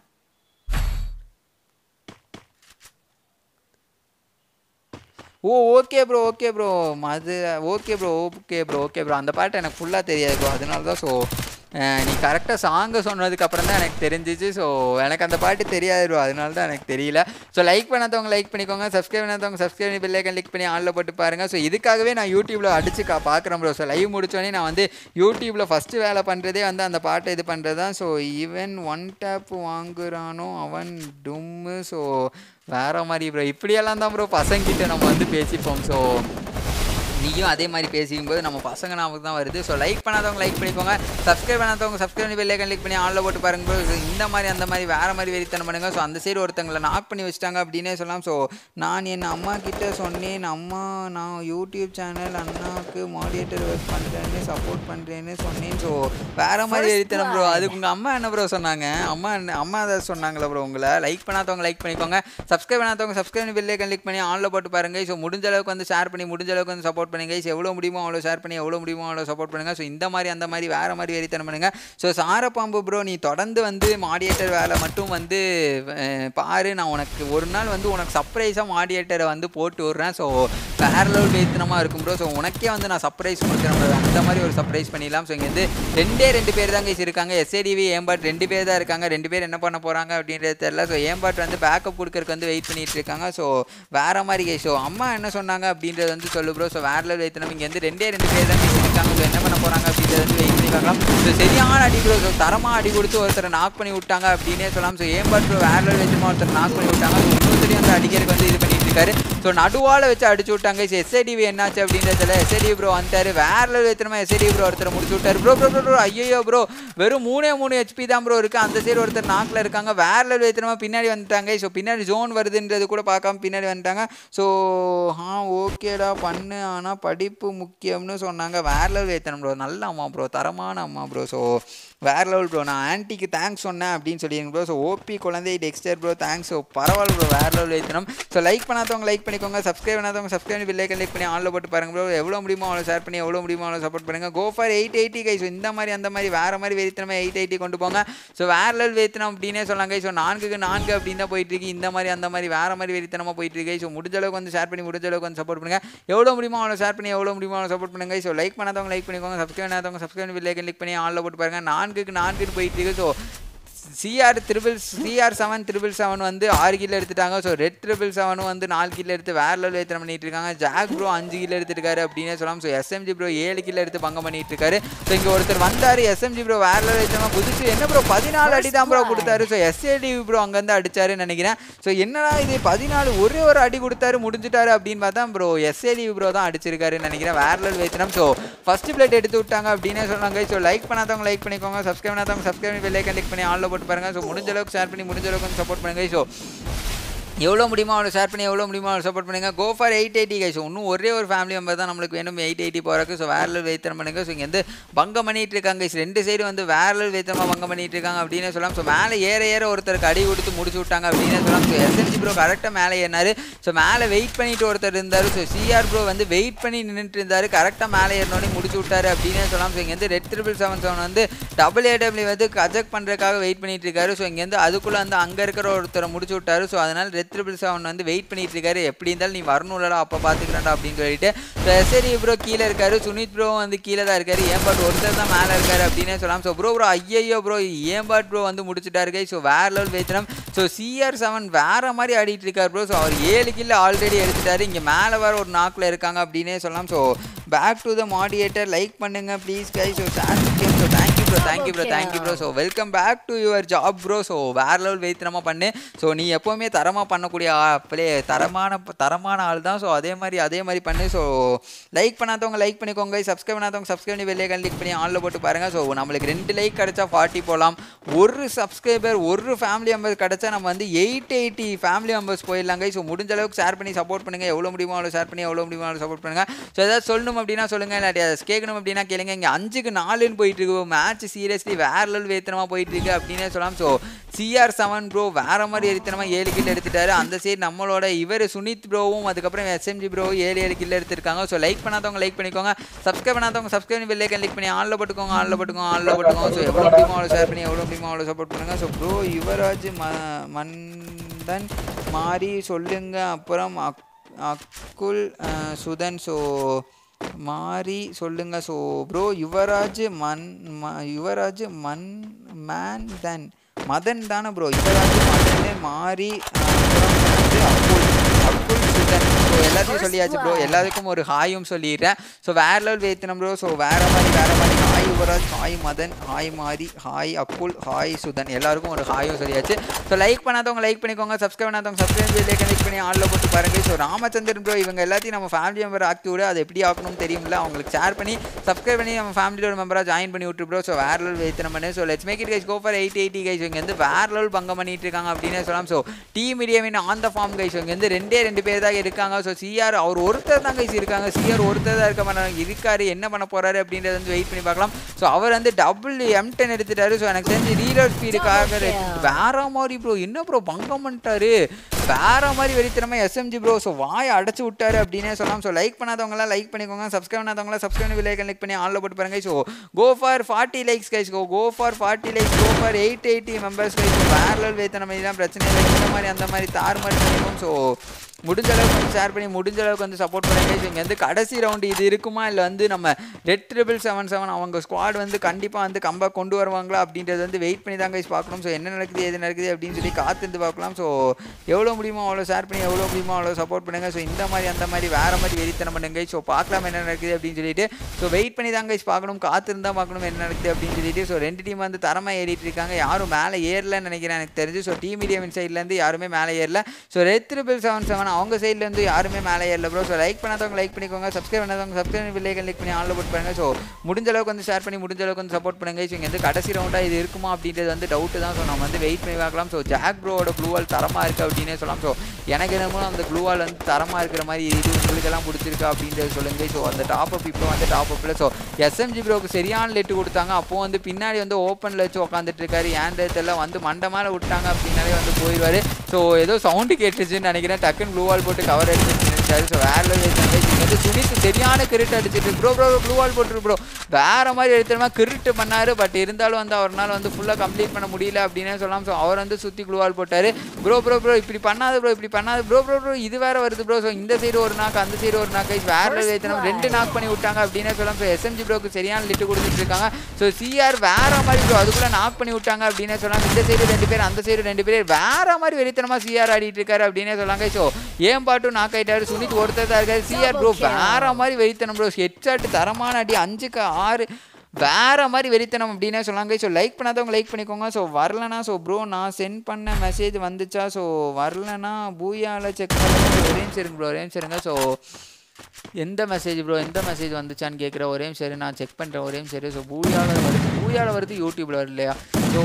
oh okay bro okay bro அது okay bro okay bro okay bro அந்த பாட்டு எனக்கு ஃபுல்லாக தெரியாது ப்ரோ அதனால தான் ஸோ நீ கரெக்டாக சாங்கை சொன்னதுக்கு அப்புறம் தான் எனக்கு தெரிஞ்சிச்சு ஸோ எனக்கு அந்த பாட்டு தெரியாது ப்ரோ அதனால தான் எனக்கு தெரியல ஸோ லைக் பண்ணாதவங்க லைக் பண்ணிக்கோங்க சப்ஸ்கிரைப் பண்ணாதவங்க சப்ஸ்கிரைப் பண்ணி பெல்லைக்கன் கிளிக் பண்ணி ஆனில் போட்டு பாருங்கள் ஸோ இதுக்காகவே நான் யூடியூப்பில் அடிச்சு கா பார்க்குறேன் ப்ரோ ஸோ லைவ் முடிச்சோடனே நான் வந்து யூடியூப்பில் ஃபஸ்ட்டு வேலை பண்ணுறதே வந்து அந்த பாட்டை இது பண்ணுறது தான் ஸோ ஈவன் ஒன் டேப் வாங்குறானோ அவன் டும்மு ஸோ வேற மாதிரி ப்ரோ இப்படியெல்லாம் தான் ப்ரோ பசங்கிட்ட நம்ம வந்து பேசிப்போம் ஸோ நீயும் அதே மாதிரி பேசிக்கும்போது நம்ம பசங்க நமக்கு தான் வருது ஸோ லைக் பண்ணாதவங்க லைக் பண்ணிக்கோங்க சப்ஸ்கிரைப் பண்ணாதவங்க சப்ஸ்கிரைப் பண்ணி பெல்லைக்கன் கிளிக் பண்ணி ஆனில் போட்டு பாருங்க bro. So, இந்த மாதிரி அந்த மாதிரி வேறு மாதிரி வெறித்தனம் பண்ணுங்க ஸோ அந்த சைடு ஒருத்தங்களை நாக் பண்ணி வச்சுட்டாங்க அப்படின்னே சொல்லலாம் ஸோ நான் என் அம்மா கிட்ட சொன்னேன் அம்மா நான் யூடியூப் சேனல் அண்ணாவுக்கு மாடியேட்டர் ஒர்க் பண்ணுறேன்னு சப்போர்ட் பண்ணுறேன்னு சொன்னேன் ஸோ வேறு மாதிரி வெறித்தனம் ப்ரோ அதுக்கு உங்கள் அம்மா என்ன ப்ரோ சொன்னாங்க அம்மா என்ன அம்மா அதை சொன்னாங்களா ப்ரோ உங்களை லைக் பண்ணாதவங்க லைக் பண்ணிக்கோங்க சப்ஸ்கிரைப் பண்ணாதவங்க சப்ஸ்கிரைப் பண்ணி பெல்லை கிளிக் பண்ணி ஆனில் போட்டு பாருங்க ஸோ முடிஞ்ச அளவுக்கு வந்து ஷேர் பண்ணி முடிஞ்ச அளவுக்கு வந்து சப்போர்ட் பண்ணுங்க ஸோ எவ்வளோ முடியுமோ அவ்வளோ ஷேர் பண்ணி எவ்வளோ முடியுமோ அவ்வளோ சப்போர்ட் பண்ணுங்க ஸோ இந்த மாதிரி அந்த மாதிரி வேறு மாதிரி வெறித்தனம் பண்ணுங்க ஸோ சாரப்பாம்பு ப்ரோ நீ தொடர்ந்து வந்து மாடியேட்டர் வேலை மட்டும் வந்து அஹ், பாரு நான் உனக்கு ஒரு நாள் வந்து உனக்கு சர்ப்ரைஸாக மாடியேட்டரை வந்து போட்டு விட்றேன் ஸோ வேற லெவல் வேத்தனமாக இருக்கும் ப்ரோ ஸோ உனக்கே வந்து நான் சர்ப்ரைஸ் கொடுக்குறேன் bro. அந்த மாதிரி ஒரு சர்ப்ரைஸ் பண்ணிடலாம் ஸோ இங்கே வந்து ரெண்டே ரெண்டு பேர் தான் கைஸ் இருக்காங்க எஸ்ஏடிவி ஏம்பாட் ரெண்டு பேர் தான் இருக்காங்க ரெண்டு பேர் என்ன பண்ண போகிறாங்க அப்படின்றது தெரியல ஸோ ஏம்பாட் வந்து பேக்கப் கொடுக்கறதுக்கு வந்து வெயிட் பண்ணிட்டு இருக்காங்க ஸோ வேற மாதிரி கைஸ் ஸோ அம்மா என்ன சொன்னாங்க அப்படின்றது வந்து சொல்லு ப்ரோ ஸோ வேற லெவல் வைத்தனம் இங்கே வந்து ரெண்டே ரெண்டு பேர் தான் guys இருக்காங்க ஸோ என்ன பண்ண போகிறாங்க அப்படின்றது வந்து வெயிட் பண்ணி பார்க்கலாம் ஸோ சரியான அடி ப்ரோ ஸோ தரமாக அடி கொடுத்து ஒருத்தரை நாக் பண்ணி விட்டாங்க அப்படின்னே சொல்லலாம் ஸோ ஏம்பாட் ப்ரோ வேற லெவல் வைத்தனமாக ஒருத்தர் நாக் பண்ணி விட்டாங்க ஸோ இன்னொருத்தரையும் வந்து அடிக்கிறதுக்கு வந்து இது பண்ணிட்டு இருக்காரு ஸோ நடுவால் வச்சு அடிச்சு விட்டாங்க ஸோ எஸ்ஐடிவி என்னாச்சு அப்படின்றதுல எஸ்ஐடி ப்ரோ வந்துட்டாரு வேற லெவல் வைத்தனமா எஸ்ஐடி ப்ரோ ஒருத்தர் முடிச்சு விட்டாரு ப்ரோ ப்ரோ ப்ரோ ப்ரோ ஐயோ ப்ரோ வெறும் மூணே மூணு ஹெச்பி தான் ப்ரோ இருக்குது அந்த சைடு ஒருத்தர் நாக்கில் இருக்காங்க வேற லெவல் வைத்தனமா பின்னாடி வந்துட்டாங்க ஸோ பின்னாடி ஜோன் வருதுன்றது கூட பார்க்காம பின்னாடி வந்துட்டாங்க ஸோ ஆ ஓகேடா பண்ணு ஆனால் படிப்பு முக்கியம்னு சொன்னாங்க வேற லெவல் வைத்தனம் ப்ரோ நல்ல அம்மா ப்ரோ தரமான அம்மா ப்ரோ ஸோ வேற லெவல் ப்ரோ நான் ஆன்ட்டிக்கு தேங்க்ஸ் சொன்னேன் அப்படின்னு சொல்லியிருங்க ப்ரோ ஸோ ஓபி குழந்தை டெக்ஸ்டர் ப்ரோ தேங்க்ஸ் ஸோ பரவாயில்ல ப்ரோ வேற லெவல் வைத்தனம் ஸோ லைக் பண்ணாதவங்க லைக் பண்ணிக்கோங்க சப்ஸ்கிரைப் பண்ணாதவங்க சப்ஸ்கிரைப் பண்ணி பில்லைக்கன் லைக் பண்ணி ஆனில் போட்டு பாருங்க ப்ரோ எவ்வளோ முடியுமோ அவ்வளோ ஷேர் பண்ணி எவ்வளோ முடியுமோ அவ்வளோ சப்போர்ட் பண்ணுங்க go for eight eighty guy so இந்த மாதிரி அந்த மாதிரி வேற மாதிரி வெறித்தனமாக எயிட் எயிட்டி கொண்டு போங்க ஸோ வேற லெவல் வெறித்தனம் அப்படின்னே சொன்னாங்க ஸோ நான்குக்கு நான்கு அப்படின்னு தான் போயிட்டு இருக்கு இந்த மாதிரி அந்த மாதிரி வேற மாதிரி வெறித்தனமாக போயிட்டு இருக்கு ஸோ முடிஞ்ச அளவுக்கு வந்து ஷேர் பண்ணி முடிஞ்ச அளவுக்கு வந்து சப்போர்ட் பண்ணுங்க எவ்வளோ முடியுமோ அவ்வளோ ஷேர் பண்ணி எவ்வளோ முடியுமோ அவ்வளோ சப்போர்ட் பண்ணுங்க ஸோ லைக் பண்ணாதவங்க லைக் பண்ணிக்கோங்க சப்ஸ்கிரைப் பண்ணாதவங்க சப்ஸ்கிரைப் பண்ணி பில்லைக்கன் கிளிக் பண்ணி ஆனில் போட்டு பாருங்க நான்குக்கு நான்குன்னு போயிட்டு இருக்கு so CR triple CR seven triple seven வந்து ஆறு கிலோ எடுத்துட்டாங்க ஸோ ரெட் ட்ரிபிள் செவனும் வந்து நாலு கிலோ எடுத்து வேற லெவல் ஏத்தனம் பண்ணிட்டு இருக்காங்க ஜாக் ப்ரோ அஞ்சு கிலோ எடுத்துருக்காரு அப்படின்னே சொல்லலாம் ஸோ எஸ்எம்ஜி ப்ரோ ஏழு கிலோ எடுத்து பங்கம் பண்ணிட்டு இருக்காரு ஸோ இங்கே ஒருத்தர் வந்தார் எஸ்எம்ஜி ப்ரோ வேற லெவல் ஏத்தனமா குதிச்சு என்ன ப்ரோ பதினாலு அடி தான் ப்ரோ கொடுத்தாரு ஸோ எஸ்ஏடி ப்ரோ அங்கேருந்து அடிச்சாருன்னு நினைக்கிறேன் ஸோ என்னடா இது பதினாலு ஒரே ஒரு அடி கொடுத்தாரு முடிஞ்சிட்டாரு அப்படின்னு பார்த்தா ப்ரோ எஸ்ஏடி ப்ரோ தான் அடிச்சிருக்காருன்னு நினைக்கிறேன் வேற லெவல் வேத்தனம் ஸோ ஃபர்ஸ்ட் பிளேட் எடுத்து விட்டாங்க அப்படின்னே சொன்னாங்க ஸோ லைக் பண்ணாதவங்க லைக் பண்ணிக்கோங்க சப்ஸ்கிரைப் பண்ணாதவங்க சப்ஸ்கிரைப் பண்ணி பெல்லைக்கன் கிளிக் பண்ணி ஆன்ல போட்டு பாருங்க ஸோ முடிஞ்ச அளவுக்கு ஷேர் பண்ணி முடிஞ்ச அளவுக்கு சப்போர்ட் பண்ணுங்க ஸோ எவ்வளோ முடியுமோ அவ்வளோ ஷேர் பண்ணி எவ்வளோ முடியுமோ அவ்வளோ சப்போர்ட் பண்ணுங்க go for eight eighty guys இன்னும் ஒரே ஒரு ஃபேமிலி மெம்பர் தான் நம்மளுக்கு வேணும் எயிட் எயிட்டி போகிறக்கு ஸோ வேற லெவல் வைத்தனம் பண்ணுங்க ஸோ இங்கே வந்து பங்கம் பண்ணிட்டு இருக்காங்க guys. ரெண்டு சைடு வந்து வேற லெவல் வைத்தனமாக பங்கம் பண்ணிட்டு இருக்காங்க அப்படின்னு சொல்லலாம் ஸோ மேலே ஏற ஏற ஒருத்தருக்கு அடி கொடுத்து முடிச்சு விட்டாங்க அப்படின்னு சொல்லலாம் ஸோ எஸ்என்சி ப்ரோ கரெக்டாக மேலே ஏறினாரு ஸோ மேலே வெயிட் பண்ணிட்டு ஒருத்தர் இருந்தார் ஸோ சிஆர் ப்ரோ வந்து வெயிட் பண்ணி நின்றுட்டு இருந்தார் கரெக்டாக மேலே ஏறினோடனே முடிச்சு விட்டாரு அப்படின்னு சொல்லலாம் ஸோ இங்கேருந்து ரெட் ட்ரிபிள் செவன் செவன் வந்து டபுள் ஏடபிள்யூ வந்து கஜெக்ட் பண்ணுறதுக்காக வெயிட் பண்ணிட்டு இருக்காரு ஸோ இங்கேருந்து அதுக்குள்ளே வந்து அங்கே இருக்கிற ஒருத்தரை முடிச்சு விட்டாரு ஸோ அதனால் ரெட் ட்ரிபிள் செவன் வந்து வெயிட் பண்ணிட்டு இருக்காரு எப்படி இருந்தாலும் நீ வரணும்லடா அப்போ பார்த்துக்கிறேன்டா அப்படின்னு சொல்லிட்டு ஸோ எஸ்எரி ப்ரோ கீழே இருக்காரு சுனித் ப்ரோ வந்து கீழே தான் இருக்காரு ஏன் பாட் ஒருத்தர் தான் மேலே இருக்காரு அப்படின்னே சொல்லலாம் ஸோ ப்ரோ ப்ரோ ஐயையோ ப்ரோ ஏன் பாட் ப்ரோ வந்து முடிச்சுட்டாரு கை ஸோ வேற லெவல் வேத்தனம் ஸோ சிஆர் செவன் வேற மாதிரி ஆடிட்டு இருக்காரு ப்ரோ ஸோ அவர் ஏழு கிலோ ஆல்ரெடி எடுத்துட்டாரு இங்கே மேலே வேற ஒரு நாக்கில் இருக்காங்க அப்படின்னே சொல்லலாம் so back to the mediator like பண்ணுங்க please guys so share so thank you bro thank you bro thank you bro so welcome back to your job bro so வேற லெவல் வெயித்தனமாக பண்ணு ஸோ நீ எப்போவுமே தரமாக பண்ணக்கூடிய பிளே தரமான தரமான ஆள் தான் ஸோ அதே மாதிரி அதே மாதிரி பண்ணு ஸோ லைக் பண்ணாதவங்க லைக் பண்ணிக்கோங்க சப்ஸ்கிரைப் பண்ணாதவங்க சப்ஸ்கிரைப் பண்ணி வெளியே கிளிக் பண்ணி ஆனில் போட்டு பாருங்கள் ஸோ நம்மளுக்கு ரெண்டு லைக் கிடச்சா ஃபார்ட்டி போகலாம் ஒரு சப்ஸ்கிரைபர் ஒரு ஃபேமிலி மெம்பர் கிடச்சா நம்ம வந்து எயிட் எயிட்டி ஃபேமிலி மெம்பர்ஸ் போயிடலாங்க ஸோ முடிஞ்ச அளவுக்கு ஷேர் பண்ணி சப்போர்ட் பண்ணுங்கள் எவ்வளோ முடியுமோ அவ்வளோ ஷேர் பண்ணி எவ்வளோ முடியுமோ அவ்வளோ சப்போர்ட் பண்ணுங்கள் ஸோ ஏதாவது சொல்லணும் அப்படின்னா சொல்லுங்கள் இல்லாட்டி அதை கேட்கணும் அப்படின்னா கேளுங்க இங்கே அஞ்சுக்கு நாலுன்னு போயிட்டு இருக்கு மேட்ச் சீரியஸ்லி வேற லெவல் வேத்தனமாக போயிட்டு இருக்கு அப்படின்னே சொல்லலாம் ஸோ சிஆர் செவன் ப்ரோ வேற மாதிரி எரித்தனமா ஏழு கில் எடுத்துட்டாரு அந்த சைடு நம்மளோட இவர் சுனித் ப்ரோவும் அதுக்கப்புறம் எஸ்எம்ஜி ப்ரோவும் ஏழு ஏழு கில் எடுத்திருக்காங்க ஸோ லைக் பண்ணாதவங்க லைக் பண்ணிக்கோங்க சப்ஸ்கிரைப் பண்ணாதவங்க சப்ஸ்கிரைப் பண்ணி பெல்லைக்கன் லிக் பண்ணி ஆன்ல போட்டுக்கோங்க ஆன்ல போட்டுக்கோங்க ஆன்ல போட்டுக்கோங்க ஸோ எவ்வளோ முடியுமோ அவ்வளோ ஷேர் பண்ணி எவ்வளோ முடியுமோ அவ்வளோ சப்போர்ட் பண்ணுங்க ஸோ ப்ரோ யுவராஜ் ம மந்தன் மாறி சொல்லுங்க அப்புறம் அக் அக்குல் அஹ், சுதன் ஸோ மாறி சொல்லுங்க ஸோ ப்ரோ யுவராஜ் மன் ம யுவராஜ் மன் மேன் தன் மதன் தானே ப்ரோ யுவராஜ் மதன் மாறி அஹ், அப்புறம் வந்து அக்குல் அக்குல் சுதன் ஸோ எல்லாத்தையும் சொல்லியாச்சு ப்ரோ எல்லாருக்கும் ஒரு ஹாயும் சொல்லிடுறேன் ஸோ வேற லெவல் வேத்தனம் ப்ரோ ஸோ வேற மாதிரி வேற மாதிரி hi Yuvaraj hi Madhan hi Mari hi Akul hi Sudhan எல்லாருக்கும் ஒரு ஹாயும் சொல்லியாச்சு ஸோ லைக் பண்ணாதவங்க லைக் பண்ணிக்கோங்க சப்ஸ்கிரைப் பண்ணாதவங்க சப்ஸ்கிரைப் பண்ணி கிளிக் பண்ணி ஆன்ல போட்டு பாருங்க ஸோ ராமச்சந்திரன் ப்ரோ இவங்க எல்லாத்தையும் நம்ம ஃபேமிலி மெம்பர் ஆக்கி விட அது எப்படி ஆக்கணும்னு தெரியும்ல அவங்களுக்கு ஷேர் பண்ணி சப்ஸ்கிரைப் பண்ணி நம்ம ஃபேமிலியோட மெம்பராக ஜாயின் பண்ணி விட்டு ப்ரோ ஸோ வேற லெவல் வேத்தனம் பண்ணு so let's make it guys go for eight eighty guys இங்கே வந்து வேற லெவல் பங்கம் பண்ணிட்டு இருக்காங்க அப்படின்னே சொல்லலாம் ஸோ டீம் மீடியமின் ஆன் த ஃபார்ம் கைஸ் இங்கே வந்து ரெண்டே ரெண்டு பேர் தான் இருக்காங்க ஸோ சிஆர் அவர் ஒருத்தர் தான் கைஸ் இருக்காங்க சிஆர் ஒருத்தர் தான் இருக்க மாட்டாங்க இருக்காரு என்ன பண்ண போறாரு அப்படின்றத வந்து வெயிட் பண்ணி பார்க்கலாம் ஸோ அவர் வந்து டபுள் எம் டென் எடுத்துட்டாரு ஸோ எனக்கு தெரிஞ்சு ரீலோட் ஸ்பீடுக்காக வேற மாதிரி ப்ரோ என்ன ப்ரோ பங்கம் பண்ணிட்டாரு வேற மாதிரி வெறித்தனமா எஸ்எம்ஜி ப்ரோ ஸோ வாயை அடைச்சு விட்டாரு அப்படின்னே சொல்லலாம் ஸோ லைக் பண்ணாதவங்களாம் லைக் பண்ணிக்கோங்க சப்ஸ்கிரைப் பண்ணாதவங்களாம் சப்ஸ்கிரைப் பண்ணி விலைக்கன் லைக் பண்ணி ஆன்ல போட்டு பாருங்க so go for forty likes guys go go for forty likes go for eight eighty members guys வேற லெவல் வேத்தனம் இதெல்லாம் பிரச்சனை இல்லை இந்த மாதிரி அந்த மாதிரி தார் மாதிரி பண்ணிக்கும் ஸோ முடிஞ்ச அளவுக்கு வந்து ஷேர் பண்ணி முடிஞ்ச அளவுக்கு வந்து சப்போர்ட் பண்ணுங்க ஸோ இங்கே வந்து கடைசி ரவுண்டு இது இருக்குமா இல்லை வந்து நம்ம ரெட் ட்ரிபிள் செவன் செவன் அவங்க ஸ்குவாட் வந்து கண்டிப்பாக வந்து கம்பேக் கொண்டு வருவாங்களா அப்படின்றது வந்து வெயிட் பண்ணி தான் கைஸ் பார்க்கணும் ஸோ என்ன நடக்குது எது நடக்குது அப்படின்னு சொல்லி காத்திருந்து பார்க்கலாம் ஸோ எவ்வளோ முடியுமோ அவ்வளோ ஷேர் பண்ணி எவ்வளோ முடியுமோ அவ்வளோ சப்போர்ட் பண்ணுங்க ஸோ இந்த மாதிரி அந்த மாதிரி வேறு மாதிரி வெறித்தனம் பண்ணுங்க ஸோ பார்க்கலாம் என்ன நடக்குது அப்படின்னு சொல்லிட்டு ஸோ வெயிட் பண்ணி தான் கைஸ் பார்க்கணும் காத்திருந்தா பார்க்கணும் என்ன நடக்குது அப்படின்னு சொல்லிட்டு ஸோ ரெண்டு டீம் வந்து தரமாக ஏறிட்டு இருக்காங்க யாரும் மேலே ஏறலன்னு நினைக்கிறேன் எனக்கு தெரிஞ்சு ஸோ டீம் மீடியம் சைட்லேருந்து யாருமே மேலே ஏறல so red triple seven seven அவங்க சைட்லேருந்து யாருமே மேலே ஏறல ப்ரோ ஸோ லைக் பண்ணாதவங்க லைக் பண்ணிக்கோங்க சப்ஸ்கிரைப் பண்ணாதவங்க சப்ஸ்கிரைப் வில்லைகள் லைக் பண்ணி ஆன்ல போட்டு பாருங்க ஸோ முடிஞ்ச அளவுக்கு வந்து ஷேர் பண்ணி முடிஞ்ச அளவுக்கு வந்து சப்போர்ட் பண்ணுங்க ஸோ இங்கே வந்து கடைசி ரவுண்டாக இது இருக்குமா அப்படின்றது வந்து டவுட்டு தான் ஸோ நம்ம வந்து வெயிட் பண்ணி பார்க்கலாம் ஸோ ஜாக் ப்ரோவோட ப்ளூவால் தரமாக இருக்குது அப்படின்னே சொல்லலாம் ஸோ எனக்கு என்னமோ அந்த ப்ளூவால் வந்து தரமாக இருக்கிற மாதிரி இது உங்களுக்கெல்லாம் பிடிச்சிருக்கா அப்படின்றது சொல்லுங்க ஸோ அந்த டாப் அப் இப்போ வந்து டாப் அப்பில் ஸோ எஸ்எம்ஜி ப்ரோக்கு சரியான லெட்டு கொடுத்தாங்க அப்போ வந்து பின்னாடி வந்து ஓப்பனில் வச்சு உட்காந்துட்டு இருக்காரு ஏன் எல்லாம் வந்து மண்டை மேலே விட்டாங்க அப்படின்னாலே வந்து போயிடுவார் ஸோ ஏதோ சவுண்டு கேட்டுச்சுன்னு நினைக்கிறேன் டக்குன்னு ப்ளூ வால் போட்டு கவர் எடுத்துட்டு நினைச்சாரு ஸோ வேற லெவல் வந்து சுனித் சரியான கிரிட் அடிச்சிட்டு ப்ரோ ப்ரோ ப்ளூ வால் போட்டுரு ப்ரோ வேற மாதிரி எடுத்துருமா கிரிட்டு பண்ணாரு பட் இருந்தாலும் வந்து அவரால் வந்து ஃபுல்லாக கம்ப்ளீட் பண்ண முடியல அப்படின்னே சொல்லலாம் ஸோ அவர் வந்து சுற்றி குளுவால் போட்டார் ப்ரோ ப்ரோ ப்ரோ இப்படி பண்ணாத ப்ரோ இப்படி பண்ணாத ப்ரோ ப்ரோ ப்ரோ இது வேற வருது ப்ரோ ஸோ இந்த சைடு ஒரு நாக்கு அந்த சைடு ஒரு நாக்கு வேற level ஏத்தனம் ரெண்டு நாக் பண்ணி விட்டாங்க அப்படின்னே சொல்லலாம் ஸோ எஸ்எம்ஜி ப்ரோக்கு சரியான லிட்டு கொடுத்துட்டு இருக்காங்க ஸோ சிஆர் வேற மாதிரி ப்ரோ அதுக்குள்ளே நாக் பண்ணி விட்டாங்க அப்படின்னே சொல்லலாம் இந்த சைடு ரெண்டு பேர் அந்த சைடு ரெண்டு பேர் வேற மாதிரி வெறித்தனமாக சிஆர் ஆடிட்டு இருக்காரு அப்படின்னே சொல்லாங்க ஸோ ஏன் பாட்டும் நாக் ஆயிட்டாரு சுனித் ஒருத்தர் தான் இருக்காரு சிஆர் ப்ரோ வேற மாதிரி வெறித்தனம் ப்ரோ ஹெட்ஷாட் தரமான அடி அஞ்சுக்கு ஆறு வேற மாதிரி வெறித்தனம் அப்படின்னே சொல்லாங்க ஸோ லைக் பண்ணாதவங்க லைக் பண்ணிக்கோங்க ஸோ வரலனா ஸோ ப்ரோ நான் சென்ட் பண்ண மெசேஜ் வந்துச்சா ஸோ வரலனா பூயாவில் செக் பண்ணுங்க ஒரே நிமிஷம் இருங்க ப்ரோ ஒரே நிமிஷம் இருங்க ஸோ எந்த மெசேஜ் ப்ரோ எந்த மெசேஜ் வந்துச்சான்னு கேட்குற ஒரே சரி நான் செக் பண்ணுறேன் ஒரே சரி ஸோ பூயாவில் வருது பூயாவில் வருது யூடியூப்பில் வருது இல்லையா ஸோ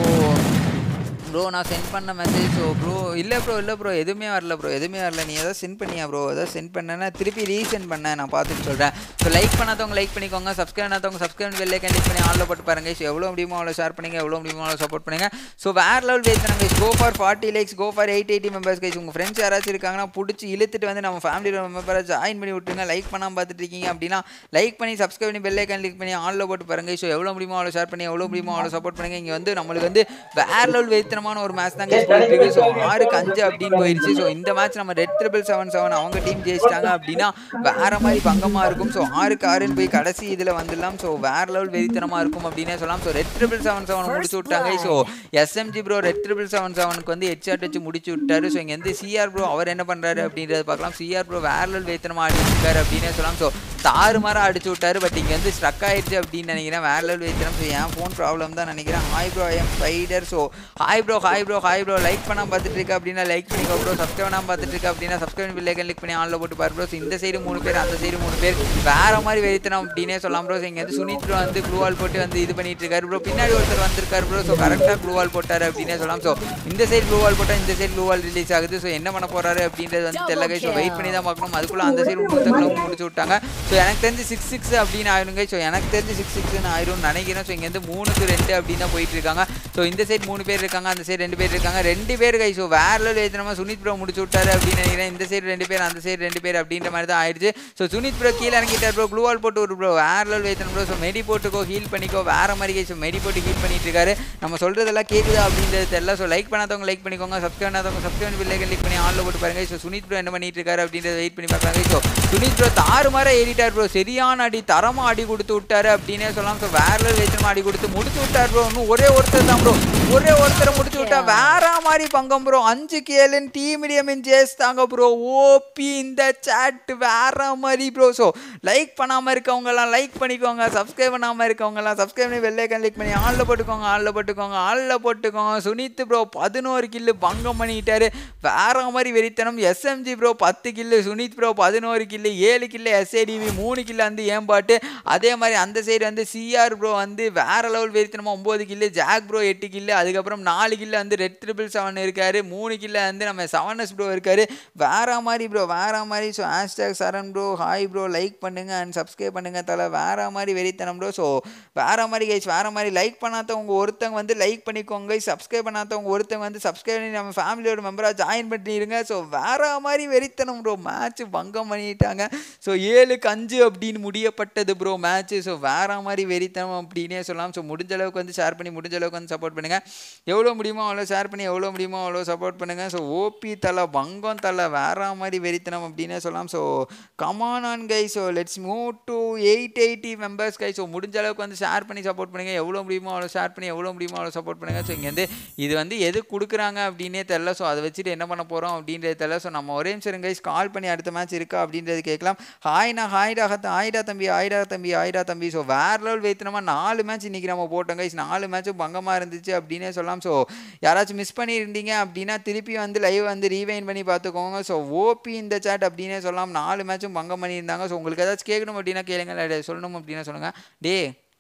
ப்ரோ நான் சென்ட் பண்ண மெசேஜ் ஸோ ப்ரோ இல்லை ப்ரோ இல்லை ப்ரோ எதுவுமே வரல ப்ரோ எதுவுமே வரல நீ எதாவது சென்ட் பண்ணியா ப்ரோ எதாவது சென்ட் பண்ணேன்னா திருப்பி ரீசென்ட் பண்ணேன் நான் பார்த்துட்டு சொல்கிறேன் ஸோ லைக் பண்ணாதவங்க லைக் பண்ணிக்கோங்க சப்ஸ்கிரைப் பண்ணாதவங்க சப்ஸ்கிரைப் வெளிலே கண்டிப்பாக பண்ணி ஆளில் போட்டு பாருங்க ஸோ எவ்வளோ முடியுமோ அவ்வளோ ஷேர் பண்ணுங்க எவ்வளோ முடியுமோ அவ்வளோ சப்போர்ட் பண்ணுங்க ஸோ வேற லெவல் பேசுகிறாங்க go for forty likes go for eight eighty members guys உங்கள் ஃப்ரெண்ட்ஸ் யாராச்சும் இருக்காங்கன்னா பிடிச்சி இழுத்துட்டு வந்து நம்ம ஃபேமிலியோட மெம்பரை ஜாயின் பண்ணி விட்டுருங்க லைக் பண்ணாமல் பார்த்துட்டு இருக்கீங்க அப்படின்னா லைக் பண்ணி சப்ஸ்கிரைப் பண்ணி பெல் ஐக்கான் கிளிக் பண்ணி ஆனில் போட்டு பாருங்க ஸோ எவ்வளோ முடியுமோ அவ்வளோ ஷேர் பண்ணி எவ்வளோ முடியுமோ அவ்வளோ சப்போர்ட் பண்ணுங்க இங்கே வந்து நம்மளுக்கு வந்து வேற லெவல் வெயித்தனமான ஒரு மேட்ச் தாங்க போயிட்டு இருக்கு ஸோ ஆறுக்கு அஞ்சு அப்படின்னு போயிடுச்சு ஸோ இந்த மேட்ச் நம்ம ரெட் ட்ரிபிள் செவன் செவன் அவங்க டீம் ஜெயிச்சிட்டாங்க அப்படின்னா வேற மாதிரி பங்கமாக இருக்கும் ஸோ ஆறுக்கு ஆறுன்னு போய் கடைசி இதில் வந்துடலாம் ஸோ வேற லெவல் வெறித்தனமாக இருக்கும் அப்படின்னே சொல்லலாம் so red triple seven seven முடிச்சு விட்டாங்க so SMG bro red triple seven செவனுக்கு வந்து ஹெட்ஷாட் வச்சு முடிச்சு விட்டாரு ஸோ இங்கே வந்து சிஆர் ப்ரோ அவர் என்ன பண்ணுறாரு அப்படின்றத பார்க்கலாம் சிஆர் ப்ரோ வேற லெவல் வெறித்தனமாக ஆடி இருக்காரு அப்படின்னே சொல்லலாம் ஸோ தாறு மாற அடிச்சு விட்டாரு பட் இங்கே வந்து ஸ்ட்ரக் ஆயிடுச்சு அப்படின்னு நினைக்கிறேன் வேற லெவல் வெறித்தனம் ஸோ என் ஃபோன் ப்ராப்ளம் தான் நினைக்கிறேன் hi bro M fighter so hi bro hi bro hi bro like பண்ணாம பார்த்துட்டு இருக்க அப்படின்னா லைக் பண்ணிக்கோ ப்ரோ சப்ஸ்கிரைப் பண்ணாம பார்த்துட்டு இருக்க அப்படின்னா சப்ஸ்கிரைப் பில்லை கிளிக் பண்ணி ஆன்ல போட்டு பாரு ப்ரோ இந்த சைடு மூணு பேர் அந்த சைடு மூணு பேர் வேற மாதிரி வெறித்தனம் அப்படின்னே சொல்லலாம் ப்ரோ இங்கே வந்து சுனித் ப்ரோ வந்து க்ளூவால் போட்டு வந்து இது பண்ணிட்டு இருக்காரு ப்ரோ பின்னாடி ஒருத்தர் வந்திருக்காரு ப்ரோ ஸோ கரெக்டாக க்ளூவால் போட்டார் அப்படின்னே சொல்லலாம் ஸோ இந்த சைடு க்ளூவால் போட்டால் இந்த சைடு க்ளூவால் ரிலீஸ் ஆகுது ஸோ என்ன பண்ண போறாரு அப்படின்றது வந்து தெரியல ஸோ வெயிட் பண்ணி தான் பார்க்கணும் அதுக்குள்ள அந்த சைடு இன்னொருத்தங்களும் முடிச்சு விட்டாங்க ஸோ எனக்கு தெரிஞ்சு சிக்ஸ் சிக்ஸ் அப்படின்னு ஆயிருங்க ஸோ எனக்கு தெரிஞ்சு சிக்ஸ் சிக்ஸ்னு ஆயிரும்னு நினைக்கிறேன் ஸோ இங்கே வந்து மூணுக்கு ரெண்டு அப்படின்னு தான் போயிட்டு இருக்காங்க ஸோ இந்த சைடு மூணு பேர் இருக்காங்க அந்த சைடு ரெண்டு பேர் இருக்காங்க ரெண்டு பேர் கை ஸோ வேற லெவல் ஏற்றினமா சுனித் ப்ரோ முடிச்சு விட்டாரு அப்படின்னு நினைக்கிறேன் இந்த சைடு ரெண்டு பேர் அந்த சைடு ரெண்டு பேர் அப்படின்ற மாதிரி தான் ஆயிடுச்சு ஸோ சுனித் ப்ரோ கீழே இறங்கிட்டார் ப்ரோ க்ளூவால் போட்டு ஒரு ப்ரோ வேற லெவல் ஏற்றணும் ப்ரோ ஸோ மெடி போட்டுக்கோ ஹீல் பண்ணிக்கோ வேற மாதிரி கை ஸோ மெடி போட்டு ஹீல் பண்ணிட்டு இருக்காரு நம்ம சொல்றதெல்லாம் கேட்குதா அப்படின்றது தெரியல ஸோ லைக் பண்ணாதவங்க லைக் பண்ணிக்கோங்க சப்ஸ்கிரைப் பண்ணாதவங்க சப்ஸ்கிரைப் பில்லை கிளிக் பண்ணி ஆன்ல போட்டு பாருங்க ஸோ சுனித் ப்ரோ என்ன பண்ணிட்டு இருக்காரு அப்படின்றத வெயிட் பண்ணி பார்க்கலாங்க ஸோ சுனித் ப்ரோ தாறு மாற ஏறிட்டார் ப்ரோ சரியான அடி தரமா அடி கொடுத்து விட்டாரு அப்படின்னே சொல்லலாம் ஸோ வேற லெவல் வேத்தனமா அடி கொடுத்து முடிச்சு விட்டார் ப்ரோ இன்னும் ஒரே ஒருத்தர் தான் ப்ரோ ஒரே ஒருத்தரை முடிச்சு விட்டா வேற மாதிரி பங்கம் ப்ரோ அஞ்சு கேளுன்னு டீ மீடியம் ஜேஸ் தாங்க ப்ரோ ஓபி இந்த சாட் வேற மாதிரி ப்ரோ ஸோ லைக் பண்ணாம இருக்கவங்கலாம் லைக் பண்ணிக்கோங்க சப்ஸ்கிரைப் பண்ணாம இருக்கவங்கலாம் சப்ஸ்கிரைப் பண்ணி வெள்ளை கிளிக் பண்ணி ஆளில் போட்டுக்கோங்க ஆளில் போட்டுக்கோங்க ஆளில் போட்டுக்கோங்க சுனித் ப்ரோ பதினோரு கில்லு பங்கம் பண்ணிட்டாரு வேற மாதிரி வெறித்தனம் எஸ்எம்ஜி ப்ரோ பத்து கில்லு சுனித் ப்ரோ பதினோரு கில்லு ஏழு கில்லு எஸ்ஏடிவி மூணு கில்லு வந்து ஏம்பாட்டு அதே மாதிரி அந்த சைடு வந்து சிஆர் ப்ரோ வந்து வேற லெவல் வெறித்தனமா ஒம்பது கில்லு ஜாக் ப்ரோ எட்டு கில்லு அதுக்கப்புறம் நாலு கில்லு வந்து ரெட் ட்ரிபிள் செவன் இருக்காரு மூணு கில்லு வந்து நம்ம செவன் எஸ் ப்ரோ இருக்காரு வேற மாதிரி ப்ரோ வேற மாதிரி so hashtag Charan bro hi bro like பண்ணுங்க அண்ட் சப்ஸ்கிரைப் பண்ணுங்க தலை வேற மாதிரி வெறித்தனம் ப்ரோ ஸோ வேற மாதிரி கைஸ் வேற மாதிரி லைக் பண்ணாதவங்க ஒருத்தவங்க வந்து லைக் பண்ணிக்கோங்க சப்ஸ்கிரைப் பண்ணாதவங்க ஒருத்தவங்க வந்து சப்ஸ்கிரைப் பண்ணி நம்ம ஃபேமிலியோட மெம்பராக ஜாயின் பண்ணிடுங்க ஸோ வேற மாதிரி வெறித்தனம் ப்ரோ மேட்ச் பங்கம் பண்ணிட்டாங்க ஸோ ஏழுக்கு அஞ்சு அப்படின்னு முடியப்பட்டது ப்ரோ மேட்ச் ஸோ வேற மாதிரி வெறித்தனம் அப்படின்னே சொல்லலாம் ஸோ முடிஞ்ச அளவுக்கு வந்து ஷேர் பண்ணி முடிஞ்ச அளவுக்கு வந்து சப்போர்ட் பண்ணுங்க எவ்வளோ முடியுமோ அவ்வளோ ஷேர் பண்ணி எவ்வளோ முடியுமோ அவ்வளோ சப்போர்ட் பண்ணுங்க ஸோ ஓபி தலை பங்கம் தலை வேற மாதிரி வெறித்தனம் அப்படின்னே சொல்லலாம் so come on on guys so let's move to eight eighty members guys so முடிஞ்ச அளவுக்கு வந்து ஷேர் பண்ணி சப்போர்ட் பண்ணுங்க எவ்வளோ முடியுமோ அவ்வளோ ஷேர் பண்ணி எவ்வளோ முடியுமோ அவ்வளோ சப்போர்ட் பண்ணுங்க ஸோ இங்கே வந்து இது வந்து எது கொடுக்குறாங்க அப்படின்னே தெரில ஸோ அதை வச்சுட்டு என்ன பண்ண போகிறோம் அப்படின்றது தெரில ஸோ நம்ம ஒரே நிமிஷம் கைஸ் கால் பண்ணி அடுத்த மேட்ச் இருக்கா அப்படின்றது கேட்கலாம் ஹாய்ண்ணா ஹாய்டா ஹத்த ஆயிடா தம்பி ஆயிடா தம்பி ஆயிடா தம்பி ஸோ வேற லெவல் வைத்தனமா நாலு மேட்ச் இன்னைக்கு நம்ம போட்டோம் கைஸ் நாலு மேட்சும் பங்கமாக இருந்துச்சு அப்படின்னே சொல்லலாம் ஸோ யாராச்சும் மிஸ் பண்ணியிருந்தீங்க அப்படின்னா திருப்பி வந்து லைவ் வந்து ரீவைன் பண்ணி பார்த்துக்கோங்க ஸோ ஓபி இந்த சேட் அப்படின்னே சொல்லலாம் நாலு மேட்சும் பங்கம் பண்ணியிருந்தாங்க ஸோ உங்களுக்கு ஏதாச்சும் கேட்கணும் அப்படின்னா கேளுங்க இல்லை சொல்லணும் அப்படின்னா சொல்லுங்க டே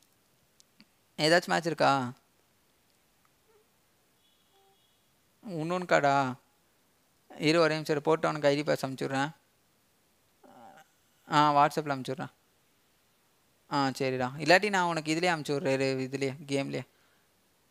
ஏதாச்சும் மேட்ச் இருக்கா இன்னொன்று காடா இரு ஒரே நிமிஷம் போட்டு அவனுக்கு ஐடி பாஸ் அனுப்பிச்சுட்றேன் ஆ வாட்ஸ்அப்பில் அனுப்பிச்சுட்றேன் ஆ சரிடா இல்லாட்டி நான் உனக்கு இதுலேயே அனுப்பிச்சுட்றேன் இதுலேயே கேம்லேயே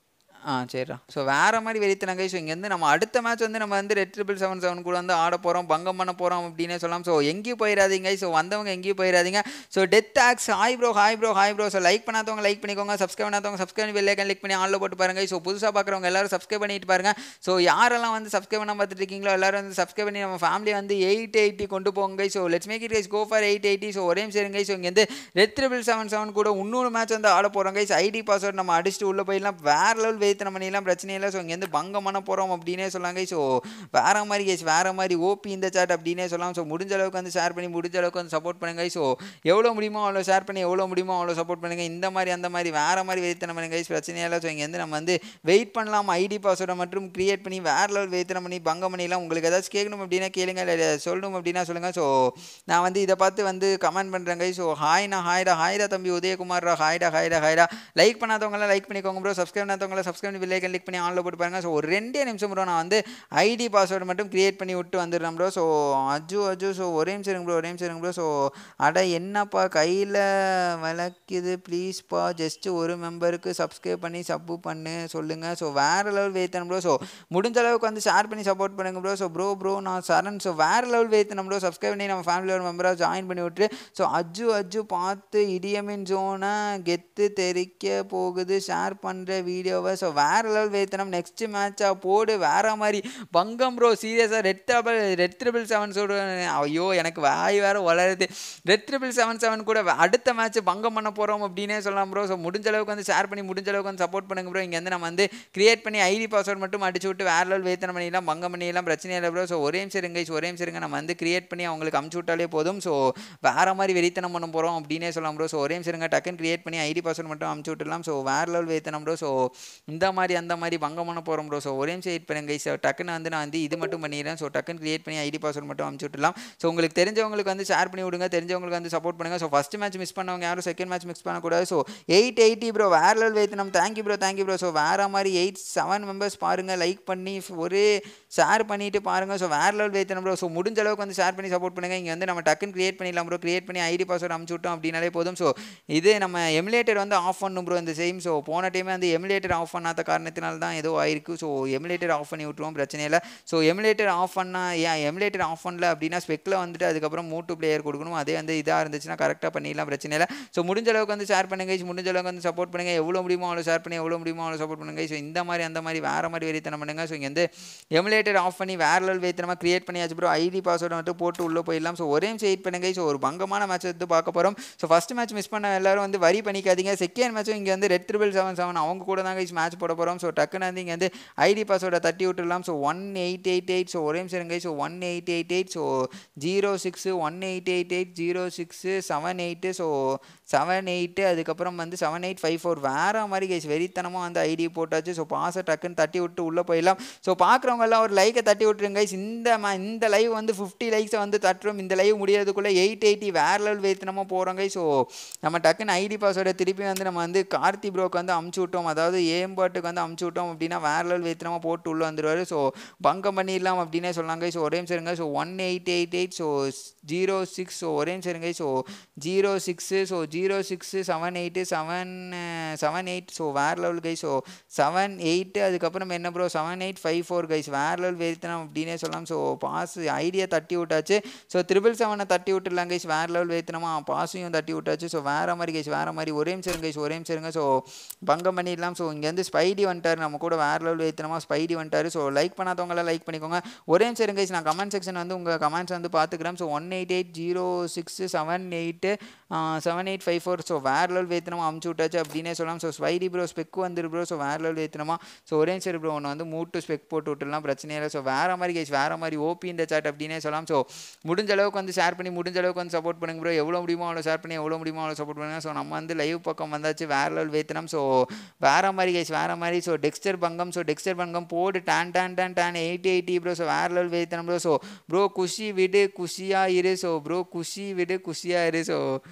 ஆ சரிடா ஸோ வேறு மாதிரி வெறித்தனங்க ஸோ இங்கேருந்து நம்ம அடுத்த மேட்ச் வந்து நம்ம வந்து ரெட் ட்ரிபிள் செவன் செவன் கூட வந்து ஆட போகிறோம் பங்கம் பண்ண போகிறோம் அப்படின்னே சொல்லலாம் ஸோ எங்கேயும் போயிடாதீங்க ஸோ வந்தவங்க எங்கேயும் போயிடாதீங்க so death axe hi bro hi bro hi bro so like பண்ணாதவங்க லைக் பண்ணிக்கோங்க சப்ஸ்கிரைப் பண்ணாதவங்க சப்ஸ்கிரைப் பண்ணி வெள்ளைக்கன் லிக் பண்ணி ஆனில் போட்டு பாருங்க ஸோ புதுசாக பார்க்குறவங்க எல்லாரும் சப்ஸ்கிரைப் பண்ணிட்டு பாருங்க ஸோ யாரெல்லாம் வந்து சப்ஸ்கிரைப் பண்ண பார்த்துட்டு இருக்கீங்களோ எல்லாரும் வந்து சப்ஸ்கிரைப் பண்ணி நம்ம ஃபேமிலி வந்து எயிட் எயிட்டி கொண்டு போங்க so let's make it guys go for eight eighty so ஒரே சரிங்க ஸோ இங்கேருந்து ரெட் ட்ரிபிள் செவன் செவன் கூட இன்னொரு மேட்ச் வந்து ஆட போகிறோம் கைஸ் ஐடி பாஸ்வேர்ட் நம்ம அடிச்சுட்டு உள்ளே போயிடலாம் வேறு லெவல் வெயிட் நம்ம பண்ணிடலாம் பிரச்சனை இல்லை ஸோ இங்கேருந்து பங்கம் பண்ண போகிறோம் அப்படின்னே சொல்லாங்க ஸோ வேற மாதிரி கைஸ் வேற மாதிரி ஓபி இந்த சாட் அப்படின்னே சொல்லலாம் ஸோ முடிஞ்ச அளவுக்கு வந்து ஷேர் பண்ணி முடிஞ்ச அளவுக்கு வந்து சப்போர்ட் பண்ணுங்க ஸோ எவ்வளோ முடியுமோ அவ்வளோ ஷேர் பண்ணி எவ்வளோ முடியுமோ அவ்வளோ சப்போர்ட் பண்ணுங்க இந்த மாதிரி அந்த மாதிரி வேற மாதிரி வெயித்தனம் பண்ணுங்க கைஸ் பிரச்சனையே இல்லை ஸோ இங்கேருந்து நம்ம வந்து வெயிட் பண்ணலாம் ஐடி பாஸ்வேர்டை மற்றும் கிரியேட் பண்ணி வேற லெவல் வெயித்தனம் பண்ணி பங்கம் பண்ணிடலாம் உங்களுக்கு ஏதாச்சும் கேட்கணும் அப்படின்னா கேளுங்க இல்லை சொல்லணும் அப்படின்னா சொல்லுங்க ஸோ நான் வந்து இதை பார்த்து வந்து கமெண்ட் பண்ணுறேங்க ஸோ ஹாய்ண்ணா ஹாய்டா ஹாய்டா தம்பி உதயகுமார்ரா ஹாய்டா ஹாய்டா ஹாய்டா லைக் பண்ணாதவங்களாம் லைக் பண்ணிக்கோங்க ப்ரோ சப்ஸ்கிரைப் பண்ணாதவங்கள சப்ஸ்கிரைப் பண்ணி வில்லைக்கன் கிளிக் பண்ணி ஆனில் போட்டு பாருங்க ஸோ ஒரு ரெண்டே நிமிஷம் ப்ரோ நான் வந்து ஐடி பாஸ்வேர்டு மட்டும் கிரியேட் பண்ணி விட்டு வந்துடுறேன் bro so Aju Aju so ஒரே நிமிஷம் இருங்க ப்ரோ ஒரே நிமிஷம் இருங்க ப்ரோ ஸோ அட என்னப்பா கையில் விளக்குது ப்ளீஸ்ப்பா ஜஸ்ட்டு ஒரு மெம்பருக்கு சப்ஸ்கிரைப் பண்ணி சப்பு பண்ணு சொல்லுங்கள் ஸோ வேறு லெவல் வேத்தனம் ப்ரோ ஸோ முடிஞ்ச அளவுக்கு வந்து ஷேர் பண்ணி சப்போர்ட் பண்ணுங்க ப்ரோ ஸோ ப்ரோ ப்ரோ நான் சரண் ஸோ வேறு லெவல் வேத்தனம் ப்ரோ சப்ஸ்கிரைப் பண்ணி நம்ம ஃபேமிலியோட மெம்பராக ஜாயின் பண்ணி விட்டு ஸோ அஜு அஜு பார்த்து இடியமின் ஜோனை கெத்து தெரிக்க போகுது ஷேர் பண்ணுற வீடியோவை ஸோ வேறு லெவல் வேத்தனம் நெக்ஸ்ட் மேட்சாக போடு வேற மாதிரி பங்கம் ப்ரோ சீரியஸாக red triple red triple seven சொல்ற ஐயோ எனக்கு வாய் வேற வளருது ரெட் ட்ரிபிள் செவன் செவன் கூட அடுத்த மேட்ச் பங்கம் பண்ண போகிறோம் அப்படின்னே சொல்லலாம் ப்ரோ ஸோ முடிஞ்ச அளவுக்கு வந்து ஷேர் பண்ணி முடிஞ்ச அளவுக்கு வந்து சப்போர்ட் பண்ணுங்க ப்ரோ இங்கே வந்து நம்ம வந்து கிரியேட் பண்ணி ஐடி பாஸ்வேர்ட் மட்டும் அடிச்சு விட்டு வேற லெவல் வேத்தனம் பண்ணிடலாம் பங்கம் பண்ணிடலாம் பிரச்சனை இல்லை ப்ரோ ஸோ ஒரே நிமிஷம் இருங்க ஒரே நிமிஷம் இருங்க நம்ம வந்து கிரியேட் பண்ணி அவங்களுக்கு அமுச்சு விட்டாலே போதும் ஸோ வேற மாதிரி வெறித்தனம் பண்ண போகிறோம் அப்படின்னே சொல்லலாம் ப்ரோ ஸோ ஒரே நிமிஷம் இருங்க டக்குன்னு கிரியேட் பண்ணி ஐடி பாஸ்வேர்ட் மட்டும் அமுச்சு விட்டுலாம் ஸோ வேற லெவல் வேத்தனம் ப்ரோ ஸோ இந்த மாதிரி அந்த மாதிரி பங்கம் பண்ண போகிறோம் ப்ரோ ஸோ ஒரே நிமிஷம் வெயிட் பண்ணுங்க ஸோ டக்குன்னு வந்து நான் வந்து இது மட்டும் பண்ணிடுறேன் ஸோ டக்குன்னு கிரியேட் பண்ணி ஐடி பாஸ்வேர்ட் மட்டும் அமுச்சு விட்டுலாம் ஸோ உங்களுக்கு தெரிஞ்சவங்களுக்கு வந்து ஷேர் பண்ணி விடுங்க தெரிஞ்சவங்களுக்கு வந்து சப்போர்ட் பண்ணுங்க ஸோ ஃபஸ்ட் மேட்ச் மிஸ் பண்ணவங்க யாரும் செகண்ட் மேட்ச் மிஸ் பண்ணக்கூடாது ஸோ எயிட் எயிட்டி ப்ரோ வேற லெவல் வேத்தனம் thank you bro thank you bro so வேற மாதிரி எயிட் செவன் மெம்பர்ஸ் பாருங்கள் லைக் பண்ணி ஒரே ஷேர் பண்ணிட்டு பாருங்கள் ஸோ வேற லெவல் வேத்தனம் ப்ரோ ஸோ முடிஞ்ச அளவுக்கு வந்து ஷேர் பண்ணி சப்போர்ட் பண்ணுங்க இங்கே வந்து நம்ம டக்குன்னு கிரியேட் பண்ணிடலாம் ப்ரோ கிரியேட் பண்ணி ஐடி பாஸ்வேர்ட் அமுச்சு விட்டோம் அப்படின்னாலே போதும் ஸோ இது நம்ம எமுலேட்டர் வந்து ஆஃப் பண்ணும் ப்ரோ இந்த சேம் ஸோ போன டைமே வந்து எமுலேட்டர் ஆஃப் பண்ணாத காரணத்தினால தான் ஏதோ ஆயிருக்கு ஸோ எமுலேட்டர் ஆஃப் பண்ணி விட்டுருவோம் பிரச்சனை இல்லை ஸோ எமுலேட்டர் ஆஃப் பண்ணால் ஏன் எமுலேட்டர் ஆஃப் பண்ணல அப்படின்னா ஸ்பெக்கில் வந்துட்டு அதுக்கப்புறம் மூட்டு பிளேயர் கொடுக்கணும் அதே வந்து இதாக இருந்துச்சுன்னா கரெக்டாக பண்ணிடலாம் பிரச்சனை இல்லை ஸோ முடிஞ்ச அளவுக்கு வந்து ஷேர் பண்ணுங்க முடிஞ்ச அளவுக்கு வந்து சப்போர்ட் பண்ணுங்க எவ்வளோ முடியுமோ அவ்வளோ ஷேர் பண்ணி எவ்வளோ முடியுமோ அவ்வளோ சப்போர்ட் பண்ணுங்க ஸோ இந்த மாதிரி அந்த மாதிரி வேறு மாதிரி வெறித்தனம் பண்ணுங்க ஸோ இங்கே வந்து எமுலேட்டர் ஆஃப் பண்ணி வேற லெவல் வெறித்தனமாக கிரியேட் பண்ணியாச்சு ப்ரோ ஐடி பாஸ்வேர்டு மட்டும் போட்டு உள்ளே போயிடலாம் ஸோ ஒரே நிமிஷம் வெயிட் பண்ணுங்க ஸோ ஒரு பங்கமான மேட்ச் வந்து பார்க்க போகிறோம் ஸோ ஃபஸ்ட் மேட்ச் மிஸ் பண்ண எல்லாரும் வந்து வரி பண்ணிக்காதீங்க செகண்ட் மேட்சும் இங்கே வந்து ரெட் ட்ரிபிள் செவன் செவன் அவங்க கூட தான் கைஸ் மேட்ச் போட போகிறோம் ஸோ டக்குன்னு வந்து இங்கே வந்து ஐடி பாஸ்வேர்டை தட்டி விட்டுடலாம் so one eight eight eight so ஒரே நிமிஷம் இருங்க so one eight eight eight so zero six one eight eight eight zero six seven eight so seven eight அதுக்கப்புறம் வந்து செவன் எயிட் ஃபைவ் ஃபோர் வேறு மாதிரி கைஸ் வெறித்தனமாக வந்து ஐடி போட்டாச்சு ஸோ பாஸை டக்குன்னு தட்டி விட்டு உள்ளே போயிடலாம் ஸோ பார்க்குறவங்க எல்லாம் ஒரு லைக்கை தட்டி விட்டுருங்க guys. இந்த ம- இந்த லைவ் வந்து ஃபிஃப்டி லைக்ஸை வந்து தட்டுறோம் இந்த லைவ் முடியறதுக்குள்ளே எயிட் எயிட்டி வேறு லெவல் வெறித்தனமாக போகிறோங்க ஸோ நம்ம டக்குன்னு ஐடி பாஸ்வேர்டை திருப்பி வந்து நம்ம வந்து கார்த்தி ப்ரோக்கு வந்து அமுச்சு விட்டோம் அதாவது ஏம்பாட்டுக்கு வந்து அமுச்சு விட்டோம் அப்படின்னா வேறு லெவல் வெறித்தனமாக போட்டு உள்ளே வந்துருவார் ஸோ பங்கம் பண்ணிடலாம் அப்படின்னே சொன்னாங்க ஸோ ஒரே நிமிஷம் இருங்க so one eight eight eight so zero six so ஒரே நிமிஷம் இருங்க so zero six so zero six seven eight seven seven eight so வேறு level guy so seven eight அதுக்கப்புறம் என்ன bro seven eight five four guys வேறு level வெறித்தனம் அப்படின்னே சொல்லலாம் ஸோ பாஸ் ஐடியா தட்டி விட்டாச்சு ஸோ த்ரிபிள் செவனை தட்டி விட்டுடலாம் கைஸ் வேறு லெவல் வெறித்தனமா பாஸையும் தட்டி விட்டாச்சு ஸோ வேறு மாதிரி கைஸ் வேறு மாதிரி ஒரே நிமிஷம் கைஸ் ஒரே நிமிஷம் இருங்க ஸோ பங்கம் பண்ணிடலாம் ஸோ இங்கேருந்து ஸ்பைடி வந்துட்டார் நம்ம கூட வேறு லெவல் வெறித்தனமாக ஸ்பைடி வந்துட்டார் ஸோ லைக் பண்ணாதவங்களாம் லைக் பண்ணிக்கோங்க ஒரே நிமிஷம் இருங்க guys. நான் கமெண்ட் செக்ஷன் வந்து உங்கள் கமெண்ட்ஸ் வந்து பார்த்துக்கிறேன் so one eight eight zero six seven eight seven eight five four so வேறு லெவல் வேத்தனமாக அமுச்சு விட்டாச்சு அப்படின்னே சொல்லலாம் ஸோ ஸ்பைடி ப்ரோ ஸ்பெக் வந்துரு ப்ரோ ஸோ வேறு லெவல் வேத்தனமாக ஸோ ஒரே சரி ப்ரோ ஒன்று வந்து மூட்டு ஸ்பெக் போட்டு விட்டுலாம் பிரச்சனை இல்லை ஸோ வேறு மாதிரி கேஸ் வேறு மாதிரி ஓபி இந்த சாட் அப்படின்னே சொல்லலாம் ஸோ முடிஞ்ச அளவுக்கு வந்து ஷேர் பண்ணி முடிஞ்ச அளவுக்கு வந்து சப்போர்ட் பண்ணுங்க ப்ரோ எவ்வளோ முடியுமோ அவ்வளோ ஷேர் பண்ணி எவ்வளோ முடியுமோ அவ்வளோ சப்போர்ட் பண்ணுங்க ஸோ நம்ம வந்து லைவ் பக்கம் வந்தாச்சு வேறு லெவல் வேத்தனம் ஸோ வேறு மாதிரி கேஸ் வேறு மாதிரி ஸோ டெக்ஸ்டர் பங்கம் ஸோ டெக்ஸ்டர் பங்கம் போடு டேன் டேன் டேன் டேன் எயிட்டி எயிட்டி ப்ரோ ஸோ வேறு லெவல் வேத்தனம் ப்ரோ ஸோ ப்ரோ குஷி விடு குஷியாக இரு ஸோ ப்ரோ குஷி விடு குஷியாக இரு ஸோ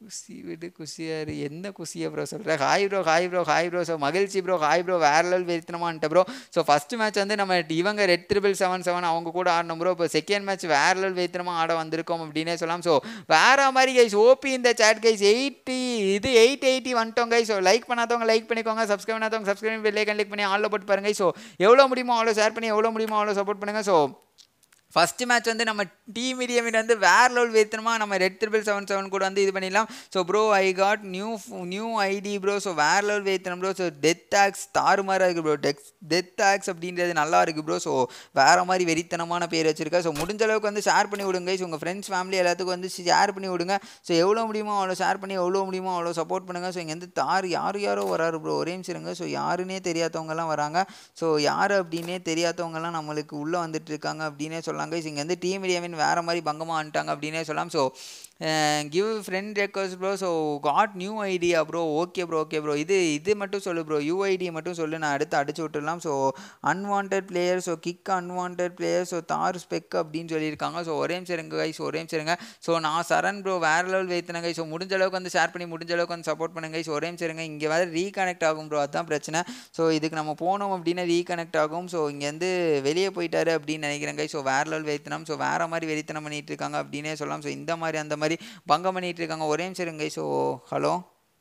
குஷி விடு குஷியாரு என்ன குஷியா ப்ரோ சொல்கிற hi bro hi bro hi bro so மகிழ்ச்சி ப்ரோ ஹாய் ப்ரோ வேற லெவல் வெறித்தனமான்ட்ட ப்ரோ ஸோ ஃபஸ்ட் மேட்ச் வந்து நம்ம இவங்க ரெட் ட்ரிபிள் செவன் செவன் அவங்க கூட ஆடணும் ப்ரோ இப்போ செகண்ட் மேட்ச் வேற லெவல் வெறித்தனமாக ஆட வந்திருக்கோம் அப்படின்னே சொல்லலாம் ஸோ வேற மாதிரி கைஸ் ஓபி இந்த சேட் கைஸ் எயிட்டி இது எயிட் எயிட்டி வந்துட்டோம் கைஸ் ஸோ லைக் பண்ணாதவங்க லைக் பண்ணிக்கோங்க சப்ஸ்கிரைப் பண்ணாதவங்க சப்ஸ்கிரைப் பெல்லைக்கன் கிளிக் பண்ணி ஆளில் போட்டு பாருங்க ஸோ எவ்வளோ முடியுமோ அவ்வளோ ஷேர் பண்ணி எவ்வளோ முடியுமோ அவ்வளோ சப்போர்ட் பண்ணுங்கள் ஸோ ஃபஸ்ட்டு மேட்ச் வந்து நம்ம டீம் மீடியமில் வந்து வேற லெவல் வேத்தனமாக நம்ம ரெட் ட்ரிபிள் செவன் செவன் கூட வந்து இது பண்ணிடலாம் so bro I got new new ID bro so வேற லெவல் வேத்தனம் ப்ரோ ஸோ டெத் ஆக்ஸ் தாறுமாறாக இருக்குது ப்ரோ டெக்ஸ் டெத் ஆக்ஸ் அப்படின்றது நல்லா இருக்குது ப்ரோ ஸோ வேறு மாதிரி வெறித்தனமான பேர் வச்சிருக்கா ஸோ முடிஞ்ச அளவுக்கு வந்து ஷேர் பண்ணி விடுங்க ஸோ உங்கள் ஃப்ரெண்ட்ஸ் ஃபேமிலி எல்லாத்துக்கும் வந்து ஷேர் பண்ணி விடுங்க ஸோ எவ்வளோ முடியுமோ அவ்வளோ ஷேர் பண்ணி எவ்வளோ முடியுமோ அவ்வளோ சப்போர்ட் பண்ணுங்கள் ஸோ இங்கே வந்து தார் யார் யாரோ வராரு ப்ரோ ஒரே நிமிஷம் இருங்க ஸோ யாருன்னே தெரியாதவங்கலாம் வராங்க ஸோ யார் அப்படின்னே தெரியாதவங்கலாம் நம்மளுக்கு உள்ளே வந்துட்டு இருக்காங்க அப்படின்னே சொல்லாங்க ஸோ இங்கே வந்து டீம் மீடியாவின் வேறு மாதிரி பங்கமாக வந்துட்டாங்க அப்படின்னே சொல்லலாம் so give friend request bro so got new idea bro okay bro okay bro இது இது மட்டும் சொல்லு ப்ரோ யூஐடி மட்டும் சொல்லு நான் அடுத்து அடிச்சு விட்டுடலாம் so unwanted player so kick unwanted player so தார் ஸ்பெக் அப்படின்னு சொல்லியிருக்காங்க ஸோ ஒரே நிமிஷம் இருங்க கைஸ் ஒரே நிமிஷம் இருங்க ஸோ நான் சரண் ப்ரோ வேற லெவல் வைத்தினங்க ஸோ முடிஞ்ச அளவுக்கு வந்து ஷேர் பண்ணி முடிஞ்ச அளவுக்கு வந்து சப்போர்ட் பண்ணுங்க ஸோ ஒரே நிமிஷம் இருங்க இங்கே வேறு ரீகனெக்ட் ஆகும் ப்ரோ அதுதான் பிரச்சனை ஸோ இதுக்கு நம்ம போனோம் அப்படின்னா ரீகனெக்ட் ஆகும் ஸோ இங்கேருந்து வெளியே போயிட்டாரு அப்படின்னு நினைக்கிறேங்க ஸோ வேற லெவல் வைத்தினம் ஸோ வேற மாதிரி வெறித்தனம் பண்ணிட்டு இருக்காங்க அப்படின்னே சொல்லலாம் ஸோ இந்த மாதிரி அந்த மாதிரி பங்கம் பண்ணிட்டு இருக்காங்க ஒரே நிமிஷம் இருங்க ஸோ ஹலோ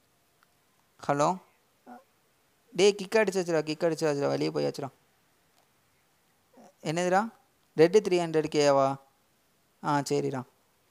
ஹலோ டேய் கிக் அடிச்சாச்சுடா கிக் அடிச்சாச்சுடா வெளியே போயாச்சுடா என்னதுடா ரெட்டு த்ரீ ஹண்ட்ரட் கேவா ஆ சரிடா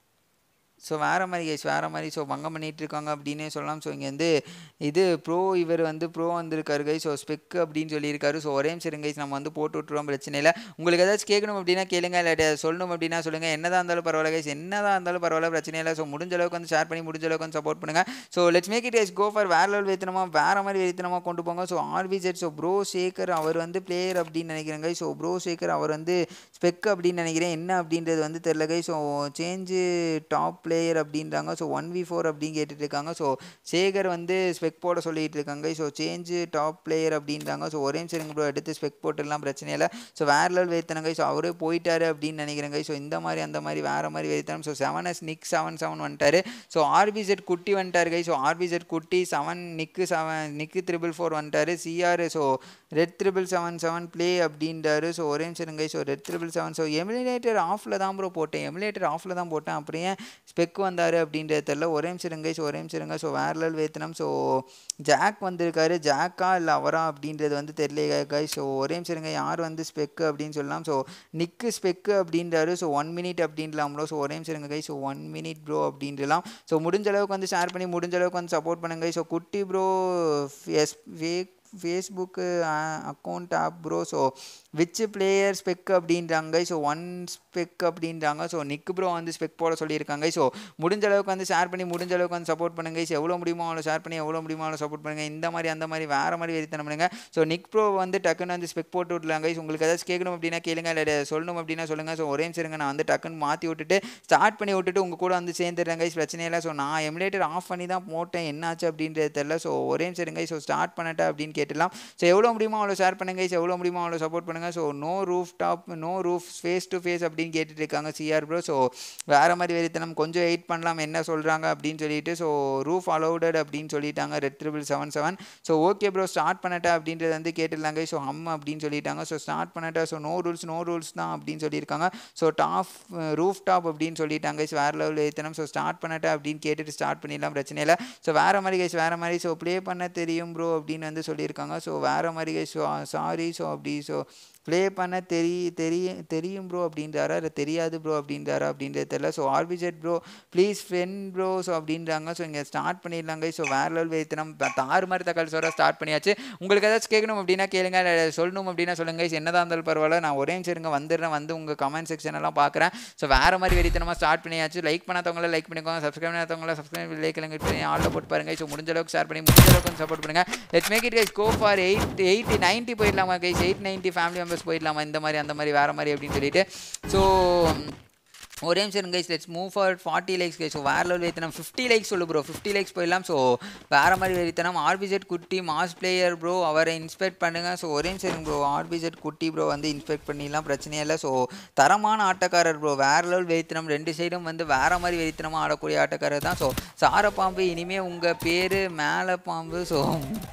ஸோ வேறு மாதிரி கேஸ் வேறு மாதிரி ஸோ பங்கம் பண்ணிகிட்டு இருக்காங்க அப்படின்னே சொல்லலாம் ஸோ இங்கே வந்து இது ப்ரோ இவர் வந்து ப்ரோ வந்திருக்காரு கை ஸோ ஸ்பெக் அப்படின்னு சொல்லியிருக்காரு ஸோ ஒரே நிமிஷம் கைஸ் நம்ம வந்து போட்டு விட்டுருவோம் பிரச்சனை இல்லை உங்களுக்கு ஏதாச்சும் கேட்கணும் அப்படின்னா கேளுங்க இல்லாட்டி சொல்லணும் அப்படின்னா சொல்லுங்கள் என்னதான் இருந்தாலும் பரவாயில்ல கைஸ் என்னதான் இருந்தாலும் பரவாயில்ல பிரச்சனை இல்லை ஸோ முடிஞ்ச அளவுக்கு வந்து ஷேர் பண்ணி முடிஞ்ச அளவுக்கு வந்து சப்போர்ட் பண்ணுங்கள் so let's make it guys go for வேற லெவல் வேத்தனமாக வேறு மாதிரி வேத்தனமாக கொண்டு போங்க ஸோ ஆர்விஜெட் ஸோ ப்ரோ சேகர் அவர் வந்து பிளேயர் அப்படின்னு நினைக்கிறேங்க ஸோ ப்ரோ சேகர் அவர் வந்து ஸ்பெக் அப்படின்னு நினைக்கிறேன் என்ன அப்படின்றது வந்து தெரில guy so change top player அப்படின்றாங்க ஸோ ஒன் வி ஃபோர் அப்படின்னு கேட்டுட்டு இருக்காங்க ஸோ சேகர் வந்து ஸ்பெக் போட சொல்லிட்டு இருக்காங்க ஸோ சேஞ்சு டாப் பிளேயர் அப்படின்றாங்க ஸோ ஒரே நிமிஷம் ப்ரோ எடுத்து ஸ்பெக் போட்டுடலாம் பிரச்சனை இல்லை ஸோ வேற லெவல் வைத்தனங்க ஸோ அவரே போயிட்டாரு அப்படின்னு நினைக்கிறேங்க ஸோ இந்த மாதிரி அந்த மாதிரி வேறு மாதிரி வைத்தனம் so seven S Nick seven seven வந்துட்டாரு ஸோ ஆர்பிசெட் குட்டி வந்துட்டாரு கை ஸோ ஆர்பிசெட் குட்டி seven Nick seven Nick triple four வந்துட்டாரு CR so red triple seven seven play அப்படின்றாரு ஸோ ஒரே நிமிஷம் guy so red triple seven so emulator ஆஃபில் தான் ப்ரோ போட்டேன் எமுலேட்டர் ஆஃபில் தான் போட்டேன் அப்புறம் ஏன் ஸ்பெக் வந்தார் அப்படின்றது தெரில ஒரே நிமிஷம் இருங்க ஸோ ஒரே நிமிஷம் இருங்க ஸோ வேற லெவல் வேத்தனம் ஸோ ஜாக் வந்திருக்காரு ஜாக்கா இல்லை அவரா அப்படின்றது வந்து தெரியல கை ஸோ ஒரே நிமிஷம் இருங்க யார் வந்து ஸ்பெக்கு அப்படின்னு சொல்லலாம் ஸோ நிக்கு ஸ்பெக்கு அப்படின்றாரு ஸோ ஒன் மினிட் அப்படின்லாம் ப்ரோ ஸோ ஒரே நிமிஷம் இருங்க guy so one minute bro அப்படின்றலாம் ஸோ முடிஞ்ச அளவுக்கு வந்து ஷேர் பண்ணி முடிஞ்ச அளவுக்கு வந்து சப்போர்ட் பண்ணுங்க ஸோ குட்டி bro S fake Facebook account app bro so which player spec அப்படின்றாங்க ஸோ ஒன் ஸ்பெக் அப்படின்றாங்க ஸோ நிக் ப்ரோ வந்து ஸ்பெக் போட சொல்லியிருக்காங்க ஸோ முடிஞ்ச அளவுக்கு வந்து ஷேர் பண்ணி முடிஞ்ச அளவுக்கு வந்து சப்போர்ட் பண்ணுங்க ஸோ எவ்வளோ முடியுமோ அவ்வளோ ஷேர் பண்ணி எவ்வளோ முடியுமோ அவ்வளோ சப்போர்ட் பண்ணுங்க இந்த மாதிரி அந்த மாதிரி வேறு மாதிரி வெறித்தனம் பண்ணுங்க ஸோ நிக் ப்ரோ வந்து டக்குன்னு வந்து ஸ்பெக் போட்டு விட்லாங்க ஸோ உங்களுக்கு ஏதாச்சும் கேட்கணும் அப்படின்னா கேளுங்க இல்லை சொல்லணும் அப்படின்னா சொல்லுங்கள் ஸோ ஒரே நிமிஷம் இருங்க நான் வந்து டக்குன்னு மாற்றி விட்டுட்டு ஸ்டார்ட் பண்ணி விட்டுட்டு உங்கள் கூட வந்து சேர்ந்துடுறேங்க பிரச்சனை இல்லை ஸோ நான் எமுலேட்டர் ஆஃப் பண்ணி தான் போட்டேன் என்னாச்சு அப்படின்றது தெரில ஸோ ஒரே நிமிஷம் இருங்க ஸோ ஸ்டார்ட் பண்ணட்டா அப்படின்னு கேட்டுலாம் ஸோ எவ்வளோ முடியுமோ அவ்வளோ ஷேர் பண்ணுங்க ஸோ எவ்வளோ முடியுமோ அவ்வளோ சப்போர்ட் பண்ணுங்கள் so no roof top no roof face to face அப்படின்னு கேட்டுட்டு இருக்காங்க சிஆர் ப்ரோ ஸோ வேறு மாதிரி வெறித்தனம் கொஞ்சம் வெயிட் பண்ணலாம் என்ன சொல்கிறாங்க அப்படின்னு சொல்லிட்டு ஸோ ரூஃப் அலௌடட் அப்படின்னு சொல்லிட்டாங்க red triple seven seven so okay bro start பண்ணட்டா அப்படின்றது வந்து கேட்டுருந்தாங்க ஸோ ஹம் அப்படின்னு சொல்லிட்டாங்க ஸோ ஸ்டார்ட் பண்ணட்டா so no rules no rules தான் அப்படின்னு சொல்லியிருக்காங்க ஸோ டாப் ரூஃப் டாப் அப்படின்னு சொல்லிட்டாங்க ஸோ வேறு லெவலில் ஏற்றணும் ஸோ ஸ்டார்ட் பண்ணட்டா அப்படின்னு கேட்டுட்டு ஸ்டார்ட் பண்ணிடலாம் பிரச்சனை இல்லை ஸோ வேறு மாதிரி கைஸ் வேறு மாதிரி ஸோ ப்ளே பண்ண தெரியும் ப்ரோ அப்படின்னு வந்து சொல்லியிருக்காங்க ஸோ வேறு மாதிரி கைஸ் ஸோ சாரி ஸோ அப்படி ஸோ ப்ளே பண்ண தெரி தெரிய தெரியும் ப்ரோ அப்படின்றாரா இல்லை தெரியாது ப்ரோ அப்படின்றாரா அப்படின்றது தெரியல ஸோ ஆர்பிஜெட் bro please friend bro so அப்படின்றாங்க ஸோ இங்கே ஸ்டார்ட் பண்ணிடலாங்க ஸோ வேறு லெவல் வைத்தனம் தாறு மாதிரி தக்காளி சோறா ஸ்டார்ட் பண்ணியாச்சு உங்களுக்கு ஏதாச்சும் கேட்கணும் அப்படின்னா கேளுங்க இல்லை சொல்லணும் அப்படின்னா சொல்லுங்க ஸோ என்னதான் இருந்தாலும் பரவாயில்ல நான் ஒரே நிமிஷம் இருங்க வந்துடுறேன் வந்து உங்கள் கமெண்ட் செக்ஷன் எல்லாம் பார்க்குறேன் ஸோ வேறு மாதிரி வெறித்தனமாக ஸ்டார்ட் பண்ணியாச்சு லைக் பண்ணாதவங்கள லைக் பண்ணிக்கோங்க சப்ஸ்கிரைப் பண்ணாதவங்கள சப்ஸ்கிரைப் லைக் கிளிக் பண்ணி ஆளில் போட்டு பாருங்க ஸோ முடிஞ்ச அளவுக்கு ஷேர் பண்ணி முடிஞ்ச அளவுக்கு சப்போர்ட் பண்ணுங்க let's make it guys go for eight eighty ninety போயிடலாமா guys eight ninety family members போயிடலாமா இந்த மாதிரி அந்த மாதிரி வேறு மாதிரி அப்படின்னு சொல்லிட்டு ஸோ ஒரே நிமிஷம் guys let's move for forty likes guys so வேறு லெவல் வைத்தனம் ஃபிஃப்டி லைக்ஸ் சொல்லு ப்ரோ ஃபிஃப்டி லைக்ஸ் போயிடலாம் ஸோ வேறு மாதிரி வெறித்தனம் ஆர்பிஜெட் குட்டி மாஸ் பிளேயர் ப்ரோ அவரை இன்ஸ்பெக்ட் பண்ணுங்கள் ஸோ ஒரே நிமிஷம் ப்ரோ ஆர்பிஜெட் குட்டி ப்ரோ வந்து இன்ஸ்பெக்ட் பண்ணிடலாம் பிரச்சனையே இல்லை ஸோ தரமான ஆட்டக்காரர் ப்ரோ வேறு லெவல் வெறித்தனம் ரெண்டு சைடும் வந்து வேறு மாதிரி வெறித்தனமாக ஆடக்கூடிய ஆட்டக்காரர் தான் ஸோ சார பாம்பு இனிமேல் உங்கள் பேர் மேலே பாம்பு ஸோ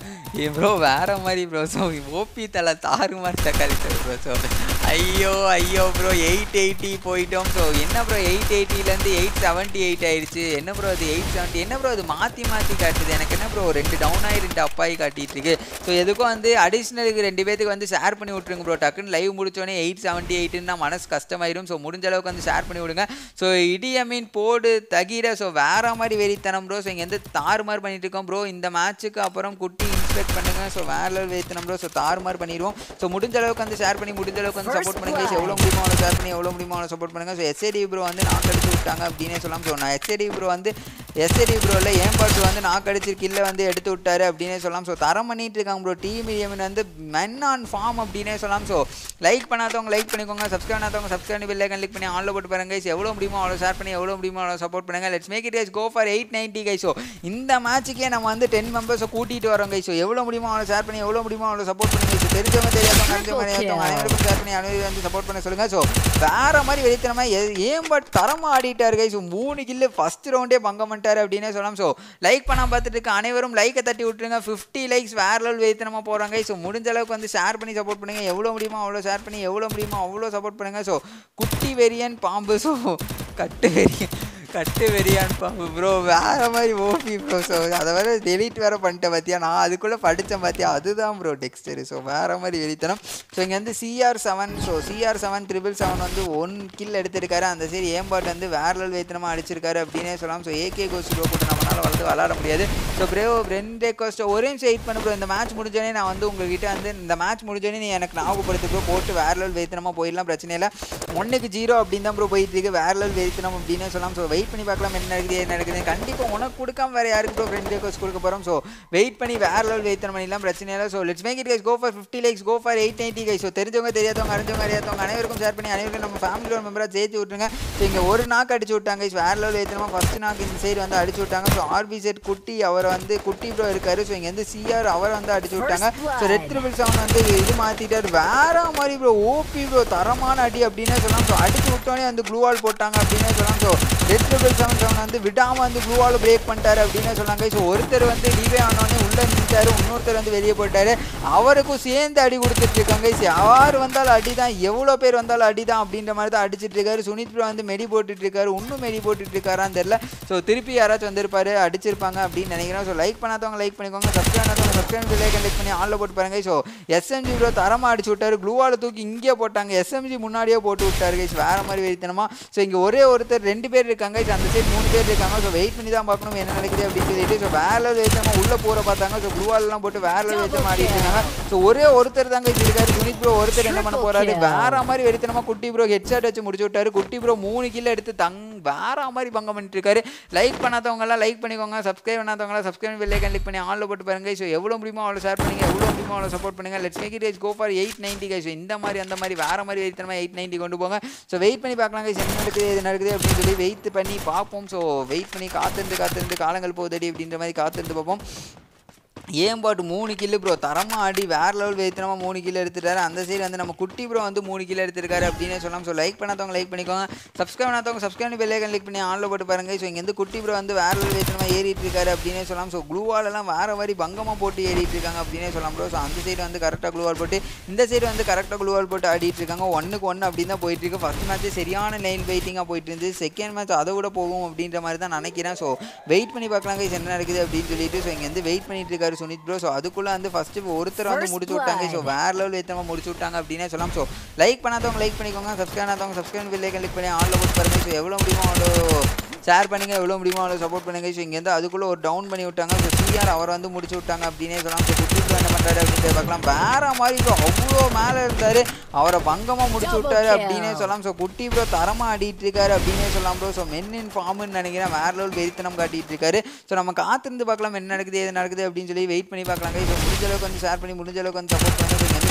ப்ரோ வேறு மாதிரி ப்ரோ ஸோ ஓபி தலை தாறுமாறு தக்காளி ப்ரோ ஸோ ஐயோ ஐயோ ப்ரோ எயிட் எயிட்டி போயிட்டோம் ஸோ என்ன ப்ரோ எயிட் எயிட்டிலேருந்து எயிட் செவன்ட்டி எயிட் ஆயிடுச்சு என்ன ப்ரோ அது எயிட் செவன்ட்டி என்ன ப்ரோ அது மாற்றி மாற்றி காட்டுது எனக்கு என்ன ப்ரோ ரெண்டு டவுன் ஆகி ரெண்டு அப் ஆகி காட்டிட்டு இருக்கு ஸோ எதுக்கும் வந்து அடிஷ்னலுக்கு ரெண்டு பேத்துக்கு வந்து ஷேர் பண்ணி விட்ருங்க ப்ரோ டக்குன்னு லைவ் முடிச்சோடனே எயிட் செவன்ட்டி எயிட்டுன்னா மனசு கஷ்டமாயிரும் ஸோ முடிஞ்ச அளவுக்கு வந்து ஷேர் பண்ணி விடுங்க ஸோ இடியமீன் போடு தகிர ஸோ வேற மாதிரி வெறித்தனம் ப்ரோ ஸோ இங்கே வந்து தாறுமாறு பண்ணிட்டு இருக்கோம் ப்ரோ இந்த மேட்ச்சுக்கு அப்புறம் குட்டி இன்ஸ்பெக்ட் பண்ணுங்க ஸோ வேற லெவல் வெறித்தனம் ப்ரோ ஸோ தாறுமாறு பண்ணிடுவோம் ஸோ முடிஞ்ச அளவுக்கு வந்து ஷேர் பண்ணி முடிஞ்ச அளவுக்கு வந்து சப்போர்ட் பண்ணுங்க guys. எவ்வளோ முடியுமோ அவ்வளோ ஷேர் பண்ணி எவ்வளோ முடியுமோ அவ்வளோ சப்போர்ட் பண்ணுங்க ஸோ எஸ்ஏடி ப்ரோ வந்து நாக்கு அடிச்சு விட்டாங்க அப்படின்னே சொல்லலாம் ஸோ நான் எஸ்ஏடி ப்ரோ வந்து எஸ்ஏடி ப்ரோவில் ஏன் பாட்டு வந்து நாக்கு அடிச்சு கில்ல வந்து எடுத்து விட்டாரு அப்படின்னே சொல்லலாம் ஸோ தரம் பண்ணிட்டு இருக்காங்க ப்ரோ டீம் இஎம்என் வந்து மென் ஆன் ஃபார்ம் அப்படின்னே சொல்லலாம் ஸோ லைக் பண்ணாதவங்க லைக் பண்ணிக்கோங்க சப்ஸ்கிரைப் பண்ணாதவங்க சப்ஸ்கிரைப் பெல் ஐக்கன் கிளிக் பண்ணி ஆன்ல போட்டு பாருங்க guys. எவ்வளோ முடியுமோ அவ்வளோ ஷேர் பண்ணி எவ்வளோ முடியுமோ அவ்வளோ சப்போர்ட் பண்ணுங்க let's make it guys go for eight ninety guys so இந்த மேட்ச்சுக்கே நம்ம வந்து டென் மெம்பர்ஸை கூட்டிகிட்டு வரோம் கைஸ் ஸோ எவ்வளோ முடியுமோ அவ்வளோ ஷேர் பண்ணி எவ்வளோ முடியுமோ அவ்வளோ சப்போர்ட் பண்ணுங்க guys. தெரிஞ்சவங்க தெரியாதவங்க அறிஞ்சவங்க அறியாதவங்க அனைவருக்கும் ஷேர் பண்ணி அனைவரும் வந்து சப்போர்ட் பண்ண சொல்லுங்க ஸோ வேற மாதிரி வெளித்தனமா ஏன் பட் தரமா ஆடிட்டாரு கைஸ் மூணு கில்லு ஃபர்ஸ்ட் ரவுண்டே பங்கம் பண்ணிட்டாரு அப்படின்னே சொல்லலாம் ஸோ லைக் பண்ணாம பார்த்துட்டு இருக்க அனைவரும் லைக்கை தட்டி விட்டுருங்க ஃபிஃப்டி லைக்ஸ் வேற லெவல் வெளித்தனமா போறாங்க ஸோ முடிஞ்ச அளவுக்கு வந்து ஷேர் பண்ணி சப்போர்ட் பண்ணுங்க எவ்வளோ முடியுமோ அவ்வளோ ஷேர் பண்ணி எவ்வளோ முடியுமோ அவ்வளோ சப்போர்ட் பண்ணுங்க ஸோ குட்டி வெறியன் பாம்பு ஸோ கட்டு வெறியன் கட்டு வெறியான் பாம்பு ப்ரோ வேற மாதிரி ஓபி ப்ரோ ஸோ அதை வேற டெலீட் வேற பண்ணிட்டேன் பார்த்தியா நான் அதுக்குள்ளே படித்தேன் பார்த்தியா அதுதான் ப்ரோ டெக்ஸ்டர் ஸோ வேற மாதிரி வெறித்தனம் ஸோ இங்கே வந்து CR seven so CR seven triple seven வந்து ஒன் கில் எடுத்திருக்காரு அந்த சைடு ஏம்பாட் வந்து வேற லெவல் வெறித்தனமாக அடிச்சிருக்காரு அப்படின்னே சொல்லலாம் ஸோ ஏகே கோஸ்ட் ப்ரோ கூட நம்மளால வளர்த்து விளாட முடியாது ஸோ பிரேவோ ரெண்டு கோஸ்ட் ஒரே நிமிஷம் வெயிட் பண்ண ப்ரோ இந்த மேட்ச் முடிஞ்சோடனே நான் வந்து உங்ககிட்ட வந்து இந்த மேட்ச் முடிஞ்சோடனே நீ எனக்கு ஞாபகப்படுத்து ப்ரோ போட்டு வேற லெவல் வெறித்தனமாக போயிடலாம் பிரச்சனை இல்லை ஒன்றுக்கு ஜீரோ அப்படின்னு தான் ப்ரோ போயிட்டு இருக்கு வேற லெவல் வெறித்தனம் அப்படின்னே சொல்லலாம் ஸோ வெயிட் பண்ணி பார்க்கலாம் என்ன நடக்குது என்ன நடக்குது கண்டிப்பாக உனக்கு கொடுக்காம வேறு யாருக்கு ப்ரோ ஃப்ரெண்ட் ரெக்வஸ்ட் கொடுக்க போகிறோம் ஸோ வெயிட் பண்ணி வேற லெவல் வெயிட் பண்ணிடலாம் பிரச்சனை இல்லை so let's make it guys go for fifty likes go for eight ninety guys so தெரிஞ்சவங்க தெரியாதவங்க அறிஞ்சவங்க அறியாதவங்க அனைவருக்கும் ஷேர் பண்ணி அனைவருக்கும் நம்ம ஃபேமிலியோட மெம்பராக சேர்த்து விட்டுருங்க ஸோ இங்கே ஒரு நாக்கு அடிச்சு விட்டாங்க guys. வேற லெவல் ஏற்றமா ஃபர்ஸ்ட் நாக்கு இந்த சைடு வந்து அடிச்சு விட்டாங்க ஸோ ஆர்பி செட் குட்டி அவர் வந்து குட்டி ப்ரோ இருக்காரு ஸோ இங்கே வந்து சிஆர் அவர் வந்து அடிச்சு விட்டாங்க ஸோ ரெட் ட்ரிபிள் செவன் வந்து இது மாற்றிட்டார் வேற மாதிரி ப்ரோ ஓபி ப்ரோ தரமான அடி அப்படின்னே சொல்லலாம் ஸோ அடிச்சு விட்டோன்னே வந்து க்ளூ வால் போட்டாங்க அப்படின்னே சொல்லலாம் so red triple seven seven வந்து விடாமல் வந்து க்ளூ வால் பிரேக் பண்ணிட்டாரு அப்படின்னே சொன்னாங்க ஸோ ஒருத்தர் வந்து டிவே ஆனோடனே உள்ளே நின்றுட்டாரு இன்னொருத்தர் வந்து வெளியே போயிட்டாரு அவருக்கும் சேர்ந்து அடி கொடுத்துட்டு இருக்காங்க guys. யார் வந்தாலும் அடி தான் எவ்வளோ பேர் வந்தாலும் அடி தான் அப்படின்ற மாதிரி தான் அடிச்சிட்டு இருக்காரு சுனித் ப்ரோ வந்து மெடி போட்டுட்டு இருக்காரு இன்னும் மெடி போட்டுட்டு இருக்காரான்னு தெரியல ஸோ திருப்பி யாராச்சும் வந்திருப்பாரு அடிச்சிருப்பாங்க அப்படின்னு நினைக்கிறேன் ஸோ லைக் பண்ணாதவங்க லைக் பண்ணிக்கோங்க சப்ஸ்கிரைப் பண்ணாதவங்க சப்ஸ்கிரைப் பில்லை கண்டெக்ட் பண்ணி ஆன்ல போட்டு பாருங்க ஸோ எஸ்எம்ஜி ப்ரோ தரமாக அடிச்சு விட்டாரு க்ளூவால் தூக்கி இங்கே போட்டாங்க எஸ்எம்ஜி முன்னாடியே போட்டு விட்டாரு கைஸ் வேற மாதிரி வெறித்தனமா ஸோ இங்கே ஒரே ஒருத்தர் ரெண்டு பேர் இருக்காங்க guys. அந்த சைடு மூணு பேர் இருக்காங்க ஸோ வெயிட் பண்ணி தான் பார்க்கணும் என்ன நடக்குது அப்படின்னு சொல்லிட்டு ஸோ வேற லெவல் வெறித்தனமா உள்ள போற பார்த்தாங்க ஸோ க்ளூவால்லாம் போட்டு வேற லெவல் வெறித்தனமா ஆடிட்டு இருக்காங்க ஸோ ஒரே ஒருத்தர் தாங்க guys இருக்காரு சுனித் ப்ரோ ஒருத்தர் என்ன பண்ண போறாரு வேற மாதிரி வெறித்தனமா குட்டி ப்ரோ ஹெட்ஷாட் வச்சு முடிச்சு விட்டாரு குட்டி ப்ரோ மூணு கிலோ எடுத்து தங் வேற மாதிரி பங்கம் பண்ணிட்டு இருக்காரு லைக் பண்ணாதவங்க எல்லாம் லைக் பண்ணிக்கோங்க சப்ஸ்கிரைப் பண்ணாதவங்க சப்ஸ்கிரைப் பெல் ஐக்கன் கிளிக் பண்ணி ஆன்ல போட்டு பாருங்க ஸோ எவ்வளோ முடியுமோ அவ்வளோ ஷேர் பண்ணுங்க எவ்வளோ முடியுமோ அவ்வளோ சப்போர்ட் பண்ணுங்க let's make it go for eight ninety guys இந்த மாதிரி அந்த மாதிரி வேற மாதிரி வெயிட் எயிட் நைன்ட்டி கொண்டு போங்க ஸோ வெயிட் பண்ணி பார்க்கலாம் guys என்ன நடக்குது எது நடக்குது அப்படின்னு சொல்லி வெயிட் பண்ணி பார்ப்போம் ஸோ வெயிட் பண்ணி காத்திருந்து காத்திருந்து காலங்கள் போகுதடி அப்படின்ற மாதிரி காத்திருந்து பார்ப்போம் ஏன் பாட்டு மூணு கில்லு ப்ரோ தரமாக ஆடி வேற லெவல் வைத்தனமா மூணு கிலோ எடுத்துட்டாரு அந்த சைடு வந்து நம்ம குட்டி ப்ரோ வந்து மூணு கிலோ எடுத்திருக்காரு அப்படின்னே சொல்லலாம் ஸோ லைக் பண்ணாதவங்க லைக் பண்ணிக்கோங்க சப்ஸ்கிரைப் பண்ணாதவங்க சப்ஸ்கிரைப் பண்ணி பெல்லைக்கன் கிளிக் பண்ணி ஆன்ல போட்டு பாருங்க ஸோ இங்கே வந்து குட்டி ப்ரோ வந்து வேற லெவல் வைத்தனமா ஏறிட்டு இருக்காரு அப்படின்னே சொல்லலாம் ஸோ க்ளூவாலெல்லாம் வேற மாதிரி பங்கமாக போட்டு ஏறிட்டு இருக்காங்க அப்படின்னே சொல்லலாம் ப்ரோ ஸோ அந்த சைடு வந்து கரெக்டாக க்ளூவால் போட்டு இந்த சைடு வந்து கரெக்டாக க்ளூவால் போட்டு ஆடிட்டு இருக்காங்க ஒன்றுக்கு ஒன்று அப்படின்னு தான் போயிட்டு இருக்கு ஃபர்ஸ்ட் மேட்ச் சரியான லைன் வெயிட்டிங்காக போயிட்டு இருந்து செகண்ட் மேட்ச் அதை விட போகும் அப்படின்ற மாதிரி தான் நினைக்கிறேன் ஸோ வெயிட் பண்ணி பார்க்கலாம் guys என்ன நடக்குது அப்படின்னு சொல்லிட்டு ஸோ இங்கே வந்து வெயிட் பண்ணிட்டு இருக்காரு சுனித் ப்ரோ ஸோ அதுக்குள்ள வந்து ஃபர்ஸ்ட் ஒருத்தர் வந்து First முடிச்சு விட்டாங்க ஸோ வேற லெவல் ஏற்றமா முடிச்சு விட்டாங்க அப்படின்னே சொல்லலாம் ஸோ லைக் பண்ணாதவங்க லைக் பண்ணிக்கோங்க சப்ஸ்கிரைப் பண்ணாதவங்க சப்ஸ்கிரைப் பில்லை கிளிக் பண்ணி ஆன்ல போட்டு பாருங்க ஸோ எவ்வளோ முடியுமோ அவ்வளோ ஷேர் பண்ணுங்க எவ்வளோ முடியுமோ அவ்வளோ சப்போர்ட் பண்ணுங்க ஸோ இங்கேருந்து அதுக்குள்ளே ஒரு டவுன் பண்ணி விட்டாங்க ஸோ சிஆர் அவர் வந்து முடிச்சு விட்டாங்க அப்படின்னே சொல்லலாம் ஸோ குட்டி ப்ரோ என்ன பண்ணுறாரு அப்படின்னு பார்க்கலாம் வேற மாதிரி ப்ரோ அவ்வளோ மேலே இருந்தார் அவரை பங்கமாக முடிச்சு Double விட்டாரு kill. அப்படின்னே சொல்லலாம் ஸோ குட்டி ப்ரோ தரமாக ஆடிட்டு இருக்காரு அப்படின்னே சொல்லலாம் ப்ரோ ஸோ மென்னின் ஃபார்ம்னு நினைக்கிறேன் வேற லெவல் வெறித்தனம் காட்டிட்டு இருக்காரு ஸோ நம்ம காத்திருந்து பார்க்கலாம் என்ன நடக்குது எது நடக்குது அப்படின்னு சொல்லி வெயிட் பண்ணி பார்க்கலாம் ஸோ முடிஞ்ச அளவுக்கு வந்து ஷேர் பண்ணி முடிஞ்ச அளவுக்கு வந்து சப்போர்ட் பண்ணி ஸோ இங்கே வந்து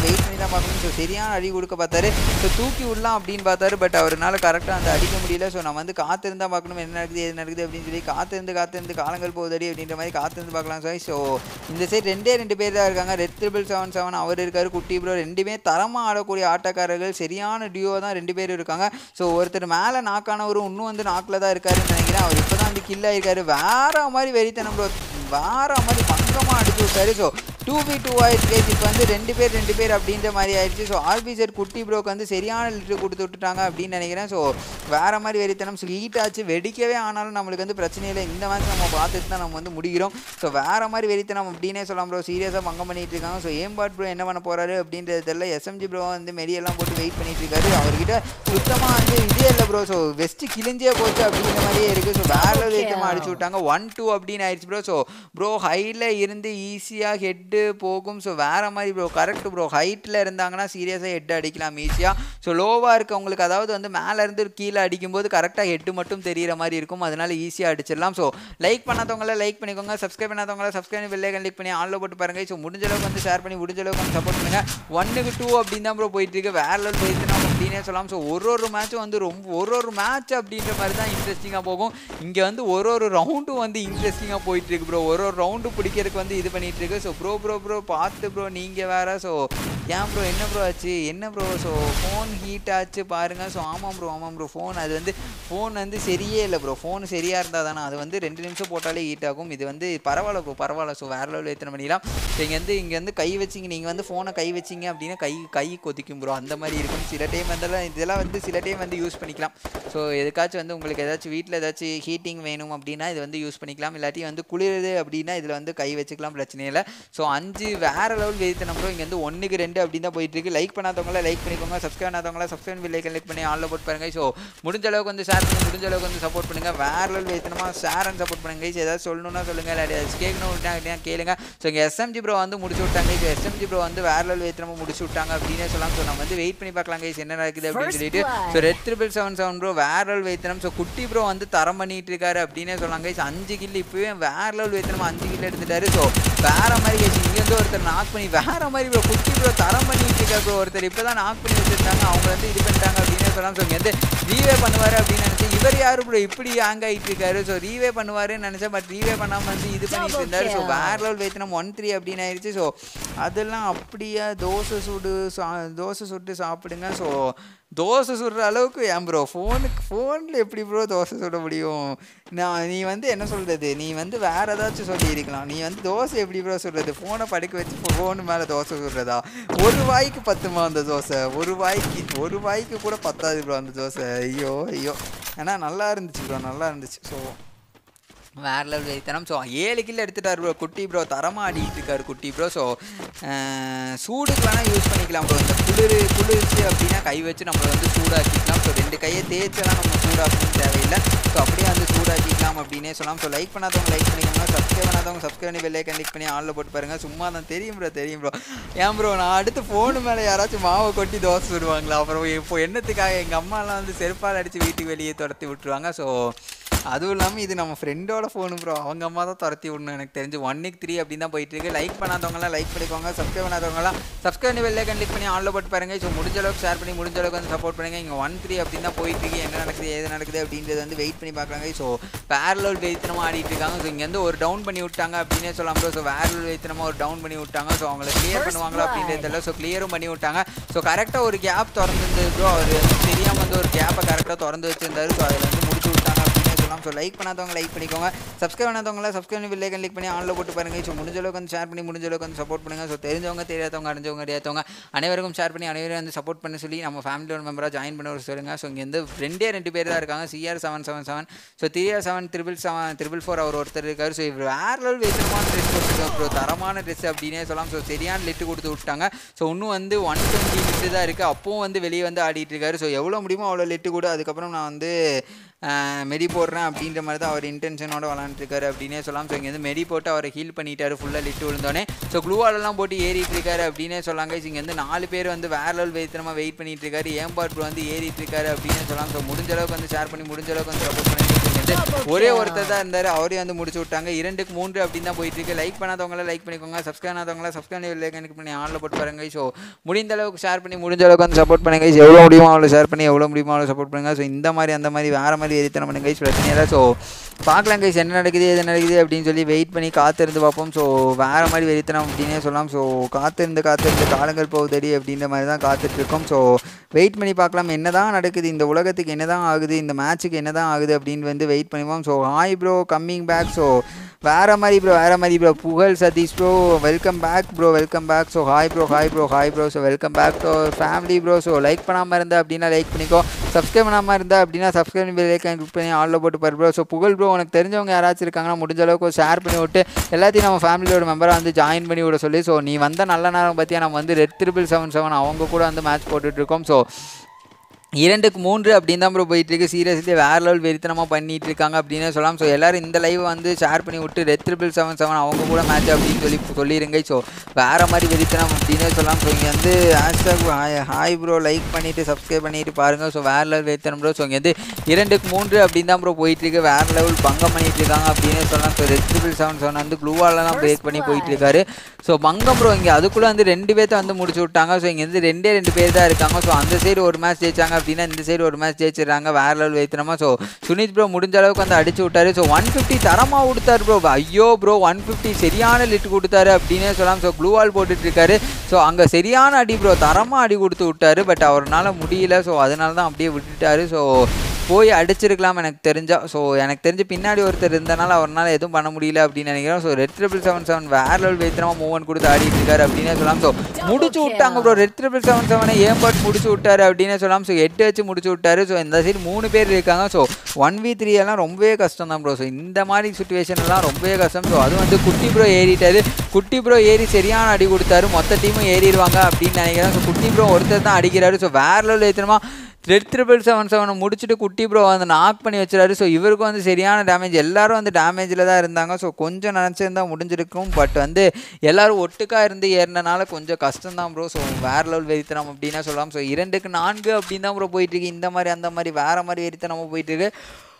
வெயிட் பண்ணி தான் பார்க்கணும் ஸோ சரியான அடி கொடுக்க பார்த்தாரு ஸோ தூக்கி விடலாம் அப்படின்னு பார்த்தாரு பட் அவரால் கரெக்டாக அந்த அடிக்க முடியல ஸோ நம்ம வந்து காத்திருந்தா பார்க்கணும் என்ன நடக்குது எது நடக்குது அப்படின்னு சொல்லி காத்திருந்து காத்திருந்து காலங்கள் போகுதடி அப்படின்ற மாதிரி காத்திருந்து பார்க்கலாம் சார் ஸோ இந்த சைடு ரெண்டே ரெண்டு பேர் தான் இருக்காங்க ரெட் ட்ரிபிள் செவன் செவன் அவர் இருக்காரு குட்டி ப்ரோ ரெண்டுமே தரமாக ஆடக்கூடிய ஆட்டக்காரர்கள் சரியான டியோ தான் ரெண்டு பேர் இருக்காங்க ஸோ ஒருத்தர் மேலே நாக்கானவரும் இன்னும் வந்து நாக்கில் தான் இருக்காருன்னு நினைக்கிறேன் அவர் இப்போ தான் வந்து கில் ஆயிருக்காரு வேற மாதிரி வெறித்தனம் ப்ரோ வேற மாதிரி பங்கமாக அடிச்சு விட்டாரு ஸோ டூ பி டூ ஆயிடுச்சு guys. இப்போ வந்து ரெண்டு பேர் ரெண்டு பேர் அப்படின்ற மாதிரி ஆயிடுச்சு ஸோ ஆர்பிசர் குட்டி ப்ரோக்கு வந்து சரியான லிட்டர் கொடுத்து விட்டுட்டாங்க அப்படின்னு நினைக்கிறேன் ஸோ வேற மாதிரி வெறித்தனம் ஸ்வீட் ஆச்சு வெடிக்கவே ஆனாலும் நம்மளுக்கு வந்து பிரச்சனை இல்லை இந்த மேட்ச் நம்ம பார்த்துட்டு தான் நம்ம வந்து முடிக்கிறோம் ஸோ வேற மாதிரி வெறித்தனம் அப்படின்னே சொல்லலாம் ப்ரோ சீரியஸாக பங்கம் பண்ணிட்டு இருக்காங்க ஸோ ஏம்பாட் ப்ரோ என்ன பண்ண போறாரு அப்படின்றது தெரியல எஸ்எம்ஜி ப்ரோ வந்து மெரியெல்லாம் போட்டு வெயிட் பண்ணிட்டு இருக்காரு அவர்கிட்ட சுத்தமாக வந்து இதே இல்லை ப்ரோ ஸோ வெஸ்ட் கிழிஞ்சே போச்சு அப்படிங்கிற மாதிரியே இருக்கு ஸோ வேற level வெறித்தனமா அடிச்சு விட்டாங்க ஒன் டூ அப்படின்னு ஆயிடுச்சு ப்ரோ ஸோ ப்ரோ ஹையில் இருந்து ஈஸியாக ஹெட்டு போகும் ஸோ வேறு மாதிரி ப்ரோ கரெக்ட் ப்ரோ ஹைட்டில் இருந்தாங்கன்னா சீரியஸாக ஹெட் அடிக்கலாம் ஈஸியாக ஸோ லோவாக இருக்கவங்களுக்கு அதாவது வந்து மேலே இருந்து கீழே அடிக்கும்போது கரெக்டாக ஹெட்டு மட்டும் தெரியிற மாதிரி இருக்கும் அதனால ஈஸியாக அடிச்சிடலாம் ஸோ லைக் பண்ணாதவங்கள லைக் பண்ணிக்கோங்க சப்ஸ்கிரைப் பண்ணாதவங்கள சப்ஸ்கிரைப் பெல்லை கிளிக் பண்ணி ஆன்ல போட்டு பாருங்க ஸோ முடிஞ்ச அளவுக்கு வந்து ஷேர் பண்ணி முடிஞ்ச அளவுக்கு வந்து சப்போர்ட் பண்ணுங்க ஒன்னுக்கு டூ அப்படின்னு தான் ப்ரோ போயிட்டு இருக்கு வேற லெவல் பேசினா அப்படின்னே சொல்லலாம் ஸோ ஒரு ஒரு மேட்சும் வந்து ரொம்ப ஒரு ஒரு மேட்ச் அப்படின்ற மாதிரி தான் இன்ட்ரெஸ்டிங்காக போகும் இங்கே வந்து ஒரு ஒரு ரவுண்டும் வந்து இன்ட்ரெஸ்டிங்காக போயிட்டு இருக்கு ப்ரோ ஒரு ஒரு ரவுண்டு பிடிக்கிறதுக்கு வந்து இது பண்ணிட்டு இருக்கு ஸோ ப்ரோ ப்ரோ ப்ரோ பார்த்து ப்ரோ நீங்கள் வேற ஸோ ஏன் ப்ரோ என்ன ப்ரோ ஆச்சு என்ன ப்ரோ ஸோ ஃபோன் ஹீட் ஆச்சு பாருங்க ஸோ ஆமாம் ப்ரோ ஆமாம் ப்ரோ ஃபோன் அது வந்து ஃபோன் வந்து சரியே இல்லை ப்ரோ ஃபோன் சரியாக இருந்தால் தானே அது வந்து ரெண்டு நிமிஷம் போட்டாலே ஹீட் ஆகும் இது வந்து பரவாயில்ல ப்ரோ பரவாயில்ல ஸோ வேற லெவலில் எத்தனை பண்ணிடலாம் ஸோ இங்கே வந்து இங்கே வந்து கை வச்சிங்க நீங்கள் வந்து ஃபோனை கை வச்சிங்க அப்படின்னா கை கை கொதிக்கும் ப்ரோ அந்த மாதிரி இருக்கும் சில டைம் வந்தெல்லாம் இதெல்லாம் வந்து சில டைம் வந்து யூஸ் பண்ணிக்கலாம் ஸோ எதுக்காச்சும் வந்து உங்களுக்கு ஏதாச்சும் வீட்டில் ஏதாச்சும் ஹீட்டிங் வேணும் அப்படின்னா இது வந்து யூஸ் பண்ணிக்கலாம் இல்லாட்டி வந்து குளிருது அப்படின்னா இதில் வந்து கை வச்சுக்கலாம் பிரச்சனை இல்லை ஸோ அஞ்சு வேற லெவல் வெயிட் நம்பரும் இங்கே வந்து ஒன்றுக்கு ரெண்டு அப்படின்னு தான் போயிட்டு இருக்கு லைக் பண்ணாதவங்கள லைக் பண்ணிக்கோங்க சப்ஸ்கிரைப் பண்ணாதவங்கள சப்ஸ்கிரைப் பில்லை கிளிக் பண்ணி ஆன்ல போட்டு பாருங்க ஸோ முடிஞ்ச அளவுக்கு வந்து ஷேர் பண்ணி முடிஞ்ச அளவுக்கு வந்து சப்போர்ட் பண்ணுங்க வேற லெவல் வெயிட்டனமா ஷேர் அண்ட் சப்போர்ட் பண்ணுங்க guys. ஏதாவது சொல்லணும்னா சொல்லுங்க இல்லை ஏதாச்சும் கேட்கணும் அப்படின்னா கேளுங்க ஸோ இங்கே எஸ்எம்ஜி ப்ரோ வந்து முடிச்சு விட்டாங்க இப்போ எஸ்எம்ஜி ப்ரோ வந்து வேற லெவல் வெயிட்டனமா முடிச்சு விட்டாங்க அப்படின்னே சொல்லலாம் ஸோ நம்ம வந்து வெயிட் பண்ணி பார்க்கலாம் guys என்ன நடக்குது அப்படின்னு First சொல்லிட்டு blood. So red triple seven seven bro வேற லெவல் வைத்தனம் ஸோ குட்டி ப்ரோ வந்து தரம் பண்ணிட்டு இருக்காரு அப்படின்னே சொன்னாங்க guys. அஞ்சு கில் இப்போவே வேற லெவல் வைத்தனம் அஞ்சு கில் எடுத்துட்டாரு ஸோ வேற மாதிரி guys. இங்க இருந்து ஒருத்தர் நாக் பண்ணி வேற மாதிரி ப்ரோ குட்டி ப்ரோ தரம் பண்ணிட்டு இருக்காரு ப்ரோ ஒருத்தர் இப்போ தான் நாக் பண்ணி வச்சிருக்காங்க அவங்க வந்து இது பண்ணிட்டாங்க அப்படின்னே சொல்லலாம் ஸோ இங்கே வந்து ரீவே பண்ணுவார் அப்படின்னு நினச்சேன் இவர் யாரு ப்ரோ இப்படி ஹேங் ஆகிட்டு இருக்காரு ஸோ ரீவே பண்ணுவாருன்னு நினச்சேன் பட் ரீவே பண்ணாமல் வந்து இது பண்ணிட்டு இருந்தாரு ஸோ Double kill. வேற லெவல் வைத்தனம் ஒன் த்ரீ அப்படின்னு ஆயிடுச்சு ஸோ அதெல்லாம் அப்படியே தோசை சுடு சா தோசை சுட்டு சாப்பிடுங்க ஸோ தோசை சுடுற அளவுக்கு ஏன் ப்ரோ ஃபோனுக்கு ஃபோனில் எப்படி ப்ரோ தோசை சுட முடியும் நான் நீ வந்து என்ன சொல்கிறது நீ வந்து வேற ஏதாச்சும் சொல்லியிருக்கலாம் நீ வந்து தோசை எப்படி ப்ரோ சுடுறது ஃபோனை படுக்க வச்சு ஃபோனு மேலே தோசை சுடுறதா ஒரு வாய்க்கு பத்துமா அந்த தோசை ஒரு வாய்க்கு ஒரு வாய்க்கு கூட பத்தாது ப்ரோ அந்த தோசை ஐயோ ஐயோ ஆனால் நல்லா இருந்துச்சு ப்ரோ நல்லா இருந்துச்சு ஸோ வேற லெவல் வைத்தனம் ஸோ ஏழு கில் எடுத்துட்டார் ப்ரோ குட்டி ப்ரோ தரமாக ஆடிட்டு இருக்காரு குட்டி ப்ரோ ஸோ சூடுக்கு வேணால் யூஸ் பண்ணிக்கலாம் ப்ரோ இந்த குளிர் குளிர்ச்சி அப்படின்னா கை வச்சு நம்மளை வந்து சூடாக்கிக்கலாம் ஸோ ரெண்டு கையை தேய்ச்செல்லாம் நம்ம சூடாக்கணும் தேவையில்லை ஸோ அப்படியே வந்து சூடாக்கிக்கலாம் அப்படின்னே சொல்லலாம் ஸோ லைக் பண்ணாதவங்க லைக் பண்ணிக்கோங்க சப்ஸ்கிரைப் பண்ணாதவங்க சப்ஸ்கிரைப் பண்ணி வெள்ளையை கிளிக் பண்ணி ஆளில் போட்டு பாருங்க சும்மா தான் தெரியும் ப்ரோ தெரியும் ப்ரோ ஏன் ப்ரோ நான் அடுத்து ஃபோனு மேலே யாராச்சும் மாவை கொட்டி தோசை சுடுவாங்களா அப்புறம் இப்போ என்னத்துக்காக எங்கள் அம்மாலாம் வந்து செருப்பால் அடித்து வீட்டுக்கு வெளியே துரத்தி விட்டுருவாங்க ஸோ அதுவும் இல்லாமல் இது நம்ம ஃப்ரெண்டோட ஃபோனு ப்ரோ அவங்க அம்மா தான் துரத்தி விடணும் எனக்கு தெரிஞ்சு ஒன் வீக் த்ரீ அப்படின்னு தான் போயிட்டு இருக்கு லைக் பண்ணாதவங்களாம் லைக் பண்ணிக்கோங்க சப்ஸ்கிரைப் பண்ணாதவங்களாம் சப்ஸ்கிரைப் பண்ணி வெளியே கிளிக் பண்ணி ஆன்ல போட்டு பாருங்க ஸோ முடிஞ்ச அளவுக்கு ஷேர் பண்ணி முடிஞ்ச அளவுக்கு வந்து சப்போர்ட் பண்ணுங்க இங்கே ஒன் த்ரீ அப்படின்னு தான் போயிட்டு இருக்கு என்ன நடக்குது ஏது நடக்குது அப்படின்றது வந்து வெயிட் பண்ணி பார்க்குறாங்க ஸோ பேரலோல் வெயித்தனமாக ஆடிட்டு இருக்காங்க ஸோ இங்கேருந்து ஒரு டவுன் பண்ணி விட்டாங்க அப்படின்னே சொல்லலாம் ப்ரோ ஸோ வேரலோல் வெயித்தனமாக ஒரு டவுன் பண்ணி விட்டாங்க ஸோ அவங்கள கிளியர் First பண்ணுவாங்களா அப்படின்றது blood. தெரியல ஸோ கிளியரும் பண்ணி விட்டாங்க ஸோ கரெக்டாக ஒரு கேப் திறந்துருந்தது ப்ரோ அவர் வந்து தெரியாமல் வந்து ஒரு கேப்பை கரெக்டாக திறந்து வச்சிருந்தாரு ஸோ அதில் வந்து முடிச்சு விட்டாங்க அப்படின்னே சொல்லலாம் ஸோ லைக் பண்ணாதவங்க லைக் பண்ணிக்கோங்க சப்ஸ்கிரைப் பண்ணாதவங்கள சப்ஸ்கிரைப் பண்ணி வில்லை கிளிக் பண்ணி ஆன்ல போட்டு பாருங்க ஸோ முடிஞ்ச அளவுக்கு வந்து ஷேர் பண்ணி முடிஞ்ச அளவுக்கு வந்து சப்போர்ட் பண்ணுங்க ஸோ தெரிஞ்சவங்க தெரியாதவங்க அடைஞ்சவங்க தெரியாதவங்க அனைவருக்கும் ஷேர் பண்ணி அனைவரும் வந்து சப்போர்ட் பண்ண சொல்லி நம்ம ஃபேமிலியோட மெம்பராக ஜாயின் பண்ண ஒரு சொல்லுங்க ஸோ இங்கே வந்து ரெண்டே ரெண்டு பேர் தான் இருக்காங்க CR seven seven seven so three R seven triple seven triple four அவர் ஒருத்தர் இருக்காரு ஸோ இவர் வேற லெவல் வேசனமான ட்ரெஸ் போட்டுருக்காரு ப்ரோ தரமான ட்ரெஸ் அப்படின்னே சொல்லலாம் ஸோ சரியான லிட்டு கொடுத்து விட்டாங்க ஸோ இன்னும் வந்து ஒன் டுவெண்ட்டி லிட்டு தான் இருக்குது அப்பவும் வந்து வெளியே வந்து ஆடிட்டு இருக்காரு ஸோ எவ்வளோ முடியுமோ அவ்வளோ லிட்டு கூட அதுக்கப்புறம் நான் வந்து ஆஹ், மெடி போடுறேன் அப்படின்ற மாதிரி தான் அவர் இன்டென்ஷனோட விளாண்டுருக்காரு அப்படின்னே சொல்லலாம் ஸோ இங்கே வந்து மெடி போட்டு அவரை ஹீல் பண்ணிட்டாரு ஃபுல்லாக லிட்டு விழுந்தோடனே ஸோ க்ளூவாலெல்லாம் போட்டு ஏறிட்டு இருக்காரு அப்படின்னே சொல்லாங்க இங்கே வந்து நாலு பேர் வந்து வேற லெவல் வெயித்தனமாக வெயிட் பண்ணிட்டு இருக்காரு ஏம்பாட் ப்ரோ வந்து ஏறிட்டு இருக்காரு அப்படின்னு சொல்லலாம் ஸோ முடிஞ்ச அளவுக்கு வந்து ஷேர் பண்ணி முடிஞ்ச அளவுக்கு வந்து சப்போர்ட் பண்ணி வந்து ஒரே ஒருத்தர் தான் இருந்தார் அவரையும் வந்து முடிச்சு விட்டாங்க இரண்டுக்கு மூன்று அப்படின்னு தான் போயிட்டு இருக்கு லைக் பண்ணாதவங்கள லைக் பண்ணிக்கோங்க சப்ஸ்கிரைப் பண்ணாதவங்கள சப்ஸ்கிரைப் லைக் எனக்கு பண்ணி ஆனில் போட்டு பாருங்க ஸோ முடிந்த அளவுக்கு ஷேர் பண்ணி முடிஞ்ச அளவுக்கு வந்து சப்போர்ட் பண்ணுங்க guys. எவ்வளோ முடியுமோ அவ்வளோ ஷேர் பண்ணி எவ்வளோ முடியுமோ அவ்வளோ சப்போர்ட் பண்ணுங்க ஸோ இந்த மாதிரி அந்த மாதிரி வேறு மாதிரி எரித்தனம் பண்ணுங்க guys. பிரச்சனை இல்லை ஸோ பார்க்கலாம் கைஸ் என்ன நடக்குது எது நடக்குது அப்படின்னு சொல்லி வெயிட் பண்ணி காத்திருந்து பார்ப்போம் ஸோ வேறு மாதிரி வெறித்தனம் அப்படின்னே சொல்லலாம் ஸோ காத்திருந்து காத்திருந்து காலங்கள் போகுதடி அப்படின்ற மாதிரி தான் காத்துட்டு இருக்கோம் ஸோ வெயிட் பண்ணி பார்க்கலாம் என்ன தான் நடக்குது இந்த உலகத்துக்கு என்ன தான் ஆகுது இந்த மேட்ச்சுக்கு என்ன தான் ஆகுது அப்படின்னு வந்து வெயிட் பண்ணுவோம் so hi bro coming back so வேறு மாதிரி ப்ரோ வேறு மாதிரி bro Pugazh Sathish bro welcome back bro welcome back so hi bro hi bro hi bro so welcome back to family bro so like பண்ணாமல் இருந்தா அப்படின்னா லைக் பண்ணிக்கோ subscribe பண்ணாமல் இருந்தா அப்படின்னா சப்ஸ்கிரைப் லைக் கிளிக் பண்ணி ஆளில் போட்டு பாரு ப்ரோ ஸோ புகழ் ப்ரோ உனக்கு தெரிஞ்சவங்க யாராச்சும் இருக்காங்கன்னா முடிஞ்ச அளவுக்கு ஷேர் பண்ணி விட்டு எல்லாத்தையும் நம்ம ஃபேமிலியோட மெம்பராக வந்து ஜாயின் பண்ணி விட சொல்லி ஸோ நீ வந்த நல்ல நேரம் பற்றியா நம்ம வந்து ரெட் த்ரிபிள் செவன் செவன் அவங்க கூட வந்து மேட்ச் போட்டுட்ருக்கோம் ஸோ இரண்டுக்கு மூன்று அப்படின்னு தான் ப்ரோ போயிட்டு இருக்கு சீரியஸ்லி வேற லெவல் வெறித்தனமாக பண்ணிட்டு இருக்காங்க அப்படின்னு சொல்லலாம் ஸோ எல்லாரும் இந்த லைவ் வந்து ஷேர் பண்ணி விட்டு ரெட் ட்ரிபிள் செவன் செவன் அவங்க கூட மேட்ச் அப்படின்னு சொல்லி சொல்லிடுங்க ஸோ வேற மாதிரி வெறித்தனம் அப்படின்னு சொல்லலாம் ஸோ இங்கே வந்து ஹேஷ்டாக் ஹாய் ப்ரோ லைக் பண்ணிட்டு சப்ஸ்கிரைப் பண்ணிட்டு பாருங்க ஸோ வேற லெவல் வெறித்தனம் ப்ரோ ஸோ இங்கே வந்து இரண்டுக்கு மூன்று அப்படின்னு தான் ப்ரோ போயிட்டு இருக்கு வேற லெவல் பங்கம் பண்ணிட்டு இருக்காங்க அப்படின்னு சொல்லலாம் so red triple seven seven வந்து க்ளூவாலலாம் பிரேக் பண்ணி போயிட்டு இருக்காரு ஸோ பங்கம் ப்ரோ இங்கே அதுக்குள்ளே வந்து ரெண்டு பேர்த்த வந்து முடிச்சு விட்டாங்க ஸோ இங்கே வந்து ரெண்டே ரெண்டு பேர் தான் இருக்காங்க ஸோ அந்த சைடு ஒரு மேட்ச் ஜெயிச்சாங்க அப்படின்னா இந்த சைடு ஒரு மேட்ச் ஜெயிச்சிடுறாங்க வேற லெவல் வைத்தனமா ஸோ சுனித் ப்ரோ முடிஞ்ச அளவுக்கு வந்து அடிச்சு விட்டாரு ஸோ ஒன் ஃபிஃப்டி தரமாக கொடுத்தாரு ப்ரோ ஐயோ ப்ரோ ஒன் ஃபிஃப்டி சரியான லிட் கொடுத்தாரு அப்படின்னே சொல்லலாம் ஸோ க்ளூ வால் போட்டுட்டு இருக்காரு ஸோ அங்கே சரியான அடி ப்ரோ தரமாக அடி கொடுத்து விட்டாரு பட் அவரால் முடியல ஸோ அதனால தான் அப்படியே விட்டுட்டாரு ஸோ போய் அடிச்சிருக்கலாம் எனக்கு தெரிஞ்சா ஸோ எனக்கு தெரிஞ்சு பின்னாடி ஒருத்தர் இருந்தனால அவரால் எதுவும் பண்ண முடியல அப்படின்னு நினைக்கிறேன் so red triple seven seven வேற லெவல் வைத்திரமாக மூவ்மெண்ட் கொடுத்து ஆடிட்டு இருக்காரு அப்படின்னே சொல்லலாம் ஸோ முடிச்சு விட்டாங்க ப்ரோ ரெட் ட்ரிபிள் செவன் செவனை ஏன் பாட் முடிச்சு விட்டாரு அப்படின்னே சொல்லலாம் ஸோ எட்டு வச்சு முடிச்சு விட்டாரு ஸோ இந்த சைடு மூணு பேர் இருக்காங்க ஸோ ஒன் வி த்ரீ எல்லாம் ரொம்பவே கஷ்டம் தான் ப்ரோ ஸோ இந்த மாதிரி சுச்சுவேஷன் எல்லாம் ரொம்பவே கஷ்டம் ஸோ அது வந்து குட்டி ப்ரோ ஏறிட்டாரு குட்டி ப்ரோ ஏறி சரியான அடி கொடுத்தாரு மொத்த டீமும் ஏறிடுவாங்க அப்படின்னு நினைக்கிறேன் ஸோ குட்டி ப்ரோ ஒருத்தர் தான் அடிக்கிறாரு ஸோ வேற லெவல் ஏற்றணுமா ரெட் ட்ரிபிள் செவன் செவனை முடிச்சுட்டு குட்டி ப்ரோ வந்து நாக் பண்ணி வச்சுறாரு ஸோ இவருக்கும் வந்து சரியான டேமேஜ் எல்லாரும் வந்து டேமேஜில் தான் இருந்தாங்க ஸோ கொஞ்சம் நினச்சிருந்தா முடிஞ்சிருக்கும் பட் வந்து எல்லாரும் ஒட்டுக்கா இருந்து ஏறினனால கொஞ்சம் கஷ்டம் தான் ப்ரோ ஸோ வேற லெவல் வெறித்தனம் அப்படின்னா சொல்லலாம் ஸோ இரண்டுக்கு நான்கு அப்படின்னு தான் ப்ரோ போயிட்டு இருக்கு இந்த மாதிரி அந்த மாதிரி வேற மாதிரி வெறித்தனமாக போயிட்டு இருக்கு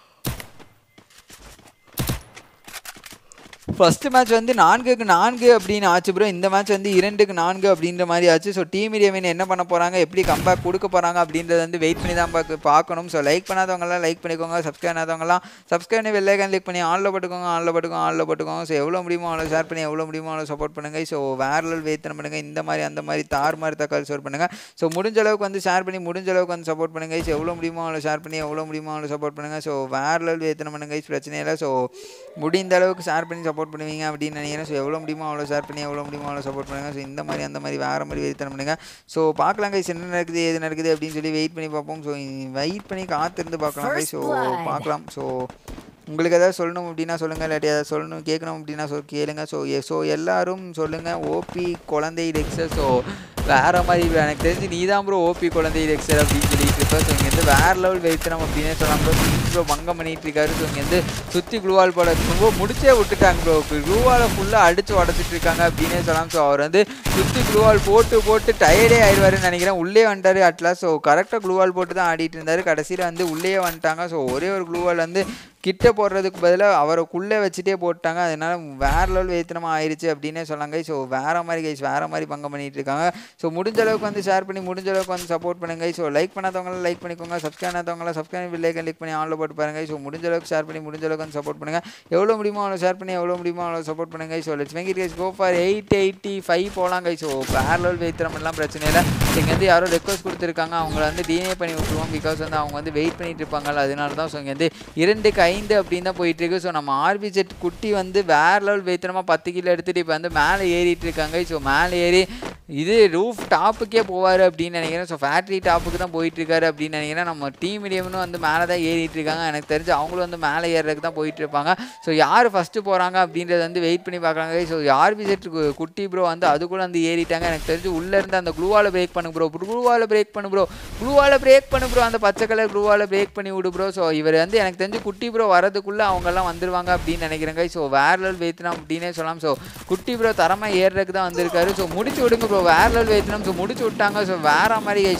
ஃபஸ்ட்டு மேட்ச் வந்து நான்குக்கு நான்கு அப்படின்னு ஆச்சு ப்ரோ இந்த மேட்ச் வந்து இரண்டுக்கு நான்கு அப்படின்ற மாதிரி ஆச்சு ஸோ டீம் இடியவின் என்ன பண்ண போகிறாங்க எப்படி கம்பேக் கொடுக்க போகிறாங்க அப்படின்றத வந்து வெயிட் பண்ணி தான் பார்க்க பார்க்கணும் ஸோ லைக் பண்ணாதவங்கலாம் லைக் பண்ணிக்கோங்க சப்ஸ்கிரைப் பண்ணாதவங்கலாம் சப்ஸ்கிரைப் பண்ணி வெள்ளைக்கான் லிக் பண்ணி ஆனில் போட்டுக்கோங்க ஆனில் போட்டுக்கோங்க ஆனில் போட்டுக்கோங்க ஸோ எவ்வளோ முடியுமோ அவ்வளோ ஷேர் பண்ணி எவ்வளோ முடியுமோ அவ்வளோ சப்போர்ட் பண்ணுங்கள் ஸோ வேற லெவல் வேத்தனம் பண்ணுங்கள் இந்த மாதிரி அந்த மாதிரி தார் மாதிரி தக்காளி ஷேர் பண்ணுங்கள் ஸோ முடிஞ்ச அளவுக்கு வந்து ஷேர் பண்ணி முடிஞ்ச அளவுக்கு வந்து சப்போர்ட் பண்ணுங்கள் ஸோ எவ்வளோ முடியுமோ அவ்வளோ ஷேர் பண்ணி எவ்வளோ முடியுமோ அவ்வளோ சப்போர்ட் பண்ணுங்கள் ஸோ வேற லெவல் வேத்தனம் பண்ணுங்கள் பிரச்சனை இல்லை ஸோ முடிந்த அளவுக்கு ஷேர் பண்ணி சப்போர்ட் பண்ணுவீங்க அப்படின்னு நினைக்கிறேன் ஸோ எவ்வளோ முடியுமோ அவ்வளோ ஷேர் பண்ணி எவ்வளோ முடியுமோ அவ்வளோ சப்போர்ட் பண்ணுங்கள் ஸோ இந்த மாதிரி அந்த மாதிரி வேறு மாதிரி வெறித்தனம் பண்ணுங்கள் ஸோ பார்க்கலாம் கைஸ் என்ன நடக்குது எது நடக்குது அப்படின்னு சொல்லி வெயிட் பண்ணி பார்ப்போம் ஸோ வெயிட் பண்ணி காத்திருந்து பார்க்கலாம் கைஸ் ஸோ First blood. பார்க்கலாம் ஸோ உங்களுக்கு ஏதாவது சொல்லணும் அப்படின்னா சொல்லுங்கள் இல்லாட்டி ஏதாவது சொல்லணும் கேட்கணும் அப்படின்னா சொல் கேளுங்க ஸோ ஸோ எல்லாரும் சொல்லுங்கள் ஓபி குழந்தை டெக்ஸர் ஸோ வேறு மாதிரி bro. எனக்கு தெரிஞ்சு நீ தான் ப்ரோ ஓபி குழந்தை டெக்ஸர் அப்படின்னு சொல்லிட்டு இருப்ப ஸோ இங்கேருந்து வேறு லெவல் வைத்தனம் அப்படின்னே சொல்லலாம் ப்ரோ ப்ரோ பங்கம் பண்ணிட்டு இருக்காரு ஸோ இங்கேருந்து சுற்றி குளுவால் போட ரொம்ப முடிச்சே விட்டுட்டாங்க ப்ரோ குளுவாலை ஃபுல்லாக அடித்து உடச்சிட்டு இருக்காங்க அப்படின்னே சொல்லலாம் ஸோ அவர் வந்து சுற்றி குளுவால் போட்டு போட்டு டயர்டே ஆயிடுவாருன்னு நினைக்கிறேன் உள்ளே வந்துட்டாரு அட்லாஸ் ஸோ கரெக்டாக குளுவால் போட்டு தான் ஆடிட்டு இருந்தார் கடைசியில் வந்து உள்ளே வந்துட்டாங்க ஸோ ஒரே ஒரு குளுவால் வந்து கிட்ட போடுறதுக்கு பதிலாக அவருக்குள்ளே வச்சுட்டே போட்டாங்க அதனால வேற லெவல் வேத்தனமாக ஆயிடுச்சு அப்படின்னே சொன்னாங்க ஸோ வேற மாதிரி கைஸ் வேற மாதிரி பங்கம் பண்ணிட்டு இருக்காங்க ஸோ முடிஞ்ச அளவுக்கு வந்து ஷேர் பண்ணி முடிஞ்ச அளவுக்கு வந்து சப்போர்ட் பண்ணுங்க ஸோ லைக் பண்ணாதவங்களாம் லைக் பண்ணிக்கோங்க சப்ஸ்கிரைப் பண்ணாதவங்களாம் சப்ஸ்கிரைப் லைக் கிளிக் பண்ணி ஆன்ல போட்டு பாருங்க ஸோ முடிஞ்ச அளவுக்கு ஷேர் பண்ணி முடிஞ்ச அளவுக்கு வந்து சப்போர்ட் பண்ணுங்க எவ்வளோ முடியுமோ அவ்வளோ ஷேர் பண்ணி எவ்வளோ முடியுமோ அவ்வளோ சப்போர்ட் பண்ணுங்க so let's make it guys go for eight eighty five போகலாம் கைஸ் ஸோ வேற லெவல் வைத்திரம் எல்லாம் பிரச்சனை இல்லை இங்கே வந்து யாரோ ரெக்வஸ்ட் கொடுத்துருக்காங்க அவங்கள வந்து டினே பண்ணி விட்டுருவோம் பிகாஸ் வந்து அவங்க வந்து வெயிட் பண்ணிட்டு இருப்பாங்கல்ல அதனால தான் ஸோ இங்கே வந்து இரண்டுக்கு ஐந்து அப்படின்னு தான் போயிட்டு இருக்கு ஸோ நம்ம ஆர்பி ஜெட் குட்டி வந்து வேற லெவல் வைத்திரமா பத்து கிலோ எடுத்துட்டு இப்போ வந்து மேலே ஏறிட்டு இருக்காங்க ஸோ மேலே ஏறி இது ரூஃப் டாப்புக்கே போவார் அப்படின்னு நினைக்கிறேன் ஸோ ஃபேக்ட்ரி டாப்புக்கு தான் போயிட்டு இருக்காரு அப்படின்னு நினைக்கிறேன் நம்ம டீம் இடியம்னு வந்து மேலே தான் ஏறிட்டு இருக்காங்க எனக்கு தெரிஞ்சு அவங்களும் வந்து மேலே ஏறுறதுக்கு தான் போயிட்டு இருப்பாங்க ஸோ யார் ஃபஸ்ட்டு போகிறாங்க அப்படின்றத வந்து வெயிட் பண்ணி பார்க்குறாங்க ஸோ ஆர்பி ஜெட் குட்டி ப்ரோ வந்து அது கூட வந்து ஏறிட்டாங்க எனக்கு தெரிஞ்சு உள்ளே இருந்து அந்த க்ளூவால் பிரேக் பண்ணு ப்ரோ க்ளூவால் பிரேக் பண்ணு ப்ரோ க்ளூவால் பிரேக் பண்ணு ப்ரோ அந்த பச்சை கலர் க்ளூவால் பிரேக் பண்ணி விடு ப்ரோ ஸோ இவர் வந்து எனக்கு தெரிஞ்சு குட்டி ப்ரோ வரதுக்குள்ளே அவங்கெல்லாம் வந்துருவாங்க அப்படின்னு நினைக்கிறேங்க ஸோ வேற லெவல் வைத்தினம் அப்படின்னே சொல்லலாம் ஸோ குட்டி ப்ரோ தரமாக ஏறுறதுக்கு தான் வந்திருக்காரு ஸோ முடிச்சு விடுங்க ப்ரோ வேற லெவல் வைத்தினம் ஸோ முடிச்சு விட்டாங்க ஸோ வேற மாதிரி ஸோ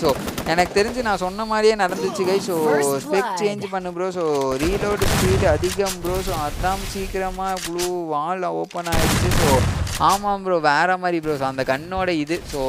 எனக்கு தெரிஞ்சு நான் சொன்ன மாதிரியே நடந்துச்சு கை ஸோ First ஸ்பெக் blood. சேஞ்ச் பண்ணு ப்ரோ ஸோ ரீலோடு ஸ்பீடு அதிகம் ப்ரோ ஸோ அதான் சீக்கிரமாக ப்ளூ வால் ஓப்பன் ஆயிடுச்சு ஸோ ஆமாம் ப்ரோ வேற மாதிரி ப்ரோ ஸோ அந்த கண்ணோட இது ஸோ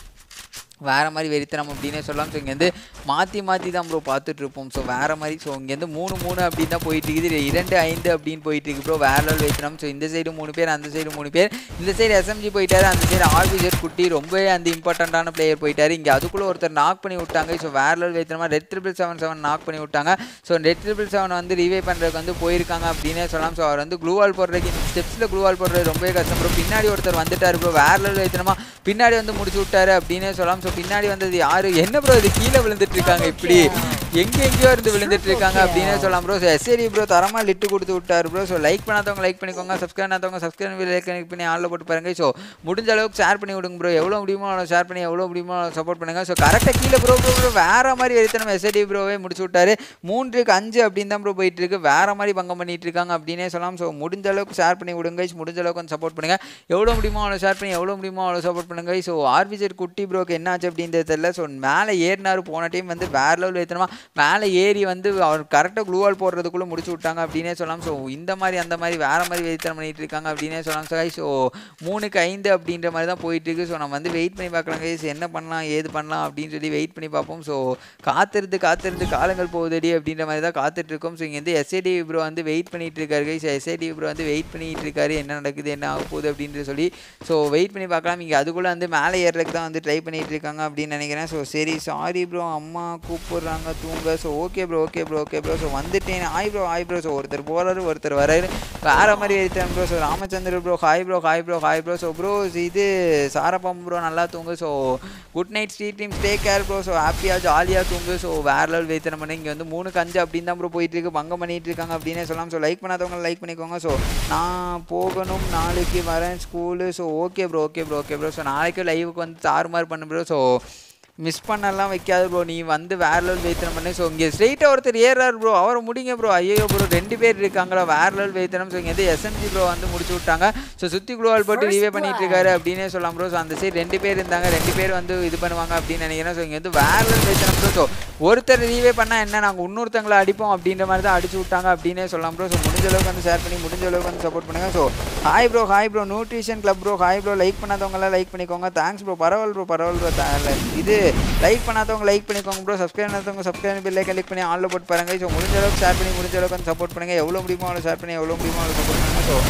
வேற மாதிரி வெறித்தனம் அப்படின்னே சொல்லலாம் ஸோ இங்கேருந்து மாற்றி மாற்றி தான் ப்ரோ பார்த்துட்டு இருப்போம் ஸோ வேற மாதிரி ஸோ இங்கேருந்து மூணு மூணு அப்படின்னு தான் போயிட்டு இருக்குது இது இரண்டு ஐந்து அப்படின்னு போயிட்டு இருக்கு ப்ரோ வேற லெவல் வெறித்தனம் ஸோ இந்த சைடு மூணு பேர் அந்த சைடு மூணு பேர் இந்த சைடு எஸ்எம்ஜி போயிட்டாரு அந்த சைடு ஆர்பிஜர் குட்டி ரொம்பவே அந்த இம்பார்ட்டண்ட்டான பிளேயர் போயிட்டாரு இங்கே அதுக்குள்ளே ஒருத்தர் நாக் பண்ணி விட்டாங்க ஸோ வேற லெவல் வெறித்தனமாக red triple seven seven knock பண்ணி விட்டாங்க ஸோ ரெட் ட்ரிபிள் செவன் வந்து ரிவே பண்ணுறதுக்கு வந்து போயிருக்காங்க அப்படின்னே சொல்லலாம் ஸோ அவர் வந்து க்ளூவால் போடுறதுக்கு இந்த ஸ்டெப்ஸில் க்ளூவால் போடுறது ரொம்பவே கஷ்டம் ப்ரோ பின்னாடி ஒருத்தர் வந்துட்டார் ப்ரோ வேற லெவல் வெறித்தனமாக பின்னாடி வந்து முடிச்சு விட்டாரு அப்படின்னே சொல்லலாம் ஸோ பின்னாடி வந்தது யாரு என்ன ப்ரோ இது கீழே விழுந்துட்டு இருக்காங்க இப்படி எங்க எங்கேயோ இருந்து விழுந்துட்டு இருக்காங்க அப்படின்னே சொல்லலாம் ப்ரோ சரி ப்ரோ தரமா லிட்டு கொடுத்து விட்டாரு ப்ரோ ஸோ லைக் பண்ணாதவங்க லைக் பண்ணிக்கோங்க சப்ஸ்கிரைப் பண்ணாதவங்க சப்ஸ்கிரைப் லைக் பண்ணி ஆளில் போட்டு பாருங்க ஸோ முடிஞ்ச அளவுக்கு ஷேர் பண்ணி விடுங்க ப்ரோ எவ்வளோ முடியுமோ அவ்வளோ ஷேர் பண்ணி எவ்வளோ முடியுமோ சப்போர்ட் பண்ணுங்க ஸோ கரெக்டாக கீழே ப்ரோ ப்ரோ ப்ரோ வேற மாதிரி எடுத்து நம்ம எஸ்ஐடி ப்ரோவே முடிச்சு விட்டாரு மூன்றுக்கு அஞ்சு அப்படின்னு தான் ப்ரோ போயிட்டு இருக்கு வேற மாதிரி பங்கம் பண்ணிட்டு இருக்காங்க அப்படின்னே சொல்லலாம் ஸோ முடிஞ்ச அளவுக்கு ஷேர் பண்ணி விடுங்க guys. முடிஞ்ச அளவுக்கு வந்து சப்போர்ட் பண்ணுங்க எவ்வளோ முடியுமோ அவ்வளோ ஷேர் பண்ணி எவ்வளோ முடியுமோ அவ்வளோ சப்போர்ட் பண்ணுங்க ஸோ ஆர்பிஜர் குட்டி ப்ரோக்கு என்ன ஆச்சு அப்படின்றது தெரியல ஸோ மேலே ஏறினாரு போன டைம் வந்து வேற லெவல் ஏற்றணுமா மேலே ஏறி வந்து அவர் கரெக்டாக க்ளூவால் போடுறதுக்குள்ளே முடிச்சு விட்டாங்க அப்படின்னே சொல்லலாம் ஸோ இந்த மாதிரி அந்த மாதிரி வேற மாதிரி வெயித்தனம் பண்ணிட்டு இருக்காங்க அப்படின்னே சொல்லலாம் ஸோ ஸோ மூணுக்கு ஐந்து அப்படின்ற மாதிரி தான் போயிட்டு இருக்கு ஸோ நம்ம வந்து வெயிட் பண்ணி பார்க்கலாம் guys என்ன பண்ணலாம் ஏது பண்ணலாம் அப்படின்னு சொல்லி வெயிட் பண்ணி பார்ப்போம் ஸோ காத்திருந்து காத்திருந்து காலங்கள் போகுதடி அப்படின்ற மாதிரி தான் காத்துட்டு இருக்கோம் ஸோ இங்கே வந்து எஸ்ஐடி ப்ரோ வந்து வெயிட் பண்ணிட்டு இருக்காரு கைஸ் எஸ்ஐடி ப்ரோ வந்து வெயிட் பண்ணிட்டு இருக்காரு என்ன நடக்குது என்ன ஆக போகுது அப்படின்னு சொல்லி ஸோ வெயிட் பண்ணி பார்க்கலாம் இங்கே அதுக்குள்ளே வந்து மேலே ஏறுறதுக்கு தான் வந்து ட்ரை பண்ணிட்டு இருக்காங்க அப்படின்னு நினைக்கிறேன் ஸோ சரி சாரி ப்ரோ அம்மா கூப்பிடுறாங்க தூங்க so okay bro okay bro okay bro so வந்துட்டேன் ஆய் ப்ரோ ஆய் ப்ரோ ஸோ ஒருத்தர் போகிறாரு ஒருத்தர் வராரு வேற மாதிரி எடுத்தேன் bro so Ramachandra bro hi bro hi bro hi bro so bro இது சாரப்பம் ப்ரோ நல்லா தூங்கு so good night street team stay care bro so ஹாப்பியாக ஜாலியாக தூங்கு ஸோ வேற லெவல் வேத்தனம் பண்ணி இங்கே வந்து மூணு கஞ்சு அப்படின்னு தான் ப்ரோ போயிட்டு இருக்கு பங்கம் பண்ணிட்டு இருக்காங்க அப்படின்னே சொல்லலாம் ஸோ லைக் பண்ணாதவங்க லைக் பண்ணிக்கோங்க ஸோ நான் போகணும் நாளைக்கு வரேன் school so okay bro okay bro okay bro so நாளைக்கு லைவுக்கு வந்து தாறுமாறு பண்ணு ப்ரோ ஸோ மிஸ் பண்ணலாம் வைக்காது ப்ரோ நீ வந்து வேற லெவல் வெயித்தனம் பண்ணு ஸோ இங்கே ஸ்ட்ரெயிட்டாக ஒருத்தர் ஏறாரு ப்ரோ அவரை முடிங்க ப்ரோ ஐயோ ப்ரோ ரெண்டு பேர் இருக்காங்களா வேற லெவல் வெயித்தனம் ஸோ இங்கே வந்து எஸ்எம்ஜி ப்ரோ வந்து முடிச்சு விட்டாங்க ஸோ சுற்றி குழுவால் போட்டு First ரிவே பண்ணிட்டு blood. இருக்காரு அப்படின்னே சொல்லலாம் ப்ரோ ஸோ அந்த சைடு ரெண்டு பேர் இருந்தாங்க ரெண்டு பேர் வந்து இது பண்ணுவாங்க அப்படின்னு நினைக்கிறேன் ஸோ இங்கே வந்து வேற லெவல் வெயித்தனம் ப்ரோ ஸோ ஒருத்தர் ரீவே பண்ணால் என்ன நாங்கள் இன்னொருத்தங்களை அடிப்போம் அப்படின்ற மாதிரி தான் அடிச்சு விட்டாங்க அப்படின்னே சொல்லலாம் ப்ரோ ஸோ முடிஞ்ச அளவுக்கு வந்து ஷேர் பண்ணி முடிஞ்ச அளவுக்கு வந்து சப்போர்ட் பண்ணுங்க so hi bro hi bro nutrition club bro hi bro like பண்ணாதவங்களாம் லைக் பண்ணிக்கோங்க தேங்க்ஸ் ப்ரோ பரவாயில்ல ப்ரோ பரவாயில்ல ப்ரோ இது லைக் பண்ணாதவங்க லைக் பண்ணிக்கோங்க ப்ரோ சப்ஸ்கிரைப் பண்ணாதவங்க சப்ஸ்கிரைப் பில்லை கிளிக் பண்ணி ஆன்ல போட்டு பாருங்க ஸோ முடிஞ்ச அளவுக்கு ஷேர் பண்ணி முடிஞ்ச அளவுக்கு வந்து சப்போர்ட் பண்ணுங்க எவ்வளோ முடியுமோ அவ்வளோ ஷேர் பண்ணி எவ்வளோ முடியுமோ அவ்வளோ சப்போர்ட் பண்ணுங்க ஸோ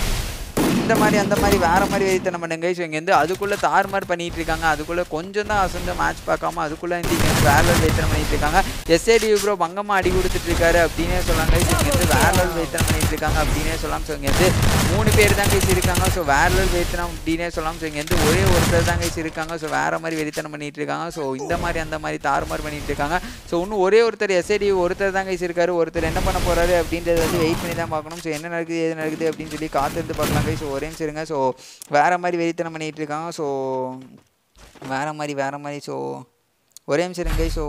இந்த மாதிரி அந்த மாதிரி வேற மாதிரி வெறித்தனம் பண்ணுங்க ஸோ இங்கே வந்து அதுக்குள்ளே தாறுமாறு பண்ணிட்டு இருக்காங்க அதுக்குள்ளே கொஞ்சம் தான் அசந்த மேட்ச் பார்க்காம அதுக்குள்ளே வந்து இங்கே வந்து வேற லெவல் வெறித்தனம் பண்ணிட்டு இருக்காங்க எஸ்ஏடி ப்ரோ பங்கமாக அடி கொடுத்துட்டு இருக்காரு அப்படின்னே சொல்லாங்க ஸோ இங்கே வந்து வேற லெவல் வெறித்தனம் பண்ணிட்டு இருக்காங்க அப்படின்னே சொல்லலாம் ஸோ இங்கே வந்து மூணு பேர் தான் கைஸ் இருக்காங்க ஸோ வேற லெவல் வெறித்தனம் அப்படின்னே சொல்லலாம் ஸோ இங்கே வந்து ஒரே ஒருத்தர் தான் கைஸ் இருக்காங்க ஸோ வேற மாதிரி வெறித்தனம் பண்ணிட்டு இருக்காங்க ஸோ இந்த மாதிரி அந்த மாதிரி தாறுமாறு பண்ணிட்டு இருக்காங்க ஸோ இன்னும் ஒரே ஒருத்தர் எஸ்ஐடி ஒருத்தர் தான் கைஸ் இருக்காரு ஒருத்தர் என்ன பண்ண போறாரு அப்படின்றத வந்து வெயிட் பண்ணி தான் பார்க்கணும் ஸோ என்ன நடக்குது ஏது நடக்குது அப்படின்னு சொல்லி காத்திருந்து பார்க்கலாம் கைஸ் ஒரே நிமிஷம் இருங்க ஸோ வேற மாதிரி வெறித்தனம் பண்ணிட்டு இருக்காங்க ஸோ வேற மாதிரி வேற மாதிரி ஸோ ஒரே நிமிஷம் இருங்க ஸோ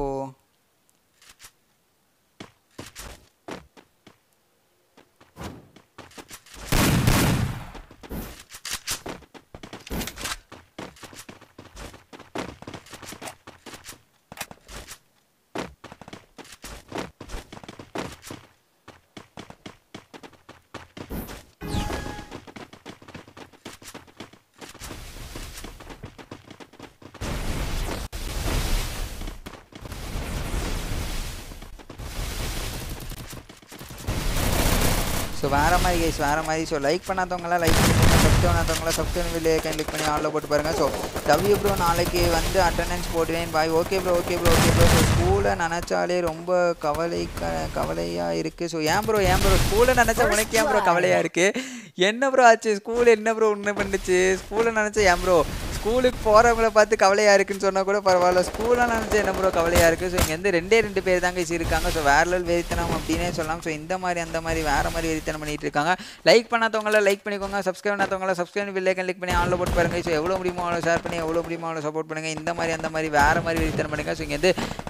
ஸோ வேறு மாதிரி கைஸ் வேறு மாதிரி ஸோ லைக் பண்ணாதவங்களாம் லைக் பண்ணிக்கோங்க சப்ஸ்கிரைப் பண்ணாதவங்களாம் சப்ஸ்கிரைப் வெளியே கிளிக் பண்ணி ஆளில் போட்டு பாருங்கள் ஸோ டபிள்யூ ப்ரோ நாளைக்கு வந்து அட்டண்டன்ஸ் போடுவேன் bye okay bro okay bro okay bro so ஸ்கூலை நினச்சாலே ரொம்ப கவலை க கவலையாக இருக்குது ஸோ ஏன் ப்ரோ ஏன் ப்ரோ ஸ்கூலை நினச்சா உனக்கு ஏன் ப்ரோ கவலையாக இருக்குது என்ன ப்ரோ ஆச்சு ஸ்கூல் என்ன ப்ரோ ஒன்று பண்ணுச்சு ஸ்கூலை நினச்சா ஏன் ப்ரோ ஸ்கூலுக்கு போகிறவங்கள பார்த்து கவலையாக இருக்குன்னு சொன்னால் கூட பரவாயில்ல ஸ்கூலாக நினச்சி என்ன ப்ரோ கவலையாக இருக்குது ஸோ இங்கே வந்து ரெண்டே ரெண்டு பேர் தாங்க இருக்காங்க ஸோ வேற லெவல் வெறித்தனம் அப்படின்னே சொல்லலாம் ஸோ இந்த மாதிரி அந்த மாதிரி வேறு மாதிரி வெறித்தனம் பண்ணிட்டு இருக்காங்க லைக் பண்ணாதவங்கள லைக் பண்ணிக்கோங்க சப்ஸ்கிரைப் பண்ணாதவங்கள சப்ஸ்கிரைப் பில்லை கிளிக் பண்ணி ஆன்ல போட்டு பாருங்க ஸோ எவ்வளோ முடியுமோ அவ்வளோ ஷேர் பண்ணி எவ்வளோ முடியுமோ அவ்வளோ சப்போர்ட் பண்ணுங்க இந்த மாதிரி அந்த மாதிரி வேறு மாதிரி வெறித்தனம் பண்ணுங்க ஸோ இங்கே வந்து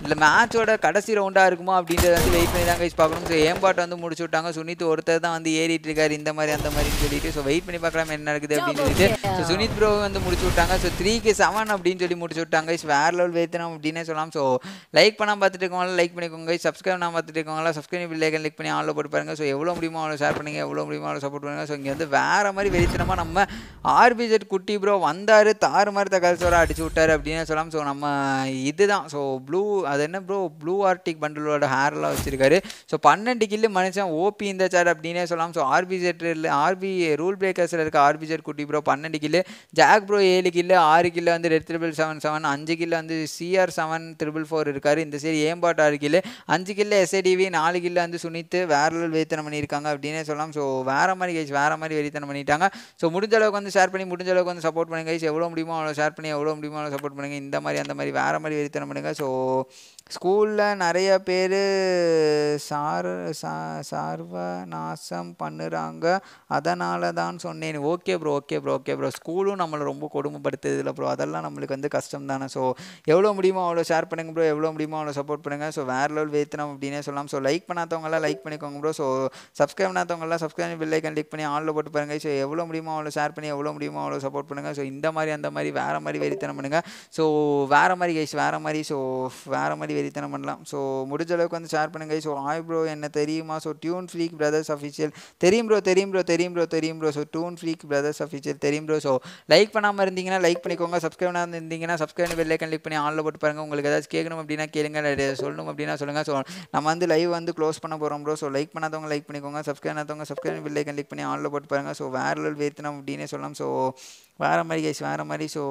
இல்லை மேட்சோட கடைசி ரவுண்டாக இருக்குமா அப்படின்றத வந்து வெயிட் பண்ணி தான் கைஸ் பார்க்கணும் ஸோ ஏம்பாட் வந்து முடிச்சு விட்டாங்க சுனித் ஒருத்தர் தான் வந்து ஏறிட்டு இருக்காரு இந்த மாதிரி அந்த மாதிரின்னு சொல்லிட்டு ஸோ வெயிட் பண்ணி பார்க்கலாம் என்ன நடக்குது அப்படின்னு சொல்லிட்டு ஸோ சுனித் ப்ரோ வந்து முடிச்சு விட்டாங்க ஸோ த்ரீக்கு செவன் அப்படின்னு சொல்லி முடிச்சு விட்டாங்க ஸோ வேற லெவல் வேத்தனம் அப்படின்னே சொல்லலாம் ஸோ லைக் பண்ணாம பார்த்துட்டு இருக்கவங்களா லைக் பண்ணிக்கோங்க சப்ஸ்கிரைப் பண்ணாம பார்த்துட்டு இருக்கவங்களா சப்ஸ்கிரைப் பில்லைக்கன் லிக் பண்ணி ஆன்ல போட்டு பாருங்க ஸோ எவ்வளோ முடியுமோ அவ்வளோ ஷேர் பண்ணுங்க எவ்வளோ முடியுமோ அவ்வளோ சப்போர்ட் பண்ணுங்க ஸோ இங்கே வந்து வேற மாதிரி வெறித்தனமாக நம்ம ஆர்பிஜெட் குட்டி ப்ரோ வந்தார் தாறு மாதிரி தக்காளி சோறா அடிச்சு விட்டாரு அப்படின்னு சொல்லலாம் ஸோ நம்ம இதுதான் ஸோ ப்ளூ அது என்ன ப்ரோ ப்ளூ ஆர்டிக் பண்டலோட ஹேர்லாம் வச்சிருக்காரு ஸோ பன்னெண்டு கில்லு மனுஷன் ஓபி இந்த சார் அப்படின்னே சொல்லலாம் ஸோ ஆர்பிஜெட் ஆர்பி ரூல் பிரேக்கர்ஸில் இருக்க ஆர்பிஜெட் குட்டி ப்ரோ பன்னெண்டு கில்லு ஜாக் ப்ரோ ஏழு கில்லு ஆறு கில்லு வந்து ரெட் த்ரிபிள் செவன் செவன் அஞ்சு கில்லு வந்து சிஆர் செவன் த்ரிபிள் ஃபோர் இருக்காரு இந்த சரி ஏம்பாட் ஆறு கில்லு அஞ்சு கில்லு எஸ்ஏடிவி நாலு கில்லு வந்து சுனித்து வேற லெவல் வேத்தனம் பண்ணியிருக்காங்க அப்படின்னே சொல்லலாம் ஸோ வேற மாதிரி கைஸ் வேற மாதிரி வெறித்தனம் பண்ணிட்டாங்க ஸோ முடிஞ்ச அளவுக்கு வந்து ஷேர் பண்ணி முடிஞ்ச அளவுக்கு வந்து சப்போர்ட் பண்ணுங்க கைஸ் எவ்வளோ முடியுமோ அவ்வளோ ஷேர் பண்ணி எவ்வளோ முடியுமோ அவ்வளோ சப்போர்ட் பண்ணுங்க இந்த மாதிரி அந்த மாதிரி வேற மாதிரி வெறித்தனம் பண்ணுங்க ஸோ ஸ்கூலில் நிறைய பேர் சார் சா சார்வநாசம் பண்ணுறாங்க அதனால தான் சொன்னேன் okay bro okay bro okay bro ஸ்கூலும் நம்மளை ரொம்ப கொடுமைப்படுத்துதில்ல ப்ரோ அதெல்லாம் நம்மளுக்கு வந்து கஷ்டம் தானே ஸோ எவ்வளோ முடியுமோ அவ்வளோ ஷேர் பண்ணுங்க ப்ரோ எவ்வளோ முடியுமோ அவ்வளோ சப்போர்ட் பண்ணுங்கள் ஸோ வேறு லெவல் வேத்தனம் அப்படின்னே சொல்லலாம் ஸோ லைக் பண்ணாதவங்களாம் லைக் பண்ணிக்கோங்க ப்ரோ ஸோ சப்ஸ்கிரைப் பண்ணாதவங்களாம் சப்ஸ்கிரைப் பில் ஐக்கன் கிளிக் பண்ணி ஆனில் போட்டு பாருங்க ஸோ எவ்வளோ முடியுமோ அவ்வளோ ஷேர் பண்ணி எவ்வளோ முடியுமோ அவ்வளோ சப்போர்ட் பண்ணுங்கள் ஸோ இந்த மாதிரி அந்த மாதிரி வேறு மாதிரி வெறித்தனம் பண்ணுங்கள் ஸோ வேறு மாதிரி கைஸ் வேறு மாதிரி ஸோ வேறு மாதிரி வெறித்தனம் பண்ணலாம் ஸோ முடிஞ்ச அளவுக்கு வந்து ஷேர் பண்ணுங்க ஸோ ஆய் ப்ரோ என்ன தெரியுமா so tune freak brothers official தெரியும் ப்ரோ தெரியும் ப்ரோ தெரியும் ப்ரோ தெரியும் bro so tune freak brothers official தெரியும் ப்ரோ ஸோ லைக் பண்ணாமல் இருந்தீங்கன்னா லைக் பண்ணிக்கோங்க சப்ஸ்கிரைப் பண்ணாமல் இருந்தீங்கன்னா சப்ஸ்கிரைப் பெல் ஐக்கன் கிளிக் பண்ணி ஆனில் போட்டு பாருங்க உங்களுக்கு ஏதாச்சும் கேட்கணும் அப்படின்னா கேளுங்க இல்லை சொல்லணும் அப்படின்னா சொல்லுங்கள் ஸோ நம்ம வந்து லைவ் வந்து க்ளோஸ் பண்ண போகிறோம் ப்ரோ ஸோ லைக் பண்ணாதவங்க லைக் பண்ணிக்கோங்க சப்ஸ்கிரைப் பண்ணாதவங்க சப்ஸ்கிரைப் பெல் ஐக்கன் கிளிக் பண்ணி ஆனில் போட்டு பாருங்க ஸோ வேற லெவல் வேத்தனம் அப்படின்னே சொல்லலாம் ஸோ வேறு மாதிரி கைஸ் வேறு மாதிரி ஸோ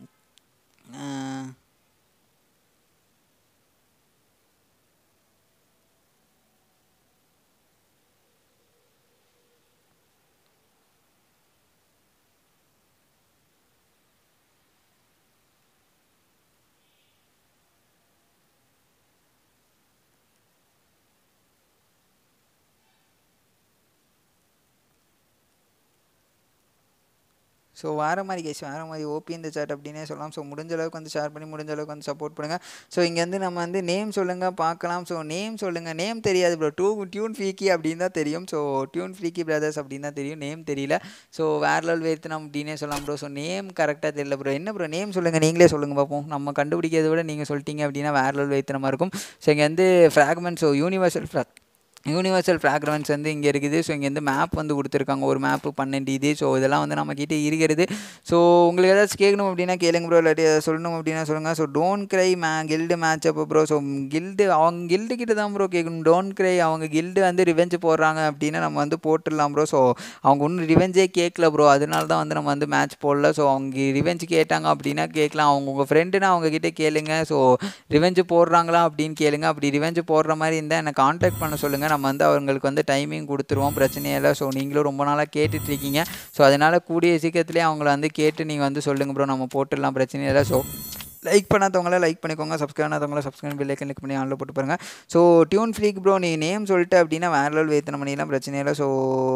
ஸோ வேறு மாதிரி கேஸ் வேறு மாதிரி ஓபி இந்த சாட் அப்படின்னே சொல்லலாம் ஸோ முடிஞ்ச அளவுக்கு வந்து ஷேர் பண்ணி முடிஞ்ச அளவுக்கு வந்து சப்போர்ட் பண்ணுங்கள் ஸோ இங்கேருந்து நம்ம வந்து நேம் சொல்லுங்கள் பார்க்கலாம் ஸோ நேம் சொல்லுங்கள் நேம் தெரியாது ப்ரோ டூ டியூன் ஃப்ரீக்கி அப்படின்னு தான் தெரியும் ஸோ டியூன் ஃப்ரீக்கி பிரதர்ஸ் அப்படின்னு தான் தெரியும் நேம் தெரியல ஸோ வேறு லெவல் வேர்த்தனம் அப்படின்னே சொல்லலாம் ப்ரோ ஸோ நேம் கரெக்டாக தெரியல ப்ரோ என்ன ப்ரோ நேம் சொல்லுங்கள் நீங்களே சொல்லுங்கள் பார்ப்போம் நம்ம கண்டுபிடிக்கிறத விட நீங்கள் சொல்லிட்டீங்க அப்படின்னா வேறு லெவல் வேர்த்தனமாக இருக்கும் ஸோ இங்கே வந்து fragment so universal frag universal fragrance வந்து இங்கே இருக்குது ஸோ இங்கே வந்து மேப் வந்து கொடுத்துருக்காங்க ஒரு மேப்பு பன்னெண்டு இது ஸோ இதெல்லாம் வந்து நம்மக்கிட்ட இருக்கிறது ஸோ உங்களுக்கு ஏதாச்சும் கேட்கணும் அப்படின்னா கேளுங்க ப்ரோ இல்லாட்டி ஏதாவது சொல்லணும் அப்படின்னா சொல்லுங்கள் so don't cry may guild match அப்போ ப்ரோ ஸோ கில்டு அவங்க கில்டு கிட்ட தான் ப்ரோ கேட்கணும் டோன்ட் க்ரை அவங்க கில்டு வந்து ரிவெஞ்ச் போடுறாங்க அப்படின்னா நம்ம வந்து போட்டுடலாம் ப்ரோ ஸோ அவங்க ஒன்றும் ரிவெஞ்சே கேட்கல ப்ரோ அதனால தான் வந்து நம்ம வந்து மேட்ச் போடல ஸோ அவங்க ரிவெஞ்ச் கேட்டாங்க அப்படின்னா கேட்கலாம் அவங்க உங்கள் ஃப்ரெண்டுனா அவங்க கிட்டே கேளுங்க ஸோ ரிவெஞ்சு போடுறாங்களா அப்படின்னு கேளுங்க அப்படி ரிவெஞ்சு போடுற மாதிரி இருந்தால் என்னை காண்டாக்ட் பண்ண சொல்லுங்கள் நம்ம வந்து அவங்களுக்கு வந்து டைமிங் கொடுத்துருவோம் பிரச்சனையே இல்லை ஸோ நீங்களும் ரொம்ப நாளாக கேட்டுட்ருக்கீங்க ஸோ அதனால் கூடிய சீக்கிரத்துலேயே அவங்கள வந்து கேட்டு நீங்கள் வந்து சொல்லுங்கள் ப்ரோ நம்ம போட்டுடலாம் பிரச்சனை இல்லை ஸோ லைக் பண்ணாதவங்கள லைக் பண்ணிக்கோங்க சப்ஸ்கிரைப் பண்ணாதவங்கள சப்ஸ்கிரைப் பில்லை கிளிக் பண்ணி ஆனில் போட்டு பாருங்கள் ஸோ டியூன் ஃப்ரீக் ப்ரோ நீ நேம் சொல்லிட்டு அப்படின்னா வேறு லெவல் வேத்தனம் பண்ணிடலாம் பிரச்சனை இல்லை ஸோ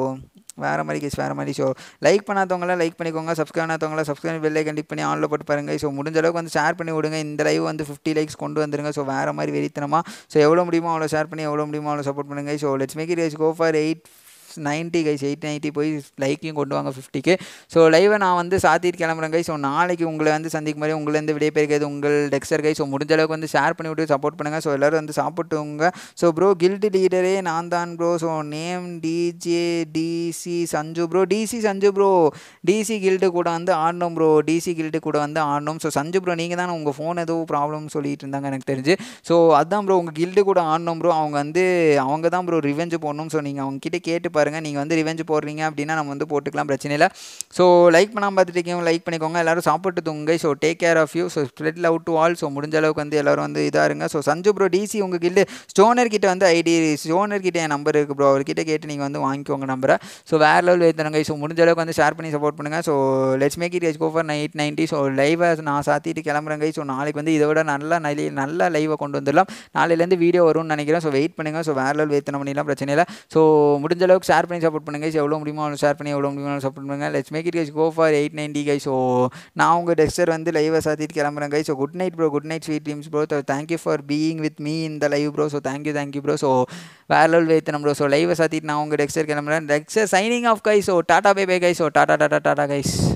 வேறு மாதிரி கேஸ் வேறு மாதிரி ஸோ லைக் பண்ணாதவங்கள லைக் பண்ணிக்கோங்க சப்ஸ்கிரைப் பண்ணாதவங்கள சப்ஸ்கிரைப் பெல்லை கண்டிப்பாக பண்ணி ஆனில் போட்டு பாருங்கள் ஸோ முடிஞ்ச அளவுக்கு வந்து ஷேர் பண்ணி விடுங்க இந்த லைவ் வந்து ஃபிஃப்டி லைக்ஸ் கொண்டு வந்துருங்க ஸோ வேறு மாதிரி வெறித்தனமாக ஸோ எவ்வளோ முடியுமோ அவ்வளோ ஷேர் பண்ணி எவ்வளோ முடியுமோ அவ்வளோ சப்போர்ட் பண்ணுங்கள் so let's make it go for eight ninety guys eight ninety போய் லைக்கையும் கொண்டு வாங்க ஃபிஃப்டிக்கு ஸோ லைவை நான் வந்து சாத்திட்டு கிளம்புறேன் கை ஸோ நாளைக்கு உங்களை வந்து சந்திக்கும் மாதிரி உங்களேருந்து விடைபெறுகிறது உங்கள் டெக்ஸ்டர் கை ஸோ முடிஞ்ச அளவுக்கு வந்து ஷேர் பண்ணி விட்டு சப்போர்ட் பண்ணுங்கள் ஸோ எல்லோரும் வந்து சாப்பிட்டுங்க ஸோ ப்ரோ கில்டு லீடரே நான் தான் bro so name DJ DC Sanju bro DC Sanju bro DC guild கூட வந்து ஆடணும் ப்ரோ டிசி கில்டு கூட வந்து ஆடணும் ஸோ சஞ்சு ப்ரோ நீங்கள் தான் உங்கள் ஃபோன் ஏதோ ப்ராப்ளம் சொல்லிட்டு இருந்தாங்க எனக்கு தெரிஞ்சு ஸோ அதான் ப்ரோ உங்கள் கில்டு கூட ஆடணும் ப்ரோ அவங்க வந்து அவங்க தான் ப்ரோ ரிவெஞ்சு போடணும் ஸோ நீங்கள் அவங்க கிட்டே கேட்டு பாருங்கள் நீங்கள் வந்து ரிவெஞ்ச் போடுறீங்க அப்படின்னா நம்ம வந்து போட்டுக்கலாம் பிரச்சனை இல்லை ஸோ லைக் பண்ணாமல் பார்த்துட்டு இருக்கீங்க லைக் பண்ணிக்கோங்க எல்லோரும் சாப்பிட்டு தூங்க so take care of you so spread love to all so முடிஞ்ச அளவுக்கு வந்து எல்லோரும் வந்து இதாக இருங்க ஸோ சஞ்சு ப்ரோ டிசி உங்கள் கில்டு ஸ்டோனர் கிட்ட வந்து ஐடி ஸ்டோனர் கிட்ட என் நம்பர் இருக்குது ப்ரோ அவர்கிட்ட கேட்டு நீங்கள் வந்து வாங்கிக்கோங்க நம்பரை ஸோ வேறு லெவல் ஏற்றுறாங்க ஸோ முடிஞ்ச அளவுக்கு வந்து ஷேர் பண்ணி சப்போர்ட் பண்ணுங்கள் ஸோ லெட்ஸ் மேக் இட் எஸ் go for nine ninety so லைவை நான் சாத்திட்டு கிளம்புறேங்க ஸோ நாளைக்கு வந்து இதை விட நல்லா நல்ல நல்ல லைவை கொண்டு வந்துடலாம் நாளையிலேருந்து வீடியோ வரும்னு நினைக்கிறேன் ஸோ வெயிட் பண்ணுங்கள் ஸோ வேறு லெவல் ஏற்றன பண்ணிடலாம் பிரச்சனை இல்லை ஸோ முடிஞ்ச அளவுக்கு ஷேர் பண்ணி சப்போர்ட் பண்ணுங்க guys. எவ்வளோ முடியுமோ அவ்வளோ ஷேர் பண்ணி எவ்வளோ முடியுமோ சப்போர்ட் பண்ணுங்க let's make it guys go for eight ninety guy so நான் உங்கள் டெக்ஸ்டர் வந்து லைவை சாத்திட்டு கிளம்புறேன் guy so good night bro good night sweet dreams bro thank you for being with me இந்த live bro so thank you thank you bro so வேற level வைத்தனம் bro so லைவை சாத்திட்டு நான் உங்கள் டெக்ஸ்டர் கிளம்புறேன் Dexter signing off guy so tata bye bye guy so tata tata tata guys